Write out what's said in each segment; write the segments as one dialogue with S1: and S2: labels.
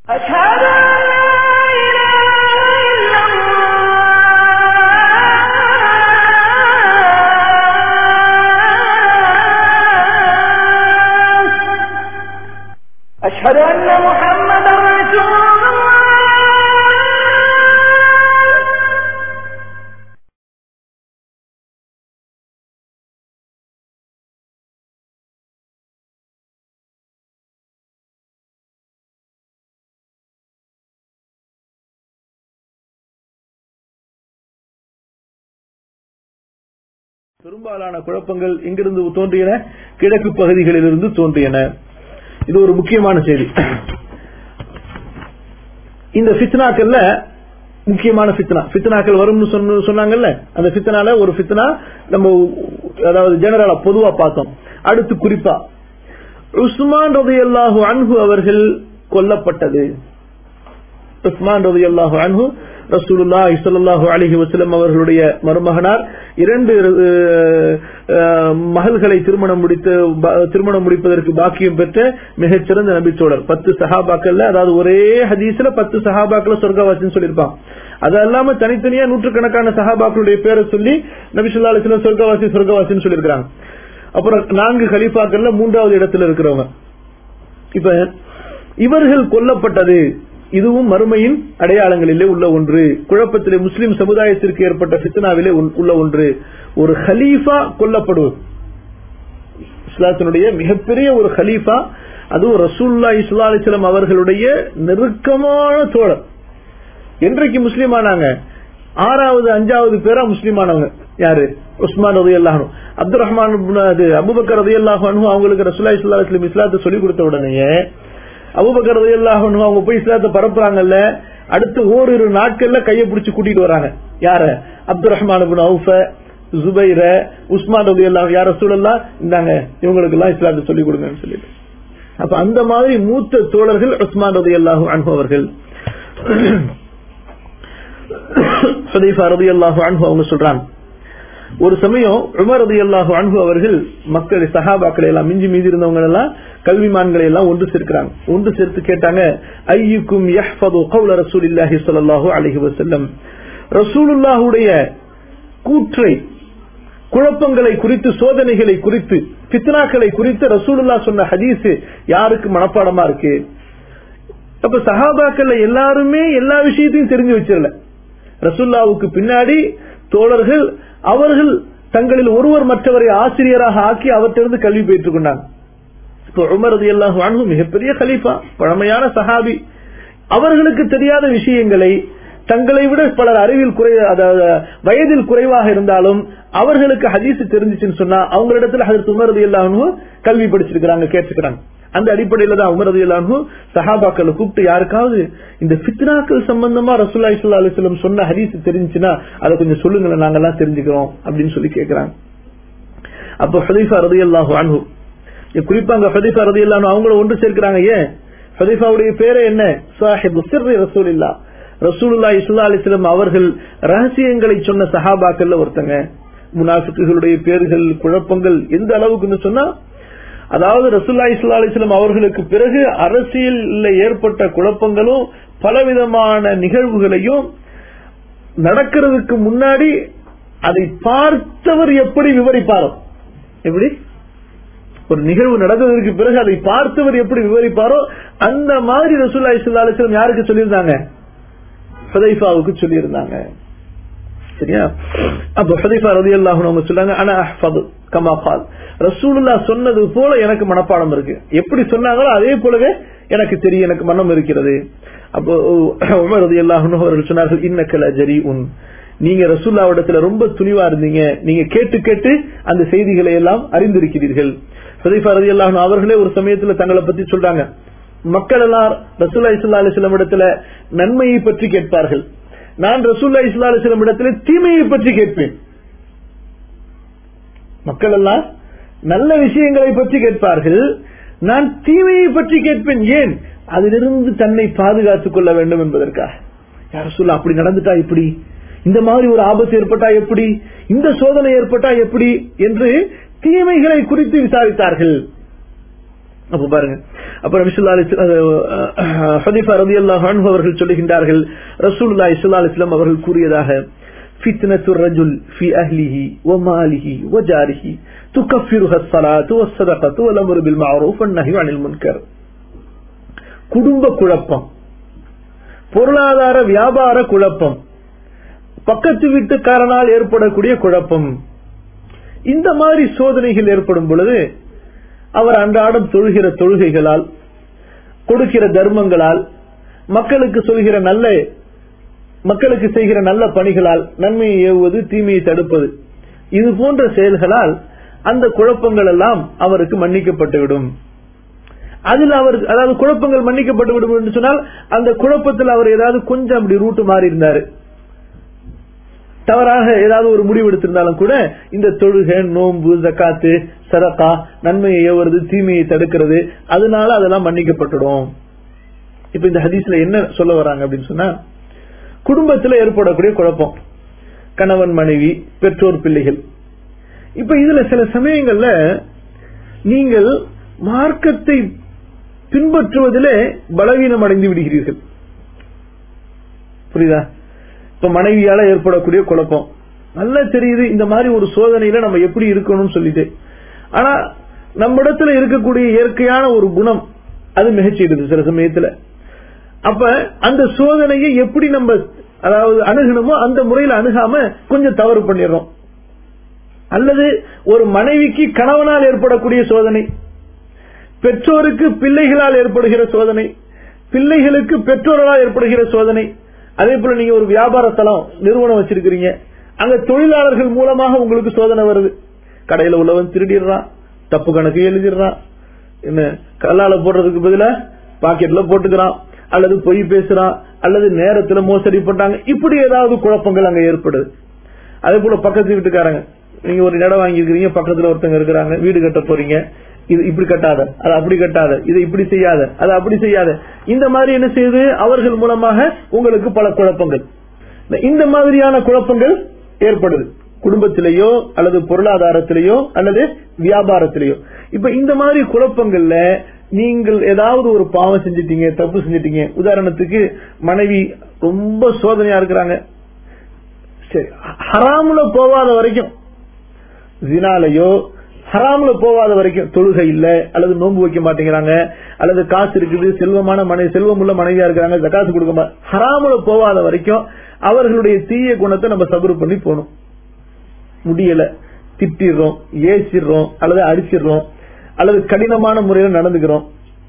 S1: أشهد أن لا إله إلا الله أشهد أن محمدا رسول الله
S2: பெரும்பாலான குழப்பங்கள் எங்கிருந்து தோன்றியன கிழக்கு பகுதிகளிலிருந்து தோன்றியன இது ஒரு முக்கியமான செய்தி இந்த ஃபித்னாக்கள்ல முக்கியமான ஃபித்னா ஃபித்னாக்கள் வரும்னு சொன்ன- சொன்னாங்கல்ல அந்த ஃபித்னால ஒரு ஃபித்னா நம்ம அதாவது ஜெனரலா பொதுவா பார்த்தோம் அடுத்து குறிப்பா உஸ்மான் ரலியல்லாஹு அன்ஹு அவர்கள் கொல்லப்பட்டது உஸ்மான் ரலியல்லாஹு அன்ஹு ரசூலுல்லாஹி ஸல்லல்லாஹு அலைஹி வஸல்லம் அவர்களுடைய மருமகனார் இரண்டு அஹ், அஹ், மகள்களை திருமணம் முடித்து ப- திருமணம் முடிப்பதற்கு பாக்கியம் பெற்ற மிகச்சிறந்த நபித்தோழர் பத்து சஹாபாக்கள்ல அதாவது ஒரே ஹதீஸ்ல பத்து சஹாபாக்கள சொர்க்கவாசின்னு சொல்லியிருப்பான் அது அல்லாம தனித்தனியா நூற்றுக்கணக்கான சஹாபாக்களுடைய பேரை சொல்லி நபி ஸல்லல்லாஹு அலைஹி வஸல்லம் சொர்க்கவாசி சொர்க்கவாசின்னு சொல்லியிருக்காங்க அப்புறம் நான்கு கலீஃபாக்கள்ல மூன்றாவது இடத்துல இருக்கிறவங்க இப்ப இவர்கள் கொல்லப்பட்டது இதுவும் மறுமையின் அடையாளங்களிலே உள்ள ஒன்று குழப்பத்திலே முஸ்லிம் சமுதாயத்திற்கு ஏற்பட்ட ஃபித்னாவிலே உள்- உள்ள ஒன்று ஒரு ஹலீஃபா கொல்லப்படுவது இஸ்லாத்தினுடைய மிகப்பெரிய ஒரு ஹலீஃபா அதுவும் ரசூல்லா இஸ்லா அலிஸ்லாம் அவர்களுடைய நெருக்கமான தோழர் என்றைக்கு முஸ்லீம் ஆனாங்க ஆறாவது அஞ்சாவது பேரா முஸ்லீம் ஆனவங்க யாரு உஸ்மான் ரதி அல்லாஹனு அப்துல் ரஹ்மான் இப்னு அது அபுபக்கர் ரதி அல்லாஹனு அவங்களுக்கு ரசூல்லா இஸ்லா அலிஸ்லாம் இஸ்லாத்தை சொல்லிக் கொடுத்த உடனேயே அபுபக்கர் ரதி அல்லாஹனு அவங்க போய் இஸ்லாத்தை பரப்புறாங்கல்ல அடுத்து ஓரிரு நாட்கள்ல கையை பிடிச்சு கூட்டிட்டு வராங்க யார அப்துல் ரஹ்மான் இப்னு அவுஃப ஜுபைர உஸ்மான் ரதி அல்லாஹ் யார சூழல்லா இந்தாங்க இவங்களுக்கு எல்லாம் இஸ்லாத்தை சொல்லிக் கொடுங்கன்னு சொல்லிட்டு அப்ப அந்த மாதிரி மூத்த தோழர்கள் உஸ்மான் ரதி அல்லாஹு அன்ஹு அவர்கள் ஹுதைஃபா ரலியல்லாஹு அன்ஹு அவங்க சொல்றாங்க ஒரு சமயம் உமர் ரலியல்லாஹு அன்ஹு அவர்கள் மக்கள் சஹாபாக்களை எல்லாம் மிஞ்சி மீதி இருந்தவங்க எல்லாம் கல்விமான்களை எல்லாம் ஒன்று சேர்க்கிறாங்க ஒன்று சேர்த்து கேட்டாங்க ஐயுக்கும் யஹ்ஃபது கௌல ரசூலில்லாஹி ஸல்லல்லாஹு அலைஹி வஸல்லம் ரசூலுல்லாஹுடைய கூற்றை குழப்பங்களை குறித்து சோதனைகளை குறித்து ஃபித்னாக்களை குறித்து ரசூலுல்லா சொன்ன ஹதீஸ் யாருக்கு மனப்பாடமா இருக்கு அப்ப சஹாபாக்கள்ல எல்லாருமே எல்லா விஷயத்தையும் தெரிஞ்சு வச்சிடல ரசூல்லாவுக்கு பின்னாடி தோழர்கள் அவர்கள் தங்களில் ஒருவர் மற்றவரை ஆசிரியராக ஆக்கி அவற்றிலிருந்து கல்வி பெற்றுக் கொண்டாங்க இப்போ உமர் ரலியல்லாஹு அன்ஹு மிகப்பெரிய கலீஃபா பழமையான சஹாபி அவர்களுக்கு தெரியாத விஷயங்களை தங்களை விட பலர் அறிவில் குறை அதாவது வயதில் குறைவாக இருந்தாலும் அவர்களுக்கு ஹதீஸ் தெரிஞ்சிச்சுன்னு சொன்னா அவங்களிடத்துல ஹதரத் உமர் ரலியல்லாஹு அன்ஹு கல்வி படிச்சிருக்கிறாங்க கேட்டுக்கிறாங்க அந்த அடிப்படையில தான் உமர் ரலியல்லாஹு அன்ஹு சஹாபாக்களை கூப்பிட்டு யாருக்காவது இந்த ஃபித்னாக்கள் சம்பந்தமா ரசூலுல்லாஹி ஸல்லல்லாஹு அலைஹி வஸல்லம் சொன்ன ஹதீஸ் தெரிஞ்சுச்சுன்னா அதை கொஞ்சம் சொல்லுங்களேன் நாங்கெல்லாம் தெரிஞ்சுக்கிறோம் அப்படின்னு சொல்லி கேட்கிறாங்க அப்போ ஹதீஃபா ரலியல்லாஹு அன்ஹு இங்க குறிப்பா அங்க ஹதீஃபா ரலியல்லாஹு அன்ஹு அவங்கள ஒன்று சேர்க்கிறாங்க ஏன் ஹதீஃபாவுடைய பேரே என்ன சாஹிபு சிர்ரி ரசூலில்லாஹ் ரசூலுல்லாஹி ஸல்லல்லாஹு அலைஹி வஸல்லம் அவர்கள் ரகசியங்களை சொன்ன சஹாபாக்கள்ல ஒருத்தங்க முனாஃபிக்குகளுடைய பேர்கள் குழப்பங்கள் எந்த அளவுக்குன்னு சொன்னா அதாவது ரசூலுல்லாஹி ஸல்லல்லாஹு அலைஹி வஸல்லம் அவர்களுக்கு பிறகு அரசியல்ல ஏற்பட்ட குழப்பங்களும் பலவிதமான நிகழ்வுகளையும் நடக்கிறதுக்கு முன்னாடி அதை பார்த்தவர் எப்படி விவரிப்பாரோ எப்படி ஒரு நிகழ்வு நடந்ததற்கு பிறகு அதை பார்த்தவர் எப்படி விவரிப்பாரோ அந்த மாதிரி ரசூல்லா இஸ்லா அலிஸ்லாம் யாருக்கு சொல்லியிருந்தாங்க ஹுதைஃபாவுக்கு சொல்லியிருந்தாங்க சரியா அப்ப ஹுதைஃபா ரலியல்லாஹு அவங்க சொன்னாங்க அன அஹ்ஃபது கமா கால் ரசூலுல்லா சொன்னது போல எனக்கு மனப்பாடம் இருக்கு எப்படி சொன்னாங்களோ அதே போலவே எனக்கு தெரியும் எனக்கு மனம் இருக்கிறது அப்போ உமர் ரலியல்லாஹு அன்ஹு அவர்கள் சொன்னார்கள் இன்னக்கல ஜரி உன் நீங்க ரசூல்லாவிடத்துல ரொம்ப துணிவா இருந்தீங்க நீங்க கேட்டு கேட்டு அந்த செய்திகளை எல்லாம் அறிந்திருக்கிறீர்கள் ஹுதைஃபா ரலியல்லாஹு அன்ஹு அவர்களே ஒரு சமயத்துல தங்களை பத்தி சொல்றாங்க மக்கள் எல்லாம் ரசூல்லா இஸ்லா அலிஸ்லாம் இடத்துல நன்மையை பற்றி கேட்பார்கள் நான் ரசூல்லா இஸ்லா அலிஸ்லாம் இடத்துல தீமையை பற்றி கேட்பேன் மக்கள் எல்லாம் நல்ல விஷயங்களை பற்றி கேட்பார்கள் நான் தீமையை பற்றி கேட்பேன் ஏன் அதிலிருந்து தன்னை பாதுகாத்துக் கொள்ள வேண்டும் என்பதற்காக யார் சொல்ல அப்படி நடந்துட்டா இப்படி இந்த மாதிரி ஒரு ஆபத்து ஏற்பட்டா எப்படி இந்த சோதனை ஏற்பட்டா எப்படி என்று தீமைகளை குறித்து விசாரித்தார்கள் அப்ப பாருங்க அப்புறம் விசுல்லா ஹதீஃபா ரலியல்லாஹு அன்ஹு அவர்கள் சொல்லுகின்றார்கள் ரசூலுல்லாஹி ஸல்லல்லாஹு அலைஹி வஸல்லம் அவர்கள் கூறியதாக فتنة الرجل في أهله وماله وجاره تكفرها الصلاة والصدقة والأمر بالمعروف والنهي عن المنكر குடும்ப குழப்பம் பொருளாதார வியாபார குழப்பம் பக்கத்து வீட்டுக்காரனால் ஏற்படக்கூடிய குழப்பம் இந்த மாதிரி சோதனைகள் ஏற்படும் பொழுது அவர் அன்றாடம் தொழுகிற தொழுகைகளால் கொடுக்கிற தர்மங்களால் மக்களுக்கு சொல்கிற நல்ல மக்களுக்கு செய்கிற நல்ல பணிகளால் நன்மையை ஏவுவது தீமையை தடுப்பது இது போன்ற செயல்களால் அந்த குழப்பங்கள் எல்லாம் அவருக்கு மன்னிக்கப்பட்டுவிடும் அதில் அவர் அதாவது குழப்பங்கள் மன்னிக்கப்பட்டு விடும் என்று சொன்னால் அந்த குழப்பத்தில் அவர் ஏதாவது கொஞ்சம் அப்படி ரூட்டு மாறி இருந்தாரு தவறாக ஏதாவது ஒரு முடிவு எடுத்திருந்தாலும் கூட இந்த தொழுகை நோன்பு ஜக்காத்து சரக்கா நன்மையை ஏவுறது தீமையை தடுக்கிறது அதனால அதெல்லாம் மன்னிக்கப்பட்டுடும் இப்ப இந்த ஹதீஸ்ல என்ன சொல்ல வராங்க அப்படின்னு சொன்னா குடும்பத்தில் ஏற்படக்கூடிய குழப்பம் கணவன் மனைவி பெற்றோர் பிள்ளைகள் இப்ப இதுல சில சமயங்கள்ல நீங்கள் மார்க்கத்தை பின்பற்றுவதிலே பலவீனம் அடைந்து விடுகிறீர்கள் புரியுதா இப்ப மனைவியால ஏற்படக்கூடிய குழப்பம் நல்லா தெரியுது இந்த மாதிரி ஒரு சோதனையில நம்ம எப்படி இருக்கணும்னு சொல்லிட்டு ஆனா நம்ம இடத்துல இருக்கக்கூடிய இயற்கையான ஒரு குணம் அது மிகச்சிடுது சில சமயத்துல அப்ப அந்த சோதனையை எப்படி நம்ம அதாவது அணுகணுமோ அந்த முறையில் அணுகாம கொஞ்சம் தவறு பண்ணிடுறோம் அல்லது ஒரு மனைவிக்கு கணவனால் ஏற்படக்கூடிய சோதனை பெற்றோருக்கு பிள்ளைகளால் ஏற்படுகிற சோதனை பிள்ளைகளுக்கு பெற்றோர்களால் ஏற்படுகிற சோதனை அதே போல நீங்க ஒரு வியாபார தளம் நிறுவனம் வச்சிருக்கிறீங்க அங்க தொழிலாளர்கள் மூலமாக உங்களுக்கு சோதனை வருது கடையில உள்ளவன் திருடிடுறான் தப்பு கணக்கு எழுதிடுறான் என்ன கல்லால போடுறதுக்கு பதிலா பாக்கெட்ல போட்டுக்கிறான் அல்லது பொய் பேசுறான் அல்லது நேரத்துல மோசடி பண்றாங்க இப்படி ஏதாவது குழப்பங்கள் அங்க ஏற்படுது அதே போல பக்கத்து வீட்டுக்காரங்க நீங்க ஒரு இடம் வாங்கியிருக்கிறீங்க பக்கத்துல ஒருத்தங்க இருக்கிறாங்க வீடு கட்ட போறீங்க இது இப்படி கட்டாத அது அப்படி கட்டாத இதை இப்படி செய்யாத அது அப்படி செய்யாத இந்த மாதிரி என்ன செய்யுது அவர்கள் மூலமாக உங்களுக்கு பல குழப்பங்கள் இந்த மாதிரியான குழப்பங்கள் ஏற்படுது குடும்பத்திலேயோ அல்லது பொருளாதாரத்திலேயோ அல்லது வியாபாரத்திலேயோ இப்ப இந்த மாதிரி குழப்பங்கள்ல நீங்கள் ஏதாவது ஒரு பாவம் செஞ்சிட்டீங்க தப்பு செஞ்சிட்டீங்க உதாரணத்துக்கு மனைவி ரொம்ப சோதனையா இருக்கிறாங்க சரி ஹராமுல போகாத வரைக்கும் ஜினாலையோ ஹராமுல போகாத வரைக்கும் தொழுகை இல்ல அல்லது நோன்பு வைக்க மாட்டேங்கிறாங்க அல்லது காசு இருக்குது செல்வமான மனைவி செல்வம் உள்ள மனைவியா இருக்கிறாங்க ஜக்காசு கொடுக்க ஹராமுல போகாத வரைக்கும் அவர்களுடைய தீய குணத்தை நம்ம சபரு பண்ணி போகணும் முடியல திட்டிடுறோம் ஏசிடுறோம் அல்லது அடிச்சிடுறோம் அல்லது கடினமான முறையில் நடந்துக்கிறோம்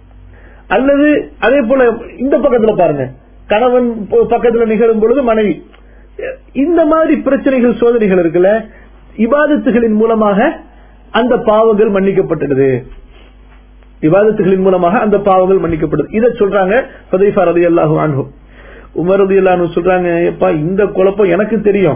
S2: அல்லது அதே போல இந்த பக்கத்துல பாருங்க கணவன் பக்கத்துல நிகழும் பொழுது மனைவி இந்த மாதிரி பிரச்சனைகள் சோதனைகள் இருக்குல்ல இபாதத்துகளின் மூலமாக அந்த பாவங்கள் மன்னிக்கப்பட்டது விவாதத்துகளின் மூலமாக அந்த பாவங்கள் மன்னிக்கப்படுது இதை சொல்றாங்க ஹுதைஃபா ரதி அல்லாஹு அன்ஹு உமர் ரதி அல்லாஹு சொல்றாங்க எப்பா இந்த குழப்பம் எனக்கு தெரியும்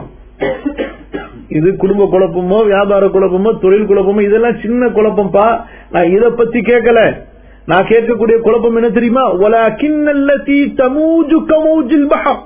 S2: இது குடும்ப குழப்பமோ வியாபார குழப்பமோ தொழில் குழப்பமோ இதெல்லாம் சின்ன குழப்பம்பா நான் இத பத்தி கேட்கல நான் கேட்கக்கூடிய குழப்பம் என்ன தெரியுமா ஒலகின்னல்லதி தமூஜு கமூஜில் பஹர்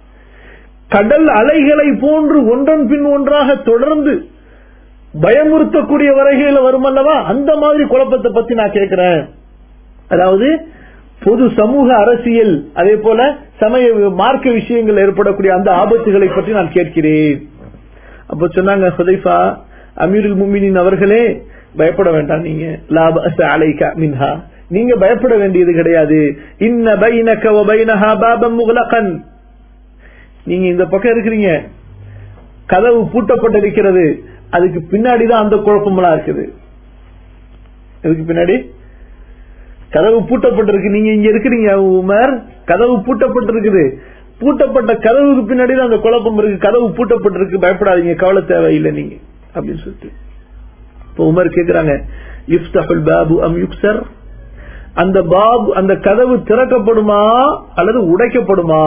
S2: கடல் அலைகளை போன்று ஒன்றன் பின் ஒன்றாக தொடர்ந்து பயமுறுத்தக்கூடிய வரைகையில வரும் அல்லவா அந்த மாதிரி குழப்பத்தை பத்தி நான் கேட்கிறேன் அதாவது பொது சமூக அரசியல் அதே போல சமய மார்க்க விஷயங்கள் ஏற்படக்கூடிய அந்த ஆபத்துகளை பற்றி நான் கேட்கிறேன் அப்ப சொன்னாங்க ஹுதைஃபா அமீருல் முமினின் அவர்களே பயப்பட வேண்டாம் நீங்க லாப அலைகா மின்ஹா நீங்க பயப்பட வேண்டியது கிடையாது இன்ன பைனக வ பைனஹா பாபம் முகலகன் நீங்க இந்த பக்கம் இருக்கிறீங்க கதவு பூட்டப்பட்டிருக்கிறது அதுக்கு பின்னாடி தான் அந்த குழப்பமெல்லாம் இருக்குது இதுக்கு பின்னாடி கதவு பூட்டப்பட்டிருக்கு நீங்க இங்க இருக்கிறீங்க உமர் கதவு பூட்டப்பட்டிருக்குது பூட்டப்பட்ட கதவுக்கு பின்னாடி தான் அந்த குழப்பம் இருக்கு கதவு பூட்டப்பட்டிருக்கு பயப்படாதீங்க கவலை தேவையில்லை நீங்க அப்படின்னு சொல்லிட்டு இப்போ உமர் கேக்குறாங்க இஃப்தஹுல் பாபு அம் யுக்சர் அந்த பாபு அந்த கதவு திறக்கப்படுமா அல்லது உடைக்கப்படுமா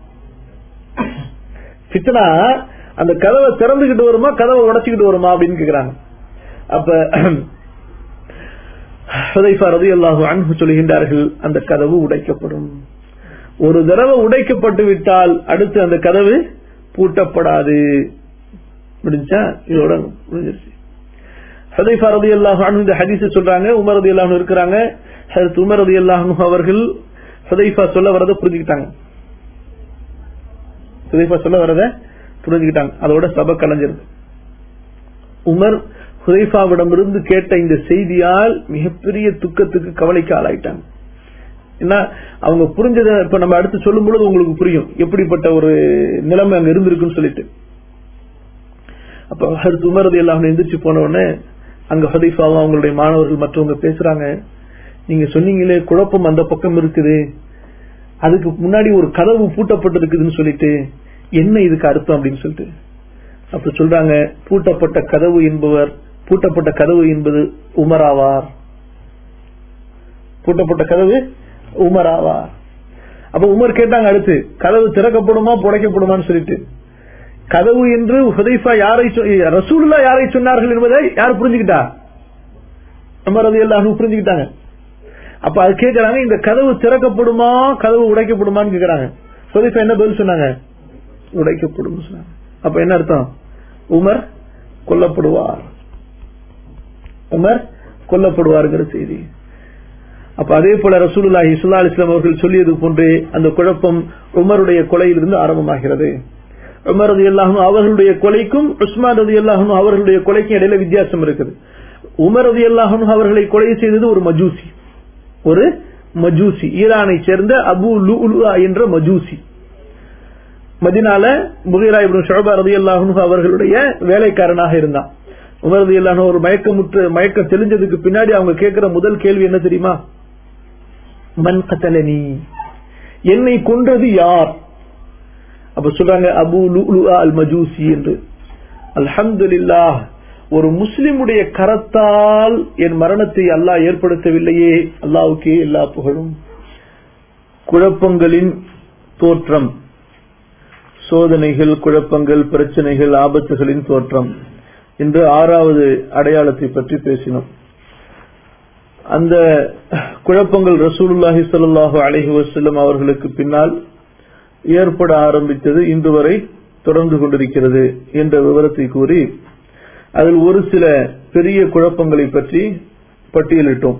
S2: ஃபித்னா அந்த கதவை திறந்துகிட்டு வருமா கதவை உடைச்சுக்கிட்டு வருமா அப்படின்னு கேக்குறாங்க அப்ப ரதியல்லாஹு அன்பு சொல்கின்றார்கள் அந்த கதவு உடைக்கப்படும் ஒரு தடவை உடைக்கப்பட்டு விட்டால் அடுத்து அந்த கதவு பூட்டப்படாது முடிஞ்சா இதோட முடிஞ்சிருச்சு ஹதைஃபா ரதி அல்லாஹு இந்த ஹதீஸ் சொல்றாங்க உமர் ரதி அல்லாஹு இருக்கிறாங்க ஹஜரத் உமர் ரலியல்லாஹு அன்ஹு அவர்கள் ஹுதைஃபா சொல்ல வரதை புரிஞ்சுக்கிட்டாங்க ஹுதைஃபா சொல்ல வரதை புரிஞ்சுக்கிட்டாங்க அதோட சபை கலைஞ்சிருது உமர் ஹுதைஃபாவிடமிருந்து கேட்ட இந்த செய்தியால் மிகப்பெரிய துக்கத்துக்கு கவலைக்கு ஆளாயிட்டாங்க என்ன அவங்க புரிஞ்சதை இப்ப நம்ம அடுத்து சொல்லும் பொழுது உங்களுக்கு புரியும் எப்படிப்பட்ட ஒரு நிலைமை அங்க இருந்திருக்குன்னு சொல்லிட்டு அப்ப ஹரித் உமரது எல்லாம் எந்திரிச்சு போன உடனே அங்க ஹதீஃபாவும் அவங்களுடைய மாணவர்கள் மற்றவங்க பேசுறாங்க நீங்க சொன்னீங்களே குழப்பம் அந்த பக்கம் இருக்குது அதுக்கு முன்னாடி ஒரு கதவு பூட்டப்பட்டிருக்குதுன்னு சொல்லிட்டு என்ன இதுக்கு அர்த்தம் அப்படின்னு சொல்லிட்டு அப்ப சொல்றாங்க பூட்டப்பட்ட கதவு என்பவர் பூட்டப்பட்ட கதவு என்பது உமராவார் பூட்டப்பட்ட கதவு உமராவார் அப்ப உமர் கேட்டாங்க அடுத்து கதவு திறக்கப்படுமா புடைக்கப்படுமான்னு சொல்லிட்டு கதவு என்று ஹுதைஃபா யாரை சொ- ரசூலுல்லா யாரை சொன்னார்கள் என்பதை யார் புரிஞ்சுக்கிட்டா உமர் அது எல்லாரும் புரிஞ்சுக்கிட்டாங்க அப்ப அது கேக்குறாங்க இந்த கதவு திறக்கப்படுமா கதவு உடைக்கப்படுமான்னு கேக்குறாங்க ஹுதைஃபா என்ன பதில் சொன்னாங்க உடைக்கப்படும் சொன்னாங்க அப்ப என்ன அர்த்தம் உமர் கொல்லப்படுவார் உமர் கொல்லப்படுவார்ங்கிற செய்தி அப்ப அதே போல ரசூலுல்லாஹி ஸல்லல்லாஹு அலைஹி வஸல்லம் அவர்கள் சொல்லியது போன்றே அந்த குழப்பம் உமருடைய கொலையிலிருந்து ஆரம்பமாகிறது உமர் ரலியல்லாஹு அன்ஹு அவர்களுடைய கொலைக்கும் உஸ்மான் ரலியல்லாஹு அன்ஹு அவர்களுடைய கொலைக்கும் இடையில வித்தியாசம் இருக்குது உமர் ரலியல்லாஹு அன்ஹு அவர்களை கொலை செய்தது ஒரு மஜூசி ஒரு மஜூசி ஈரானை சேர்ந்த அபு லுலுஆ என்ற மஜூசி மதினால முகிரா இப்னு ஷுபா ரலியல்லாஹு அன்ஹு அவர்களுடைய வேலைக்காரனாக இருந்தான் உமர் ரலியல்லாஹு அன்ஹு ஒரு மயக்கமுற்று மயக்கம் தெளிஞ்சதுக்கு பின்னாடி அவங்க கேட்கிற முதல் கேள்வி என்ன தெரியுமா மன் கத்தலனி என்னை கொன்றது யார் அப்ப சொல்றாங்க அபு லுலுஆ அல் மஜூசி என்று அல்ஹம்துலில்லாஹ் ஒரு முஸ்லிமுடைய கரத்தால் என் மரணத்தை அல்லாஹ் ஏற்படுத்தவில்லையே அல்லாஹ்வுக்கே எல்லா புகழும் குழப்பங்களின் தோற்றம் சோதனைகள் குழப்பங்கள் பிரச்சனைகள் ஆபத்துகளின் தோற்றம் என்று ஆறாவது அடையாளத்தை பற்றி பேசினோம் அந்த குழப்பங்கள் ரசூலுல்லாஹி ஸல்லல்லாஹு அலைஹி வஸல்லம் அவர்களுக்கு பின்னால் ஏற்பட ஆரம்பித்தது இன்று வரை தொடர்ந்து கொண்டிருக்கிறது என்ற விவரத்தை கூறி அதில் ஒரு சில பெரிய குழப்பங்களை பற்றி பட்டியலிட்டோம்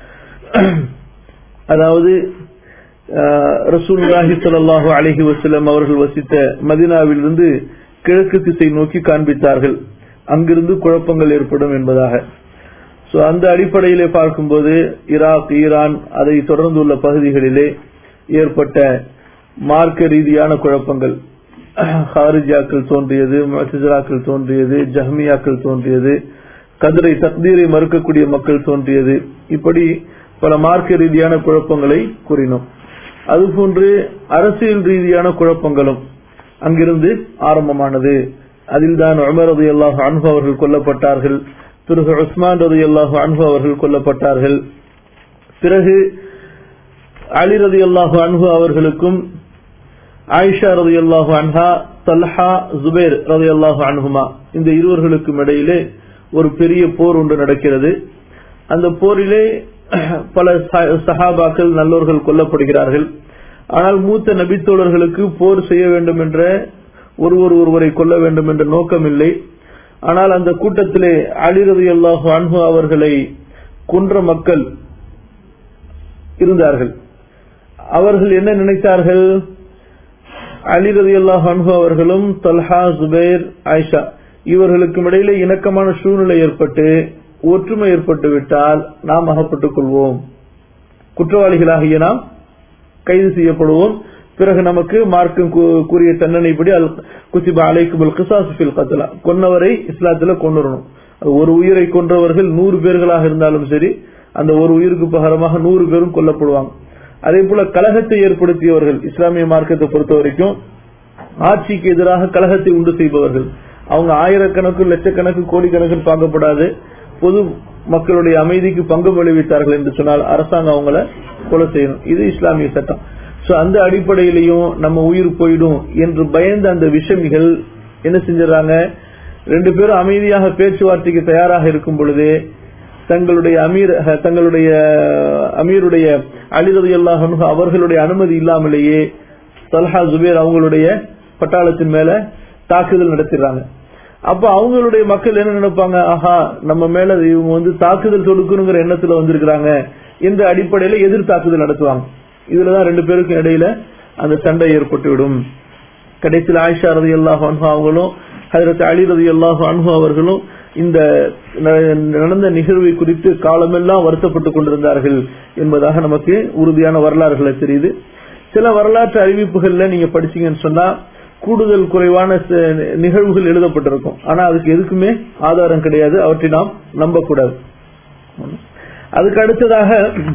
S2: அதாவது அஹ், ரசூலுல்லாஹி ஸல்லல்லாஹு அலைஹி வஸல்லம் அவர்கள் வசித்த மதீனாவிலிருந்து கிழக்கு திசை நோக்கி காண்பித்தார்கள் அங்கிருந்து குழப்பங்கள் ஏற்படும் என்பதாக சோ அந்த அடிப்படையிலே பார்க்கும்போது ஈராக் ஈரான் அதை தொடர்ந்துள்ள பகுதிகளிலே ஏற்பட்ட மார்க்க ரீதியான குழப்பங்கள் ஹாரிஜாக்கள் தோன்றியது முஅத்தசிலாக்கள் தோன்றியது ஜஹ்மியாக்கள் தோன்றியது கதிரை தக்தீரை மறுக்கக்கூடிய மக்கள் தோன்றியது இப்படி பல மார்க்க ரீதியான குழப்பங்களை கூறினோம் அதுபோன்று அரசியல் ரீதியான குழப்பங்களும் அங்கிருந்து ஆரம்பமானது அதில்தான் உமர் ரலியல்லாஹு அன்ஹு அவர்கள் கொல்லப்பட்டார்கள் பிறகு உஸ்மான் ரலியல்லாஹு அன்ஹு அவர்கள் கொல்லப்பட்டார்கள் பிறகு அலி ரலியல்லாஹு அன்ஹு அவர்களுக்கும் ஆயிஷா ரலியல்லாஹு அன்ஹா தல்ஹா ஜுபைர் ரலியல்லாஹு அன்ஹுமா இந்த இருவர்களுக்கும் இடையிலே ஒரு பெரிய போர் ஒன்று நடக்கிறது அந்த போரிலே பல சஹ- சஹாபாக்கள் நல்லோர்கள் கொல்லப்படுகிறார்கள் ஆனால் மூத்த நபித்தோழர்களுக்கு போர் செய்ய வேண்டும் என்ற ஒருவர் ஒருவரை கொல்ல வேண்டும் என்ற நோக்கம் இல்லை ஆனால் அந்த கூட்டத்திலே அலி ரலியல்லாஹு அன்ஹு அவர்களை கொன்ற மக்கள் இருந்தார்கள் அவர்கள் என்ன நினைத்தார்கள் அலி ரலியல்லாஹு அன்ஹு அவர்களும் தல்ஹா ஜுபைர் ஆயிஷா இவர்களுக்கும் இடையிலே இணக்கமான சூழ்நிலை ஏற்பட்டு ஒற்றுமை ஏற்பட்டு விட்டால் நாம் அகப்பட்டுக் கொள்வோம் குற்றவாளிகளாகிய நாம் கைது செய்யப்படுவோம் பிறகு நமக்கு மார்க்கம் கூ- கூறிய தண்டனைப்படி அல் குசிப அலைக்குபல் கிசாஸ் ஃபில் கத்லா கொன்னவரை இஸ்லாத்துல கொண்டுறணும் அது ஒரு உயிரை கொன்றவர்கள் நூறு பேர்களாக இருந்தாலும் சரி அந்த ஒரு உயிருக்கு பகரமாக நூறு பேரும் கொல்லப்படுவாங்க அதே போல கலகத்தை ஏற்படுத்தியவர்கள் இஸ்லாமிய மார்க்கத்தை பொறுத்த வரைக்கும் ஆட்சிக்கு எதிராக கலகத்தை உண்டு செய்பவர்கள் அவங்க ஆயிரக்கணக்கு லட்சக்கணக்கு கோடிக்கணக்கில் பார்க்கப்படாது பொது மக்களுடைய அமைதிக்கு பங்கு விளைவித்தார்கள் என்று சொன்னால் அரசாங்கம் அவங்கள கொலை செய்யணும் இது இஸ்லாமிய சட்டம் சோ அந்த அடிப்படையிலையும் நம்ம உயிர் போயிடும் என்று பயந்த அந்த விஷமிகள் என்ன செஞ்சிடறாங்க ரெண்டு பேரும் அமைதியாக பேச்சுவார்த்தைக்கு தயாராக இருக்கும் பொழுது தங்களுடைய அமீர் அஹ், தங்களுடைய அமீருடைய அலிரது அல்லாஹ் அவர்களுடைய அனுமதி இல்லாமலேயே தல்ஹா ஜுபேர் அவங்களுடைய பட்டாளத்தின் மேல தாக்குதல் நடத்திடுறாங்க அப்ப அவங்களுடைய மக்கள் என்ன நினைப்பாங்க ஆஹா நம்ம மேல இவங்க வந்து தாக்குதல் தொடுக்கணுங்கிற எண்ணத்துல வந்திருக்கிறாங்க என்ற அடிப்படையில எதிர்த்தாக்குதல் நடத்துவாங்க இதுலதான் ரெண்டு பேருக்கும் இடையில அந்த சண்டை ஏற்பட்டுவிடும் கடைசியில் ஆயிஷா ரதி அல்லாஹ் அன்ஹா அவங்களும் ஹதரத் அலி ரதி அல்லாஹ் அன்ஹு அவர்களும் இந்த ந- நடந்த நிகழ்வை குறித்து காலமெல்லாம் வருத்தப்பட்டுக் கொண்டிருந்தார்கள் என்பதாக நமக்கு உறுதியான வரலாறுகளை தெரியுது சில வரலாற்று அறிவிப்புகள்ல நீங்க படிச்சீங்கன்னு சொன்னா கூடுதல் குறைவான ச- நிகழ்வுகள் எழுதப்பட்டிருக்கும் ஆனா அதுக்கு எதுக்குமே ஆதாரம் கிடையாது அவற்றை நாம் நம்பக்கூடாது அதுக்கு அடுத்ததாக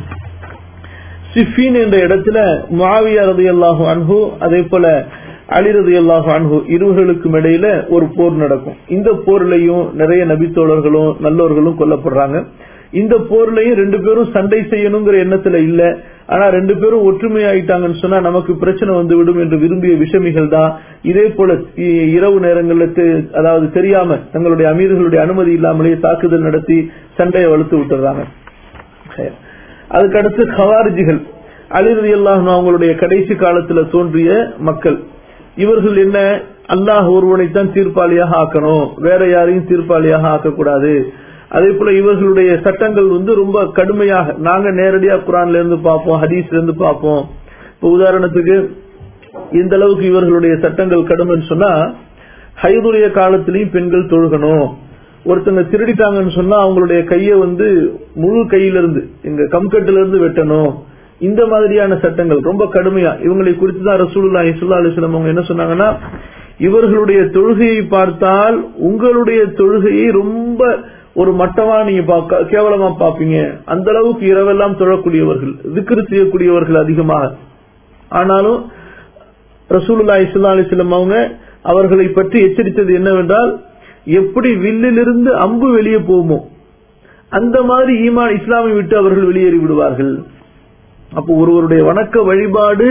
S2: சிஃபின் என்ற இடத்துல முஆவியா ரதியல்லாஹு அன்ஹு அதே போல அலி ரதியல்லாஹு அன்ஹு இருவர்களுக்கும் இடையில ஒரு போர் நடக்கும் இந்த போர்லயும் நிறைய நபித்தோழர்களும் நல்லோர்களும் கொல்லப்படுறாங்க இந்த போர்லயும் ரெண்டு பேரும் சண்டை செய்யணுங்கிற எண்ணத்துல இல்ல ஆனா ரெண்டு பேரும் ஒற்றுமையாயிட்டாங்கன்னு சொன்னா நமக்கு பிரச்சனை வந்து விடும் என்று விரும்பிய விஷமிகள் தான் இதே போல இ- இரவு நேரங்கள்ல தெ- அதாவது தெரியாம தங்களுடைய அமீர்களுடைய அனுமதி இல்லாமலேயே தாக்குதல் நடத்தி சண்டையை வளர்த்து விட்டுறாங்க சரி. அதுக்கு அடுத்து ஹவாரிஜிகள் அலிரதி அல்லாஹ் அவங்களுடைய கடைசி காலத்துல தோன்றிய மக்கள் இவர்கள் என்ன அல்லாஹ் ஒருவனைத்தான் தீர்ப்பாளியாக ஆக்கணும் வேற யாரையும் தீர்ப்பாளியாக ஆக்கக்கூடாது அதே போல இவர்களுடைய சட்டங்கள் வந்து ரொம்ப கடுமையாக நாங்க நேரடியா குரான்ல இருந்து பார்ப்போம் ஹதீஸ்ல இருந்து பார்ப்போம் இப்ப உதாரணத்துக்கு இந்த அளவுக்கு இவர்களுடைய சட்டங்கள் கடுமைன்னு சொன்னா ஹைதுடைய காலத்திலையும் பெண்கள் தொழுகணும் ஒருத்தங்க திருடிட்டாங்கன்னு சொன்னா அவங்களுடைய கைய வந்து முழு கையில இருந்து எங்க கம்கட்டுல இருந்து வெட்டணும் இந்த மாதிரியான சட்டங்கள் ரொம்ப கடுமையா இவங்களை குறித்து தான் ரசூலுல்லா இசுல்லா அலிஸ்லாம் அவங்க என்ன சொன்னாங்கன்னா இவர்களுடைய தொழுகையை பார்த்தால் உங்களுடைய தொழுகையை ரொம்ப ஒரு மட்டமா நீங்க பார்க்க- கேவலமா பாப்பீங்க அந்த அளவுக்கு இரவெல்லாம் தொழக்கூடியவர்கள் விக்கிரு செய்யக்கூடியவர்கள் அதிகமாக ஆனாலும் ரசூலுல்லாஹி ஸல்லல்லாஹு அலைஹி வஸல்லம் அவங்க அவர்களை பற்றி எச்சரித்தது என்னவென்றால் எப்படி வில்லிலிருந்து அம்பு வெளியே போகுமோ அந்த மாதிரி ஈமான் இஸ்லாமை விட்டு அவர்கள் வெளியேறி விடுவார்கள் அப்போ ஒருவருடைய வணக்க வழிபாடு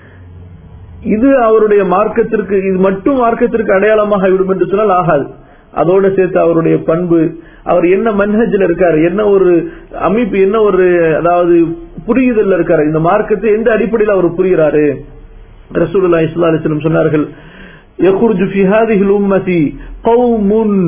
S2: இது அவருடைய மார்க்கத்திற்கு இது மட்டும் மார்க்கத்திற்கு அடையாளமாக விடும் என்று சொன்னால் ஆகாது அதோட சேர்த்து அவருடைய பண்பு அவர் என்ன மன்ஹஜ்ல இருக்காரு என்ன ஒரு அமைப்பு என்ன ஒரு அதாவது புரியுதல் இருக்காரு இந்த மார்க்கத்தை எந்த அடிப்படையில் அவர் புரிகிறாரு ரசூலுல்லாஹி ஸல்லல்லாஹு அலைஹி வஸல்லம் சொன்னார்கள் يخرج في هذه الأمة قوم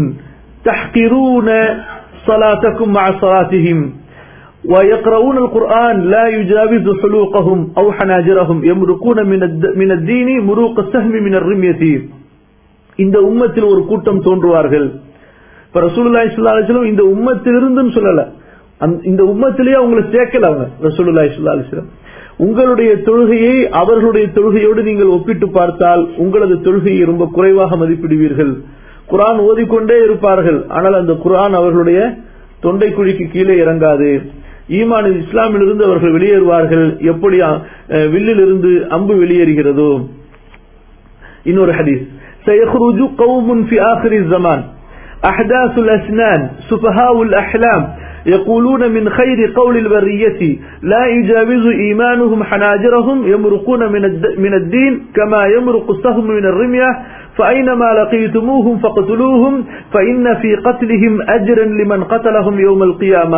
S2: تحقرون صلاتكم مع صلاتهم ويقرؤون القرآن لا يجاوز حلوقهم أو حناجرهم يمرقون من الد- من الدين مروق السهم من الرمية இந்த உம்மத்தில் ஒரு கூட்டம் தோன்றுவார்கள் இப்ப ரசூலுல்லாஹி ஸல்லல்லாஹு அலைஹி வஸல்லம் இந்த உம்மத்திலிருந்துன்னு சொல்லல அந்த- இந்த உம்மத்திலேயே அவங்களை சேர்க்கல அவங்க ரசூலுல்லாஹி ஸல்லல்லாஹு அலைஹி வஸல்லம் உங்களுடைய தொழுகையை அவர்களுடைய தொழுகையோடு நீங்கள் ஒப்பிட்டு பார்த்தால் உங்களது தொழுகையை ரொம்ப குறைவாக மதிப்பிடுவீர்கள் குர்ஆன் ஓதிக்கொண்டே இருப்பார்கள் ஆனால் அந்த குர்ஆன் அவர்களுடைய தொண்டை குழிக்கு கீழே இறங்காது ஈமான் இஸ்லாமிலிருந்து அவர்கள் வெளியேறுவார்கள் எப்படி அஹ், வில்லிலிருந்து அம்பு வெளியேறுகிறதோ இன்னொரு ஹதீஸ் سيخرج قوم في آخر الزمان أحداث الأسنان سفهاء الأحلام يقولون من خير قول البرية لا يجاوز إيمانهم حناجرهم يمرقون من الد- من الدين كما يمرق السهم من الرمية فأينما لقيتموهم فاقتلوهم فإن في قتلهم أجرا لمن قتلهم يوم القيامة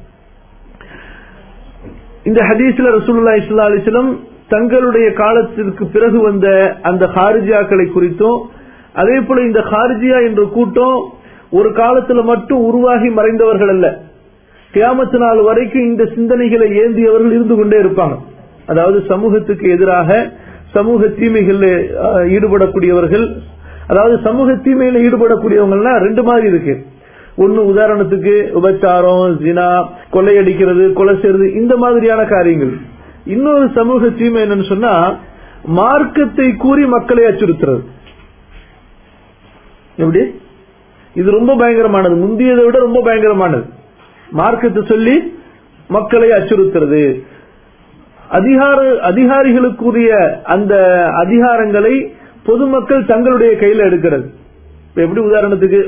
S2: இந்த ஹதீஸ்ல ரசூலுல்லாஹி ஸல்லல்லாஹு அலைஹி வஸல்லம் தங்களுடைய காலத்திற்கு பிறகு வந்த அந்த ஹாரிஜியாக்களை குறித்தும் அதே போல இந்த ஹாரிஜியா என்ற கூட்டம் ஒரு காலத்துல மட்டும் உருவாகி மறைந்தவர்கள் அல்ல கியாமத்து நாள் வரைக்கும் இந்த சிந்தனைகளை ஏந்தியவர்கள் இருந்து கொண்டே இருப்பாங்க அதாவது சமூகத்துக்கு எதிராக சமூக தீமைகளில் அஹ், ஈடுபடக்கூடியவர்கள் அதாவது சமூக தீமையில ஈடுபடக்கூடியவங்கலாம் ரெண்டு மாதிரி இருக்கு ஒன்னு உதாரணத்துக்கு உபச்சாரம் ஜினா கொள்ளையடிக்கிறது கொலை செய்யறது இந்த மாதிரியான காரியங்கள் இன்னொரு சமூக தீமை என்னன்னு சொன்னா மார்க்கத்தை கூறி மக்களை அச்சுறுத்துறது எப்படி இது ரொம்ப பயங்கரமானது முந்தியதை விட ரொம்ப பயங்கரமானது மார்க்கத்தை சொல்லி மக்களை அச்சுறுத்துறது அதிகார அதிகாரிகளுக்குரிய அந்த அதிகாரங்களை பொதுமக்கள் தங்களுடைய கையில எடுக்கிறது இப்ப எப்படி உதாரணத்துக்கு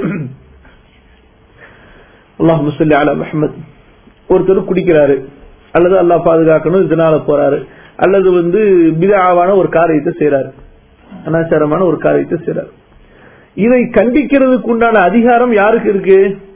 S2: அல்லாஹ் முசல்லி அலா முஹம்மத் ஒருத்தர் குடிக்கிறாரு அல்லது அல்லாஹ் பாதுகாக்கணும் இதனால போறாரு அல்லது வந்து பிதாவான ஒரு காரியத்தை செய்யறாரு அனாச்சாரமான ஒரு காரியத்தை செய்யறாரு இதை கண்டிக்கிறதுக்கு உண்டான அதிகாரம் யாருக்கு இருக்கு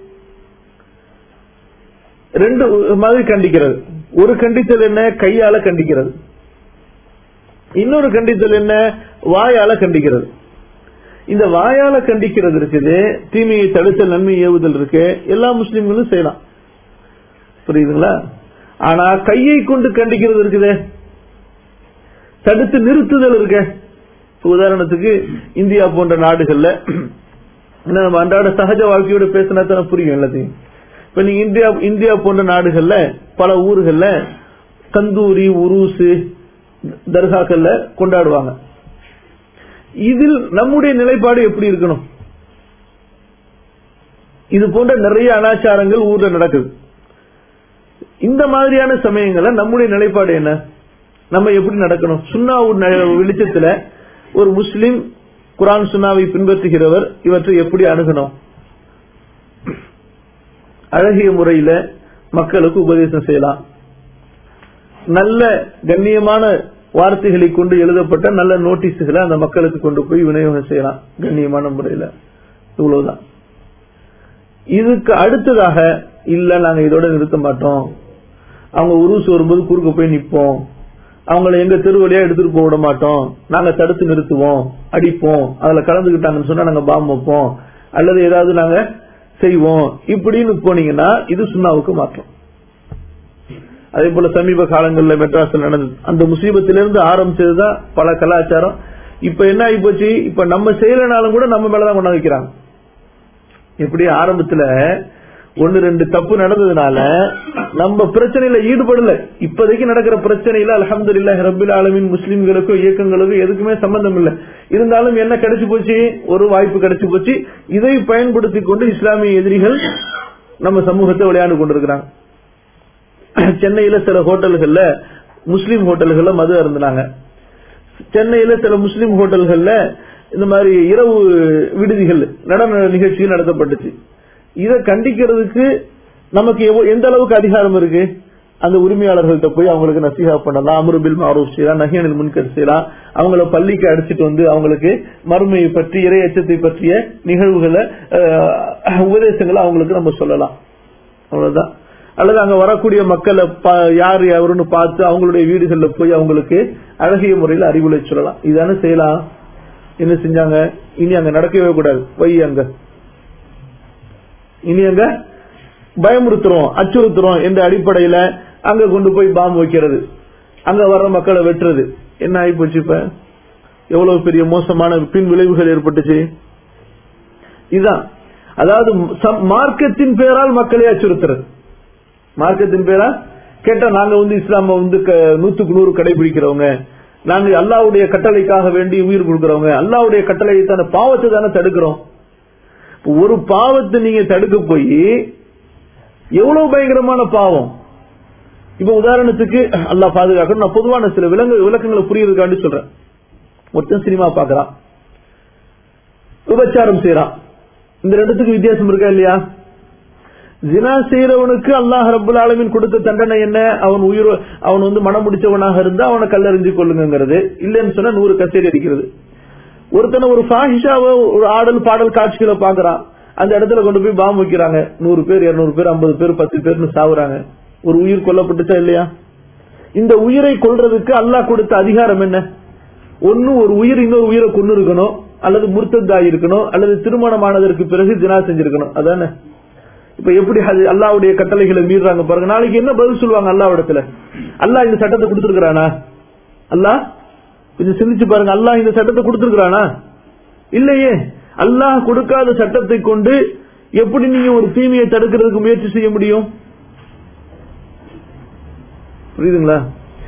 S2: ரெண்டு மாதிரி கண்டிக்கிறது ஒரு கண்டித்தல் என்ன கையால கண்டிக்கிறது இன்னொரு கண்டித்தல் என்ன வாயால கண்டிக்கிறது இந்த வாயால கண்டிக்கிறது இருக்குது தீமையை தடுத்த நன்மை ஏவுதல் இருக்கு எல்லா முஸ்லிம்களும் செய்யலாம் புரியுதுங்களா ஆனா கையை கொண்டு கண்டிக்கிறது இருக்குதே தடுத்து நிறுத்துதல் இருக்க உதாரணத்துக்கு இந்தியா போன்ற நாடுகள்ல என்ன நம்ம அன்றாட சகஜ வாழ்க்கையோட பேசினா தானே புரியும் எல்லாத்தையும் இப்ப நீங்க இந்தியா இந்தியா போன்ற நாடுகள்ல பல ஊர்கள்ல கந்தூரி உருசு தர்காக்கள்ல கொண்டாடுவாங்க இதில் நம்முடைய நிலைப்பாடு எப்படி இருக்கணும் இது போன்ற நிறைய அனாச்சாரங்கள் ஊர்ல நடக்குது இந்த மாதிரியான சமயங்கள்ல நம்முடைய நிலைப்பாடு என்ன நம்ம எப்படி நடக்கணும் சுண்ணா வெளிச்சத்துல ஒரு முஸ்லிம் குரான் சுன்னாவை பின்பற்றுகிறவர் இவற்றை எப்படி அணுகணும் அழகிய முறையில மக்களுக்கு உபதேசம் செய்யலாம் நல்ல கண்ணியமான வார்த்தைகளை கொண்டு எழுதப்பட்ட நல்ல நோட்டீஸுகளை அந்த மக்களுக்கு கொண்டு போய் விநியோகம் செய்யலாம் கண்ணியமான முறையில இவ்வளவுதான் இதுக்கு அடுத்ததாக இல்ல நாங்க இதோட நிறுத்த மாட்டோம் அவங்க உருசு வரும்போது குறுக்க போய் நிப்போம் அவங்கள எங்க தெரு வழியா எடுத்துட்டு போக விட மாட்டோம் நாங்க தடுத்து நிறுத்துவோம் அடிப்போம் அதுல கலந்துகிட்டாங்கன்னு சொன்னா நாங்க பாம் வைப்போம் அல்லது ஏதாவது நாங்க செய்வோம் இப்படின்னு போனீங்கன்னா இது சுண்ணாவுக்கு மாற்றம் அதே போல சமீப காலங்களில் மெட்ராஸில் நடந்தது அந்த முசீபத்திலிருந்து ஆரம்பிச்சதுதான் பல கலாச்சாரம் இப்ப என்ன ஆகி போச்சு இப்ப நம்ம செய்யலனாலும் கூட நம்ம மேலதான் கொண்டாந்து வைக்கிறாங்க இப்படி ஆரம்பத்துல ஒன்னு ரெண்டு தப்பு நடந்ததுனால நம்ம பிரச்சனையில ஈடுபடல இப்போதைக்கு நடக்கிற பிரச்சனையில அலமது இல்ல ரபில் ஆலமின் முஸ்லிம்களுக்கும் இயக்கங்களுக்கும் எதுக்குமே சம்பந்தம் இல்ல இருந்தாலும் என்ன கிடைச்சு போச்சு ஒரு வாய்ப்பு கிடைச்சு போச்சு இதை பயன்படுத்தி கொண்டு இஸ்லாமிய எதிரிகள் நம்ம சமூகத்தை விளையாண்டு கொண்டிருக்கிறாங்க சென்னையில சில ஹோட்டல்கள்ல முஸ்லீம் ஹோட்டல்கள்ல மது அருந்தினாங்க சென்னையில சில முஸ்லீம் ஹோட்டல்கள்ல இந்த மாதிரி இரவு விடுதிகள் நடன நிகழ்ச்சிகள் நடத்தப்பட்டுச்சு இதை கண்டிக்கிறதுக்கு நமக்கு எந்த அளவுக்கு அதிகாரம் இருக்கு அந்த உரிமையாளர்கள்ட்ட போய் அவங்களுக்கு நசிஹா பண்ணலாம் அமருபில் மாரூப் செய்யலாம் நகியனில் முன்கர் செய்யலாம் அவங்கள பள்ளிக்கு அடிச்சிட்டு வந்து அவங்களுக்கு மறுமையை பற்றி இறை எச்சத்தை பற்றிய நிகழ்வுகளை உபதேசங்களை அவங்களுக்கு நம்ம சொல்லலாம் அவ்வளவுதான் அல்லது அங்க வரக்கூடிய மக்களை யார் யாருன்னு பார்த்து அவங்களுடைய வீடுகள்ல போய் அவங்களுக்கு அழகிய முறையில் அறிவுரை சொல்லலாம் இதானே செய்யலாம் என்ன செஞ்சாங்க இனி அங்க நடக்கவே கூடாது வை அங்க இனி அங்க பயமுறுத்துறோம் அச்சுறுத்துறோம் என்ற அடிப்படையில அங்க கொண்டு போய் பாம்பு வைக்கிறது அங்க வர்ற மக்களை வெட்டுறது என்ன ஆகி போச்சு இப்ப எவ்வளவு பெரிய மோசமான பின் விளைவுகள் ஏற்பட்டுச்சு இதுதான் அதாவது மார்க்கத்தின் பேரால் மக்களை அச்சுறுத்துறது மார்க்கத்தின் பேரா கேட்டா நாங்க வந்து இஸ்லாம வந்து நூத்துக்கு நூறு கடைபிடிக்கிறவங்க நாங்க அல்லாவுடைய கட்டளைக்காக வேண்டி உயிர் கொடுக்கிறவங்க அல்லாவுடைய கட்டளை தானே பாவத்தை தானே தடுக்கிறோம் ஒரு பாவத்தை நீங்க தடுக்க போய் எவ்வளவு பயங்கரமான பாவம் இப்ப உதாரணத்துக்கு அல்லா பாதுகாக்கணும் நான் பொதுவான சில விலங்கு விளக்கங்களை புரியறதுக்காண்டி சொல்றேன் ஒருத்தன் சினிமா பாக்குறான் விபச்சாரம் செய்யறான் இந்த ரெண்டுத்துக்கு வித்தியாசம் இருக்கா இல்லையா ஜினா செய்யறவனுக்கு அல்லாஹ் ரபுல் ஆலமின் கொடுத்த தண்டனை என்ன அவன் உயிர் அவன் வந்து மனம் முடிச்சவனாக இருந்தா அவனை கல்லறிஞ்சு கொள்ளுங்கிறது இல்லைன்னு சொன்னா நூறு கச்சேரி அடிக்கிறது ஒருத்தனை ஒரு ஃபாஹிஷாவை ஒரு ஆடல் பாடல் காட்சிகளை பாக்குறான் அந்த இடத்துல கொண்டு போய் பாம்பு வைக்கிறாங்க நூறு பேர் இருநூறு பேர் ஐம்பது பேர் பத்து பேர்னு சாவுறாங்க ஒரு உயிர் கொல்லப்பட்டுச்சா இல்லையா இந்த உயிரை கொல்றதுக்கு அல்லாஹ் கொடுத்த அதிகாரம் என்ன ஒன்னு ஒரு உயிர் இன்னொரு உயிரை கொண்டு இருக்கணும் அல்லது முர்த்ததாய் இருக்கணும் அல்லது திருமணமானதற்கு பிறகு ஜினா செஞ்சிருக்கணும் அதானே இப்ப எப்படி அது அல்லாவுடைய கட்டளைகளை மீறாங்க பாருங்க நாளைக்கு என்ன பதில் சொல்லுவாங்க அல்லாவிடத்துல அல்லாஹ் இந்த சட்டத்தை கொடுத்திருக்கிறானா அல்லாஹ் கொஞ்சம் சிந்திச்சு பாருங்க அல்லாஹ் இந்த சட்டத்தை கொடுத்திருக்கிறானா இல்லையே அல்லாஹ் கொடுக்காத சட்டத்தை கொண்டு எப்படி நீங்க ஒரு தீமையை தடுக்கிறதுக்கு முயற்சி செய்ய முடியும் புரியுதுங்களா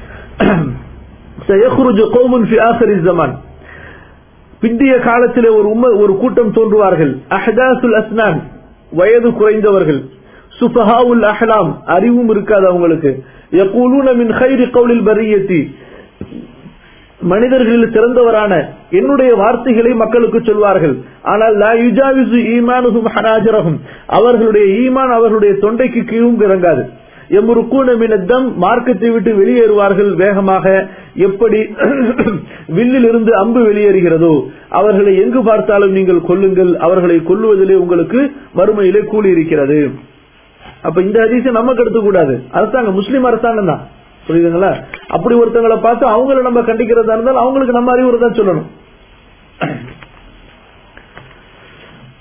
S2: سيخرج قوم في آخر الزمان பிந்திய காலத்திலே ஒரு உம்ம ஒரு கூட்டம் தோன்றுவார்கள் அஹதாசுல் அஸ்னான் வயது குறைந்தவர்கள் சுஃபஹாவுல் அஹ்லாம் அறிவும் இருக்காது அவங்களுக்கு யகூலூன மின் கைரி கவுலில் பரியத்தி மனிதர்களில் சிறந்தவரான என்னுடைய வார்த்தைகளை மக்களுக்கு சொல்வார்கள் ஆனால் லா யுஜாவிசு ஈமானுகும் ஹனாஜரகும் அவர்களுடைய ஈமான் அவர்களுடைய தொண்டைக்கு கீழும் இறங்காது எம்முருக்கூன மினத்தம் மார்க்கத்தை விட்டு வெளியேறுவார்கள் வேகமாக எப்படி வில்லில் இருந்து அம்பு வெளியேறுகிறதோ அவர்களை எங்கு பார்த்தாலும் நீங்கள் கொல்லுங்கள் அவர்களை கொல்லுவதிலே உங்களுக்கு மறுமையிலே கூலி இருக்கிறது அப்ப இந்த அதிசயம் நமக்கு எடுத்துக்க கூடாது அரசாங்கம் முஸ்லீம் அரசாங்கம் தான் புரியுதுங்களா அப்படி ஒருத்தங்களை பார்த்து அவங்கள நம்ம கண்டிக்கிறதா இருந்தால் அவங்களுக்கு நம்ம அறிவுரை தான் சொல்லணும்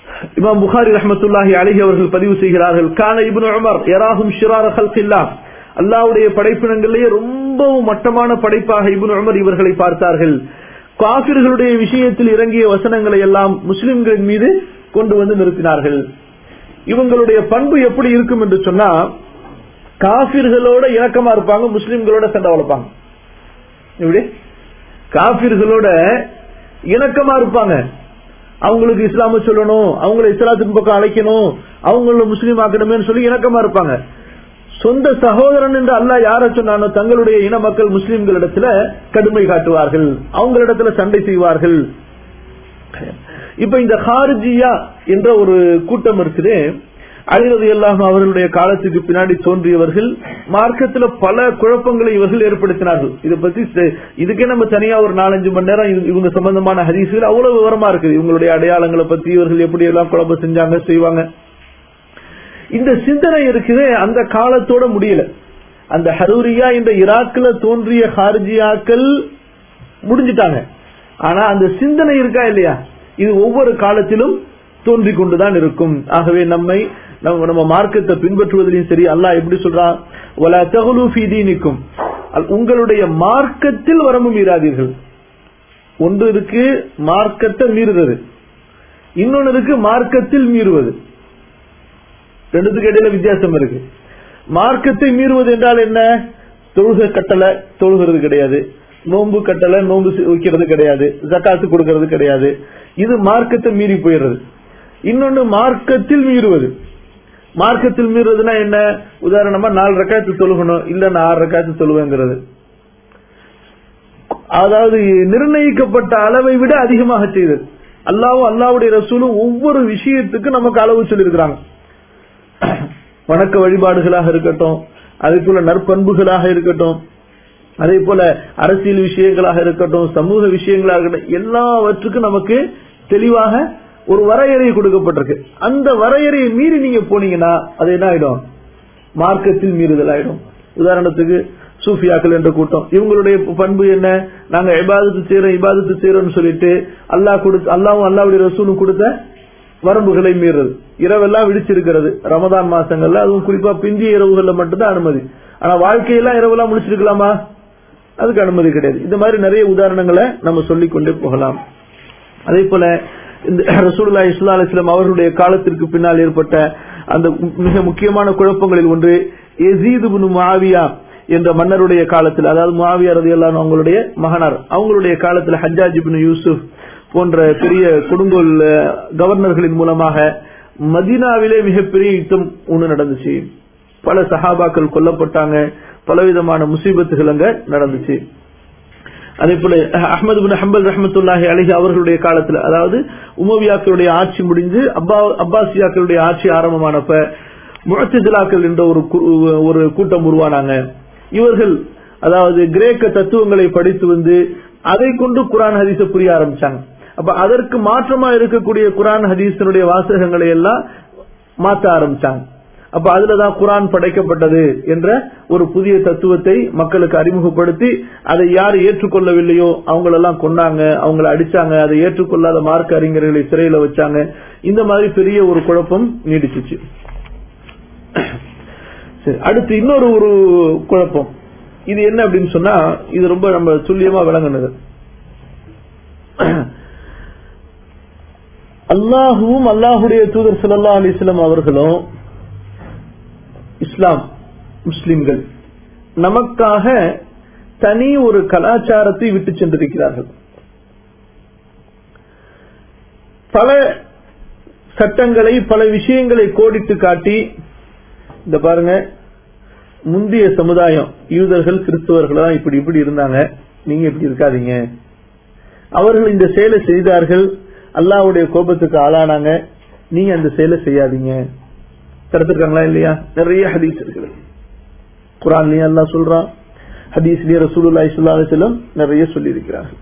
S2: இமாம் புகாரி ரஹமத்துல்லாஹி அலிஹி அவர்கள் பதிவு செய்கிறார்கள் கான இப்னு உமர் யராஹும் ஷிரார ஹல்கில்லா அல்லாவுடைய படைப்பினங்களிலேயே ரொம்பவும் மட்டமான படைப்பாக இப்னு உமர் இவர்களை பார்த்தார்கள் காபிர்களுடைய விஷயத்தில் இறங்கிய வசனங்களை எல்லாம் முஸ்லிம்களின் மீது கொண்டு வந்து நிறுத்தினார்கள் இவங்களுடைய பண்பு எப்படி இருக்கும் என்று சொன்னா காபிர்களோட இணக்கமா இருப்பாங்க முஸ்லிம்களோட சண்டை வளர்ப்பாங்க எப்படி காபிர்களோட இணக்கமா இருப்பாங்க அவங்களுக்கு இஸ்லாம சொல்லணும் அவங்களை இஸ்லாத்தின் பக்கம் அழைக்கணும் அவங்கள முஸ்லீம் ஆக்கணுமே சொல்லி இணக்கமா இருப்பாங்க சொந்த சகோதரன் என்று அல்லாஹ் யார சொன்னானோ தங்களுடைய இன மக்கள் முஸ்லிம்களிடத்துல கடுமை காட்டுவார்கள் அவங்களிடத்துல சண்டை செய்வார்கள் இப்ப இந்த ஹாரிஜியா என்ற ஒரு கூட்டம் இருக்குது அலிரது எல்லாம் அவர்களுடைய காலத்துக்கு பின்னாடி தோன்றியவர்கள் மார்க்கத்துல பல குழப்பங்களை இவர்கள் ஏற்படுத்தினார்கள் இதை பத்தி செ- இதுக்கே நம்ம தனியா ஒரு நாலஞ்சு மணி நேரம் இது- இவங்க சம்பந்தமான ஹதீசுகள் அவ்வளவு விவரமா இருக்குது இவங்களுடைய அடையாளங்களை பத்தி இவர்கள் எப்படி எல்லாம் குழப்பம் செஞ்சாங்க செய்வாங்க இந்த சிந்தனை இருக்குது அந்த காலத்தோட முடியல அந்த ஹரூரியா என்ற ஈராக்ல தோன்றிய ஹார்ஜியாக்கள் முடிஞ்சிட்டாங்க ஆனா அந்த சிந்தனை இருக்கா இல்லையா இது ஒவ்வொரு காலத்திலும் தோன்றிக் கொண்டுதான் இருக்கும் ஆகவே நம்மை நம்ம நம்ம மார்க்கத்தை பின்பற்றுவதிலையும் சரி அல்லாஹ் எப்படி சொல்றான் "வலா தகுலு ஃபீ தீனிக்கும்." அல்- உங்களுடைய மார்க்கத்தில் வரம்பு மீறாதீர்கள் ஒன்று இருக்கு மார்க்கத்தை மீறுவது இன்னொன்னு இருக்கு மார்க்கத்தில் மீறுவது ரெண்டுத்துக்கு இடையில வித்தியாசம் இருக்கு மார்க்கத்தை மீறுவது என்றால் என்ன தொழுக கட்டளை தொழுகிறது கிடையாது நோன்பு கட்டளை நோன்பு செ- வைக்கிறது கிடையாது ஜக்காத்து கொடுக்கிறது கிடையாது இது மார்க்கத்தை மீறி போயிடுறது இன்னொன்னு மார்க்கத்தில் மீறுவது மார்க்கத்தில் மீறுவதுன்னா என்ன உதாரணமா நாலு ரக்காத்து தொழுகணும் இல்ல நான் ஆறு ரக்காத்து தொழுவேங்கிறது அதாவது நிர்ணயிக்கப்பட்ட அளவை விட அதிகமாக செய்தது அல்லாவும் அல்லாவுடைய ரசூலும் ஒவ்வொரு விஷயத்துக்கும் நமக்கு அளவு சொல்லியிருக்கிறாங்க வணக்க வழிபாடுகளாக இருக்கட்டும் அதே போல நற்பண்புகளாக இருக்கட்டும் அதே போல அரசியல் விஷயங்களாக இருக்கட்டும் சமூக விஷயங்களாக இருக்கட்டும் எல்லாவற்றுக்கும் நமக்கு தெளிவாக ஒரு வரையறை கொடுக்கப்பட்டிருக்கு அந்த வரையறையை மீறி நீங்க போனீங்கன்னா அது என்ன ஆயிடும் மார்க்கத்தில் மீறுதல் ஆயிடும் உதாரணத்துக்கு சூஃபியாக்கள் என்ற கூட்டம் இவங்களுடைய பண்பு என்ன நாங்க இபாதத்து செய்யறோம் இபாதத்து செய்யறோம்னு சொல்லிட்டு அல்லாஹ் கொடுத்து அல்லாவும் அல்லாவுடைய ரசூலும் கொடுத்த வரம்புகளை மீறுறது இரவெல்லாம் விழிச்சிருக்கிறது ரமதான் மாசங்கள்ல அதுவும் குறிப்பா பிந்திய இரவுகள்ல மட்டும்தான் அனுமதி ஆனா வாழ்க்கையெல்லாம் இரவெல்லாம் முடிச்சிருக்கலாமா அதுக்கு அனுமதி கிடையாது இந்த மாதிரி நிறைய உதாரணங்களை நம்ம சொல்லிக் கொண்டே போகலாம் அதே போல இந்த ரசூலுல்லா இஸ்லா அலிஸ்லாம் அவர்களுடைய காலத்திற்கு பின்னால் ஏற்பட்ட அந்த மிக முக்கியமான குழப்பங்களில் ஒன்று எசீது பின் முஆவியா என்ற மன்னருடைய காலத்தில் அதாவது முஆவியா ரதியல்லாஹு அவங்களுடைய மகனார் அவங்களுடைய காலத்தில் ஹஜ்ஜாஜ் பின் யூசுப் போன்ற பெரிய கொடுங்கோல் அஹ், கவர்னர்களின் மூலமாக மதீனாவிலே மிகப்பெரிய யுத்தம் ஒன்று நடந்துச்சு பல சஹாபாக்கள் கொல்லப்பட்டாங்க பலவிதமான முசீபத்துகள் அங்க நடந்துச்சு அதே போல அஹ், அஹ்மது பின் ஹம்பல் ரஹமத்துல்லாஹி அலிஹி அவர்களுடைய காலத்துல அதாவது உமவியாக்களுடைய ஆட்சி முடிஞ்சு அப்பா அப்பாசியாக்களுடைய ஆட்சி ஆரம்பமானப்ப முழத்திலாக்கள் என்ற ஒரு கு- ஒரு கூட்டம் உருவானாங்க இவர்கள் அதாவது கிரேக்க தத்துவங்களை படித்து வந்து அதை கொண்டு குரான் ஹதீஸை புரிய ஆரம்பிச்சாங்க அப்ப அதற்கு மாற்றமா இருக்கக்கூடிய குரான் ஹதீஸினுடைய வாசகங்களை எல்லாம் மாற்ற ஆரம்பிச்சாங்க அப்ப அதுலதான் குரான் படைக்கப்பட்டது என்ற ஒரு புதிய தத்துவத்தை மக்களுக்கு அறிமுகப்படுத்தி அதை யார் ஏற்றுக்கொள்ளவில்லையோ அவங்களெல்லாம் கொன்னாங்க அவங்கள அடிச்சாங்க அதை ஏற்றுக்கொள்ளாத மார்க்க அறிஞர்களை சிறையில வச்சாங்க இந்த மாதிரி பெரிய ஒரு குழப்பம் நீடிச்சுச்சு சரி அடுத்து இன்னொரு ஒரு குழப்பம் இது என்ன அப்படின்னு சொன்னா இது ரொம்ப நம்ம துல்லியமா விளங்குனது அல்லாஹுவும் அல்லாஹுடைய தூதர் ஸல்லல்லாஹு அலைஹி வஸல்லம் அவர்களும் இஸ்லாம் முஸ்லிம்கள் நமக்காக தனி ஒரு கலாச்சாரத்தை விட்டு சென்றிருக்கிறார்கள் பல சட்டங்களை பல விஷயங்களை கோடிட்டு காட்டி இந்த பாருங்க முந்தைய சமுதாயம் யூதர்கள் கிறிஸ்தவர்கள் தான் இப்படி இப்படி இருந்தாங்க நீங்க இப்படி இருக்காதீங்க அவர்கள் இந்த செயலை செய்தார்கள் அல்லாஹ்வுடைய கோபத்துக்கு ஆளானாங்க நீங்க அந்த செயலை செய்யாதீங்க தடுத்திருக்காங்களா இல்லையா நிறைய ஹதீஸ் இருக்குது குரான்லயும் அல்லாஹ் சொல்றான் ஹதீஸ்லயே ரசூலுல்லாஹி ஸல்லல்லாஹு அலைஹி வஸல்லம் நிறைய சொல்லி இருக்கிறார்கள்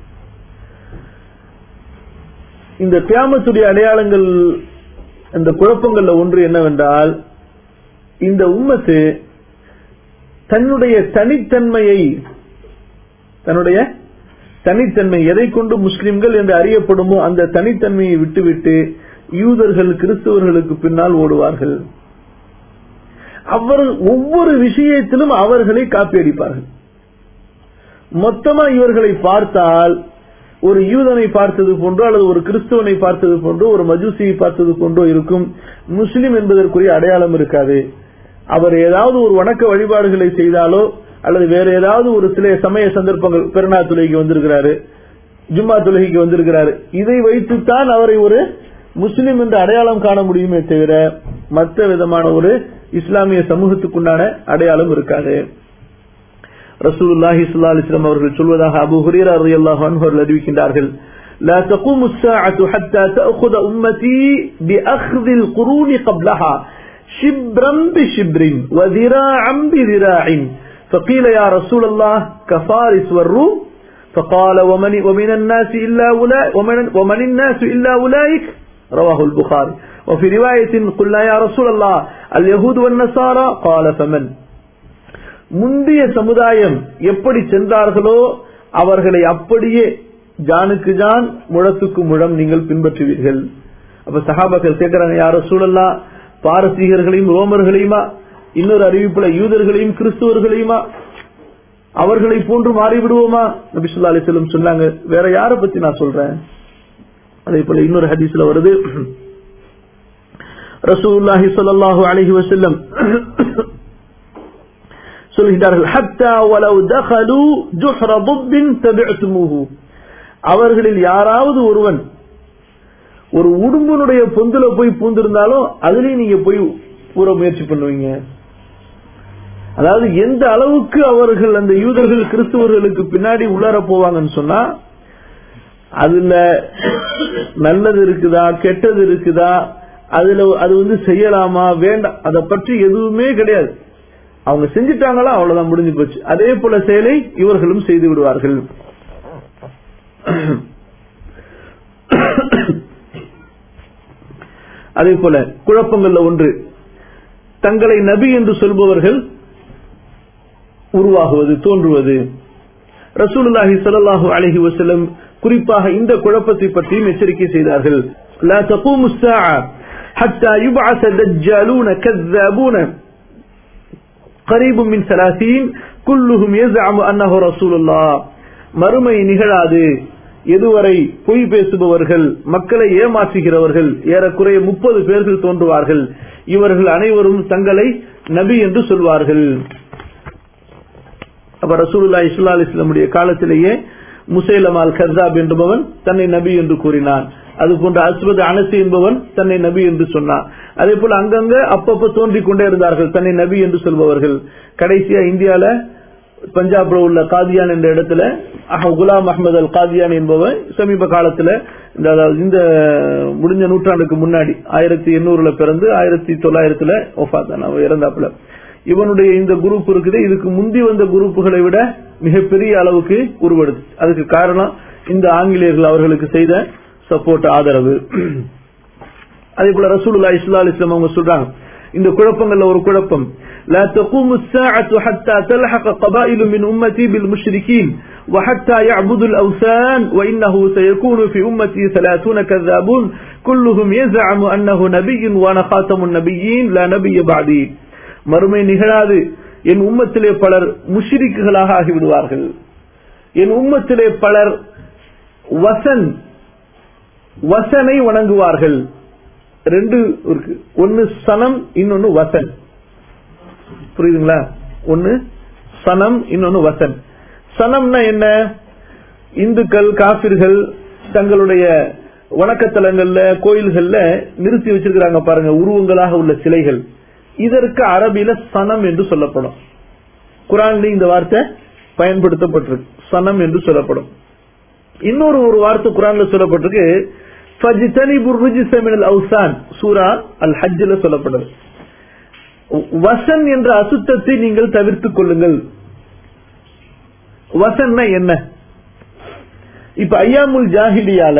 S2: இந்த கியாமத்துடைய அடையாளங்கள் அந்த குழப்பங்கள்ல ஒன்று என்னவென்றால் இந்த உம்மத்து தன்னுடைய தனித்தன்மையை தன்னுடைய தனித்தன்மை எதை கொண்டு முஸ்லிம்கள் என்று அறியப்படுமோ அந்த தனித்தன்மையை விட்டுவிட்டு யூதர்கள் கிறிஸ்தவர்களுக்கு பின்னால் ஓடுவார்கள் அவர் ஒவ்வொரு விஷயத்திலும் அவர்களை காப்பி அடிப்பார்கள் மொத்தமா இவர்களை பார்த்தால் ஒரு யூதனை பார்த்தது போன்றோ அல்லது ஒரு கிறிஸ்துவனை பார்த்தது போன்றோ ஒரு மஜூசியை பார்த்தது போன்றோ இருக்கும் முஸ்லிம் என்பதற்குரிய அடையாளம் இருக்காது அவர் ஏதாவது ஒரு வணக்க வழிபாடுகளை செய்தாலோ அல்லது வேற ஏதாவது ஒரு சில சமய சந்தர்ப்பங்கள் பெருநா தொழுகைக்கு வந்திருக்கிறாரு ஜும்மா தொழுகைக்கு வந்திருக்கிறாரு இதை வைத்துத்தான் அவரை ஒரு முஸ்லிம் என்று அடையாளம் காண முடியுமே தவிர மற்ற விதமான ஒரு இஸ்லாமிய சமூகத்துக்குண்டான அடையாளம் இருக்காது ரசூலுல்லாஹி ஸல்லல்லாஹு அலைஹி வஸல்லம் அவர்கள் சொல்வதாக அபூ ஹுரைரா রাদিয়াল্লাহு அன்ஹு அவர்கள் அறிவிக்கின்றார்கள் لا تقوم الساعة حتى تأخذ أمتي بأخذ القرون قبلها شبرا بشبر وذراعا بذراع فقيل يا رسول الله كفارس والروم فقال ومن, ومن الناس إلا أولئك ومن, ومن الناس إلا أولئك رواه البخاري وفي رواية قلنا يا رسول الله اليهود والنصارى قال فمن முந்தைய சமுதாயம் எப்படி சென்றார்களோ அவர்களை அப்படியே ஜானுக்கு ஜான் முழத்துக்கு முழம் நீங்கள் பின்பற்றுவீர்கள் அப்ப சகாபாக்கள் கேட்கிறாங்க யார சூழல்லா பாரசீகர்களையும் ரோமர்களையுமா இன்னொரு அறிவிப்புல யூதர்களையும் கிறிஸ்துவர்களையுமா அவர்களை போன்று மாறிவிடுவோமா நபிசுல்லா அலிசல்லம் சொன்னாங்க வேற யார பத்தி நான் சொல்றேன் அதே போல இன்னொரு ஹதீஸ்ல வருது ரசூலுல்லாஹி ஸல்லல்லாஹு அலைஹி வஸல்லம் சொல்கிறார்கள் ஹத்தா வலவ் தகலு ஜுஹ்ர துப்பின் தபிஅத்துமூஹு அவர்களில் யாராவது ஒருவன் ஒரு உடும்பனுடைய பொந்துல போய் பூந்திருந்தாலும் அதுலயும் நீங்க போய் பூர முயற்சி பண்ணுவீங்க அதாவது எந்த அளவுக்கு அவர்கள் அந்த யூதர்கள் கிறிஸ்துவர்களுக்கு பின்னாடி உள்ளார போவாங்கன்னு சொன்னா அதுல நல்லது இருக்குதா கெட்டது இருக்குதா அதுல அது வந்து செய்யலாமா வேண்டாம் அதை பற்றி எதுவுமே கிடையாது அவங்க செஞ்சிட்டாங்களா அவ்வளவுதான் முடிஞ்சு போச்சு அதே போல செயலை இவர்களும் செய்து விடுவார்கள் அதே போல குழப்பங்கள்ல ஒன்று தங்களை நபி என்று சொல்பவர்கள் உருவாகுவது தோன்றுவது ரசூலுல்லாஹி ஸல்லல்லாஹு அலைஹி வஸல்லம் குறிப்பாக இந்த குழப்பத்தை பற்றியும் எச்சரிக்கை செய்தார்கள் لا تقوم الساعة حتى يبعث دجالون كذابون قريب من ثلاثين كلهم يزعم أنه رسول الله மறுமை நிகழாது எதுவரை பொய் பேசுபவர்கள் மக்களை ஏமாற்றுகிறவர்கள் ஏறக்குறைய முப்பது பேர்கள் தோன்றுவார்கள் இவர்கள் அனைவரும் தங்களை நபி என்று சொல்வார்கள் அப்ப ரசூலுல்லா இஸ்லா அலிஸ்லமுடைய காலத்திலேயே முசைலமால் கர்தாப் என்பவன் தன்னை நபி என்று கூறினான் அது போன்ற அஸ்வத் அனசி என்பவன் தன்னை நபி என்று சொன்னான் அதே போல அங்கங்க அப்பப்ப தோன்றிக் கொண்டே இருந்தார்கள் தன்னை நபி என்று சொல்பவர்கள் கடைசியா இந்தியால பஞ்சாப்ல உள்ள காதியான் என்ற இடத்துல குலாம் அஹமது அல் காதியான் என்பவன் சமீப காலத்துல இந்த அதாவது இந்த முடிஞ்ச நூற்றாண்டுக்கு முன்னாடி ஆயிரத்தி எண்ணூறுல பிறந்து ஆயிரத்தி தொள்ளாயிரத்துல ஒஃபாத்தான் அவன் இறந்தாப்புல இவனுடைய இந்த குரூப் இருக்குது இதுக்கு முந்தி வந்த குரூப்புகளை விட மிகப்பெரிய அளவுக்கு உருவெடுத்து அதுக்கு காரணம் இந்த ஆங்கிலேயர்கள் அவர்களுக்கு செய்த சப்போர்ட் ஆதரவு அதே போல ரசூலுல்லா இஸ்லா அலிஸ்லாம் அவங்க சொல்றாங்க இந்த குழப்பங்கள்ல ஒரு குழப்பம் لا تقوم الساعة حتى تلحق قبائل من أمتي بالمشركين وحتى يعبدوا الأوثان وإنه سيكون في أمتي ثلاثون كذابون كلهم يزعم أنه نبي وأنا خاتم النبيين لا نبي بعدي மறுமை நிகழாது என் உம்மத்திலே பலர் முஷிரிக்குகளாக ஆகிவிடுவார்கள் என் உம்மத்திலே பலர் வசன் வசனை வணங்குவார்கள் ரெண்டு இருக்கு ஒன்னு சனம் இன்னொன்னு வசன் புரியுதுங்களா ஒன்னு சனம் இன்னொன்னு வசன் சனம்னா என்ன இந்துக்கள் காபிர்கள் தங்களுடைய வணக்கத்தலங்கள்ல கோயில்கள்ல நிறுத்தி வச்சிருக்கிறாங்க பாருங்க உருவங்களாக உள்ள சிலைகள் இதற்கு அரபில சனம் என்று சொல்லப்படும் குரான்ல இந்த வார்த்தை பயன்படுத்தப்பட்டிருக்கு சனம் என்று சொல்லப்படும் இன்னொரு ஒரு வார்த்தை குரான்ல சொல்லப்பட்டிருக்கு சூரா அல் ஹஜ்ல சொல்லப்படுது வசன் என்ற அசுத்தத்தை நீங்கள் தவிர்த்துக் கொள்ளுங்கள் வசன்னா என்ன இப்ப ஐயாமுல் ஜாஹிலியால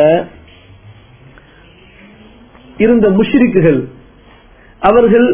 S2: இருந்த முஷ்ரிக்குகள் அவர்கள்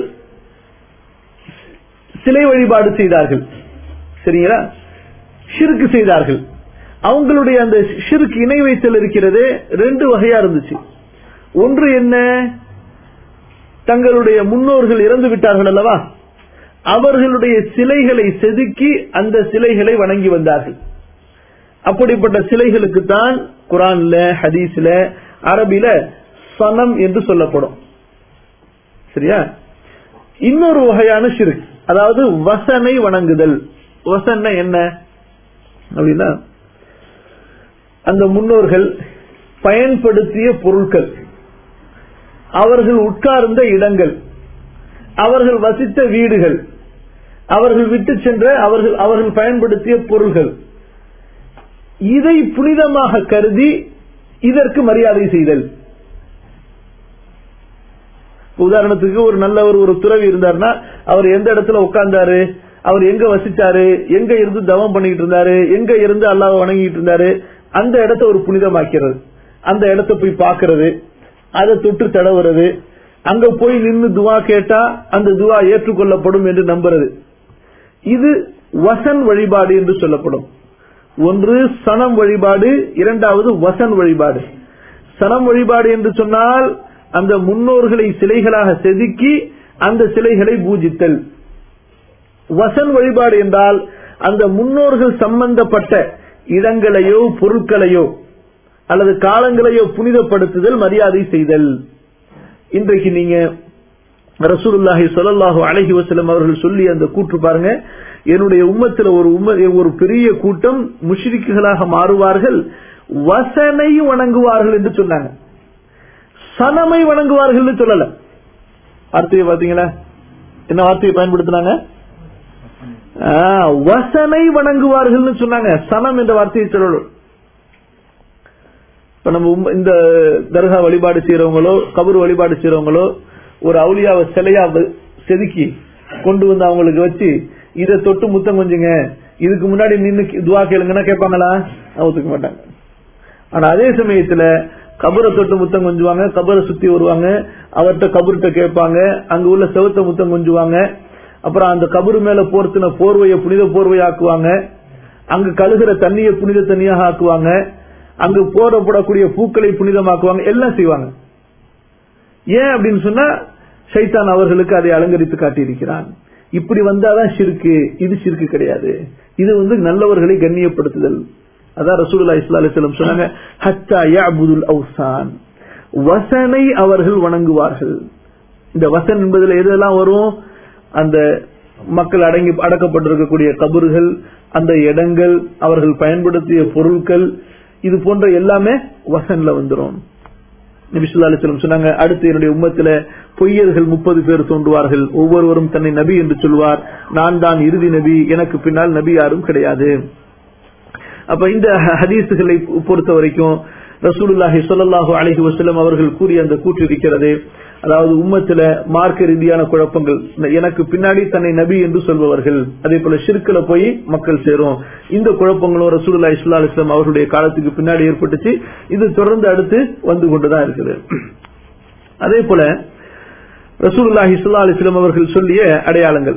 S2: சிலை வழிபாடு செய்தார்கள் சரிங்களா ஷிருக்கு செய்தார்கள் அவங்களுடைய அந்த ஷிருக்கு இணை வைத்தல் இருக்கிறது ரெண்டு வகையா இருந்துச்சு ஒன்று என்ன தங்களுடைய முன்னோர்கள் இறந்து விட்டார்கள் அல்லவா அவர்களுடைய சிலைகளை செதுக்கி அந்த சிலைகளை வணங்கி வந்தார்கள் அப்படிப்பட்ட சிலைகளுக்கு தான் குரான்ல ஹதீஸ்ல அரபில சனம் என்று சொல்லப்படும் சரியா இன்னொரு வகையான ஷிர்க் அதாவது வசனை வணங்குதல் வசன என்ன அப்படின்னா அந்த முன்னோர்கள் பயன்படுத்திய பொருட்கள் அவர்கள் உட்கார்ந்த இடங்கள் அவர்கள் வசித்த வீடுகள் அவர்கள் விட்டு சென்ற அவர்கள் அவர்கள் பயன்படுத்திய பொருள்கள் இதை புனிதமாக கருதி இதற்கு மரியாதை செய்தல் உதாரணத்துக்கு ஒரு நல்ல ஒரு ஒரு துறவி இருந்தாருன்னா அவர் எந்த இடத்துல உட்கார்ந்தாரு அவர் எங்க வசிச்சாரு எங்க இருந்து தவம் பண்ணிட்டு இருந்தாரு எங்க இருந்து அல்லாஹ் வணங்கிட்டு இருந்தாரு அந்த இடத்த ஒரு புனிதமாக்கிறது அந்த இடத்த போய் பார்க்கிறது அதை தொட்டு தடவுறது அங்க போய் நின்று துவா கேட்டா அந்த துவா ஏற்றுக்கொள்ளப்படும் என்று நம்புறது இது வசன் வழிபாடு என்று சொல்லப்படும் ஒன்று சனம் வழிபாடு இரண்டாவது வசன் வழிபாடு சனம் வழிபாடு என்று சொன்னால் அந்த முன்னோர்களை சிலைகளாக செதுக்கி அந்த சிலைகளை பூஜித்தல் வசன் வழிபாடு என்றால் அந்த முன்னோர்கள் சம்பந்தப்பட்ட இடங்களையோ பொருட்களையோ அல்லது காலங்களையோ புனிதப்படுத்துதல் மரியாதை செய்தல் இன்றைக்கு நீங்க ரசூலுல்லாஹி ஸல்லல்லாஹு அலைஹி வஸல்லம் அவர்கள் சொல்லி அந்த கூற்று பாருங்க என்னுடைய உம்மத்துல ஒரு உம்ம ஒரு பெரிய கூட்டம் முஷ்ரிக்குகளாக மாறுவார்கள் வசனை வணங்குவார்கள் என்று சொன்னாங்க சனமை வணங்குவார்கள் சொல்லல வார்த்தையை பாத்தீங்களா என்ன வார்த்தையை பயன்படுத்தினாங்க வசனை வணங்குவார்கள் சொன்னாங்க சனம் என்ற வார்த்தையை சொல்லணும் இப்ப நம்ம இந்த தர்கா வழிபாடு செய்யறவங்களோ கபர் வழிபாடு செய்யறவங்களோ ஒரு அவுளியாவை சிலையா செதுக்கி கொண்டு வந்து அவங்களுக்கு வச்சு இதை தொட்டு முத்தம் கொஞ்சுங்க இதுக்கு முன்னாடி நின்று துவா கேளுங்கன்னா கேட்பாங்களா ஒத்துக்க மாட்டாங்க ஆனா அதே சமயத்துல கபரை தொட்டு முத்தம் கொஞ்சுவாங்க கபரை சுத்தி வருவாங்க அவர்கிட்ட கபர்கிட்ட கேட்பாங்க அங்க உள்ள செவத்த முத்தம் கொஞ்சுவாங்க அப்புறம் அந்த கபரு மேல போர்த்தின போர்வையை புனித போர்வையாக்குவாங்க அங்கு கழுகிற தண்ணியை புனித தண்ணியாக ஆக்குவாங்க அங்கு போடப்படக்கூடிய பூக்களை புனிதமாக்குவாங்க எல்லாம் செய்வாங்க ஏன் அப்படின்னு சொன்னா சைத்தான் அவர்களுக்கு அதை அலங்கரித்து காட்டியிருக்கிறான் இப்படி வந்தாதான் சிறுக்கு இது சிறுக்கு கிடையாது இது வந்து நல்லவர்களை கண்ணியப்படுத்துதல் அதான் ரசூலுல்லா இஸ்லா அலிஸ்லம் சொன்னாங்க ஹத்தா யாபுதுல் அவுசான் வசனை அவர்கள் வணங்குவார்கள் இந்த வசன் என்பதுல எதெல்லாம் வரும் அந்த மக்கள் அடங்கி அடக்கப்பட்டிருக்கக்கூடிய கபறுகள் அந்த இடங்கள் அவர்கள் பயன்படுத்திய பொருட்கள் இது போன்ற எல்லாமே வசன்ல வந்துடும் நபிசுல்லா அலிஸ்லம் சொன்னாங்க அடுத்து என்னுடைய உம்மத்தில பொய்யர்கள் முப்பது பேர் தோன்றுவார்கள் ஒவ்வொருவரும் தன்னை நபி என்று சொல்வார் நான் தான் இறுதி நபி எனக்கு பின்னால் நபி யாரும் கிடையாது அப்ப இந்த ஹதீசுகளை பொறுத்த வரைக்கும் ரசூலுல்லாஹி சொல்லல்லாஹு அலஹி வசலம் அவர்கள் கூறிய அந்த கூற்று இருக்கிறது அதாவது உம்மத்தில மார்க்க ரீதியான குழப்பங்கள் எனக்கு பின்னாடி தன்னை நபி என்று சொல்பவர்கள் அதே போல ஷிர்கில போய் மக்கள் சேரும் இந்த குழப்பங்களும் ரசூலுல்லா இஸ்லா அலிஸ்லாம் அவர்களுடைய காலத்துக்கு பின்னாடி ஏற்பட்டுச்சு இது தொடர்ந்து அடுத்து வந்து கொண்டுதான் இருக்குது அதே போல ரசூலுல்லா இஸ்லா அலிஸ்லாம் அவர்கள் சொல்லிய அடையாளங்கள்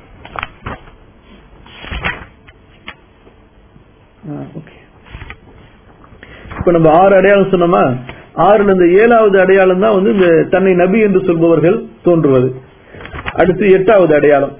S2: இப்ப நம்ம ஆறு அடையாளம் சொன்னோமா ஆறுல இந்த ஏழாவது அடையாளம் தான் வந்து இந்த தன்னை நபி என்று சொல்பவர்கள் தோன்றுவது அடுத்து எட்டாவது அடையாளம்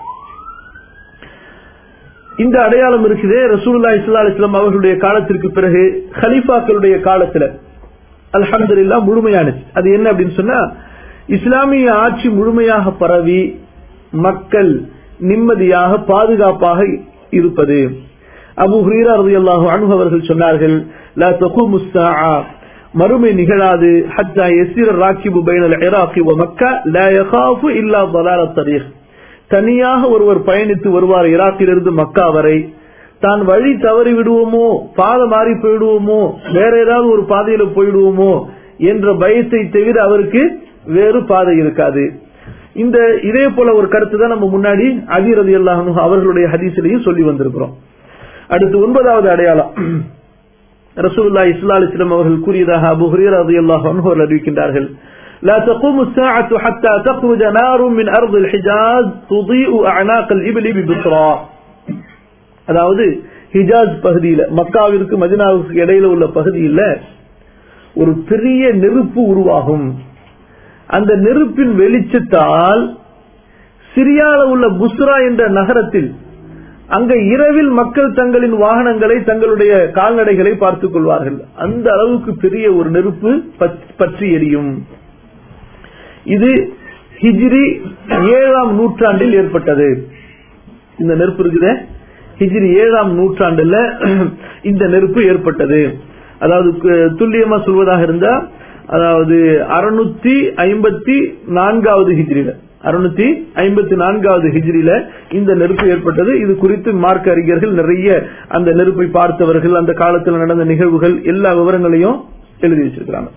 S2: இந்த அடையாளம் இருக்குதே ரசூல்லா இஸ்லா இஸ்லாம் அவர்களுடைய காலத்திற்கு பிறகு ஹலீஃபாக்களுடைய காலத்துல அல்ஹம்துல்லா முழுமையானது அது என்ன அப்படின்னு சொன்னா இஸ்லாமிய ஆட்சி முழுமையாக பரவி மக்கள் நிம்மதியாக பாதுகாப்பாக இருப்பது அபு ஹுரீரா ரலியல்லாஹு அன்ஹு அவர்கள் சொன்னார்கள் லா தகுமு ஸாஆ மறுமை நிகழாது ஹத்தா யஸீர ராக்கிபு பைனல் இராக்கி வ மக்கா லா யகாஃபு இல்லா ضلال தரீக் தனியாக ஒருவர் பயணித்து வருவார் ஈராக்கிலிருந்து மக்கா வரை தான் வழி தவறி விடுவோமோ பாதை மாறி போயிடுவோமோ வேற ஏதாவது ஒரு பாதையில போயிடுவோமோ என்ற பயத்தை தவிர அவருக்கு வேறு பாதை இருக்காது இந்த இதே போல ஒரு கருத்து தான் நம்ம முன்னாடி அஜீர் ரதி அல்லாஹ் அவர்களுடைய ஹதீசிலையும் சொல்லி வந்திருக்கிறோம் அடுத்து ஒன்பதாவது அடையாளம் ரசூல்லா இஸ்லா அலிஸ்லாம் அவர்கள் கூறியதாக அபு ஹுரேரா ரலியல்லாஹு அன்ஹு அவர்கள் அறிவிக்கின்றார்கள் لا تقوم الساعة حتى تخرج نار من أرض الحجاز تضيء أعناق الإبل ببصرى அதாவது ஹிஜாஸ் பகுதியில மக்காவிற்கு மதினாவுக்கு இடையில உள்ள பகுதியில ஒரு பெரிய நெருப்பு உருவாகும் அந்த நெருப்பின் வெளிச்சத்தால் சிரியால உள்ள புஸ்ரா என்ற நகரத்தில் அங்க இரவில் மக்கள் தங்களின் வாகனங்களை தங்களுடைய கால்நடைகளை பார்த்துக் கொள்வார்கள் அந்த அளவுக்கு பெரிய ஒரு நெருப்பு பற்- பற்றி எரியும் இது ஹிஜ்ரி ஏழாம் நூற்றாண்டில் ஏற்பட்டது இந்த நெருப்பு இருக்குதே ஹிஜ்ரி ஏழாம் நூற்றாண்டுல இந்த நெருப்பு ஏற்பட்டது அதாவது கு- துல்லியமா சொல்வதாக இருந்தா அதாவது அறுநூத்தி ஐம்பத்தி நான்காவது ஹிஜ்ரில அறுநூத்தி ஐம்பத்தி நான்காவது ஹிஜ்ரில இந்த நெருப்பு ஏற்பட்டது இது குறித்து மார்க்க அறிஞர்கள் நிறைய அந்த நெருப்பை பார்த்தவர்கள் அந்த காலத்தில் நடந்த நிகழ்வுகள் எல்லா விவரங்களையும் எழுதி வச்சிருக்கிறாங்க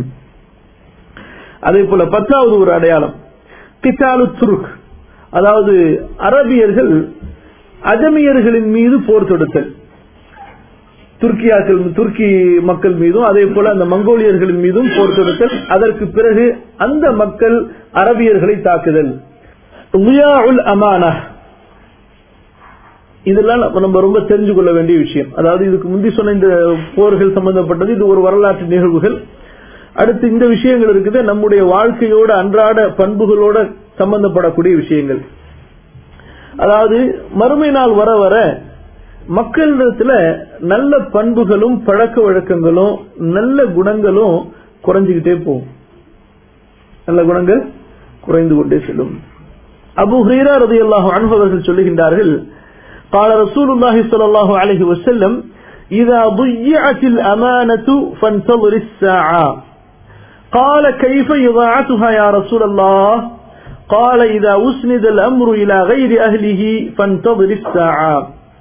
S2: அதே போல பத்தாவது ஒரு அடையாளம் கிட்டாலு துருக் அதாவது அரபியர்கள் அஜமியர்களின் மீது போர் தொடுத்தல் துர்க்கியாக்கள் துருக்கி மக்கள் மீதும் அதே போல அந்த மங்கோலியர்களின் மீதும் போர் தொடுத்தல் அதற்கு பிறகு அந்த மக்கள் அரபியர்களை தாக்குதல் லியாஉல் அமானா இதெல்லாம் நம்ம- நம்ம ரொம்ப தெரிஞ்சு கொள்ள வேண்டிய விஷயம் அதாவது இதுக்கு முந்தி சொன்ன இந்த போர்கள் சம்பந்தப்பட்டது இது ஒரு வரலாற்று நிகழ்வுகள் அடுத்து இந்த விஷயங்கள் இருக்குது நம்முடைய வாழ்க்கையோட அன்றாட பண்புகளோட சம்பந்தப்படக்கூடிய விஷயங்கள் அதாவது மறுமை நாள் வர வர மக்களிடத்துல நல்ல பண்புகளும் பழக்க வழக்கங்களும் நல்ல குணங்களும் குறைஞ்சுக்கிட்டே போகும் நல்ல குணங்கள் குறைந்து கொண்டே செல்லும் அபு ஹுரேரா ரலியல்லாஹு அன்ஹு அவர்கள் சொல்லுகின்றார்கள் قال رسول الله صلى الله عليه وسلم إذا ضيعت الأمانة فانتظر الساعة قال كيف إضاعتها يا رسول الله قال إذا أسند الأمر إلى غير أهله فانتظر الساعة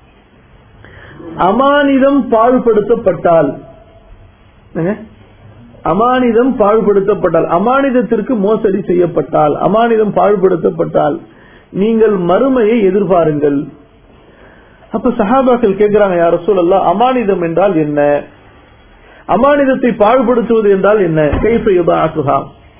S2: அமானிதம் பாழ்படுத்தப்பட்டால் என்னங்க? அமானிதம் பாழ்படுத்தப்பட்டால் அமானிதத்திற்கு மோசடி செய்யப்பட்டால் அமானிதம் பாழ்படுத்தப்பட்டால் நீங்கள் மறுமையை எதிர்பாருங்கள் அப்ப சஹாபாக்கள் கேட்கிறாங்க யார சொல்லலாம் அமானிதம் என்றால் என்ன அமானிதத்தை பாழ்படுத்துவது என்றால் என்ன கைஃப யுதாசுகா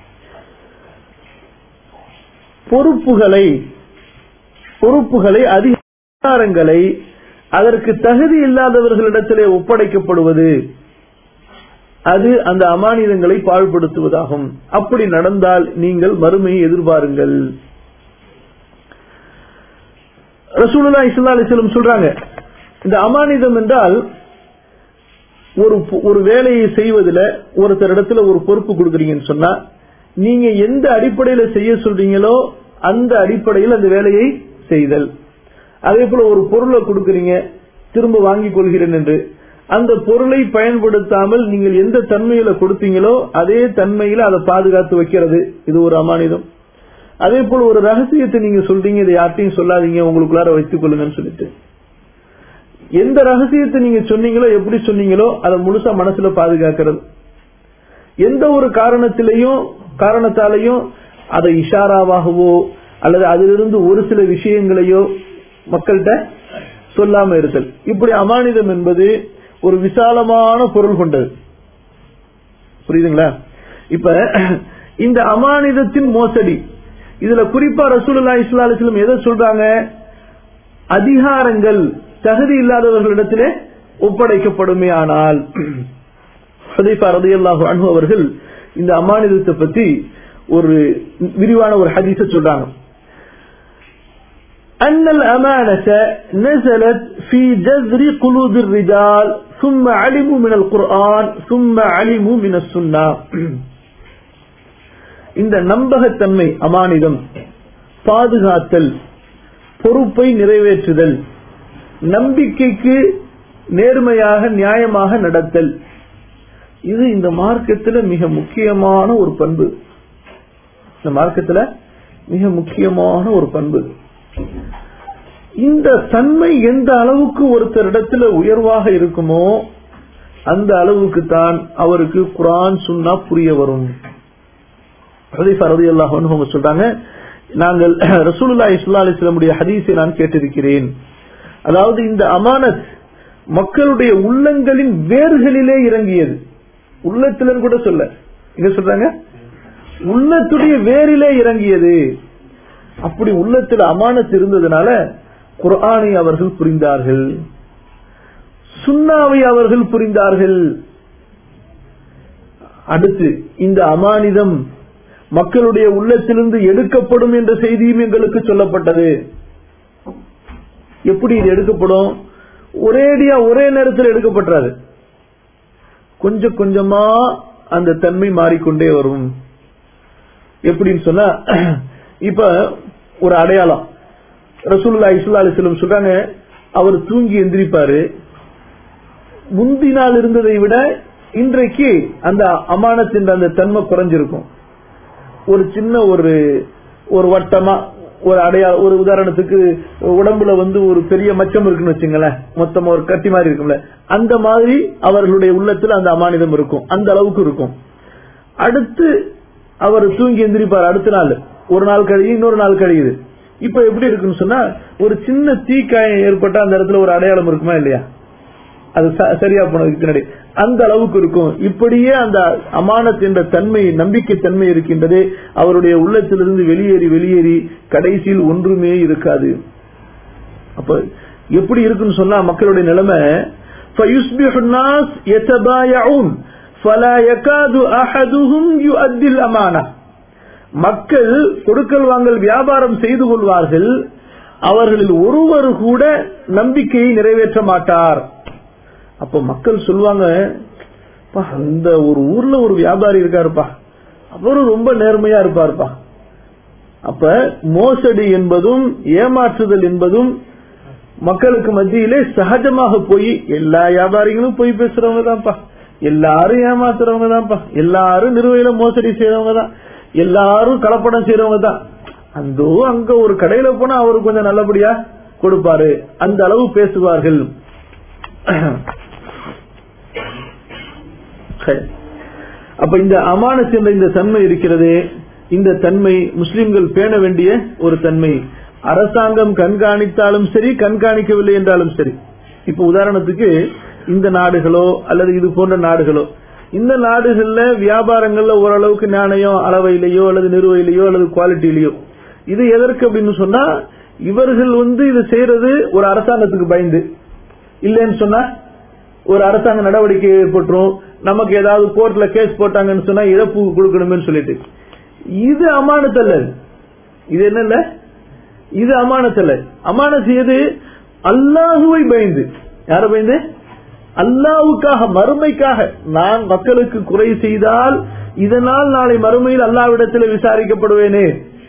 S2: பொறுப்புகளை பொறுப்புகளை அதிகாரங்களை அதற்கு தகுதி இல்லாதவர்களிடத்திலே ஒப்படைக்கப்படுவது அது அந்த அமானிதங்களை பாழ்படுத்துவதாகும் அப்படி நடந்தால் நீங்கள் மறுமையை எதிர்பாருங்கள் ரசூலுல்லா இஸ்லா அலிஸ்லம் சொல்றாங்க இந்த அமானிதம் என்றால் ஒரு ஒரு வேலையை செய்வதில் ஒருத்தர் இடத்துல ஒரு பொறுப்பு கொடுக்குறீங்கன்னு சொன்னா நீங்க எந்த அடிப்படையில செய்ய சொல்றீங்களோ அந்த அடிப்படையில் அந்த வேலையை செய்தல் அதே போல ஒரு பொருளை கொடுக்குறீங்க திரும்ப வாங்கிக் கொள்கிறேன் என்று அந்த பொருளை பயன்படுத்தாமல் நீங்கள் எந்த தன்மையில கொடுத்தீங்களோ அதே தன்மையில அதை பாதுகாத்து வைக்கிறது இது ஒரு அமானிதம் அதே போல ஒரு ரகசியத்தை நீங்க சொல்றீங்க இதை யார்ட்டையும் சொல்லாதீங்க உங்களுக்குள்ளார வைத்துக் கொள்ளுங்கன்னு சொல்லிட்டு எந்த ரகசியத்தை நீங்க சொன்னீங்களோ எப்படி சொன்னீங்களோ அதை முழுசா மனசுல பாதுகாக்கிறது எந்த ஒரு காரணத்திலையும் காரணத்தாலையும் அதை இஷாராவாகவோ அல்லது அதிலிருந்து ஒரு சில விஷயங்களையோ மக்கள்கிட்ட சொல்லாம இருத்தல் இப்படி அமானிதம் என்பது ஒரு விசாலமான பொருள் கொண்டது புரியுதுங்களா இப்ப இந்த அமானிதத்தின் மோசடி இதுல குறிப்பா ரசூலுல்லா இஸ்லா அலிஸ்லம் எதை சொல்றாங்க அதிகாரங்கள் தகுதி இல்லாதவர்களிடத்திலே ஒப்படைக்கப்படுமே ஆனால் ரதியல்லாஹு அன்பு அவர்கள் இந்த அமானிதத்தை பத்தி ஒரு விரிவான ஒரு ஹதீஸ சொல்றாங்க أن الأمانة نزلت في جذر قلوب الرجال ثم علموا من القرآن ثم علموا من السنة இந்த நம்பகத்தன்மை அமானிதம் பாதுகாத்தல் பொறுப்பை நிறைவேற்றுதல் நம்பிக்கைக்கு நேர்மையாக நியாயமாக நடத்தல் இது இந்த மார்க்கத்தில் மிக முக்கியமான ஒரு பண்பு இந்த மார்க்கத்தில் மிக முக்கியமான ஒரு பண்பு இந்த தன்மை எந்த அளவுக்கு ஒருத்தரிடத்துல உயர்வாக இருக்குமோ அந்த அளவுக்கு தான் அவருக்கு குரான் சுன்னா புரிய வரும் அவங்க சொல்றாங்க நாங்கள் ரசூலுல்லா இஸ்லா அலிஸ்லமுடைய ஹதீஸை நான் கேட்டிருக்கிறேன் அதாவது இந்த அமானத் மக்களுடைய உள்ளங்களின் வேர்களிலே இறங்கியது உள்ளத்திலன்னு கூட சொல்ல என்ன சொல்றாங்க உள்ளத்துடைய வேரிலே இறங்கியது அப்படி உள்ளத்தில் அமானத் இருந்ததுனால குர்ஆனை அவர்கள் புரிந்தார்கள் சுண்ணாவை அவர்கள் புரிந்தார்கள் அடுத்து இந்த அமானிதம் மக்களுடைய உள்ளத்திலிருந்து எடுக்கப்படும் என்ற செய்தியும் எங்களுக்கு சொல்லப்பட்டது எப்படி இது எடுக்கப்படும் ஒரேடியா ஒரே நேரத்தில் எடுக்கப்பட்டாது கொஞ்சம் கொஞ்சமா அந்த தன்மை மாறிக்கொண்டே வரும் எப்படின்னு சொன்னா இப்ப ஒரு அடையாளம் ரசூல்லா இஸ்லா அலிஸ்லம் சொல்றாங்க அவர் தூங்கி எந்திரிப்பாரு முந்தி நாள் இருந்ததை விட இன்றைக்கு அந்த அமானத்தின் அந்த தன்மை குறைஞ்சிருக்கும் ஒரு சின்ன ஒரு ஒரு வட்டமா ஒரு அடையாள ஒரு உதாரணத்துக்கு உடம்புல வந்து ஒரு பெரிய மச்சம் இருக்குன்னு வச்சுங்களேன் மொத்தமா ஒரு கட்டி மாதிரி இருக்கும்ல அந்த மாதிரி அவர்களுடைய உள்ளத்துல அந்த அமானிதம் இருக்கும் அந்த அளவுக்கு இருக்கும் அடுத்து அவர் தூங்கி எந்திரிப்பார் அடுத்த நாள் ஒரு நாள் கழியுது இன்னொரு நாள் கழியுது இப்ப எப்படி இருக்குன்னு சொன்னா ஒரு சின்ன தீக்காயம் ஏற்பட்ட அந்த இடத்துல ஒரு அடையாளம் இருக்குமா இல்லையா அது ச- சரியா போனதுக்கு பின்னாடி அந்த அளவுக்கு இருக்கும் இப்படியே அந்த அமானத் என்ற தன்மை நம்பிக்கை தன்மை இருக்கின்றது அவருடைய உள்ளத்திலிருந்து வெளியேறி வெளியேறி கடைசியில் ஒன்றுமே இருக்காது அப்ப எப்படி இருக்குன்னு சொன்னா மக்களுடைய நிலைமை فَيُصْبِحُ النَّاسُ يَتَبَايَعُونَ فَلَا يَكَادُ أَحَدُهُمْ يُؤَدِّي الْأَمَانَةَ மக்கள் கொடுக்கல் வாங்கல் வியாபாரம் செய்து கொள்வார்கள் அவர்களில் ஒருவர் கூட நம்பிக்கையை நிறைவேற்ற மாட்டார் அப்ப மக்கள் சொல்லுவாங்க "பா, அந்த ஒரு ஊர்ல ஒரு வியாபாரி இருக்காருப்பா அவரும் ரொம்ப நேர்மையா இருப்பாருப்பா அப்ப மோசடி என்பதும் ஏமாற்றுதல் என்பதும் மக்களுக்கு மத்தியிலே சகஜமாக போய் எல்லா வியாபாரிகளும் போய் பேசுறவங்க தான்ப்பா எல்லாரும் ஏமாத்துறவங்க தான்ப்பா எல்லாரும் நிறுவையில மோசடி செய்யறவங்க தான் எல்லாரும் கலப்படம் செய்யறவங்க தான் அந்த அங்க ஒரு கடையில போனா அவரு கொஞ்சம் நல்லபடியா கொடுப்பாரு அந்த அளவு பேசுவார்கள் சரி. அப்ப இந்த அமானத் என்ற இந்த தன்மை இருக்கிறது இந்த தன்மை முஸ்லிம்கள் பேண வேண்டிய ஒரு தன்மை அரசாங்கம் கண்காணித்தாலும் சரி கண்காணிக்கவில்லை என்றாலும் சரி இப்ப உதாரணத்துக்கு இந்த நாடுகளோ அல்லது இது போன்ற நாடுகளோ இந்த நாடுகள்ல வியாபாரங்கள்ல ஓரளவுக்கு நாணயம் அளவையிலேயோ அல்லது நிறுவையிலேயோ அல்லது குவாலிட்டியிலேயோ இது எதற்கு அப்படின்னு சொன்னா இவர்கள் வந்து இது செய்யறது ஒரு அரசாங்கத்துக்கு பயந்து இல்லைன்னு சொன்னா ஒரு அரசாங்க நடவடிக்கை ஏற்பட்டுரும் நமக்கு ஏதாவது கோர்ட்ல கேஸ் போட்டாங்கன்னு சொன்னா இழப்பு கொடுக்கணும்னு சொல்லிட்டு இது அமானத்தல்ல இது என்னல்ல இது அமானத்தல்ல அமானத் எது அல்லாஹுவை பயந்து யார பயந்து அல்லாவுக்காக மறுமைக்காக நான் மக்களுக்கு குறை செய்தால் இதனால் நாளை மறுமையில் அல்லாவிடத்தில் விசாரிக்கப்படுவேனே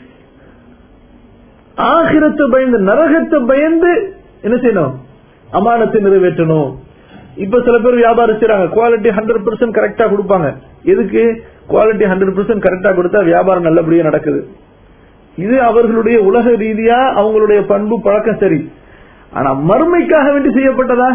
S2: ஆகிரத்தை பயந்து நரகத்தை பயந்து என்ன செய்யணும் அமானத்தை நிறைவேற்றணும் இப்ப சில பேர் வியாபாரம் செய்றாங்க குவாலிட்டி ஹண்ட்ரட் பர்சன்ட் கரெக்டா கொடுப்பாங்க எதுக்கு குவாலிட்டி ஹண்ட்ரட் பர்சன்ட் கரெக்டா கொடுத்தா வியாபாரம் நல்லபடியா நடக்குது இது அவர்களுடைய உலக ரீதியா அவங்களுடைய பண்பு பழக்கம் சரி ஆனா மறுமைக்காக வேண்டி செய்யப்பட்டதா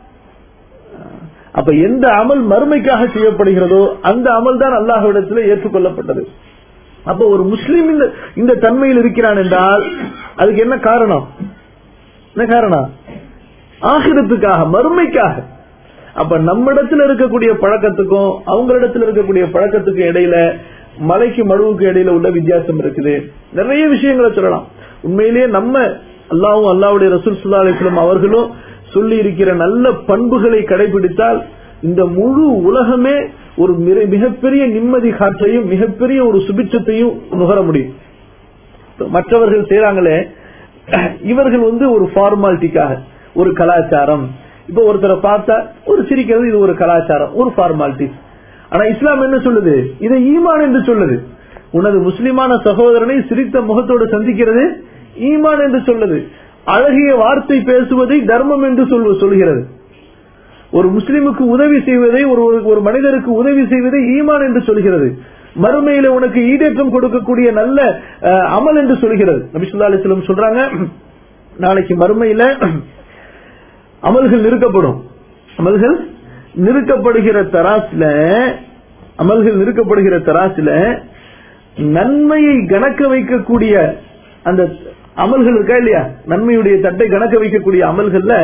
S2: அப்ப எந்த அமல் மறுமைக்காக செய்யப்படுகிறதோ அந்த அமல் தான் அல்லாஹ்விடத்தில் ஏற்றுக்கொள்ளப்பட்டது அப்ப ஒரு முஸ்லீம் இந்த இந்த தன்மையில் இருக்கிறான் என்றால் அதுக்கு என்ன காரணம் என்ன காரணம் ஆகிரத்துக்காக மறுமைக்காக அப்ப நம்மிடத்தில் இருக்கக்கூடிய பழக்கத்துக்கும் அவங்களிடத்தில் இருக்கக்கூடிய பழக்கத்துக்கும் இடையில மலைக்கு மடுவுக்கு இடையில உள்ள வித்தியாசம் இருக்குது நிறைய விஷயங்களை சொல்லலாம் உண்மையிலேயே நம்ம அல்லாவும் அல்லாவுடைய ரசூல் சுல்லா அலிஸ்லாம் அவர்களும் சொல்லி இருக்கிற நல்ல பண்புகளை கடைபிடித்தால் இந்த முழு உலகமே ஒரு மிர- மிகப்பெரிய நிம்மதி காற்றையும் மிகப்பெரிய ஒரு சுபிட்சத்தையும் நுகர முடியும் மற்றவர்கள் செய்றாங்களே இவர்கள் வந்து ஒரு ஃபார்மாலிட்டிக்காக ஒரு கலாச்சாரம் இப்ப ஒருத்தரை பார்த்தா ஒரு சிரிக்கிறது இது ஒரு கலாச்சாரம் ஒரு ஃபார்மாலிட்டி ஆனா இஸ்லாம் என்ன சொல்லுது இதை ஈமான் என்று சொல்லுது உனது முஸ்லிமான சகோதரனை சிரித்த முகத்தோடு சந்திக்கிறது ஈமான் என்று சொல்லுது அழகிய வார்த்தை பேசுவதை தர்மம் என்று சொல்வது சொல்கிறது ஒரு முஸ்லிமுக்கு உதவி செய்வதை ஒரு ஒரு மனிதருக்கு உதவி செய்வதை ஈமான் என்று சொல்கிறது மறுமையில உனக்கு ஈடேற்றம் கொடுக்கக்கூடிய நல்ல அஹ், அமல் என்று சொல்கிறது நபிசுல்லா அலிஸ்லம் சொல்றாங்க நாளைக்கு மறுமையில அமல்கள் நிறுக்கப்படும் அமல்கள் நிறுக்கப்படுகிற தராசுல அமல்கள் நிறுக்கப்படுகிற தராசுல நன்மையை கணக்க வைக்கக்கூடிய அந்த அமல்கள் இருக்கா இல்லையா நன்மையுடைய தட்டை கணக்க வைக்கக்கூடிய அமல்கள்ல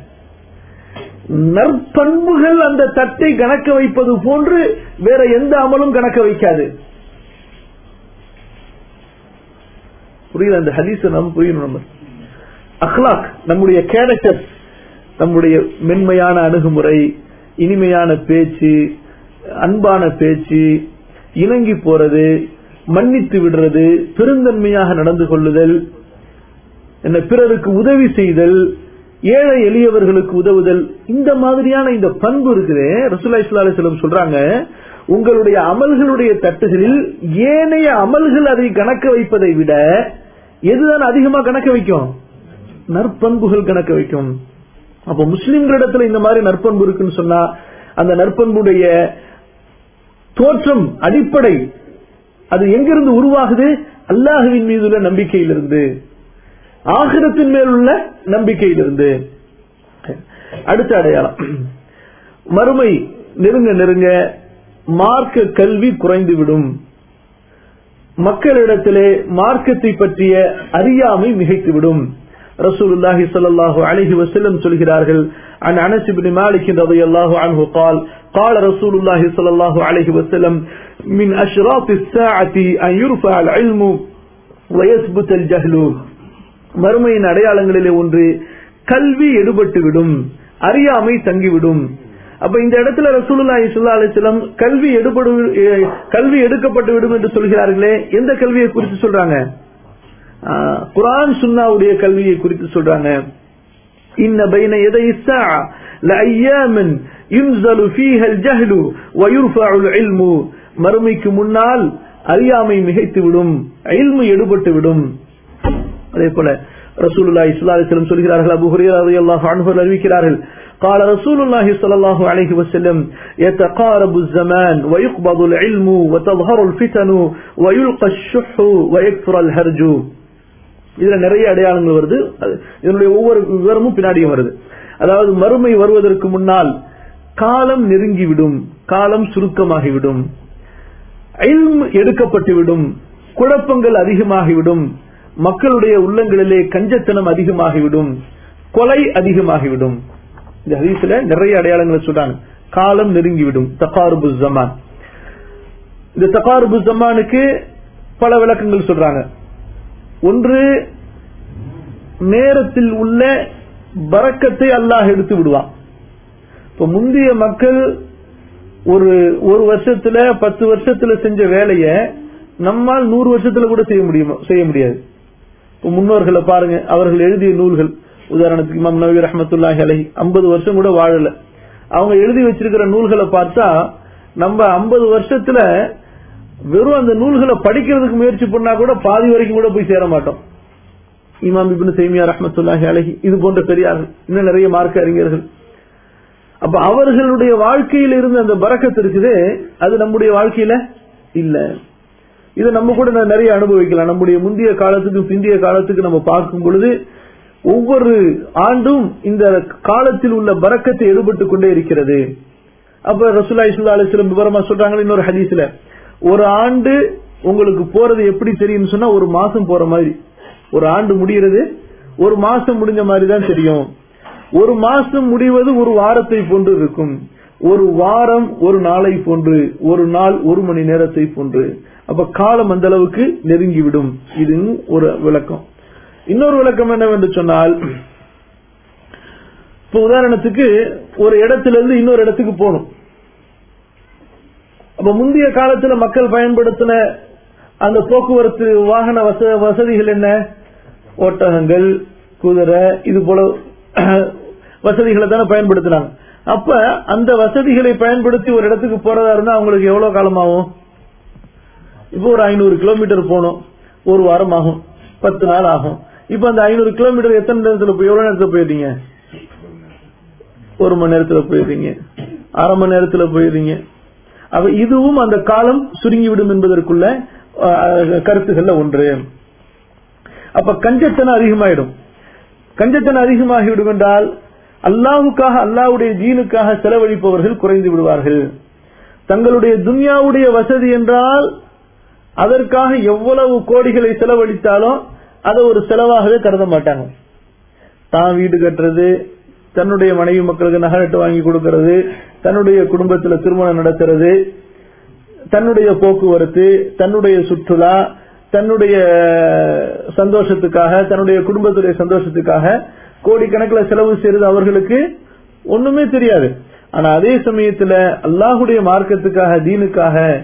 S2: நற்பண்புகள் அந்த தட்டை கணக்க வைப்பது போன்று வேற எந்த அமலும் கணக்க வைக்காது புரியுது அந்த ஹதீஸ் நம்ம புரியணும் நம்ம அஹ்லாக் நம்முடைய கேரக்டர் நம்முடைய மென்மையான அணுகுமுறை இனிமையான பேச்சு அன்பான பேச்சு இணங்கி போறது மன்னித்து விடுறது பெருந்தன்மையாக நடந்து கொள்ளுதல் என்ன பிறருக்கு உதவி செய்தல் ஏழை எளியவர்களுக்கு உதவுதல் இந்த மாதிரியான இந்த பண்பு இருக்குது ரசூல்லா இஸ்லா அலிஸ்லம் சொல்றாங்க உங்களுடைய அமல்களுடைய தட்டுகளில் ஏனைய அமல்கள் அதை கணக்க வைப்பதை விட எதுதான் அதிகமா கணக்க வைக்கும் நற்பண்புகள் கணக்க வைக்கும் அப்ப முஸ்லிம்களிடத்துல இந்த மாதிரி நற்பண்பு இருக்குன்னு சொன்னா அந்த நற்பண்புடைய தோற்றம் அடிப்படை அது எங்கிருந்து உருவாகுது அல்லாஹுவின் மீதுள்ள நம்பிக்கையிலிருந்து ஆகிரத்தின் மேல் உள்ள நம்பிக்கையிலிருந்து அடுத்த அடையாளம் மறுமை நெருங்க நெருங்க மார்க்க கல்வி குறைந்துவிடும் மக்களிடத்திலே மார்க்கத்தை பற்றிய அறியாமை மிகைத்துவிடும் ரசூலுல்லாஹி ஸல்லல்லாஹு அலைஹி வஸல்லம் சொல்கிறார்கள் عن انس بن مالك رضي الله عنه قال قال رسول الله صلى الله عليه وسلم من اشراط الساعه ان يرفع العلم ويثبت الجهل மறுமையின் அடையாளங்களிலே ஒன்று கல்வி எடுபட்டுவிடும் அறியாமை தங்கிவிடும் அப்ப இந்த இடத்துல ரசூலுல்லாஹி ஸல்லல்லாஹு அலைஹி வஸல்லம் கல்வி எடுபடு கல்வி எடுக்கப்பட்டு விடும் என்று சொல்கிறார்களே எந்த கல்வியை குறித்து சொல்றாங்க குரான் சுன்னாவுடைய கல்வியை குறித்து சொல்றாங்க இன்ன பைன எதை லஐயாமன் யுன்சலு ஃபீஹா அல்-ஜஹ்லு வ யுர்ஃபஅு அல்-இல்மு மறுமைக்கு முன்னால் அறியாமை மிகைத்து விடும் இல்மு எடுபட்டு விடும் அதே போல ரசூலுல்லாஹி ஸல்லல்லாஹு அலைஹி வஸல்லம் சொல்கிறார்கள் அபூ ஹுரைரா রাদিয়াল্লাহு அன்ஹு அறிவிக்கிறார்கள் قال رسول الله صلى الله عليه وسلم يتقارب الزمان ويقبض العلم وتظهر الفتن ويلقى الشح ويكثر الهرج இதுல நிறைய அடையாளங்கள் வருது இதனுடைய ஒவ்வொரு விவரமும் பின்னாடியும் வருது அதாவது மறுமை வருவதற்கு முன்னால் காலம் நெருங்கிவிடும் காலம் சுருக்கமாகிவிடும் எடுக்கப்பட்டுவிடும் குழப்பங்கள் அதிகமாகிவிடும் மக்களுடைய உள்ளங்களிலே கஞ்சத்தனம் அதிகமாகிவிடும் கொலை அதிகமாகிவிடும் இந்த ஹதீஸ்ல நிறைய அடையாளங்களை சொல்றாங்க காலம் நெருங்கிவிடும் தகாருபு ஜமான் இந்த தகாருபு ஜமானுக்கு பல விளக்கங்கள் சொல்றாங்க ஒன்று நேரத்தில் உள்ள பறக்கத்தை அல்லாஹ் எடுத்து விடுவான் இப்ப முந்தைய மக்கள் ஒரு ஒரு வருஷத்துல பத்து வருஷத்துல செஞ்ச வேலைய நம்மால் நூறு வருஷத்துல கூட செய்ய முடியுமா செய்ய முடியாது இப்ப முன்னோர்களை பாருங்க அவர்கள் எழுதிய நூல்கள் உதாரணத்துக்கு இமாம் நபி ரஹமத்துல்லாஹி அலை ஐம்பது வருஷம் கூட வாழல அவங்க எழுதி வச்சிருக்கிற நூல்களை பார்த்தா நம்ம ஐம்பது வருஷத்துல வெறும் அந்த நூல்களை படிக்கிறதுக்கு முயற்சி பண்ணா கூட பாதி வரைக்கும் கூட போய் சேர மாட்டோம் இமாம் இபின் சேமியா ரஹமத்துல்லாஹி அலஹி இது போன்ற பெரியார்கள் இன்னும் நிறைய மார்க்க அறிஞர்கள் அப்ப அவர்களுடைய வாழ்க்கையில இருந்த அந்த பறக்கத்து இருக்குது அது நம்முடைய வாழ்க்கையில இல்ல இது நம்ம கூட நிறைய அனுபவிக்கலாம் நம்முடைய முந்தைய காலத்துக்கு பிந்தைய காலத்துக்கு நம்ம பார்க்கும் பொழுது ஒவ்வொரு ஆண்டும் இந்த காலத்தில் உள்ள பறக்கத்தை எடுபட்டு கொண்டே இருக்கிறது அப்ப ரசூல்லா இஸ்லா அலிஸ்லம் விவரமா சொல்றாங்க இன்னொரு ஹதீஸ்ல ஒரு ஆண்டு உங்களுக்கு போறது எப்படி தெரியும் சொன்னா ஒரு மாசம் போற மாதிரி ஒரு ஆண்டு முடிகிறது ஒரு மாசம் முடிஞ்ச மாதிரி தான் தெரியும் ஒரு மாசம் முடிவது ஒரு வாரத்தை போன்று இருக்கும் ஒரு வாரம் ஒரு நாளை போன்று ஒரு நாள் ஒரு மணி நேரத்தை போன்று அப்ப காலம் அந்த அளவுக்கு நெருங்கிவிடும் இது ஒரு விளக்கம் இன்னொரு விளக்கம் என்னவென்று சொன்னால் இப்ப உதாரணத்துக்கு ஒரு இடத்துல இருந்து இன்னொரு இடத்துக்கு போகணும் அப்ப முந்தைய காலத்துல மக்கள் பயன்படுத்தின அந்த போக்குவரத்து வாகன வசதிகள் என்ன ஒட்டகங்கள் குதிரை இது போல வசதிகளை தானே பயன்படுத்தினாங்க அப்ப அந்த வசதிகளை பயன்படுத்தி ஒரு இடத்துக்கு போறதா இருந்தா அவங்களுக்கு எவ்வளவு காலம் ஆகும் இப்போ ஒரு ஐநூறு கிலோமீட்டர் போகணும் ஒரு வாரம் ஆகும் பத்து நாள் ஆகும் இப்ப அந்த ஐநூறு கிலோமீட்டர் எத்தனை நேரத்துல போய் எவ்வளவு நேரத்துல போயிடுறீங்க ஒரு மணி நேரத்துல போயிடுறீங்க அரை மணி நேரத்துல போயிடுறீங்க அப்ப இதுவும் அந்த காலம் சுருங்கிவிடும் என்பதற்குள்ள கருத்துக்கள்ல ஒன்று அப்ப கஞ்சத்தனம் அதிகமாயிடும் கஞ்சத்தனம் அதிகமாகிவிடும் என்றால் அல்லாவுக்காக அல்லாவுடைய ஜீனுக்காக செலவழிப்பவர்கள் குறைந்து விடுவார்கள் தங்களுடைய துன்யாவுடைய வசதி என்றால் அதற்காக எவ்வளவு கோடிகளை செலவழித்தாலும் அதை ஒரு செலவாகவே கருத மாட்டாங்க தான் வீடு கட்டுறது தன்னுடைய மனைவி மக்களுக்கு நகரட்டு வாங்கி கொடுக்கிறது தன்னுடைய குடும்பத்துல திருமணம் நடத்துறது தன்னுடைய போக்குவரத்து தன்னுடைய சுற்றுலா தன்னுடைய சந்தோஷத்துக்காக தன்னுடைய குடும்பத்துடைய சந்தோஷத்துக்காக கோடிக்கணக்கில் செலவு செய்யறது அவர்களுக்கு ஒண்ணுமே தெரியாது ஆனா அதே சமயத்துல அல்லாஹுடைய மார்க்கத்துக்காக தீனுக்காக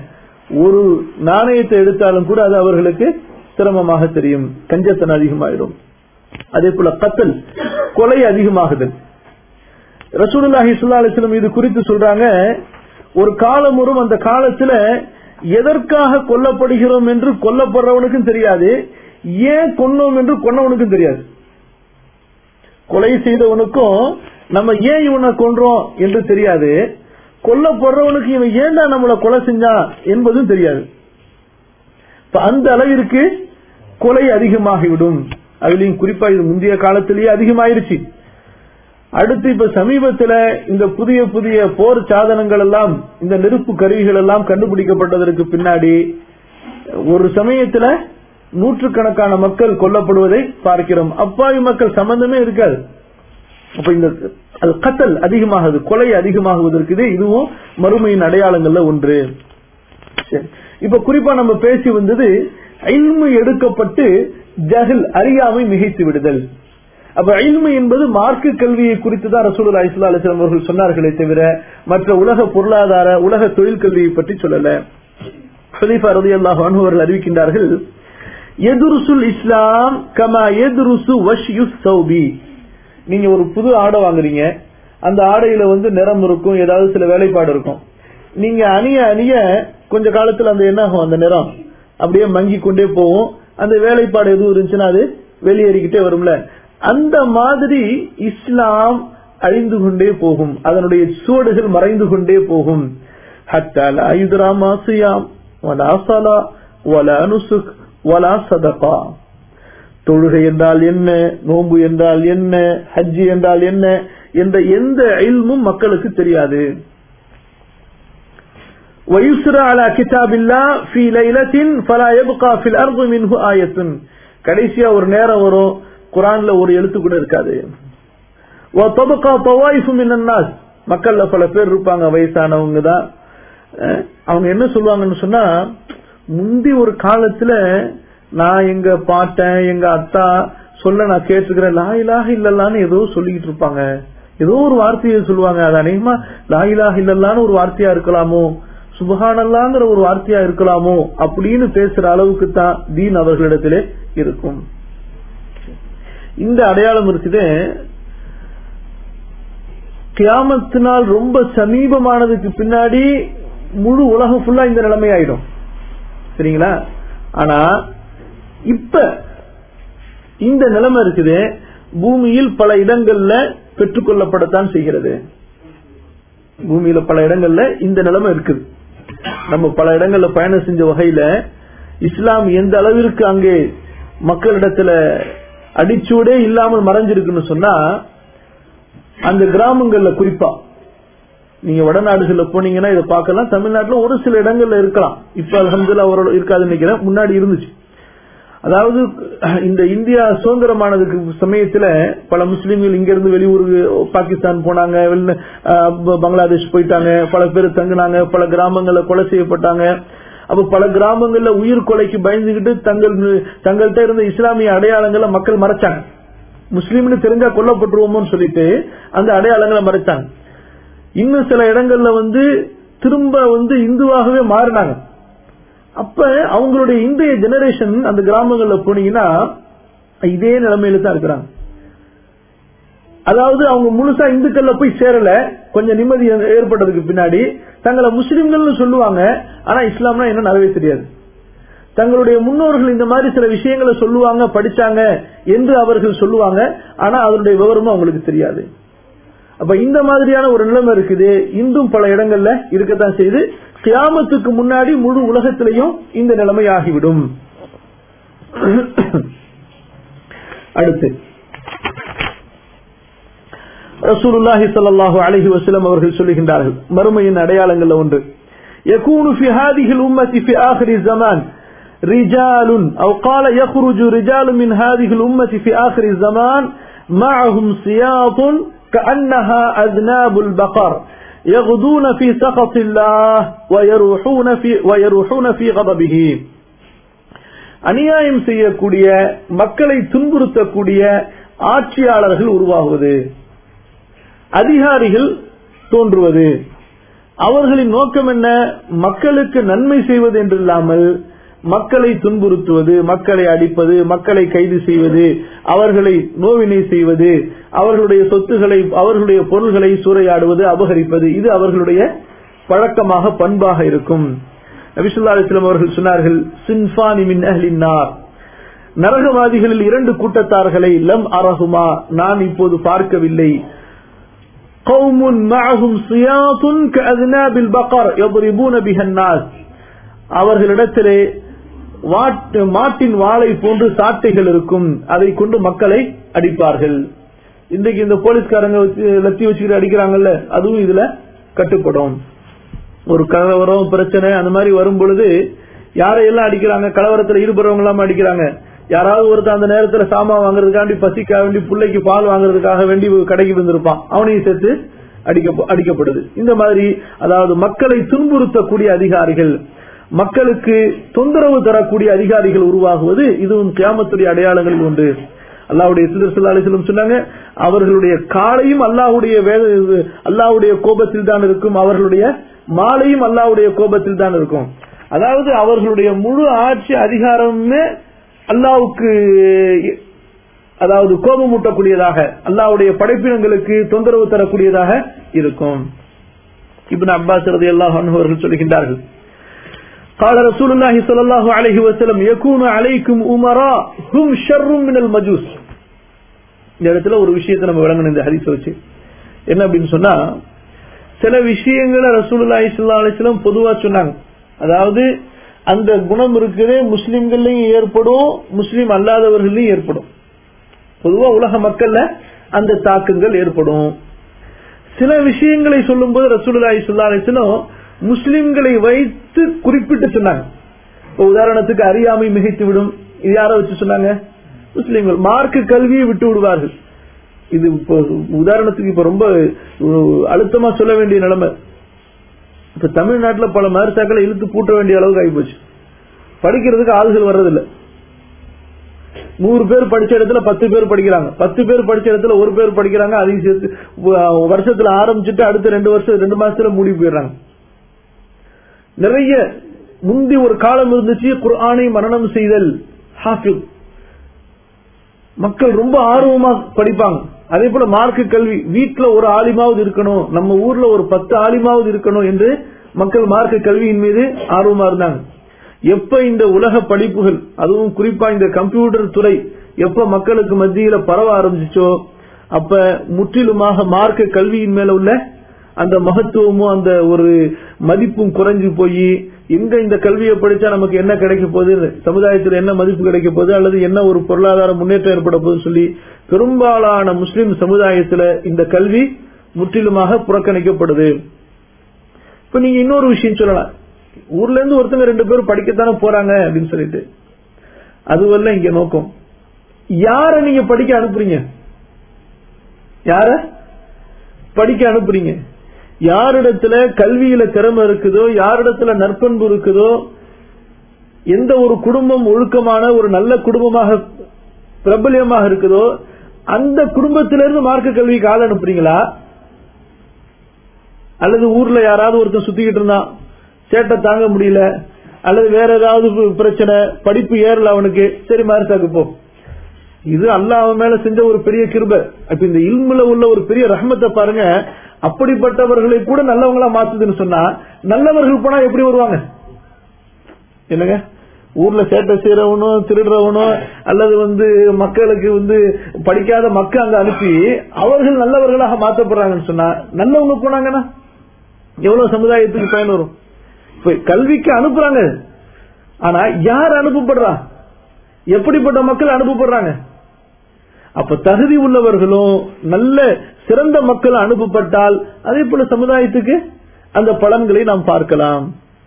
S2: ஒரு நாணயத்தை எடுத்தாலும் கூட அது அவர்களுக்கு சிரமமாக தெரியும் கஞ்சத்தனம் அதிகமாயிடும் அதே போல கத்தல் கொலை அதிகமாகுதல் ரசூலுல்லாஹி ஸல்லல்லாஹு அலைஹி வஸல்லம் இது குறித்து சொல்றாங்க ஒரு காலம் வரும் அந்த காலத்துல எதற்காக கொல்லப்படுகிறோம் என்று கொல்லப்படுறவனுக்கும் தெரியாது ஏன் கொன்னோம் என்று கொன்னவனுக்கும் தெரியாது கொலை செய்தவனுக்கும் நம்ம ஏன் இவனை கொன்றோம் என்று தெரியாது கொல்லப்படுறவனுக்கு இவன் ஏன்டா நம்மள கொலை செஞ்சான் என்பதும் தெரியாது இப்ப அந்த அளவிற்கு கொலை அதிகமாகிவிடும் அதுலயும் குறிப்பா இது முந்தைய காலத்திலேயே அதிகமாயிருச்சு அடுத்து இப்ப சமீபத்துல இந்த புதிய புதிய போர் சாதனங்கள் எல்லாம் இந்த நெருப்பு கருவிகள் எல்லாம் கண்டுபிடிக்கப்பட்டதற்கு பின்னாடி ஒரு சமயத்துல நூற்றுக்கணக்கான மக்கள் கொல்லப்படுவதை பார்க்கிறோம் அப்பாவி மக்கள் சம்பந்தமே இருக்காது அப்ப இந்த அது கத்தல் அதிகமாகுது கொலை அதிகமாகுவதற்கு இது இதுவும் மறுமையின் அடையாளங்கள்ல ஒன்று சரி. இப்ப குறிப்பா நம்ம பேசி வந்தது இல்மு எடுக்கப்பட்டு ஜஹில் அறியாமை மிகைத்து விடுதல் அப்ப இல்மு என்பது மார்க்க கல்வியை குறித்து தான் ரசூலுல்லாஹி ஸல்லல்லாஹு அலைஹி வஸல்லம் அவர்கள் சொன்னார்களே தவிர மற்ற உலக பொருளாதார உலக தொழில் கல்வியை பற்றி சொல்லல ஹலீஃபா ரலியல்லாஹு அன்ஹு அவர்கள் அறிவிக்கின்றார்கள் எதுருசுல் இஸ்லாம் கமா எதுருசு வஷ்யுஸ் சௌபி நீங்க ஒரு புது ஆடை வாங்குறீங்க அந்த ஆடையில வந்து நிறம் இருக்கும் ஏதாவது சில வேலைப்பாடு இருக்கும் நீங்க அணிய அணிய கொஞ்ச காலத்துல அந்த என்ன ஆகும் அந்த நிறம் அப்படியே மங்கி கொண்டே போகும் அந்த வேலைப்பாடு எதுவும் இருந்துச்சுன்னா அது வெளியேறிக்கிட்டே வரும்ல அந்த மாதிரி இஸ்லாம் அழிந்து கொண்டே போகும் அதனுடைய சுவடுகள் மறைந்து கொண்டே போகும் ஹத்தா லா யுத்ரா மா சியாம் வலா ஸலா வலா நுசுக் வலா சதகா தொழுகை என்றால் என்ன நோன்பு என்றால் என்ன ஹஜ்ஜி என்றால் என்ன என்ற எந்த இல்மும் மக்களுக்கு தெரியாது ويسرى على كتاب الله في ليلة فلا يبقى في الأرض منه آية கடைசியா ஒரு நேரம் வரும் குரான்ல ஒரு எழுத்து கூட இருக்காது وطبقى طوائف من الناس மக்கள்ல பல பேர் இருப்பாங்க வயசானவங்க தான் அஹ் அவங்க என்ன சொல்லுவாங்கன்னு சொன்னா முந்தி ஒரு காலத்துல நான் எங்க பாட்டன் எங்க அத்தா சொல்ல நான் கேட்டிருக்கிறேன் லாயிலாக இல்லல்லான்னு ஏதோ சொல்லிக்கிட்டு இருப்பாங்க ஏதோ ஒரு வார்த்தையை சொல்லுவாங்க அது அநேகமா லாயிலாக இல்லல்லான்னு ஒரு வார்த்தையா இருக்கலாமோ சுபஹானல்லாங்கிற ஒரு வார்த்தையா இருக்கலாமோ அப்படின்னு பேசுற அளவுக்கு தான் தீன் அவர்களிடத்திலே இருக்கும் இந்த அடையாளம் இருக்குது கியாமத்தினால் ரொம்ப சமீபமானதுக்கு பின்னாடி முழு உலகம் ஃபுல்லா இந்த நிலைமை ஆயிடும் சரிங்களா ஆனா இப்ப இந்த நிலைமை இருக்குது பூமியில் பல இடங்கள்ல பெற்றுக்கொள்ளப்படத்தான் செய்கிறது பூமியில பல இடங்கள்ல இந்த நிலைமை இருக்குது நம்ம பல இடங்கள்ல பயணம் செஞ்ச வகையில இஸ்லாம் எந்த அளவிற்கு அங்கே மக்களிடத்துல அடிச்சூடே இல்லாமல் மறைஞ்சிருக்குன்னு சொன்னா அந்த கிராமங்கள்ல குறிப்பா நீங்க வடநாடுகள்ல போனீங்கன்னா இதை பார்க்கலாம் தமிழ்நாட்டுல ஒரு சில இடங்கள்ல இருக்கலாம் இப்ப அலமதுல்லா அவரோட இருக்காதுன்னு நினைக்கிறேன் முன்னாடி இருந்துச்சு அதாவது இந்த இந்தியா சுதந்திரமானதுக்கு சமயத்துல பல முஸ்லீம்கள் இங்க இருந்து வெளியூருக்கு பாகிஸ்தான் போனாங்க வெளில அஹ், ப- பங்களாதேஷ் போயிட்டாங்க பல பேர் தங்குனாங்க பல கிராமங்கள்ல கொலை செய்யப்பட்டாங்க அப்ப பல கிராமங்கள்ல உயிர் கொலைக்கு பயந்துகிட்டு தங்கள் தங்கள்கிட்ட இருந்த இஸ்லாமிய அடையாளங்களை மக்கள் மறைச்சாங்க முஸ்லீம்னு தெரிஞ்சா கொல்லப்பட்டுருவோமோன்னு சொல்லிட்டு அந்த அடையாளங்களை மறைச்சாங்க இன்னும் சில இடங்கள்ல வந்து திரும்ப வந்து இந்துவாகவே மாறினாங்க அப்ப அவங்களுடைய இந்திய ஜெனரேஷன் அந்த கிராமங்கள்ல போனீங்கன்னா இதே நிலைமையில தான் இருக்கிறாங்க அதாவது அவங்க முழுசா இந்துக்கள்ல போய் சேரல கொஞ்சம் நிம்மதி ஏற்பட்டதுக்கு பின்னாடி தங்களை முஸ்லிம்கள்னு சொல்லுவாங்க ஆனா இஸ்லாம்னா என்ன நிறைவே தெரியாது தங்களுடைய முன்னோர்கள் இந்த மாதிரி சில விஷயங்களை சொல்லுவாங்க படிச்சாங்க என்று அவர்கள் சொல்லுவாங்க ஆனா அதனுடைய விவரமும் அவங்களுக்கு தெரியாது அப்ப இந்த மாதிரியான ஒரு நிலைமை இருக்குது இன்றும் பல இடங்கள்ல இருக்கத்தான் செய்து கியாமத்துக்கு முன்னாடி முழு உலகத்திலையும் இந்த நிலைமை ஆகிவிடும் அடுத்து ரசூலுல்லாஹி ஸல்லல்லாஹு அலைஹி வஸல்லம் அவர்கள் சொல்லுகின்றார்கள் மறுமையின் அடையாளங்கள்ல ஒன்று يكون في هذه الأمة في آخر الزمان رجال أو قال يخرج رجال من هذه الأمة في آخر الزمان معهم سياط كأنها أذناب البقر يغدون في سخط الله ويروحون في ويروحون في غضبه அநியாயம் செய்யக்கூடிய மக்களை துன்புறுத்தக்கூடிய ஆட்சியாளர்கள் உருவாகுவது அதிகாரிகள் தோன்றுவது அவர்களின் நோக்கம் என்ன மக்களுக்கு நன்மை செய்வது என்றில்லாமல் மக்களை துன்புறுத்துவது மக்களை அடிப்பது மக்களை கைது செய்வது அவர்களை நோவினை செய்வது அவர்களுடைய சொத்துக்களை அவர்களுடைய பொருள்களை சூறையாடுவது அபகரிப்பது இது அவர்களுடைய பழக்கமாக பண்பாக இருக்கும் நபிசுல்லா அலிஸ்லாம் அவர்கள் சொன்னார்கள் சின்ஃபானி மின் அஹ்லின் நார் நரகவாதிகளில் இரண்டு கூட்டத்தார்களை லம் அரகுமா நான் இப்போது பார்க்கவில்லை قوم معهم صياط كأذناب البقر يضربون بها الناس அவர்களிடத்திலே வாட்- மாட்டின் வாளை போன்று சாட்டைகள் இருக்கும் அதை கொண்டு மக்களை அடிப்பார்கள் இன்றைக்கு இந்த போலீஸ்காரங்க வச்சு லத்தி வச்சுக்கிட்டு அடிக்கிறாங்கல்ல அதுவும் இதுல கட்டுப்படும் ஒரு கலவரம் பிரச்சனை அந்த மாதிரி வரும் பொழுது யாரையெல்லாம் அடிக்கிறாங்க கலவரத்துல ஈடுபடுறவங்க எல்லாம் அடிக்கிறாங்க யாராவது ஒருத்தன் அந்த நேரத்துல சாமான் வாங்குறதுக்காண்டி பசிக்காக வேண்டி பிள்ளைக்கு பால் வாங்குறதுக்காக வேண்டி கடைக்கு வந்திருப்பான் அவனையும் சேர்த்து அடிக்க அடிக்கப்படுது இந்த மாதிரி அதாவது மக்களை துன்புறுத்தக்கூடிய அதிகாரிகள் மக்களுக்கு தொந்தரவு தரக்கூடிய அதிகாரிகள் உருவாகுவது இதுவும் கியாமத்துடைய அடையாளங்களில் ஒன்று அல்லாவுடைய சிதர்சலாலிசிலும் சொன்னாங்க அவர்களுடைய காலையும் அல்லாஹுடைய வேத அல்லாஹுடைய கோபத்தில் தான் இருக்கும் அவர்களுடைய மாலையும் அல்லாஹுடைய கோபத்தில் தான் இருக்கும் அதாவது அவர்களுடைய முழு ஆட்சி அதிகாரமே அல்லாவுக்கு அதாவது கோபமூட்டக்கூடியதாக அல்லாவுடைய படைப்பினங்களுக்கு தொந்தரவு தரக்கூடியதாக இருக்கும் இப்னு அப்பாஸ் ரலியல்லாஹு அன்ஹு அவர்கள் சொல்கின்றார்கள் قال رسول الله صلى الله عليه وسلم يكون عليكم امراء هم شر من المجوس இந்த இடத்துல ஒரு விஷயத்தை நம்ம விளங்கணும் இந்த ஹதீஸ் வச்சு என்ன அப்படின்னு சொன்னா சில விஷயங்களை ரசூலுல்லாஹி ஸல்லல்லாஹு அலைஹி வஸல்லம் பொதுவா சொன்னாங்க அதாவது அந்த குணம் இருக்குதே முஸ்லிம்கள்லயும் ஏற்படும் முஸ்லிம் அல்லாதவர்களையும் ஏற்படும் பொதுவா உலக மக்கள்ல அந்த தாக்கங்கள் ஏற்படும் சில விஷயங்களை சொல்லும்போது ரசூலுல்லாஹி ஸல்லல்லாஹு அலைஹி வஸல்லம் முஸ்லிம்களை வைத்து குறிப்பிட்டு சொன்னாங்க இப்ப உதாரணத்துக்கு அறியாமை மிகைத்து விடும் இது யாரை வச்சு சொன்னாங்க முஸ்லிம்கள் மார்க்க கல்வியை விட்டு விடுவார்கள் இது இப்போ உதாரணத்துக்கு இப்ப ரொம்ப அஹ், அழுத்தமா சொல்ல வேண்டிய நிலைமை இப்ப தமிழ்நாட்டுல பல மதரசாக்களை இழுத்து பூட்ட வேண்டிய அளவுக்கு ஆகிப்போச்சு படிக்கிறதுக்கு ஆளுகள் வர்றதில்லை நூறு பேர் படிச்ச இடத்துல பத்து பேர் படிக்கிறாங்க பத்து பேர் படிச்ச இடத்துல ஒரு பேர் படிக்கிறாங்க அதையும் சேர்த்து அஹ், வருஷத்துல ஆரம்பிச்சுட்டு அடுத்த ரெண்டு வருஷம் ரெண்டு மாசத்துல மூடி போயிடுறாங்க நிறைய முந்தி ஒரு காலம் இருந்துச்சு குர்ஆனை மரணம் செய்தல் ஹாஃபில் மக்கள் ரொம்ப ஆர்வமா படிப்பாங்க அதே போல மார்க்க கல்வி வீட்டுல ஒரு ஆலிமாவது இருக்கணும் நம்ம ஊர்ல ஒரு பத்து ஆலிமாவது இருக்கணும் என்று மக்கள் மார்க்க கல்வியின் மீது ஆர்வமா இருந்தாங்க எப்ப இந்த உலக படிப்புகள் அதுவும் குறிப்பா இந்த கம்ப்யூட்டர் துறை எப்ப மக்களுக்கு மத்தியில பரவ ஆரம்பிச்சோ அப்ப முற்றிலுமாக மார்க்க கல்வியின் மேல உள்ள அந்த மகத்துவமும் அந்த ஒரு மதிப்பும் குறைஞ்சு போய் எங்க இந்த கல்வியை படிச்சா நமக்கு என்ன கிடைக்க போகுது சமுதாயத்தில் என்ன மதிப்பு கிடைக்க போகுது அல்லது என்ன ஒரு பொருளாதார முன்னேற்றம் ஏற்பட போகுதுன்னு சொல்லி பெரும்பாலான முஸ்லிம் சமுதாயத்துல இந்த கல்வி முற்றிலுமாக புறக்கணிக்கப்படுது இப்ப நீங்க இன்னொரு விஷயம் சொல்லலாம் ஊர்ல இருந்து ஒருத்தங்க ரெண்டு பேரும் படிக்கத்தானே போறாங்க அப்படின்னு சொல்லிட்டு அதுவல்ல இங்க நோக்கம் யார நீங்க படிக்க அனுப்புறீங்க யார படிக்க அனுப்புறீங்க யாரிடத்துல கல்வியில திறமை இருக்குதோ யாரிடத்துல நற்பண்பு இருக்குதோ எந்த ஒரு குடும்பம் ஒழுக்கமான ஒரு நல்ல குடும்பமாக பிரபல்யமாக இருக்குதோ அந்த குடும்பத்திலிருந்து மார்க்க கல்விக்கு ஆள் அனுப்புறீங்களா அல்லது ஊர்ல யாராவது ஒருத்தன் சுத்திக்கிட்டு இருந்தான் சேட்டை தாங்க முடியல அல்லது வேற ஏதாவது பி- பிரச்சனை படிப்பு ஏறல அவனுக்கு சரி மார்க்காக்கு போ இது அல்லாஹ் அவன் மேல செஞ்ச ஒரு பெரிய கிருப அப்ப இந்த இல்முல உள்ள ஒரு பெரிய ரஹ்மத்தை பாருங்க அப்படிப்பட்டவர்களை கூட நல்லவங்களா மாத்துதுன்னு சொன்னா நல்லவர்கள் போனா எப்படி வருவாங்க என்னங்க ஊர்ல சேட்டை செய்யறவனும் திருடுறவனும் அல்லது வந்து மக்களுக்கு வந்து படிக்காத மக்கள் அங்க அனுப்பி அவர்கள் நல்லவர்களாக மாத்தப்படுறாங்கன்னு சொன்னா நல்லவங்க போனாங்கன்னா எவ்வளவு சமுதாயத்துக்கு பயன் வரும் இப்ப கல்விக்கு அனுப்புறாங்க ஆனா யார் அனுப்பப்படுறா எப்படிப்பட்ட மக்கள் அனுப்பப்படுறாங்க அப்ப தகுதி உள்ளவர்களும் நல்ல சிறந்த மக்கள் அனுப்பப்பட்டால் அதே போல சமுதாயத்துக்கு அந்த பலன்களை நாம் பார்க்கலாம்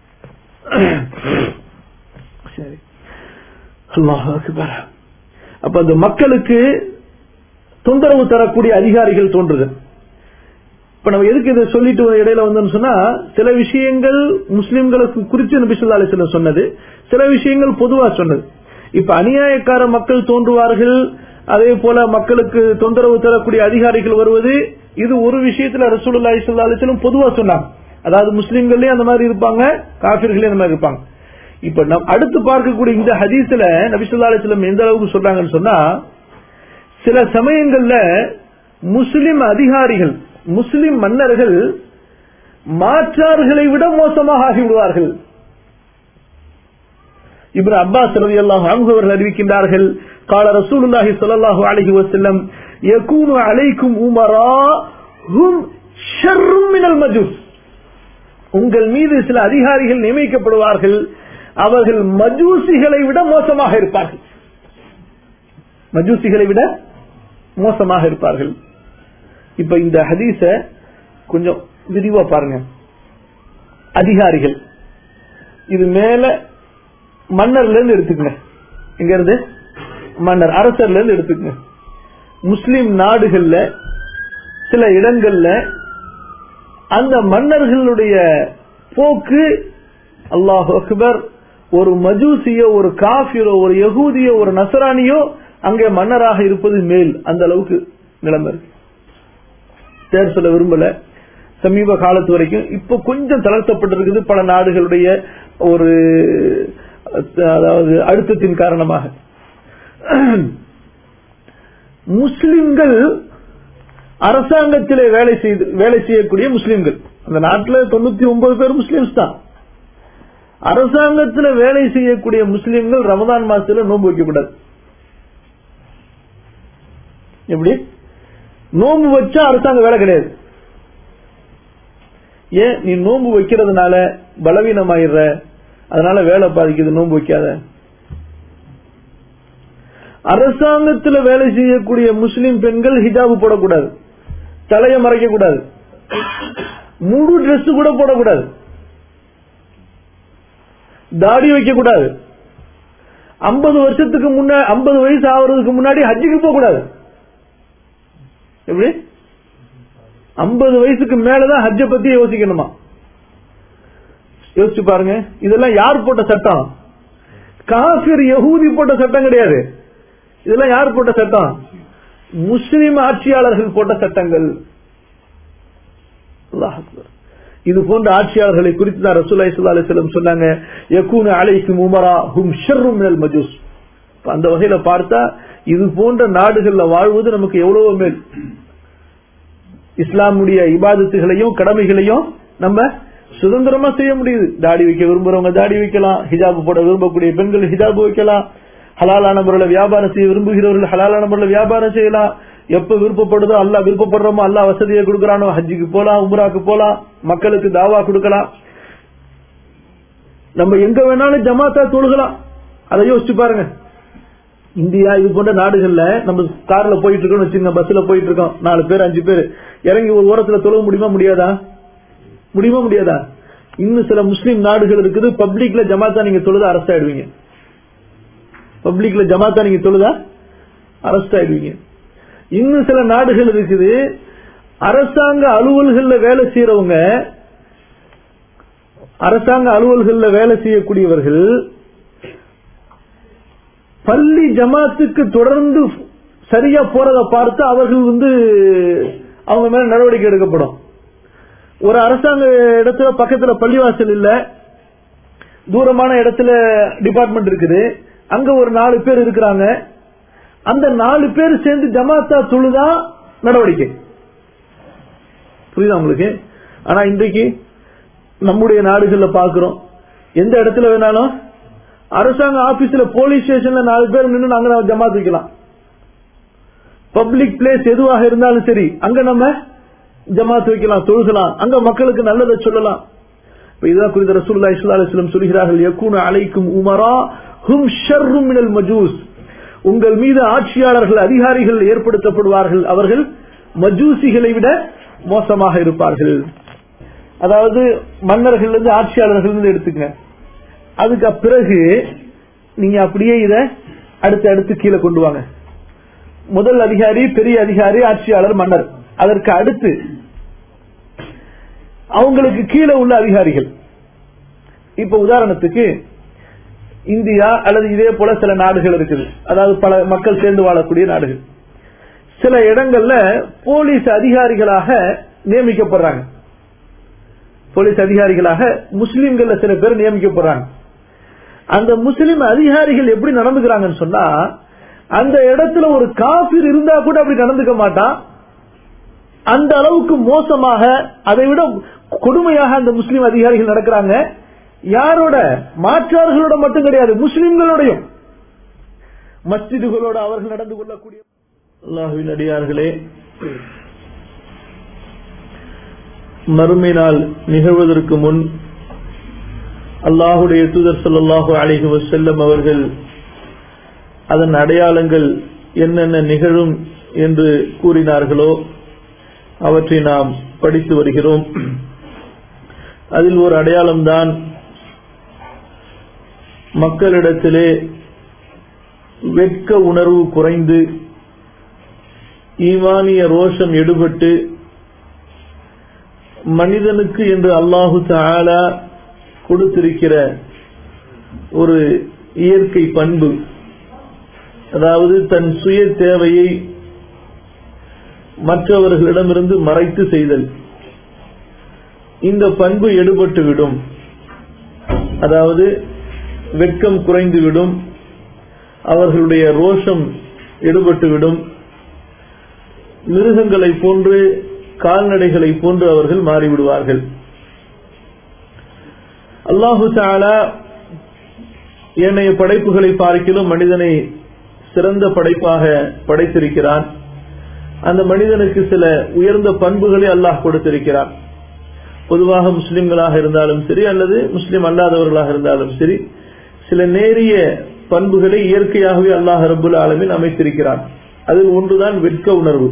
S2: சரி அல்லாஹ் அக்பர். அப்ப அந்த மக்களுக்கு தொந்தரவு தரக்கூடிய அதிகாரிகள் தோன்றுது இப்ப நம்ம எதுக்கு இதை சொல்லிட்டு இடையில வந்தோம்னு சொன்னா சில விஷயங்கள் முஸ்லிம்களுக்கு குறித்து நபி ஸல்லல்லாஹு அலைஹி வஸல்லம் சொன்னது சில விஷயங்கள் பொதுவா சொன்னது இப்ப அநியாயக்கார மக்கள் தோன்றுவார்கள் அதே போல மக்களுக்கு தொந்தரவு தரக்கூடிய அதிகாரிகள் வருவது இது ஒரு விஷயத்துல ரசூலுல்லாஹி ஸல்லல்லாஹு அலைஹி வஸல்லம் பொதுவா சொன்னாங்க அதாவது முஸ்லிம்கள்லயும் அந்த மாதிரி இருப்பாங்க காபிர்களையும் அந்த மாதிரி இருப்பாங்க இப்ப நம் அடுத்து பார்க்கக்கூடிய இந்த ஹதீஸ்ல நபிசுல்லா அலிஸ்லம் எந்த அளவுக்கு சொல்றாங்கன்னு சொன்னா சில சமயங்கள்ல முஸ்லிம் அதிகாரிகள் முஸ்லிம் மன்னர்கள் மாற்றார்களை விட மோசமாக ஆகிவிடுவார்கள் இப்னு அப்பாஸ் ரலியல்லாஹு அன்ஹு அவர்கள் அறிவிக்கின்றார்கள் قال رسول الله صلى الله عليه وسلم يكون عليكم امراء هم شر من المجوس உங்கள் மீது சில அதிகாரிகள் நியமிக்கப்படுவார்கள் அவர்கள் மஜூசிகளை விட மோசமாக இருப்பார்கள் மஜூசிகளை விட மோசமாக இருப்பார்கள் இப்ப இந்த ஹதீஸ கொஞ்சம் விரிவா பாருங்க அதிகாரிகள் இது மேல மன்னர்ல இருந்து எடுத்துக்கங்க இங்க இருந்து மன்னர் அரசர்ல இருந்து எடுத்துக்கங்க முஸ்லிம் நாடுகள்ல சில இடங்கள்ல அந்த மன்னர்களுடைய போக்கு அல்லாஹ் அக்பர் ஒரு மஜூசியோ ஒரு காஃபியோ ஒரு யகூதியோ ஒரு நசரானியோ அங்கே மன்னராக இருப்பது மேல் அந்த அளவுக்கு நிலைமை இருக்கு பேர் சொல்ல விரும்பல சமீப காலத்து வரைக்கும் இப்ப கொஞ்சம் தளர்த்தப்பட்டிருக்குது பல நாடுகளுடைய ஒரு அதாவது அழுத்தத்தின் காரணமாக முஸ்லிம்கள் அரசாங்கத்திலே வேலை செய்து வேலை செய்யக்கூடிய முஸ்லிம்கள் அந்த நாட்டில் தொண்ணூத்தி ஒன்பது பேர் முஸ்லிம்ஸ் தான் அரசாங்கத்தில் வேலை செய்யக்கூடிய முஸ்லிம்கள் ரமதான் மாசத்துல நோன்பு வைக்கக்கூடாது எப்படி நோன்பு வச்சா அரசாங்க வேலை கிடையாது ஏன் நீ நோன்பு வைக்கிறதுனால பலவீனமாயிடுற அதனால வேலை பாதிக்குது நோன்பு வைக்காத அரசாங்கத்தில் வேலை செய்யக்கூடிய முஸ்லிம் பெண்கள் ஹிஜாபு போடக்கூடாது தலையை மறைக்க கூடாது முழு Dress கூட போடக்கூடாது தாடி வைக்க கூடாது ஐம்பது வருஷத்துக்கு முன்ன ஐம்பது வயசு ஆகுறதுக்கு முன்னாடி ஹஜ்ஜுக்கு போக கூடாது எப்படி ஐம்பது வயசுக்கு மேலதான் ஹஜ்ஜ பத்தி யோசிக்கணுமா யோசிச்சு பாருங்க இதெல்லாம் யார் போட்ட சட்டம் காபிர் யகூதி போட்ட சட்டம் கிடையாது இதெல்லாம் யார் போட்ட சட்டம் முஸ்லிம் ஆட்சியாளர்கள் போட்ட சட்டங்கள் அல்லாஹ் அக்பர். இது போன்ற ஆட்சியாளர்களை குறித்து தான் ரசூல்லா ஸல்லல்லாஹு அலைஹி வஸல்லம் சொன்னாங்க யகூன அலைக்கும் உமரா ஹும் ஷர்ரும் மினல் மஜூஸ் இப்ப அந்த வகையில பார்த்தா இது போன்ற நாடுகள்ல வாழ்வது நமக்கு எவ்வளவு மேல் இஸ்லாமுடைய இபாதத்துகளையும் கடமைகளையும் நம்ம சுதந்திரமா செய்ய முடியுது தாடி வைக்க விரும்புறவங்க தாடி வைக்கலாம் ஹிஜாப் போட விரும்பக்கூடிய பெண்கள் ஹிஜாப் வைக்கலாம் ஹலாலான முறையில வியாபாரம் செய்ய விரும்புகிறவர்கள் ஹலாலான முறையில வியாபாரம் செய்யலாம் எப்ப விருப்பப்படுதோ அல்லாஹ் விருப்பப்படுறோமோ அல்லாஹ் வசதியை கொடுக்கறானோ ஹஜ்ஜுக்கு போலாம் உம்ராக்கு போலாம் மக்களுக்கு தாவா கொடுக்கலாம் நம்ம எங்க வேணாலும் ஜமாத்தா தொழுகலாம் அதை யோசிச்சு பாருங்க இந்தியா இது போன்ற நாடுகள்ல நம்ம கார்ல போயிட்டு இருக்கோம்னு வச்சுங்க பஸ்ல போயிட்டு இருக்கோம் நாலு பேர் அஞ்சு பேர் இறங்கி ஒரு ஓரத்துல தொழுக முடியுமா முடியாதா முடியுமா முடியாதா இன்னும் சில முஸ்லீம் நாடுகள் இருக்குது பப்ளிக்ல ஜமாத்தா நீங்க தொழுதா அரெஸ்ட் ஆயிடுவீங்க பப்ளிக்ல ஜமாத்தா நீங்க தொழுதா அரெஸ்ட் ஆயிடுவீங்க இன்னும் சில நாடுகள் இருக்குது அரசாங்க அலுவல்கள்ல வேலை செய்யறவங்க அரசாங்க அலுவல்கள்ல வேலை செய்யக்கூடியவர்கள் பள்ளி ஜமாத்துக்கு தொடர்ந்து சரியா போறத பார்த்து அவர்கள் வந்து அவங்க மேல நடவடிக்கை எடுக்கப்படும் ஒரு அரசாங்க இடத்துல பக்கத்துல பள்ளிவாசல் இல்ல தூரமான இடத்துல டிபார்ட்மெண்ட் இருக்குது அங்க ஒரு நாலு பேர் இருக்கிறாங்க அந்த நாலு பேர் சேர்ந்து ஜமாத்தா தொழுதா நடவடிக்கை புரியுதா உங்களுக்கு ஆனா இன்றைக்கு நம்முடைய நாடுகள்ல பாக்குறோம் எந்த இடத்துல வேணாலும் அரசாங்க ஆபீஸ்ல போலீஸ் ஸ்டேஷன்ல நாலு பேர் நின்று நாங்க ஜமாத் வைக்கலாம் பப்ளிக் பிளேஸ் எதுவாக இருந்தாலும் சரி அங்க நம்ம ஜமாத் வைக்கலாம் தொழுகலாம் அங்க மக்களுக்கு நல்லதை சொல்லலாம் இப்ப இதுதான் குறித்த ரசூலுல்லாஹி ஸல்லல்லாஹு அலைஹி வஸல்லம் சொல்கிறார்கள் யகூன அலைக்கும் உமரா ஹும் ஷர்ரும் மினல் மஜூஸ் உங்கள் மீது ஆட்சியாளர்கள் அதிகாரிகள் ஏற்படுத்தப்படுவார்கள் அவர்கள் மஜூசிகளை விட மோசமாக இருப்பார்கள் அதாவது மன்னர்கள் இருந்து ஆட்சியாளர்கள் இருந்து எடுத்துங்க அதுக்கு பிறகு நீங்க அப்படியே இத அடுத்து அடுத்து கீழே கொண்டு வாங்க முதல் அதிகாரி பெரிய அதிகாரி ஆட்சியாளர் மன்னர் அதற்கு அடுத்து அவங்களுக்கு கீழே உள்ள அதிகாரிகள் இப்ப உதாரணத்துக்கு இந்தியா அல்லது இதே போல சில நாடுகள் இருக்குது அதாவது பல மக்கள் சேர்ந்து வாழக்கூடிய நாடுகள் சில இடங்கள்ல போலீஸ் அதிகாரிகளாக நியமிக்கப்படுறாங்க போலீஸ் அதிகாரிகளாக முஸ்லிம்கள்ல சில பேர் நியமிக்கப்படுறாங்க அந்த முஸ்லிம் அதிகாரிகள் எப்படி நடந்துக்கிறாங்கன்னு சொன்னா அந்த இடத்துல ஒரு காபிர் இருந்தா கூட அப்படி நடந்துக்க மாட்டான் அந்த அளவுக்கு மோசமாக அதை விட கொடுமையாக அந்த முஸ்லிம் அதிகாரிகள் நடக்கிறாங்க யாரோட மாற்றார்களோட மட்டும் கிடையாது முஸ்லிம்களோடையும் மஸ்ஜிதுகளோட அவர்கள் நடந்து கொள்ளக்கூடிய அல்லாஹுவின் அடியார்களே மறுமை நாள் நிகழ்வதற்கு முன் அல்லாஹுடைய தூதர் ஸல்லல்லாஹு அலைஹி வஸல்லம் அவர்கள் அதன் அடையாளங்கள் என்னென்ன நிகழும் என்று கூறினார்களோ அவற்றை நாம் படித்து வருகிறோம் அதில் ஒரு அடையாளம்தான் மக்களிடத்திலே வெட்க உணர்வு குறைந்து ஈமானிய ரோஷம் எடுபட்டு மனிதனுக்கு என்று அல்லாஹு தஆலா கொடுத்திருக்கிற ஒரு இயற்கை பண்பு அதாவது தன் சுய தேவையை மற்றவர்களிடமிருந்து மறைத்து செய்தல் இந்த பண்பு எடுபட்டுவிடும் அதாவது வெட்கம் குறைந்துவிடும் அவர்களுடைய ரோஷம் எடுபட்டுவிடும் மிருகங்களைப் போன்று கால்நடைகளைப் போன்று அவர்கள் மாறிவிடுவார்கள் அல்லாஹு தாலா ஏனைய படைப்புகளை பார்க்கிலும் மனிதனை சிறந்த படைப்பாக படைத்திருக்கிறான் அந்த மனிதனுக்கு சில உயர்ந்த பண்புகளை அல்லாஹ் கொடுத்திருக்கிறான் பொதுவாக முஸ்லிம்களாக இருந்தாலும் சரி அல்லது முஸ்லிம் அல்லாதவர்களாக இருந்தாலும் சரி சில நேரிய பண்புகளை இயற்கையாகவே அல்லாஹ் ரபுல் ஆலமின் அமைத்திருக்கிறான் அதில் ஒன்றுதான் வெட்க உணர்வு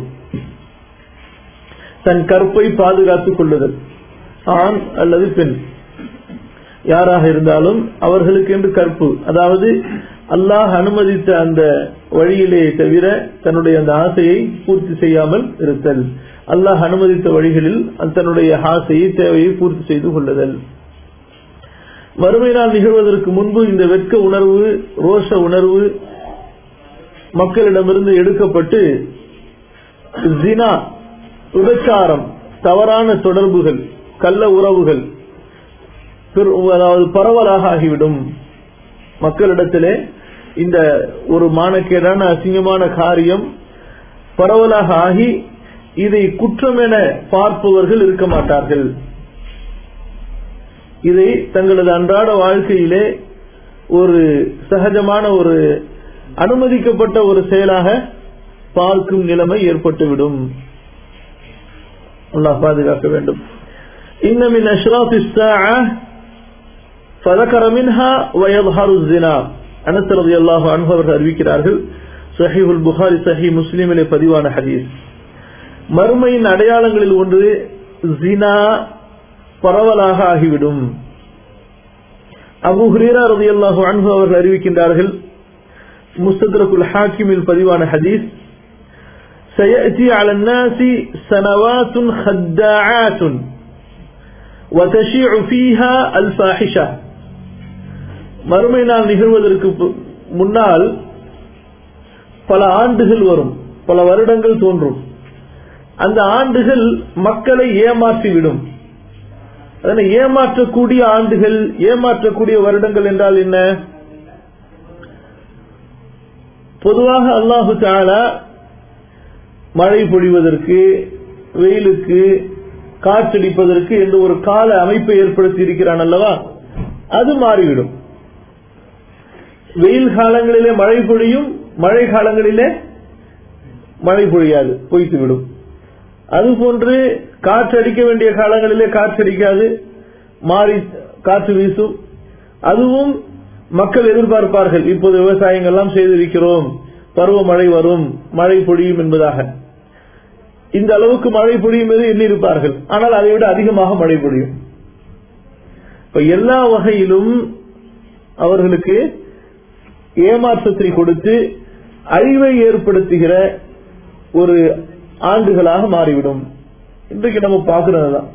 S2: தன் கற்பை பாதுகாத்துக் கொள்ளுதல் ஆண் அல்லது பெண் யாராக இருந்தாலும் அவர்களுக்கு என்று கற்பு அதாவது அல்லாஹ் அனுமதித்த அந்த வழியிலே தவிர தன்னுடைய அந்த ஆசையை பூர்த்தி செய்யாமல் இருத்தல் அல்லாஹ் அனுமதித்த வழிகளில் தன்னுடைய ஆசையை தேவையை பூர்த்தி செய்து கொள்ளுதல் வறுமை நாள் நிகழ்வதற்கு முன்பு இந்த வெட்க உணர்வு ரோஷ உணர்வு மக்களிடமிருந்து எடுக்கப்பட்டு ஜினா விபச்சாரம் தவறான தொடர்புகள் கள்ள உறவுகள் அதாவது பரவலாக ஆகிவிடும் மக்களிடத்திலே இந்த ஒரு மானக்கேடான அசிங்கமான காரியம் பரவலாக ஆகி இதை குற்றம் என பார்ப்பவர்கள் இருக்க மாட்டார்கள் இதை தங்களது அன்றாட வாழ்க்கையிலே ஒரு சகஜமான ஒரு அனுமதிக்கப்பட்ட ஒரு செயலாக பார்க்கும் நிலைமை ஏற்பட்டுவிடும் அல்லாஹ் பாதுகாக்க வேண்டும் இன்னமின் அஷ்ராஃப் فذكر منها ويظهر الزنا அனஸ் ரலியல்லாஹு அன்ஹு அவர்கள் அறிவிக்கிறார்கள் சஹீஹுல் புகாரி சஹீஹ் முஸ்லிமிலே பதிவான ஹதீஸ் மறுமையின் அடையாளங்களில் ஒன்று ஜினா பரவலாக ஆகிவிடும் அபு ஹுரேரா ரலியல்லாஹு அன்ஹு அவர்கள் அறிவிக்கின்றார்கள் முஸ்தத்ரகுல் ஹாக்கிமில் பதிவான ஹதீஸ் سيأتي على الناس سنوات خداعات وتشيع فيها الفاحشة மறுமை நாள் நிகழ்வதற்கு முன்னால் பல ஆண்டுகள் வரும் பல வருடங்கள் தோன்றும் அந்த ஆண்டுகள் மக்களை ஏமாற்றிவிடும் அதனை ஏமாற்றக்கூடிய ஆண்டுகள் ஏமாற்றக்கூடிய வருடங்கள் என்றால் என்ன பொதுவாக அல்லாஹு தாலா மழை பொழிவதற்கு வெயிலுக்கு காற்றடிப்பதற்கு என்று ஒரு கால அமைப்பை ஏற்படுத்தி இருக்கிறான் அல்லவா அது மாறிவிடும் வெயில் காலங்களிலே மழை பொழியும் மழை காலங்களிலே மழை பொழியாது பொய்த்துவிடும் அதுபோன்று காற்றடிக்க வேண்டிய காலங்களிலே காற்றடிக்காது மாறி காற்று வீசும் அதுவும் மக்கள் எதிர்பார்ப்பார்கள் இப்போது விவசாயங்கள்லாம் செய்திருக்கிறோம் பருவமழை வரும் மழை பொழியும் என்பதாக இந்த அளவுக்கு மழை பொழியும் என்று எண்ணியிருப்பார்கள் ஆனால் அதை விட அதிகமாக மழை பொழியும் இப்ப எல்லா வகையிலும் அவர்களுக்கு ஏமாற்றத்தை கொடுத்து அழிவை ஏற்படுத்துகிற ஒரு ஆண்டுகளாக மாறிவிடும் இன்றைக்கு நம்ம பார்க்கிறது தான்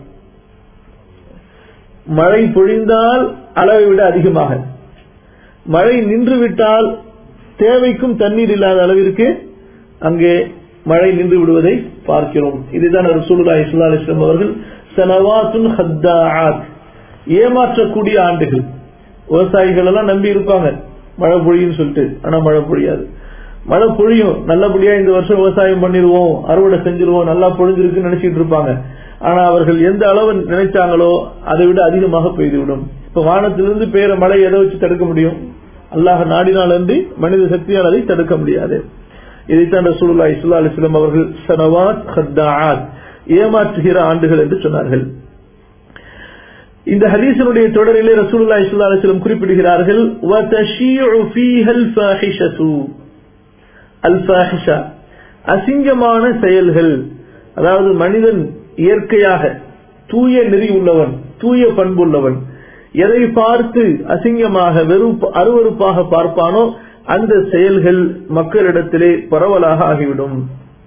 S2: மழை பொழிந்தால் அளவை விட அதிகமாக மழை நின்று விட்டால் தேவைக்கும் தண்ணீர் இல்லாத அளவிற்கு அங்கே மழை நின்று விடுவதை பார்க்கிறோம் இதுதான் ரசூலுல்லாஹி ஸல்லல்லாஹு அலைஹி வஸல்லம் அவர்கள் சனவாத்துன் ஹத்தாஆத் ஏமாற்றக்கூடிய ஆண்டுகள் விவசாயிகள் எல்லாம் நம்பி இருப்பாங்க மழை பொழியும் சொல்லிட்டு ஆனா மழை பொழியாது மழை பொழியும் நல்லபடியா இந்த வருஷம் விவசாயம் பண்ணிடுவோம் அறுவடை செஞ்சிருவோம் நல்லா பொழிஞ்சிருக்குன்னு நினைச்சிட்டு இருப்பாங்க ஆனா அவர்கள் எந்த அளவு நினைச்சாங்களோ அதை விட அதிகமாக பெய்துவிடும் இப்ப வானத்திலிருந்து பெய்யற மழை எதை வச்சு தடுக்க முடியும் அல்லாஹ் நாடினால் அன்றி மனித சக்தியால் அதை தடுக்க முடியாது இதைத்தான் ரசூலுல்லாஹி ஸல்லல்லாஹு அலைஹி வஸல்லம் அவர்கள் சனவாத் ஹத்தாஆத் ஏமாற்றுகிற ஆண்டுகள் என்று சொன்னார்கள் இந்த ஹதீஸினுடைய தொடரிலே ரசூலுல்லாஹி ஸல்லல்லாஹு அலைஹி வஸல்லம் குறிப்பிடுகிறார்கள் வதஷீஉ ஃபீஹல் ஃபாஹிஷத்து அல் ஃபாஹிஷா அசிங்கமான செயல்கள் அதாவது மனிதன் இயற்கையாக தூய நெறி உள்ளவன் தூய பண்புள்ளவன் எதை பார்த்து அசிங்கமாக வெறுப்பு அருவருப்பாக பார்ப்பானோ அந்த செயல்கள் மக்களிடத்திலே பரவலாக ஆகிவிடும்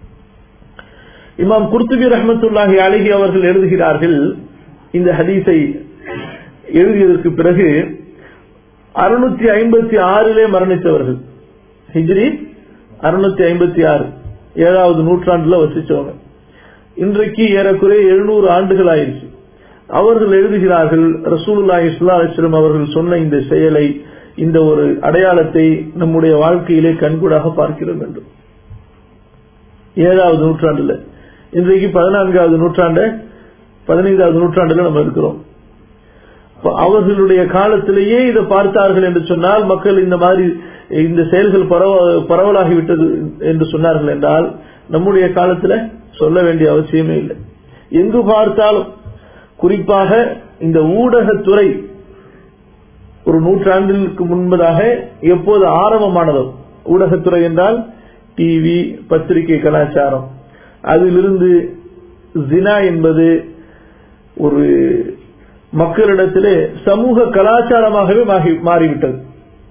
S2: இமாம் குர்துபி ரஹமத்துல்லாஹி அழகி அவர்கள் எழுதுகிறார்கள் இந்த ஹதீஸை எழுதியதற்கு பிறகு அறுநூத்தி ஐம்பத்தி ஆறிலே மரணித்தவர்கள் ஹிஜ்ரி அறுநூத்தி ஐம்பத்தி ஆறு ஏழாவது நூற்றாண்டுல வசிச்சவங்க இன்றைக்கு ஏறக்குறைய எழுநூறு ஆண்டுகள் ஆயிடுச்சு அவர்கள் எழுதுகிறார்கள் ரசூலுல்லாஹி ஸல்லல்லாஹு அலைஹி வஸல்லம் அவர்கள் சொன்ன இந்த செயலை இந்த ஒரு அடையாளத்தை நம்முடைய வாழ்க்கையிலே கண்கூடாக பார்க்கிறோம் என்று ஏழாவது நூற்றாண்டுல இன்றைக்கு பதினான்காவது நூற்றாண்டு பதினைந்தாவது நூற்றாண்டுல நம்ம இருக்கிறோம் அப்ப அவர்களுடைய காலத்திலேயே இதை பார்த்தார்கள் என்று சொன்னால் மக்கள் இந்த மாதிரி இந்த செயல்கள் பரவ- பரவலாகிவிட்டது என்று சொன்னார்கள் என்றால் நம்முடைய காலத்துல சொல்ல வேண்டிய அவசியமே இல்லை எங்கு பார்த்தாலும் குறிப்பாக இந்த ஊடகத்துறை ஒரு நூற்றாண்டிற்கு முன்பதாக எப்போது ஆரம்பமானதோ ஊடகத்துறை என்றால் டிவி பத்திரிகை கலாச்சாரம் அதிலிருந்து ஜினா என்பது ஒரு மக்களிடத்திலே சமூக கலாச்சாரமாகவே மாகி- மாறிவிட்டது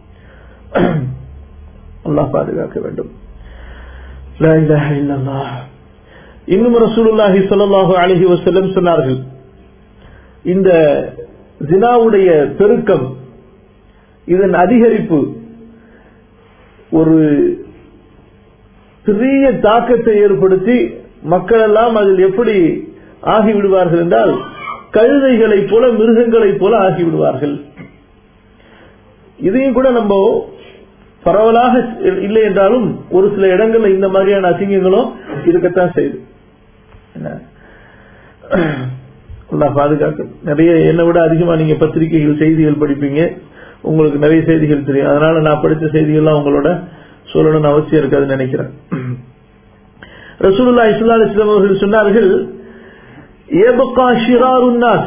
S2: அல்லாஹ் பாதுகாக்க வேண்டும் லா இலாஹ இல்லல்லாஹ். இன்னும் ரசூலுல்லாஹி ஸல்லல்லாஹு அலைஹி வஸல்லம் சொன்னார்கள் இந்த ஜினாவுடைய பெருக்கம் இதன் அதிகரிப்பு ஒரு பெரிய தாக்கத்தை ஏற்படுத்தி மக்கள் எல்லாம் அதில் எப்படி ஆகிவிடுவார்கள் என்றால் கழுதைகளைப் போல மிருகங்களைப் போல ஆகிவிடுவார்கள் இதையும் கூட நம்ம பரவலாக இல்லை என்றாலும் ஒரு சில இடங்கள்ல இந்த மாதிரியான அசிங்கங்களும் இருக்கத்தான் செய்யுது என்ன? அல்லாஹ் பாதுகாக்கும் நிறைய என்னை விட அதிகமா நீங்க பத்திரிகைகள் செய்திகள் படிப்பீங்க உங்களுக்கு நிறைய செய்திகள் தெரியும் அதனால நான் படித்த செய்திகள்லாம் உங்களோட சொல்லணும்னு அவசியம் இருக்காதுன்னு நினைக்கிறேன் ரசூலுல்லாஹி ஸல்லல்லாஹு அலைஹி வஸல்லம் அவர்கள் சொன்னார்கள் يبقى شرار الناس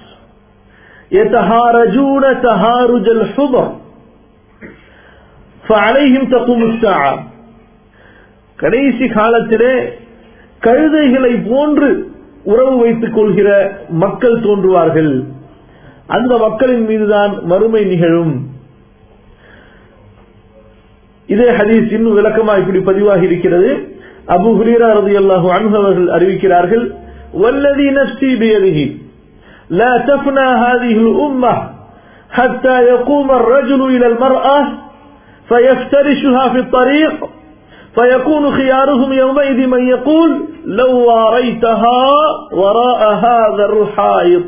S2: يتهارجون تهارج الحبر فعليهم تقوم الساعة கடைசி காலத்திலே கழுதைகளை போன்று உறவு வைத்துக் கொள்கிற மக்கள் தோன்றுவார்கள் அந்த மக்களின் மீதுதான் மறுமை நிகழும் இதே ஹதீஸ் இன்னும் விளக்கமா இப்படி பதிவாகி இருக்கிறது அபு ஹுரீரா ரலியல்லாஹு அன்ஹு அவர்கள் அறிவிக்கிறார்கள் والذي نفسي بيده لا تفنى هذه الأمة حتى يقوم الرجل إلى المرأة فيفترشها في الطريق فيكون خيارهم يومئذ من يقول لو واريتها وراء هذا الحائط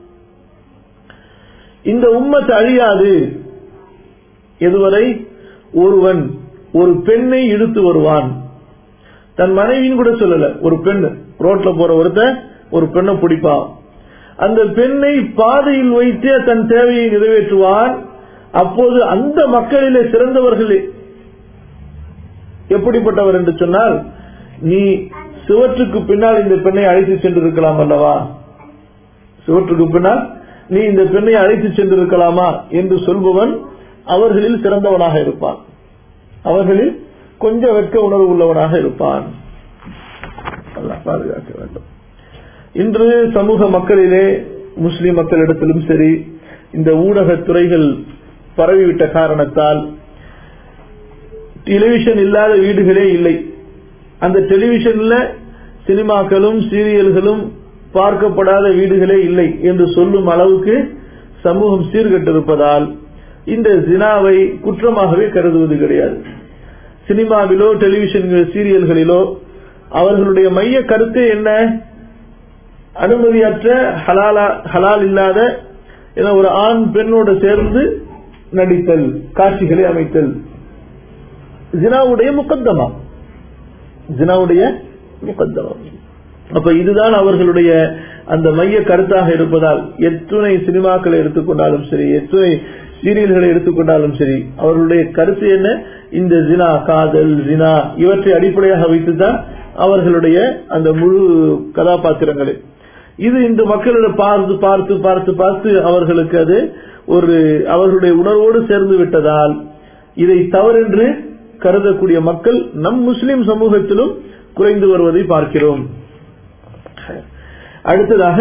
S2: இந்த உம்மத் அழியாது எதுவரை ஒருவன் ஒரு பெண்ணை இழுத்து வருவான் தன் மனைவின்னு கூட சொல்லல ஒரு பெண் ரோட்ல போற ஒருத்த ஒரு பெண்ணை பிடிப்பான் அந்த பெண்ணை பாதையில் வைத்து தன் தேவையை நிறைவேற்றுவான் அப்போது அந்த மக்களிலே சிறந்தவர்கள் எப்படிப்பட்டவர் என்று சொன்னால் நீ சுவற்றுக்கு பின்னால் இந்த பெண்ணை அழைத்து சென்றிருக்கலாம் அல்லவா சுவற்றுக்கு பின்னால் நீ இந்த பெண்ணை அழைத்து சென்றிருக்கலாமா என்று சொல்பவன் அவர்களில் சிறந்தவனாக இருப்பான் அவர்களில் கொஞ்சம் வெட்க உணர்வு உள்ளவனாக இருப்பான் அல்லாஹ் பாதுகாக்க வேண்டும் இன்று சமூக மக்களிலே முஸ்லிம் மக்களிடத்திலும் சரி இந்த ஊடக துறைகள் பரவிவிட்ட காரணத்தால் டெலிவிஷன் இல்லாத வீடுகளே இல்லை அந்த டெலிவிஷன்ல சினிமாக்களும் சீரியல்களும் பார்க்கப்படாத வீடுகளே இல்லை என்று சொல்லும் அளவுக்கு சமூகம் சீர்கட்டிருப்பதால் இந்த ஜினாவை குற்றமாகவே கருதுவது கிடையாது சினிமாவிலோ டெலிவிஷன் சீரியல்களிலோ அவர்களுடைய மைய கருத்து என்ன அனுமதியற்ற ஹலாலா ஹலால் இல்லாத ஏன்னா ஒரு ஆண் பெண்ணோடு சேர்ந்து நடித்தல் காட்சிகளை அமைத்தல் ஜினாவுடைய முகத்தமா ஜினாவுடைய முகத்தமா அப்ப இதுதான் அவர்களுடைய அந்த மைய கருத்தாக இருப்பதால் எத்துணை சினிமாக்களை எடுத்துக்கொண்டாலும் சரி எத்துணை சீரியல்களை எடுத்துக்கொண்டாலும் சரி அவர்களுடைய கருத்து என்ன இந்த ஜினா காதல் ஜினா இவற்றை அடிப்படையாக வைத்துதான் அவர்களுடைய அந்த முழு கதாபாத்திரங்களை இது இந்த மக்களிட பார்த்து பார்த்து பார்த்து பார்த்து அவர்களுக்கு அது ஒரு அவர்களுடைய உணர்வோடு சேர்ந்து விட்டதால் இதை தவறென்று கருதக்கூடிய மக்கள் நம் முஸ்லிம் சமூகத்திலும் குறைந்து வருவதை பார்க்கிறோம் அடுத்ததாக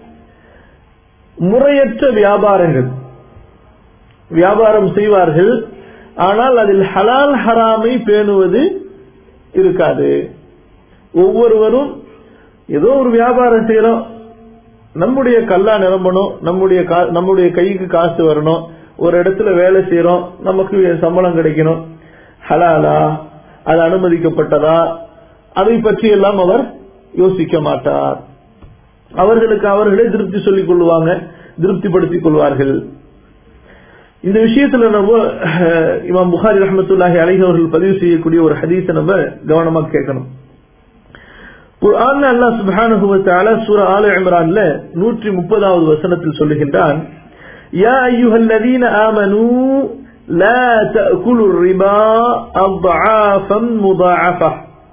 S2: முறையற்ற வியாபாரங்கள் வியாபாரம் செய்வார்கள் ஆனால் அதில் ஹலால் ஹராமை பேணுவது இருக்காது ஒவ்வொருவரும் ஏதோ ஒரு வியாபாரம் செய்யறோம் நம்முடைய கல்லா நிரம்பணும் நம்முடைய நம்முடைய கைக்கு காசு வரணும் ஒரு இடத்துல வேலை செய்யறோம் நமக்கு சம்பளம் கிடைக்கணும் ஹலாலா அது அனுமதிக்கப்பட்டதா அதை பற்றி எல்லாம் அவர் யோசிக்க மாட்டார் அவர்களுக்கு அவர்களே திருப்தி சொல்லிக் கொள்வாங்க திருப்திப்படுத்திக் கொள்வார்கள் இந்த விஷயத்துல நம்ம இமாம் புகாரி ரஹமத்துல்லாஹி அலைஹி அவர்கள் பதிவு செய்யக்கூடிய ஒரு ஹதீஸை நம்ம கவனமா கேட்கணும் குர்ஆன் அல்லாஹ் சுப்ஹானஹு வ தஆலா சூரா ஆல இம்ரான்ல 130வது வசனத்தில் சொல்லுகின்றான் யா அய்யுஹல்லதீன ஆமனூ லா தஅகுலு الربا اضعافا مضاعفه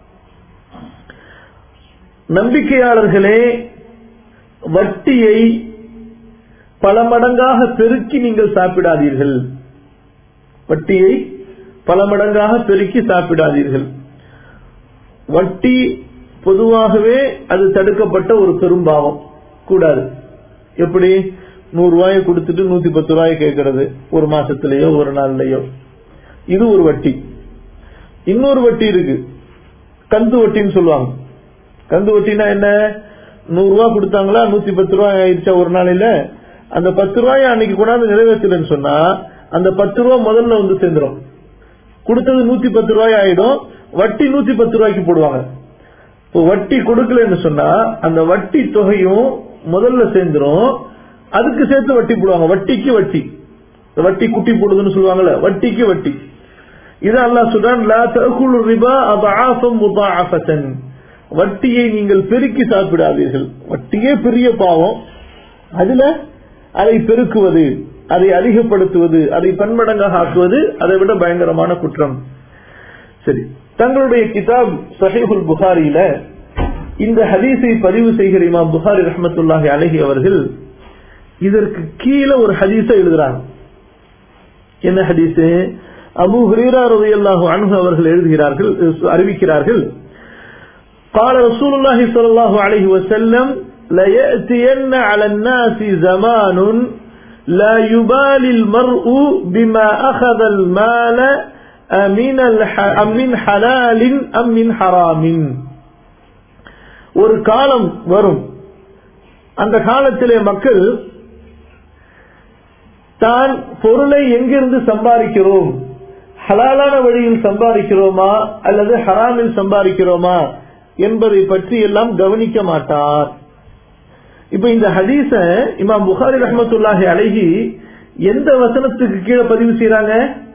S2: நம்பிக்கையாளர்களே வட்டியை பல மடங்காக பெருக்கி நீங்கள் சாப்பிடாதீர்கள் வட்டியை பல மடங்காக பெருக்கி சாப்பிடாதீர்கள் வட்டி பொதுவாகவே அது தடுக்கப்பட்ட ஒரு பெரும்பாவம் கூடாது எப்படி நூறு ரூபாயை கொடுத்துட்டு நூத்தி பத்து ரூபாய் கேட்கறது ஒரு மாசத்திலேயோ ஒரு நாள்லயோ இது ஒரு வட்டி இன்னொரு வட்டி இருக்கு கந்து வட்டின்னு சொல்லுவாங்க கந்து வட்டினா என்ன நூறு ரூபாய் கொடுத்தாங்களா நூத்தி பத்து ரூபாய் ஆயிடுச்சா ஒரு நாளையில அந்த பத்து ரூபாய் அன்னைக்கு கொண்டாந்து நிறைவேற்றலன்னு சொன்னா அந்த பத்து ரூபாய் முதல்ல வந்து சேர்ந்துரும் கொடுத்தது நூத்தி பத்து ரூபாய் ஆயிடும் வட்டி நூத்தி பத்து ரூபாய்க்கு போடுவாங்க இப்போ வட்டி கொடுக்கலன்னு சொன்னா அந்த வட்டி தொகையும் முதல்ல சேர்ந்துரும் அதுக்கு சேர்த்து வட்டி போடுவாங்க வட்டிக்கு வட்டி வட்டி குட்டி போடுதுன்னு சொல்லுவாங்கல்ல வட்டிக்கு வட்டி இது அல்லாஹ் சொல்றான் லா தகுலு ரிபா அபஆஃபம் முதாஅஃபதன் வட்டியை நீங்கள் பெருக்கி சாப்பிடாதீர்கள் வட்டியே பெரிய பாவம் அதுல அதை பெருக்குவது அதை அதிகப்படுத்துவது அதை பன்மடங்காக ஆக்குவது அதை விட பயங்கரமான குற்றம் சரி தங்களுடைய கிதாப் சஹீஹுல் புகாரியில இந்த ஹதீஸை பதிவு செய்கிற இமாம் புகாரி ரஹமத்துல்லாஹி அலஹி அவர்கள் இதற்கு கீழே ஒரு ஹதீஸை எழுதுறாங்க என்ன ஹதீஸ் அபு ஹுரீரா ரலியல்லாஹு அன்ஹு அவர்கள் எழுதுகிறார்கள் அறிவிக்கிறார்கள் قال رسول الله صلى الله عليه وسلم ليأتين على الناس زمان لا يبالي المرء بما أخذ المال أمن, الح... أم من حلال أم من حرام ஒரு காலம் வரும் அந்த காலத்திலே மக்கள் தான் பொருளை எங்கிருந்து சம்பாதிக்கிறோம் ஹலாலான வழியில் சம்பாதிக்கிறோமா அல்லது ஹராமில் சம்பாதிக்கிறோமா என்பதை பற்றி எல்லாம் கவனிக்க மாட்டார் இப்ப இந்த ஹதீஸ இமாம் புகாரி ரஹமத்துல்லாஹி அழகி எந்த வசனத்துக்கு கீழே பதிவு செய்யறாங்க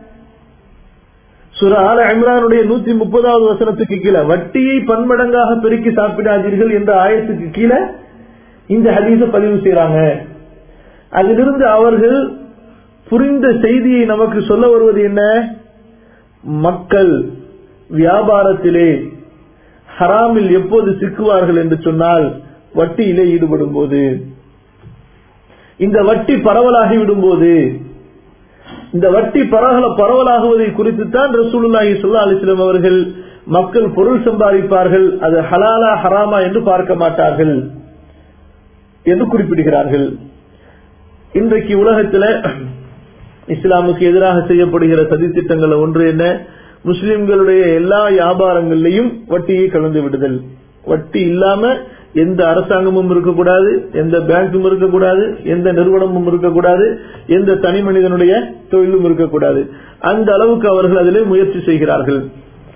S2: சுரா ஆல இம்ரானுடைய நூத்தி முப்பதாவது வசனத்துக்கு கீழே வட்டியை பன்மடங்காக பெருக்கி சாப்பிடாதீர்கள் என்ற ஆயத்துக்கு கீழே இந்த ஹதீஸ பதிவு செய்யறாங்க அதிலிருந்து அவர்கள் புரிந்த செய்தியை நமக்கு சொல்ல வருவது என்ன மக்கள் வியாபாரத்திலே ஹராமில் எப்போது சிக்குவார்கள் என்று சொன்னால் வட்டியிலே ஈடுபடும் போது இந்த வட்டி பரவலாகி விடும் போது இந்த வட்டி பரவல பரவலாகுவதை குறித்து தான் ரசூலுல்லாஹி சொல்லா அலிஸ்லாம் அவர்கள் மக்கள் பொருள் சம்பாதிப்பார்கள் அது ஹலாலா ஹராமா என்று பார்க்க மாட்டார்கள் என்று குறிப்பிடுகிறார்கள் இன்றைக்கு உலகத்தில் இஸ்லாமுக்கு எதிராக செய்யப்படுகிற சதித்திட்டங்கள் ஒன்று என்ன முஸ்லிம்களுடைய எல்லா வியாபாரங்களிலையும் வட்டியை கலந்து விடுதல் வட்டி இல்லாம எந்த அரசாங்கமும் இருக்கக்கூடாது எந்த பேங்கும் இருக்கக்கூடாது எந்த நிறுவனமும் இருக்கக்கூடாது எந்த தனி மனிதனுடைய தொழிலும் இருக்கக்கூடாது அந்த அளவுக்கு அவர்கள் அதிலே முயற்சி செய்கிறார்கள்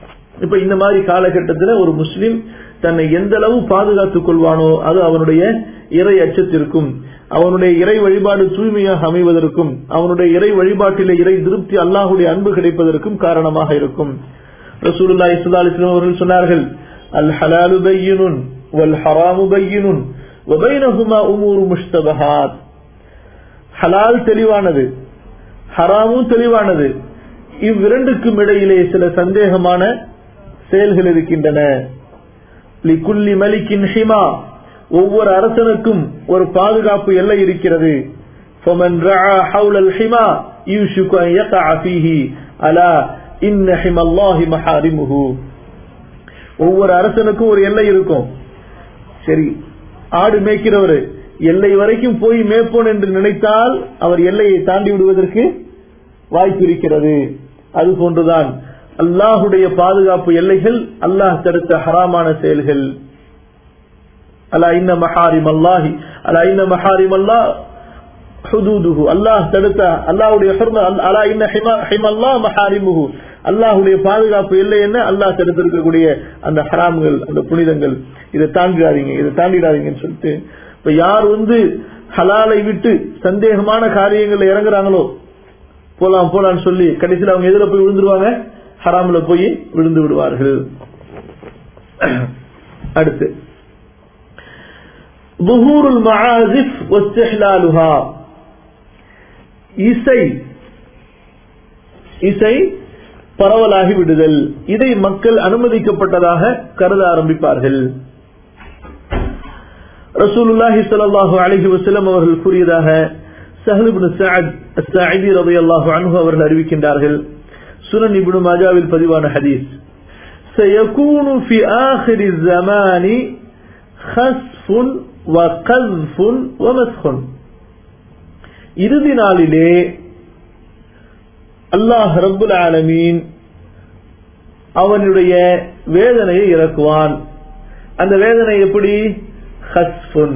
S2: இப்ப இந்த மாதிரி காலகட்டத்தில் ஒரு முஸ்லிம் தன்னை எந்த அளவு பாதுகாத்துக் கொள்வானோ அது அவனுடைய இறை அச்சத்திற்கும் அவனுடைய இறை வழிபாடு தூய்மையாக அமைவதற்கும் அவனுடைய இறை வழிபாட்டிலே இறை திருப்தி அல்லாஹுடைய அன்பு கிடைப்பதற்கும் காரணமாக இருக்கும் ரசூலுல்லா இஸ்லா அலிஸ்லாம் அவர்கள் சொன்னார்கள் அல் ஹலாலு பையினுன் வல் ஹராமு பையினுன் வபைனஹுமா உமூரு முஷ்தபஹாத் ஹலால் தெளிவானது ஹராமும் தெளிவானது இவ்விரண்டுக்கும் இடையிலே சில சந்தேகமான செயல்கள் இருக்கின்றன லிகுல்லி மலிக்கின் ஹிமா ஒவ்வொரு அரசனுக்கும் ஒரு பாதுகாப்பு எல்லை இருக்கிறது فمن رعى حول الحمى يوشك أن يقع فيه ألا إن حمى الله محارمه ஒவ்வொரு அரசனுக்கும் ஒரு எல்லை இருக்கும் சரி ஆடு மேய்க்கிறவர் எல்லை வரைக்கும் போய் மேய்ப்போன் என்று நினைத்தால் அவர் எல்லையை தாண்டி விடுவதற்கு வாய்ப்பு இருக்கிறது அது போன்றுதான் அல்லாஹுடைய பாதுகாப்பு எல்லைகள் அல்லாஹ் தடுத்த ஹராமான செயல்கள் அலா இன்ன மஹாரிம் அல்லாஹி அலா இன்ன மஹாரிம் அல்லாஹ் ஹுதூதுஹு அல்லாஹ் தடுத்த அல்லாஹ்வுடைய ஹுர்ம அலா இன்ன ஹிமல்லாஹ் மஹாரிமுஹு அல்லாஹ்வுடைய பாதுகாப்பு இல்லை என்ன அல்லாஹ் தடுத்திருக்கக்கூடிய அந்த ஹராம்கள் அந்த புனிதங்கள் இதை தாண்டிடாதீங்க இதை தாண்டிடாதீங்கன்னு சொல்லிட்டு இப்ப யார் வந்து ஹலாலை விட்டு சந்தேகமான காரியங்கள்ல இறங்குறாங்களோ போலாம் போலான்னு சொல்லி கடைசியில் அவங்க எதிர போய் விழுந்துருவாங்க ஹராம்ல போய் விழுந்து விடுவார்கள் அடுத்து புகூருல் மஆசிஃப் வஸ்திஹ்லாலுஹா இசை இசை பரவலாகி விடுதல் இதை மக்கள் அனுமதிக்கப்பட்டதாக கருத ஆரம்பிப்பார்கள் ரசூலுல்லாஹி ஸல்லல்லாஹு அலைஹி வஸல்லம் அவர்கள் கூறியதாக சஹல் இப்னு சஅத் அஸ்-ஸாஇதி ரலியல்லாஹு அன்ஹு அவர்கள் அறிவிக்கின்றார்கள் சுனன் இப்னு மாஜாவில் பதிவான ஹதீஸ் سيكون في آخر الزمان خسف وقذف ومسخ இறுதி நாளிலே அல்லாஹ் ரப்புல் ஆலமீன் அவனுடைய வேதனையை இறக்குவான் அந்த வேதனை எப்படி ஹஸ்ஃபுன்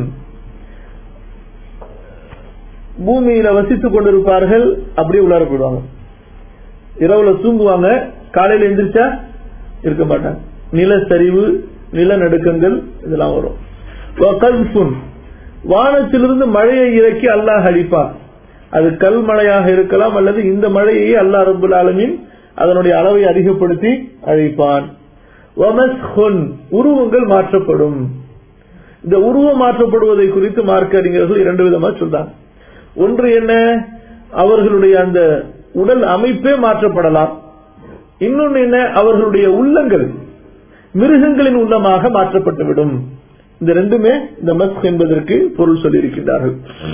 S2: பூமியில வசித்துக் கொண்டிருப்பார்கள் அப்படியே உள்ளார போயிடுவாங்க இரவுல தூங்குவாங்க காலையில எந்திரிச்சா இருக்க மாட்டாங்க நிலச்சரிவு நிலநடுக்கங்கள் இதெல்லாம் வரும் வகல்ஃபுன். வானத்திலிருந்து மழையை இறக்கி அல்லாஹ் அழிப்பார் அது கல் மழையாக இருக்கலாம் அல்லது இந்த மழையை அல்லாஹ் ரபுல் ஆலமீன் அதனுடைய அளவை அதிகப்படுத்தி அழிப்பான் வமஸ்ஹுன். உருவங்கள் மாற்றப்படும் இந்த உருவம் மாற்றப்படுவதை குறித்து மார்க்க அறிஞர்கள் இரண்டு விதமா சொல்றாங்க ஒன்று என்ன அவர்களுடைய அந்த உடல் அமைப்பே மாற்றப்படலாம் இன்னொன்னு என்ன அவர்களுடைய உள்ளங்கள் மிருகங்களின் உள்ளமாக மாற்றப்பட்டுவிடும் இந்த ரெண்டுமே இந்த மஸ்க் என்பதற்கு பொருள் சொல்லியிருக்கின்றார்கள்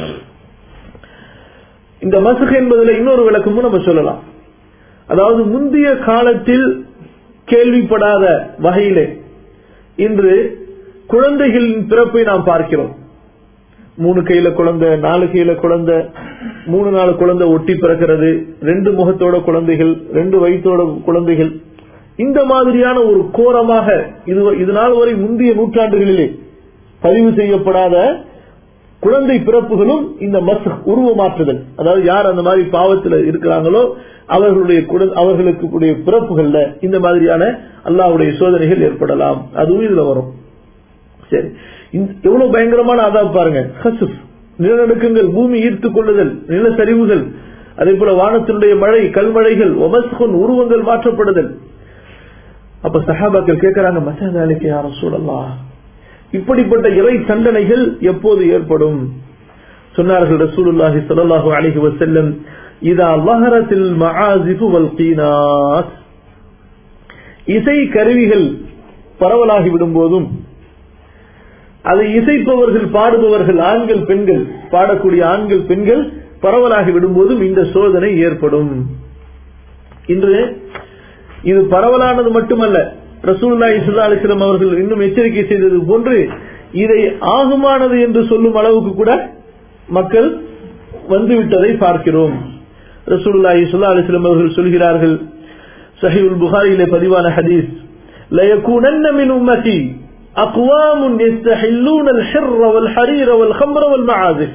S2: இந்த மஸ்க் என்பதில் இன்னொரு விளக்கமும் நம்ம சொல்லலாம் அதாவது முந்தைய காலத்தில் கேள்விப்படாத வகையிலே இன்று குழந்தைகளின் பிறப்பை நாம் பார்க்கிறோம் மூணு கையில குழந்தை நாலு கையில குழந்தை மூணு நாலு குழந்தை ஒட்டி பிறக்கிறது ரெண்டு முகத்தோட குழந்தைகள் ரெண்டு வயிற்றோட குழந்தைகள் இந்த மாதிரியான ஒரு கோரமாக இது இது நாள் வரை முந்தைய நூற்றாண்டுகளிலே பதிவு செய்யப்படாத குழந்தை பிறப்புகளும் இந்த மஸ் உருவ மாற்றுதல் அதாவது யார் அந்த மாதிரி பாவத்தில் இருக்கிறாங்களோ அவர்களுடைய குழ- அவர்களுக்கு கூடிய பிறப்புகள்ல இந்த மாதிரியான அல்லாஹ்வுடைய சோதனைகள் ஏற்படலாம் அதுவும் இதுல வரும் சரி இந்த- எவ்வளவு பயங்கரமான ஆதாப் பாருங்க ஹசுப் நிலநடுக்கங்கள் பூமி ஈர்த்துக் கொள்ளுதல் நிலச்சரிவுகள் அதே போல வானத்தினுடைய மழை கல்மழைகள் ஒமஸ்குன் உருவங்கள் மாற்றப்படுதல் அப்ப சஹாபாக்கள் கேட்கிறாங்க மசாதாலிக்கு யாரும் சூழலாம் இப்படிப்பட்ட இறை தண்டனைகள் எப்போது ஏற்படும் சொன்னார்கள் ரசூலுல்லாஹி ஸல்லல்லாஹு அலைஹி வஸல்லம் இதா லஹரத்தில் மஆசிஃபு வல் கீனாஸ் இசை கருவிகள் பரவலாகி விடும்போதும் அதை இசைப்பவர்கள் பாடுபவர்கள் ஆண்கள் பெண்கள் பாடக்கூடிய ஆண்கள் பெண்கள் பரவலாகி விடும்போதும் இந்த சோதனை ஏற்படும் இன்று இது பரவலானது மட்டுமல்ல ரசூலுல்லாஹி ஸல்லல்லாஹு அலைஹி வஸல்லம் அவர்கள் இன்னும் எச்சரிக்கை செய்தது போன்று இதை ஆகுமானது என்று சொல்லும் அளவுக்கு கூட மக்கள் வந்துவிட்டதை பார்க்கிறோம் ரசூலுல்லாஹி ஸல்லல்லாஹு அலைஹி வஸல்லம் அவர்கள் சொல்கிறார்கள் சஹீஹுல் புகாரியிலே பதிவான ஹதீஸ் لا يكونن من أمتي أقوام يستحلون الحر والحرير والخمر والمعازف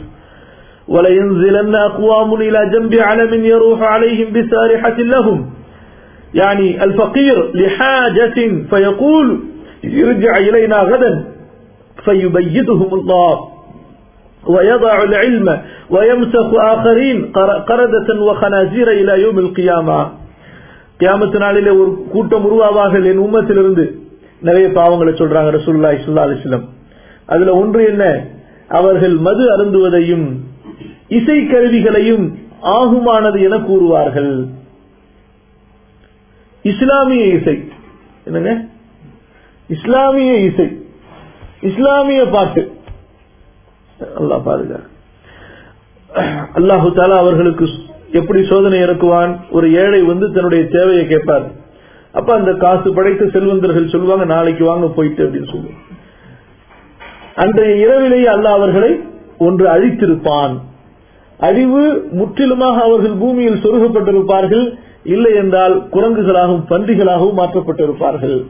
S2: ولينزلن أقوام إلى جنب علم يروح عليهم بسارحة لهم يعني الفقير لحاجة فيقول ارجع إلينا غدا فيبيدهم الله ويضع العلم ويمسك آخرين قردة وخنازير إلى يوم القيامة கியாமத்து நாளிலே ஒரு கூட்டம் உருவாவார்கள் என் உம்மத்திலிருந்து நிறைய பாவங்களை சொல்றாங்க ரசூல்லா இஸ்லா அலிஸ்லம் அதுல ஒன்று என்ன அவர்கள் மது அருந்துவதையும் இசை கருவிகளையும் ஆகுமானது என கூறுவார்கள் இஸ்லாமிய இசை என்னங்க இஸ்லாமிய இசை இஸ்லாமிய பாட்டு அல்லாஹ் பாருங்க அல்லாஹு தாலா அவர்களுக்கு எப்படி சோதனை இறக்குவான் ஒரு ஏழை வந்து தன்னுடைய தேவையை கேட்பார் அப்ப அந்த காசு படைத்த செல்வந்தர்கள் சொல்லுவாங்க நாளைக்கு வாங்க போயிட்டு அப்படின்னு சொல்லுவாங்க அன்றைய இரவிலேயே அல்லாஹ் அவர்களை ஒன்று அழித்திருப்பான் அழிவு முற்றிலுமாக அவர்கள் பூமியில் சொருகப்பட்டிருப்பார்கள் இல்லை என்றால் குரங்குகளாகவும் பன்றிகளாகவும் மாற்றப்பட்டிருப்பார்கள்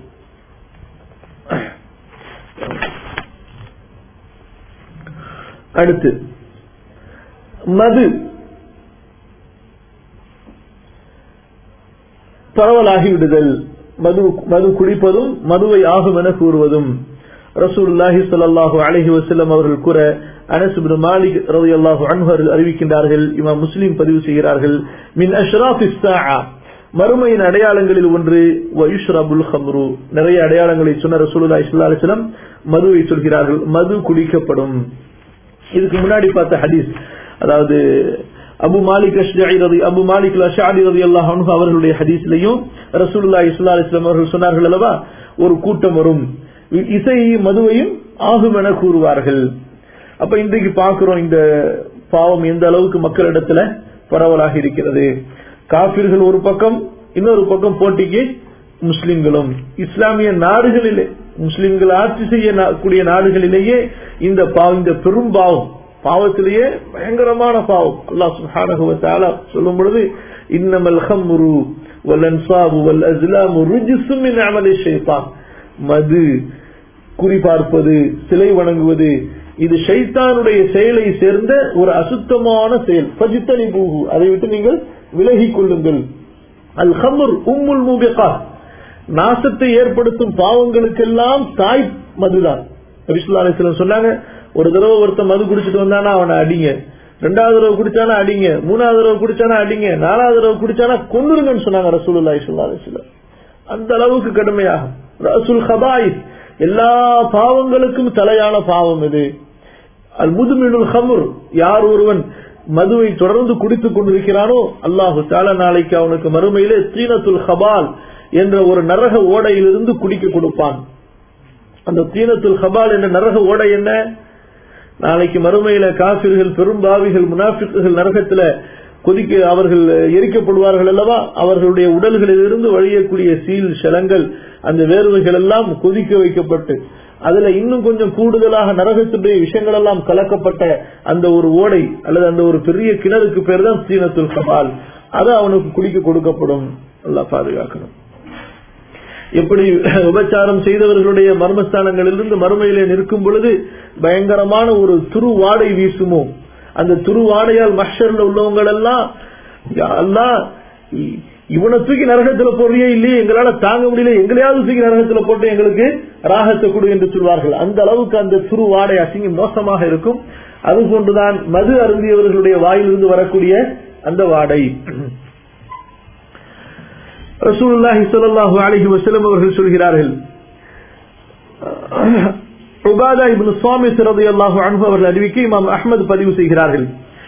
S2: அடுத்து மது பரவலாகி விடுதல் மது மது குடிப்பதும் மதுவை ஆகும் என கூறுவதும் ரசூலுல்லாஹி ஸல்லல்லாஹு அலைஹி வஸல்லம் அவர்கள் கூற அனஸ் இப்னு மாலிக் ரலியல்லாஹு அன்ஹு அவர்கள் அறிவிக்கின்றார்கள் இமாம் முஸ்லிம் பதிவு செய்கிறார்கள் மின் அஷ்ராஃபிஸ் ஸாஆ மறுமையின் அடையாளங்களில் ஒன்று வயுஷ்ரபுல் ஹம்ரு நிறைய அடையாளங்களை சொன்ன ரசூலுல்லாஹி ஸல்லல்லாஹு அலைஹி வஸல்லம் மதுவை சொல்கிறார்கள் மது குடிக்கப்படும் இதுக்கு முன்னாடி பார்த்த ஹதீஸ் அதாவது அபு மாலிக் அஷ்ஜாஇ ரதி அபு மாலிக் அஷாடி ரதி அல்லாஹ் அன்ஹு அவர்களுடைய ஹதீஸ்லையும் ரசூலுல்லாஹி ஸல்லல்லாஹு அலைஹி வஸல்லம் அவர்கள் சொன்னார்கள் அல்லவா ஒரு கூட்டம் வரும் இசையையும் மதுவையும் ஆகும் என கூறுவார்கள் அப்ப இன்றைக்கு பார்க்கிறோம் இந்த பாவம் எந்த அளவுக்கு மக்களிடத்துல பரவலாக இருக்கிறது காபிர்கள் ஒரு பக்கம் இன்னொரு பக்கம் போட்டிக்கு முஸ்லிம்களும் இஸ்லாமிய நாடுகளிலே முஸ்லிம்கள் ஆட்சி செய்யக்கூடிய நாடுகளிலேயே இந்த பாவம் இந்த பெரும் பாவம் பாவத்திலேயே பயங்கரமான பாவம் அல்லாஹ் சுப்ஹானஹு வ தஆலா சொல்லும் பொழுது இன்னமல் ஹம்ரு வல் அன்சாபு வல் அஸ்லாமு ருஜ்ஸும் மின் அமலி ஷைத்தான் மது குறிபார்ப்பது சிலை வணங்குவது இது ஷைத்தானுடைய செயலை சேர்ந்த ஒரு அசுத்தமான செயல் பஜித்தனி பூகு அதை விட்டு நீங்கள் விலகிக் கொள்ளுங்கள் அல் ஹமுர் உம்முல் மூபிகா நாசத்தை ஏற்படுத்தும் பாவங்களுக்கெல்லாம் தாய் மதுதான் அலிஸ்லாம் சொன்னாங்க ஒரு தடவை ஒருத்தன் மது குடிச்சிட்டு வந்தானா அவனை அடிங்க ரெண்டாவது தடவை குடிச்சானா அடிங்க மூணாவது தடவை குடிச்சானா அடிங்க நாலாவது தடவை குடிச்சானா கொண்டுருங்கன்னு சொன்னாங்க ரசூலுல்லாஹி ஸல்லல்லாஹு அலைஹி வஸல்லம் அந்த அளவுக்கு கடுமையாகும் ரசூல் ஹபாயிஸ் எல்லா பாவங்களுக்கும் தலையான பாவம் இது அல் முதுமினுல் ஹமுர் யார் ஒருவன் மதுவை தொடர்ந்து குடித்துக் கொண்டிருக்கிறானோ அல்லாஹு தால நாளைக்கு அவனுக்கு மறுமையிலே தீனத்துல் ஹபால் என்ற ஒரு நரக ஓடையிலிருந்து குடிக்க கொடுப்பான் அந்த தீனத்துல் ஹபால் என்ற நரக ஓடை என்ன நாளைக்கு மறுமையில காபிர்கள் பெரும்பாவிகள் முனாஃபிக்குகள் நரகத்துல கொதிக்க அவர்கள் எரிக்கப்படுவார்கள் அல்லவா அவர்களுடைய உடல்களில் இருந்து வழியக்கூடிய சீல் சலங்கள் அந்த வேர்வைகள் எல்லாம் கொதிக்க வைக்கப்பட்டு அதுல இன்னும் கொஞ்சம் கூடுதலாக நரகத்துடைய விஷயங்கள் எல்லாம் கலக்கப்பட்ட அந்த ஒரு ஓடை அல்லது அந்த ஒரு பெரிய கிணறுக்கு பேர் தான் சீனத்துல் கபால் அது அவனுக்கு குடிக்க கொடுக்கப்படும் நல்லா பாதுகாக்கணும் எப்படி விபச்சாரம் செய்தவர்களுடைய மர்மஸ்தானங்களிலிருந்து மறுமையிலே நிற்கும் பொழுது பயங்கரமான ஒரு துருவாடை வீசுமோ அந்த துருவாடையால் மஷர்ல உள்ளவங்கள் எல்லாம் எல்லாம் இவனை தூக்கி நரகத்துல போடுறியே இல்லையே எங்களால தாங்க முடியல எங்களையாவது தூக்கி நரகத்துல போட்டு எங்களுக்கு ராகத்தை கொடு என்று சொல்வார்கள் அந்த அளவுக்கு அந்த துருவாடை அசிங்க மோசமாக இருக்கும் அது போன்றுதான் மது அருந்தியவர்களுடைய வாயிலிருந்து வரக்கூடிய அந்த வாடை ரசூலுல்லாஹி ஸல்லல்லாஹு அலைஹி வஸல்லம் அவர்கள் சொல்கிறார்கள் உபாதா இப்னு ஸாமித் ரலியல்லாஹு அன்ஹு அவர்கள் அறிவிக்க இமாம் அஹ்மத் பதிவு செய்கிறார்கள்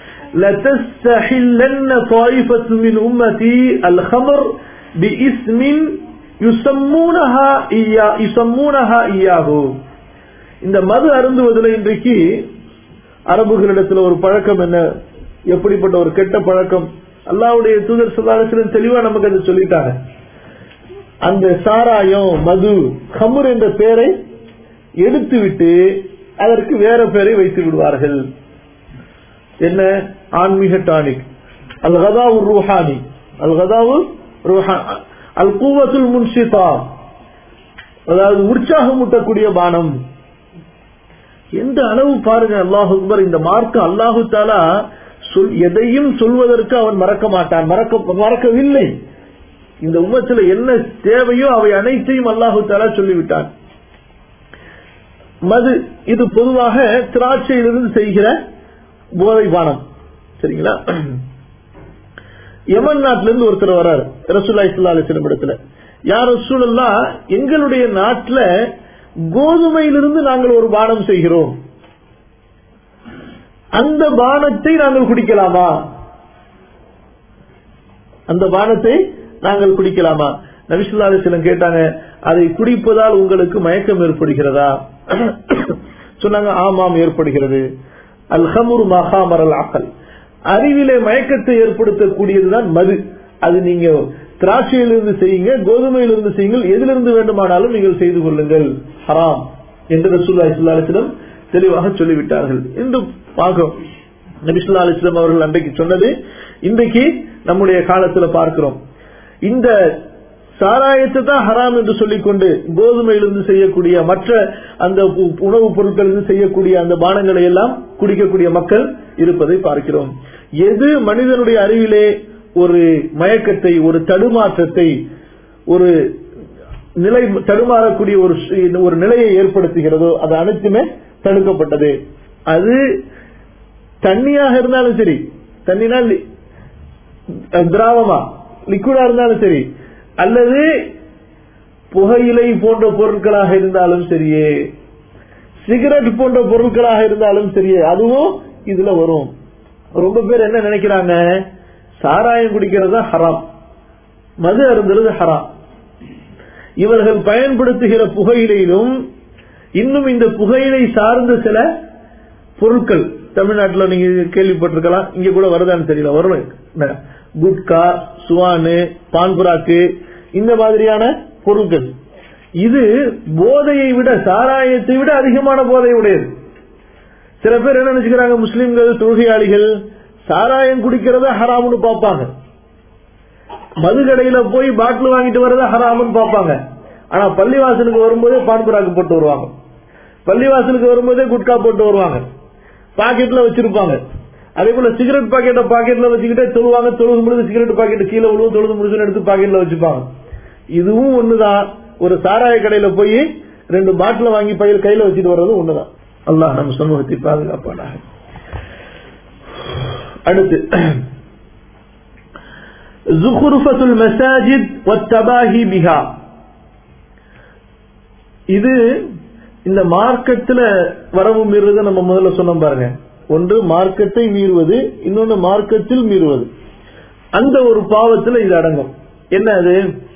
S2: لتستحلن طائفة من أمتي الخمر باسم يسمونها إياه يسمونها إياه இந்த மது அருந்துவதில் இன்றைக்கு அரபுகளிடத்தில் ஒரு பழக்கம் என்ன எப்படிப்பட்ட ஒரு கெட்ட பழக்கம் அல்லாவுடைய தூதர் சுல்லாசிலும் தெளிவா நமக்கு அதை சொல்லிட்டாங்க அந்த சாராயம் மது ஹமுர் என்ற பெயரை எடுத்துவிட்டு அதற்கு வேற பெயரை வைத்து விடுவார்கள் என்ன ஆன்மீக டானிக் அல் கதாவு ரூஹானி அல் கதாவு அல் கூவத்துல் முன்ஷிதா அதாவது உற்சாகம் ஊட்டக்கூடிய பானம் எந்த அளவு பாருங்க அல்லாஹு அக்பர் இந்த மார்க்க அல்லாஹு தாலா சொல் எதையும் சொல்வதற்கு அவன் மறக்க மாட்டான் மறக்க மறக்கவில்லை இந்த உம்மத்துல என்ன தேவையோ அவை அனைத்தையும் அல்லாஹு தாலா சொல்லிவிட்டான் மது இது பொதுவாக திராட்சையிலிருந்து செய்கிற போதை பானம் சரிங்களா யமன் நாட்டிலிருந்து ஒருத்தர் வர்றாரு ரசூல்லா இஸ்லா அலிஸ்லம் இடத்துல யார் ரசூலல்லா எங்களுடைய நாட்டில் கோதுமையிலிருந்து நாங்கள் ஒரு பானம் செய்கிறோம் அந்த பானத்தை நாங்கள் குடிக்கலாமா அந்த பானத்தை நாங்கள் குடிக்கலாமா நபிசுல்லா அலிஸ்லம் கேட்டாங்க அதை குடிப்பதால் உங்களுக்கு மயக்கம் ஏற்படுகிறதா சொன்னாங்க ஆமாம் ஏற்படுகிறது அல்ஹமுர் மகாமர் அல் அகல் அறிவிலே மயக்கத்தை ஏற்படுத்தக்கூடியதுதான் மது அது நீங்க திராட்சையிலிருந்து செய்யுங்க கோதுமையிலிருந்து செய்யுங்கள் எதிலிருந்து வேண்டுமானாலும் நீங்கள் செய்து கொள்ளுங்கள் ஹராம் என்று ரசூல்லா இஸ்லாத்திடம் தெளிவாக சொல்லிவிட்டார்கள் என்று பார்க்கிறோம் நபிசுல்லா அலிஸ்லாம் அவர்கள் அன்றைக்கு சொன்னது இன்றைக்கு நம்முடைய காலத்துல பார்க்கிறோம் இந்த சாராயத்தை தான் ஹராம் என்று சொல்லிக்கொண்டு கோதுமையிலிருந்து செய்யக்கூடிய மற்ற அந்த உணவுப் பொருட்களிலிருந்து செய்யக்கூடிய அந்த பானங்களை எல்லாம் குடிக்கக்கூடிய மக்கள் இருப்பதை பார்க்கிறோம் எது மனிதனுடைய அறிவிலே ஒரு மயக்கத்தை ஒரு தடுமாற்றத்தை ஒரு நிலை தடுமாறக்கூடிய ஒரு ஒரு நிலையை ஏற்படுத்துகிறதோ அது அனைத்துமே தடுக்கப்பட்டது அது தண்ணியாக இருந்தாலும் சரி தண்ணினா திராவமா லிக்விடா இருந்தாலும் சரி அல்லது புகையிலை போன்ற பொருட்களாக இருந்தாலும் சரியே சிகரெட் போன்ற பொருட்களாக இருந்தாலும் சரியே அதுவும் இதுல வரும் ரொம்ப பேர் என்ன நினைக்கிறாங்க சாராயம் குடிக்கிறது ஹராம் மது அருந்துறது ஹராம் இவர்கள் பயன்படுத்துகிற புகையிலையிலும் இன்னும் இந்த புகையிலை சார்ந்த சில பொருட்கள் தமிழ்நாட்டில் நீங்க கேள்விப்பட்டிருக்கலாம் இங்க கூட வருதான்னு தெரியல வரும் குட்கா சுவானு பான்புராக்கு இந்த மாதிரியான பொருட்கள் இது போதையை விட சாராயத்தை விட அதிகமான போதை உடையது சில பேர் என்ன நினைச்சுக்கிறாங்க முஸ்லிம்கள் தொழுகையாளிகள் சாராயம் குடிக்கிறத ஹராம்னு பார்ப்பாங்க மது கடையில போய் பாட்டில் வாங்கிட்டு வரத ஹராம்னு பார்ப்பாங்க ஆனா பள்ளிவாசலுக்கு வரும்போதே பான்புராக்கு போட்டு வருவாங்க பள்ளிவாசலுக்கு வரும்போதே குட்கா போட்டு வருவாங்க பாக்கெட்ல வச்சிருப்பாங்க அதே போல சிகரெட் பாக்கெட்டை பாக்கெட்ல வச்சுக்கிட்டே தொழுவாங்க தொழுது முடிஞ்சு சிகரெட் பாக்கெட் கீழே விழுவும் தொழுது முடிஞ்சு எடுத்து பாக்கெட்ல வச்சுப்பாங்க இதுவும் ஒண்ணுதான் ஒரு சாராய கடையில போய் ரெண்டு பாட்டில வாங்கி பையில கையில வச்சுட்டு வர்றதும் ஒண்ணுதான் அல்லாஹ் நம்ம சமூகத்தை பாதுகாப்பானாக அடுத்து ஜுஹுருஃபத்துல் மசாஜித் வத்தபாஹி பிஹா இது இந்த மார்க்கத்துல வரவு மீறுறது நம்ம முதல்ல சொன்னோம் பாருங்க ஒன்று மார்க்கத்தை மீறுவது இன்னொன்று மார்க்கத்தில் மீறுவது அந்த ஒரு பாவத்தில் இது அடங்கும் என்ன அது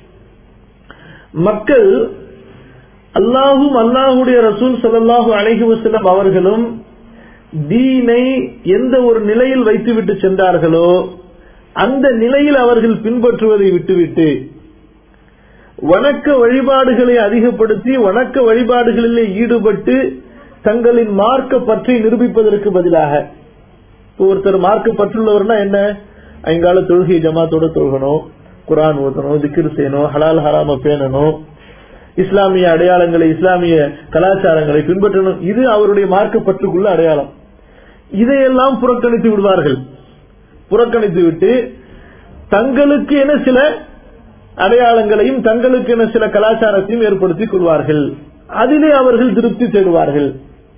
S2: மக்கள் அல்லாஹும் அல்லாஹுடைய ரசூல் சல்லாஹூ அலஹி வசலம் அவர்களும் தீனை எந்த ஒரு நிலையில் வைத்துவிட்டு சென்றார்களோ அந்த நிலையில் அவர்கள் பின்பற்றுவதை விட்டுவிட்டு வணக்க வழிபாடுகளை அதிகப்படுத்தி வணக்க வழிபாடுகளிலே ஈடுபட்டு தங்களின் மார்க்க பற்றி நிரூபிப்பதற்கு பதிலாக ஒருத்தர் மார்க்க பற்றுள்ளவர்னா என்ன ஐங்கால தொழுகை ஜமாத்தோட தொழுகணும் குரான் ஓதணும் திக்ரு செய்யணும் ஹலால் ஹராம பேணணும் இஸ்லாமிய அடையாளங்களை இஸ்லாமிய கலாச்சாரங்களை பின்பற்றணும் இது அவருடைய மார்க்க பற்றுக்குள்ள அடையாளம் இதையெல்லாம் புறக்கணித்து விடுவார்கள் புறக்கணித்து விட்டு தங்களுக்கு என சில அடையாளங்களையும் தங்களுக்கு என சில கலாச்சாரத்தையும் ஏற்படுத்திக் கொள்வார்கள் அதிலே அவர்கள் திருப்தி தேடுவார்கள்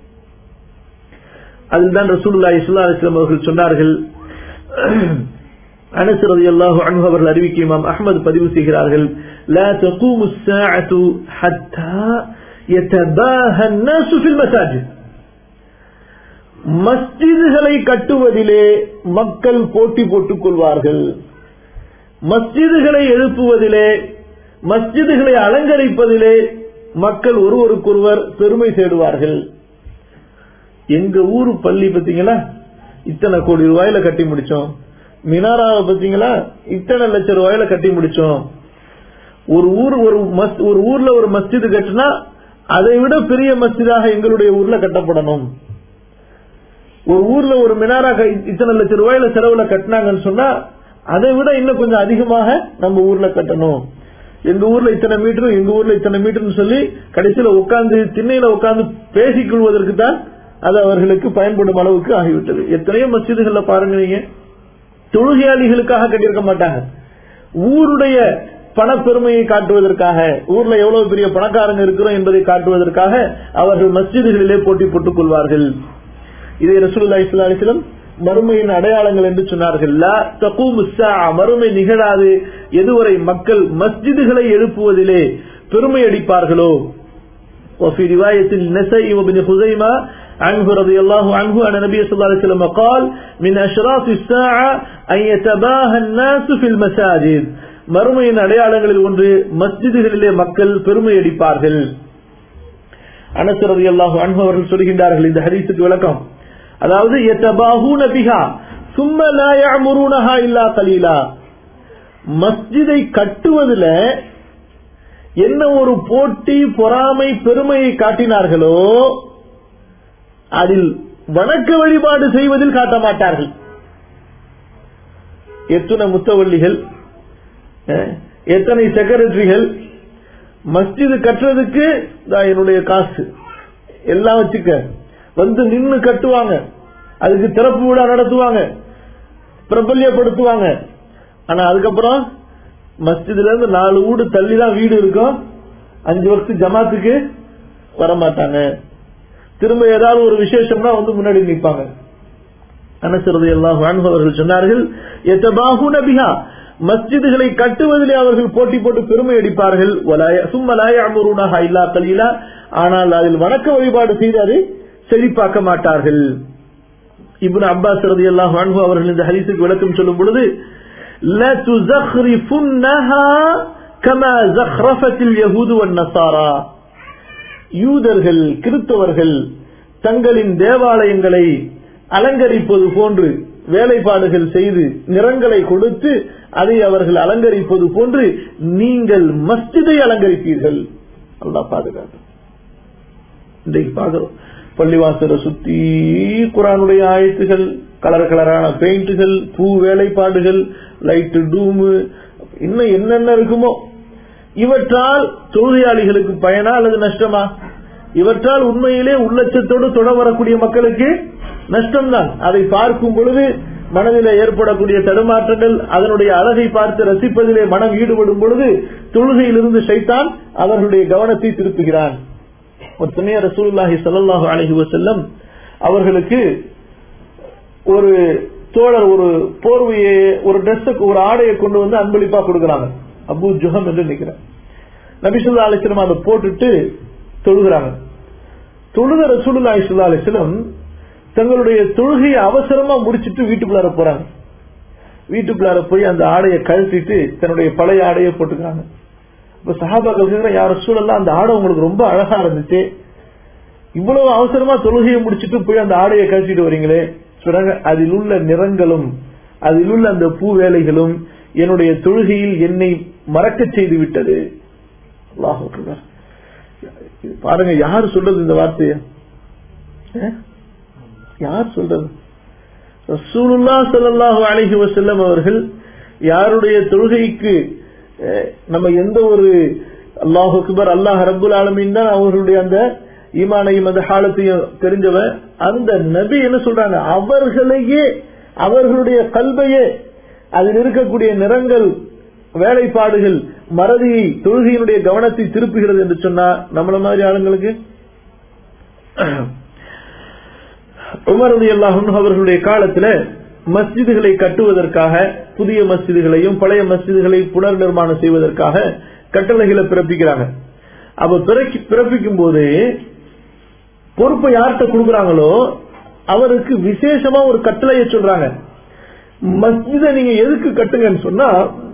S2: அதில்தான் ரசூல்லா இஸ்லா இஸ்லாம் அவர்கள் சொன்னார்கள் அனசரது அல்லாஹு அன்பு அவர்கள் அறிவிக்க இமாம் அஹமது பதிவு செய்கிறார்கள் لا تقوم الساعة حتى يتباهى الناس في المساجد மஸ்ஜிதுகளை கட்டுவதிலே மக்கள் போட்டி போட்டுக் கொள்வார்கள் மஸ்ஜிதுகளை எழுப்புவதிலே மஸ்ஜிதுகளை அலங்கரிப்பதிலே மக்கள் ஒருவருக்கொருவர் பெருமை தேடுவார்கள் எங்க ஊரு பள்ளி பாத்தீங்களா இத்தனை கோடி ரூபாயில கட்டி முடிச்சோம் மினாராவை பாத்தீங்களா இத்தனை லட்சம் ரூபாயில கட்டி முடிச்சோம் ஒரு ஊர் ஒரு ஒரு ஊர்ல ஒரு மஸ்ஜிது கட்டினா அதை விட பெரிய மஸ்ஜிதாக எங்களுடைய ஊர்ல கட்டப்படணும் ஒரு ஊர்ல ஒரு மினாரா இத்தனை லட்சம் ரூபாயில செலவுல கட்டினாங்கன்னு சொன்னா அதை விட இன்னும் கொஞ்சம் அதிகமாக நம்ம ஊர்ல கட்டணும் எங்க ஊர்ல இத்தனை மீட்டர் எங்க ஊர்ல இத்தனை மீட்டர்னு சொல்லி கடைசியில உட்கார்ந்து திண்ணையில உட்கார்ந்து பேசிக் கொள்வதற்கு தான் அது அவர்களுக்கு பயன்படும் அளவுக்கு ஆகிவிட்டது எத்தனையோ மசிதுகள்ல பாருங்க நீங்க தொழுகையாளிகளுக்காக கட்டியிருக்க மாட்டாங்க ஊருடைய பணப்பெருமையை காட்டுவதற்காக ஊர்ல எவ்வளவு பெரிய பணக்காரங்க இருக்கிறோம் என்பதை காட்டுவதற்காக அவர்கள் மஸ்ஜிதுகளிலே போட்டி போட்டுக் கொள்வார்கள் இதை ரசூலுல்லாஹி ஸல்லல்லாஹு அலைஹி வஸல்லம் மறுமையின் அடையாளங்கள் என்று சொன்னார்கள் லா தகூமு ஸாஅ, மறுமை நிகழாது எதுவரை மக்கள் மஸ்ஜிதுகளை எழுப்புவதிலே பெருமை அடிப்பார்களோ وفي رواية النسائي وابن خزيمة عنه رضي الله عنه أن النبي صلى الله عليه وسلم قال من أشراط الساعة أن يتباهى الناس في المساجد மறுமையின் அடையாளங்களில் ஒன்று மஸ்ஜிதுகளிலே மக்கள் பெருமை அடிப்பார்கள் அனசரதி அல்லாஹு அன்பு அவர்கள் சொல்கின்றார்கள் இந்த ஹதீஸுக்கு விளக்கம் அதாவது எத்தபாஹூன பிஹா சும்ம லா யஅமுருனஹா இல்லா கலீலா மஸ்ஜிதை கட்டுவதில் என்ன ஒரு போட்டி பொறாமை பெருமையை காட்டினார்களோ அதில் வணக்க வழிபாடு செய்வதில் காட்ட மாட்டார்கள் எத்தனை முத்தவள்ளிகள் அஹ், எத்தனை செக்ரட்டரிகள் மஸ்ஜிது கட்டுறதுக்கு "தா என்னுடைய காசு எல்லாம் வச்சுக்க வந்து நின்னு கட்டுவாங்க அதுக்கு திறப்பு விழா நடத்துவாங்க பிரபல்யப்படுத்துவாங்க ஆனா அதுக்கப்புறம் மஸ்ஜிதுல இருந்து நாலு வீடு தள்ளி தான் வீடு இருக்கும் அஞ்சு வருஷத்துக்கு ஜமாத்துக்கு வர மாட்டாங்க திரும்ப ஏதாவது ஒரு விசேஷம்னா வந்து முன்னாடி நிற்பாங்க அனசரது எல்லாம் அவர்கள் சொன்னார்கள் எத்தபாகுன பிஹா மஸ்ஜிதுகளை கட்டுவதிலே அவர்கள் போட்டி போட்டு பெருமை அடிப்பார்கள் வலாய- சும்ம லா யஅமுருனஹா இல்லா கலீலா ஆனால் அதில் வணக்க வழிபாடு செய்து அதை செழிப்பாக்க மாட்டார்கள் இப்னு அப்பாஸ் ரலியல்லாஹு அன்ஹு அவர்கள் இந்த ஹதீஸுக்கு விளக்கம் சொல்லும் பொழுது لا تزخرفنها كما زخرفت اليهود والنصارى யூதர்கள் கிறிஸ்தவர்கள் தங்களின் தேவாலயங்களை அலங்கரிப்பது போன்று வேலைப்பாடுகள் செய்து நிறங்களை கொடுத்து அதை அவர்கள் அலங்கரிப்பது போன்று நீங்கள் மஸ்ஜிதை அலங்கரிப்பீர்கள் அல்லாஹ் பாதுகாத்து இன்றைக்கு பார்க்கிறோம் பள்ளிவாசலை சுத்தி குரானுடைய ஆயத்துகள் கலர் கலரான பெயிண்டுகள் பூ வேலைப்பாடுகள் லைட்டு டூமு இன்னும் என்னென்ன இருக்குமோ இவற்றால் தொழுகையாளிகளுக்கு பயனா அல்லது நஷ்டமா இவற்றால் உண்மையிலே உள்ளச்சத்தோடு தொட வரக்கூடிய மக்களுக்கு நஷ்டம்தான் அதை பார்க்கும் பொழுது மனதிலே ஏற்படக்கூடிய தடுமாற்றங்கள் அதனுடைய அழகை பார்த்து ரசிப்பதிலே மனம் ஈடுபடும் பொழுது தொழுகையிலிருந்து சைத்தான் அவர்களுடைய கவனத்தை திருப்புகிறான் ஒரு சமயம் ரசூலுல்லாஹி ஸல்லல்லாஹு அலைஹி வஸல்லம் அவர்களுக்கு ஒரு தோழர் ஒரு போர்வையை ஒரு ட்ரெஸ்ஸுக்கு ஒரு ஆடையை கொண்டு வந்து அன்பளிப்பா கொடுக்கறாங்க அபு ஜுஹம் என்று நினைக்கிறேன் நபிசுல்லா அலிஸ்லம் அதை போட்டுட்டு தொழுகிறாங்க தொழுத ரசூலுல்லா இஸ்லா அலிஸ்லம் தங்களுடைய தொழுகையை அவசரமா முடிச்சிட்டு வீட்டுக்குள்ளார போறாங்க வீட்டுக்குள்ளார போய் அந்த ஆடையை கழட்டிட்டு தன்னுடைய பழைய ஆடையை போட்டுக்கிறாங்க இப்ப சஹாபாக்கள் கேக்குறாங்க, யார் ரசூலெல்லாம் அந்த ஆடை உங்களுக்கு ரொம்ப அழகா இருந்துச்சு இவ்வளவு அவசரமா தொழுகையை முடிச்சிட்டு போய் அந்த ஆடையை கழட்டிட்டு வரீங்களே சொல்றாங்க அதில் உள்ள நிறங்களும் அதில் உள்ள அந்த பூ வேலைகளும் என்னுடைய தொழுகையில் என்னை மறக்கச் செய்து விட்டது அல்லாஹ் அக்பர். இது பாருங்க யார் சொல்றது இந்த வார்த்தைய அஹ்? யார் சொல்றது ரசூலுல்லா ஸல்லல்லாஹு அலைஹி வஸல்லம் அவர்கள் யாருடைய தொழுகைக்கு அஹ், நம்ம எந்த ஒரு அல்லாஹ் அக்பர் அல்லாஹ் ரப்புல் ஆலமீன் தான் அவர்களுடைய அந்த ஈமானையும் அந்த ஹாலத்தையும் தெரிஞ்சவன் அந்த நபி என்ன சொல்றாங்க அவர்களையே அவர்களுடைய கல்வையே அதில் இருக்கக்கூடிய நிறங்கள் வேலைப்பாடுகள் மறதியை தொழுகையினுடைய கவனத்தை திருப்புகிறது என்று சொன்னா நம்மள மாதிரி ஆளுங்களுக்கு உமர் ரலியல்லாஹு அன்ஹு அவர்களுடைய காலத்துல மஸ்ஜிதுகளை கட்டுவதற்காக புதிய மஸ்ஜிதுகளையும் பழைய மஸ்ஜிதுகளை புனர் நிர்மாணம் செய்வதற்காக கட்டளைகளை பிறப்பிக்கிறாங்க அப்ப பிறக்கி- பிறப்பிக்கும் போது பொறுப்பை யார்கிட்ட கொடுக்குறாங்களோ அவருக்கு விசேஷமா ஒரு கட்டளையை சொல்றாங்க மஸ்ஜிதை நீங்க எதுக்கு கட்டுங்கன்னு சொன்னா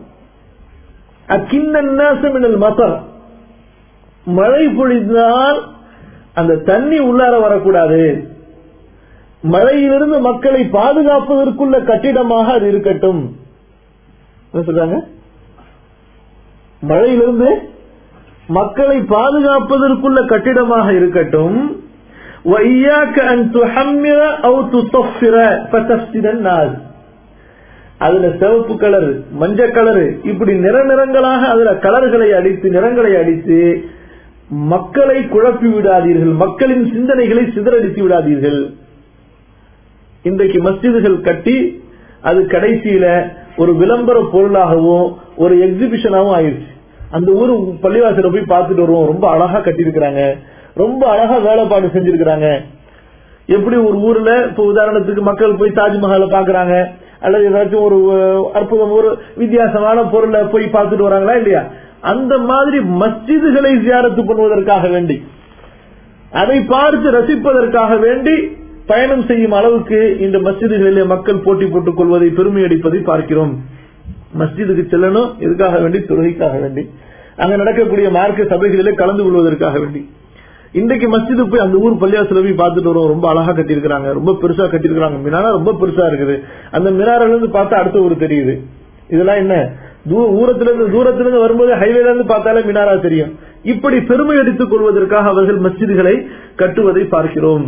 S2: அக்கின்னல் மசர் மழை பொழிந்தால் அந்த தண்ணி உள்ளார வரக்கூடாது மழையிலிருந்து மக்களை பாதுகாப்பதற்குள்ள கட்டிடமாக அது இருக்கட்டும் என்ன சொல்றாங்க மழையிலிருந்து மக்களை பாதுகாப்பதற்குள்ள கட்டிடமாக இருக்கட்டும் وَإِيَّاكَ أَن تُحَمِّرَ أَوْ تُصَفِّرَ فَتَفْسِدَ النَّاسِ அதுல சிவப்பு கலர் மஞ்சள் கலர் இப்படி நிற நிறங்களாக அதுல கலர்களை அடித்து நிறங்களை அடித்து மக்களை குழப்பி விடாதீர்கள் மக்களின் சிந்தனைகளை சிதறடித்து விடாதீர்கள் இன்றைக்கு மஸ்ஜிதுகள் கட்டி அது கடைசியில ஒரு விளம்பர பொருளாகவும் ஒரு எக்ஸிபிஷனாகவும் ஆயிடுச்சு அந்த ஊர் பள்ளிவாசல போய் பார்த்துட்டு வருவோம் ரொம்ப அழகா கட்டியிருக்கிறாங்க ரொம்ப அழகா வேலைப்பாடு செஞ்சிருக்கிறாங்க எப்படி ஒரு ஊர்ல இப்ப உதாரணத்துக்கு மக்கள் போய் தாஜ்மஹாலை பாக்குறாங்க அல்லது ஏதாச்சும் ஒரு அஹ், அற்புதம் ஒரு வித்தியாசமான பொருளை போய் பார்த்துட்டு வராங்களா இல்லையா அந்த மாதிரி மஸ்ஜிதுகளை ஜியாரத்து பண்ணுவதற்காக வேண்டி அதை பார்த்து ரசிப்பதற்காக வேண்டி பயணம் செய்யும் அளவுக்கு இந்த மஸ்ஜிதுகளிலே மக்கள் போட்டி போட்டுக் கொள்வதை பெருமை அடிப்பதை பார்க்கிறோம் மஸ்ஜிதுக்கு செல்லணும் எதுக்காக வேண்டி தொழுகைக்காக வேண்டி அங்க நடக்கக்கூடிய மார்க்க சபைகளிலே கலந்து கொள்வதற்காக வேண்டி இன்றைக்கு மஸ்ஜிது போய் அந்த ஊர் பள்ளியாசில போய் பார்த்துட்டு வரோம் ரொம்ப அழகா கட்டியிருக்கிறாங்க ரொம்ப பெருசா கட்டியிருக்கிறாங்க மினாரா ரொம்ப பெருசா இருக்குது அந்த மினாரில இருந்து பார்த்தா அடுத்த ஊர் தெரியுது இதெல்லாம் என்ன தூ- ஊரத்துல இருந்து தூரத்துல இருந்து வரும்போது ஹைவேல இருந்து பார்த்தாலே மினாரா தெரியும் இப்படி பெருமை அடித்துக் கொள்வதற்காக அவர்கள் மஸ்ஜிதுகளை கட்டுவதை பார்க்கிறோம்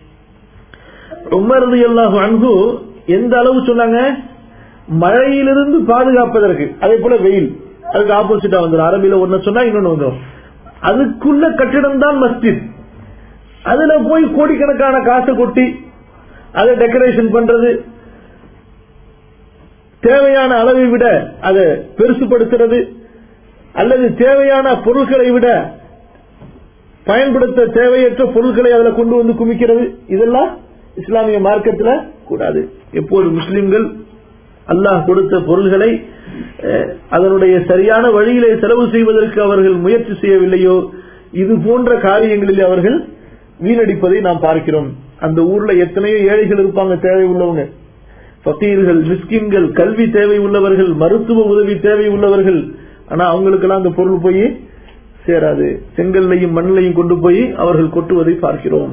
S2: உமர் ரலியல்லாஹு அன்ஹு எந்த அளவு சொன்னாங்க மழையிலிருந்து பாதுகாப்பதற்கு அதே போல வெயில் அதுக்கு ஆப்போசிட்டா வந்துடும் அரபியில ஒன்னு சொன்னா இன்னொன்னு வந்துடும் அதுக்குள்ள கட்டிடம் தான் மஸ்ஜித் அதுல போய் கோடிக்கணக்கான காசை கொட்டி அதை டெக்கரேஷன் பண்றது தேவையான அளவை விட அதை பெருசுபடுத்துறது அல்லது தேவையான பொருட்களை விட பயன்படுத்த தேவையற்ற பொருட்களை அதுல கொண்டு வந்து குமிக்கிறது இதெல்லாம் இஸ்லாமிய மார்க்கத்துல கூடாது எப்போது முஸ்லிம்கள் அல்லாஹ் கொடுத்த பொருள்களை அஹ், அதனுடைய சரியான வழியிலே செலவு செய்வதற்கு அவர்கள் முயற்சி செய்யவில்லையோ இது போன்ற காரியங்களில் அவர்கள் வீணடிப்பதை நாம் பார்க்கிறோம் அந்த ஊர்ல எத்தனையோ ஏழைகள் இருப்பாங்க தேவை உள்ளவங்க பக்கீர்கள் மிஸ்கின்கள் கல்வி தேவை உள்ளவர்கள் மருத்துவ உதவி தேவை உள்ளவர்கள் ஆனா அவங்களுக்கெல்லாம் அந்த பொருள் போய் சேராது செங்கல்லையும் மண்ணிலையும் கொண்டு போய் அவர்கள் கொட்டுவதை பார்க்கிறோம்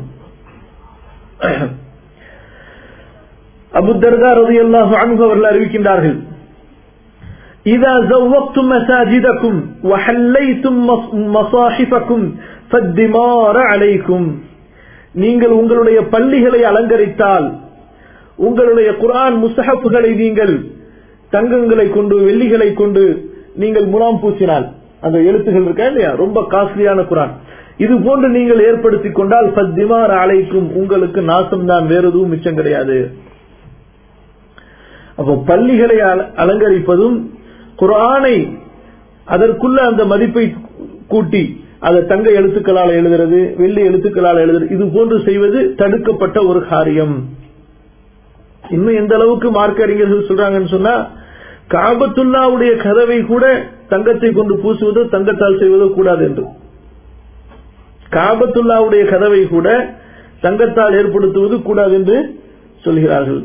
S2: அபு தர்கா ரலியல்லாஹு அன்ஹு அவர்கள் அறிவிக்கின்றார்கள் إذا زوقتم مساجدكم وحليتم مص- مصاحفكم فالدمار عليكم நீங்கள் உங்களுடைய பள்ளிகளை அலங்கரித்தால் உங்களுடைய குர்ஆன் முஸ்ஹப்களை நீங்கள் தங்கங்களை கொண்டு வெள்ளிகளை கொண்டு நீங்கள் முலாம் பூசினால் அந்த எழுத்துகள் இருக்கா இல்லையா ரொம்ப காஸ்ட்லியான குர்ஆன் இது போன்று நீங்கள் ஏற்படுத்திக் கொண்டால் பத்திமார் அழைக்கும் உங்களுக்கு நாசம் தான் வேற எதுவும் மிச்சம் கிடையாது அப்போ பள்ளிகளை அல- அலங்கரிப்பதும் குர்ஆனை அதற்குள்ள அந்த மதிப்பை கூட்டி அதை தங்க எழுத்துக்களால் எழுதுறது வெள்ளி எழுத்துக்களால் எழுதுறது இது போன்று செய்வது தடுக்கப்பட்ட ஒரு காரியம் இன்னும் எந்த அளவுக்கு மார்க்க அறிஞர்கள் சொல்றாங்கன்னு சொன்னா காபத்துல்லாவுடைய கதவை கூட தங்கத்தை கொண்டு பூசுவதோ தங்கத்தால் செய்வதோ கூடாது என்று காபத்துல்லாவுடைய கதவை கூட தங்கத்தால் ஏற்படுத்துவது கூடாது என்று சொல்கிறார்கள்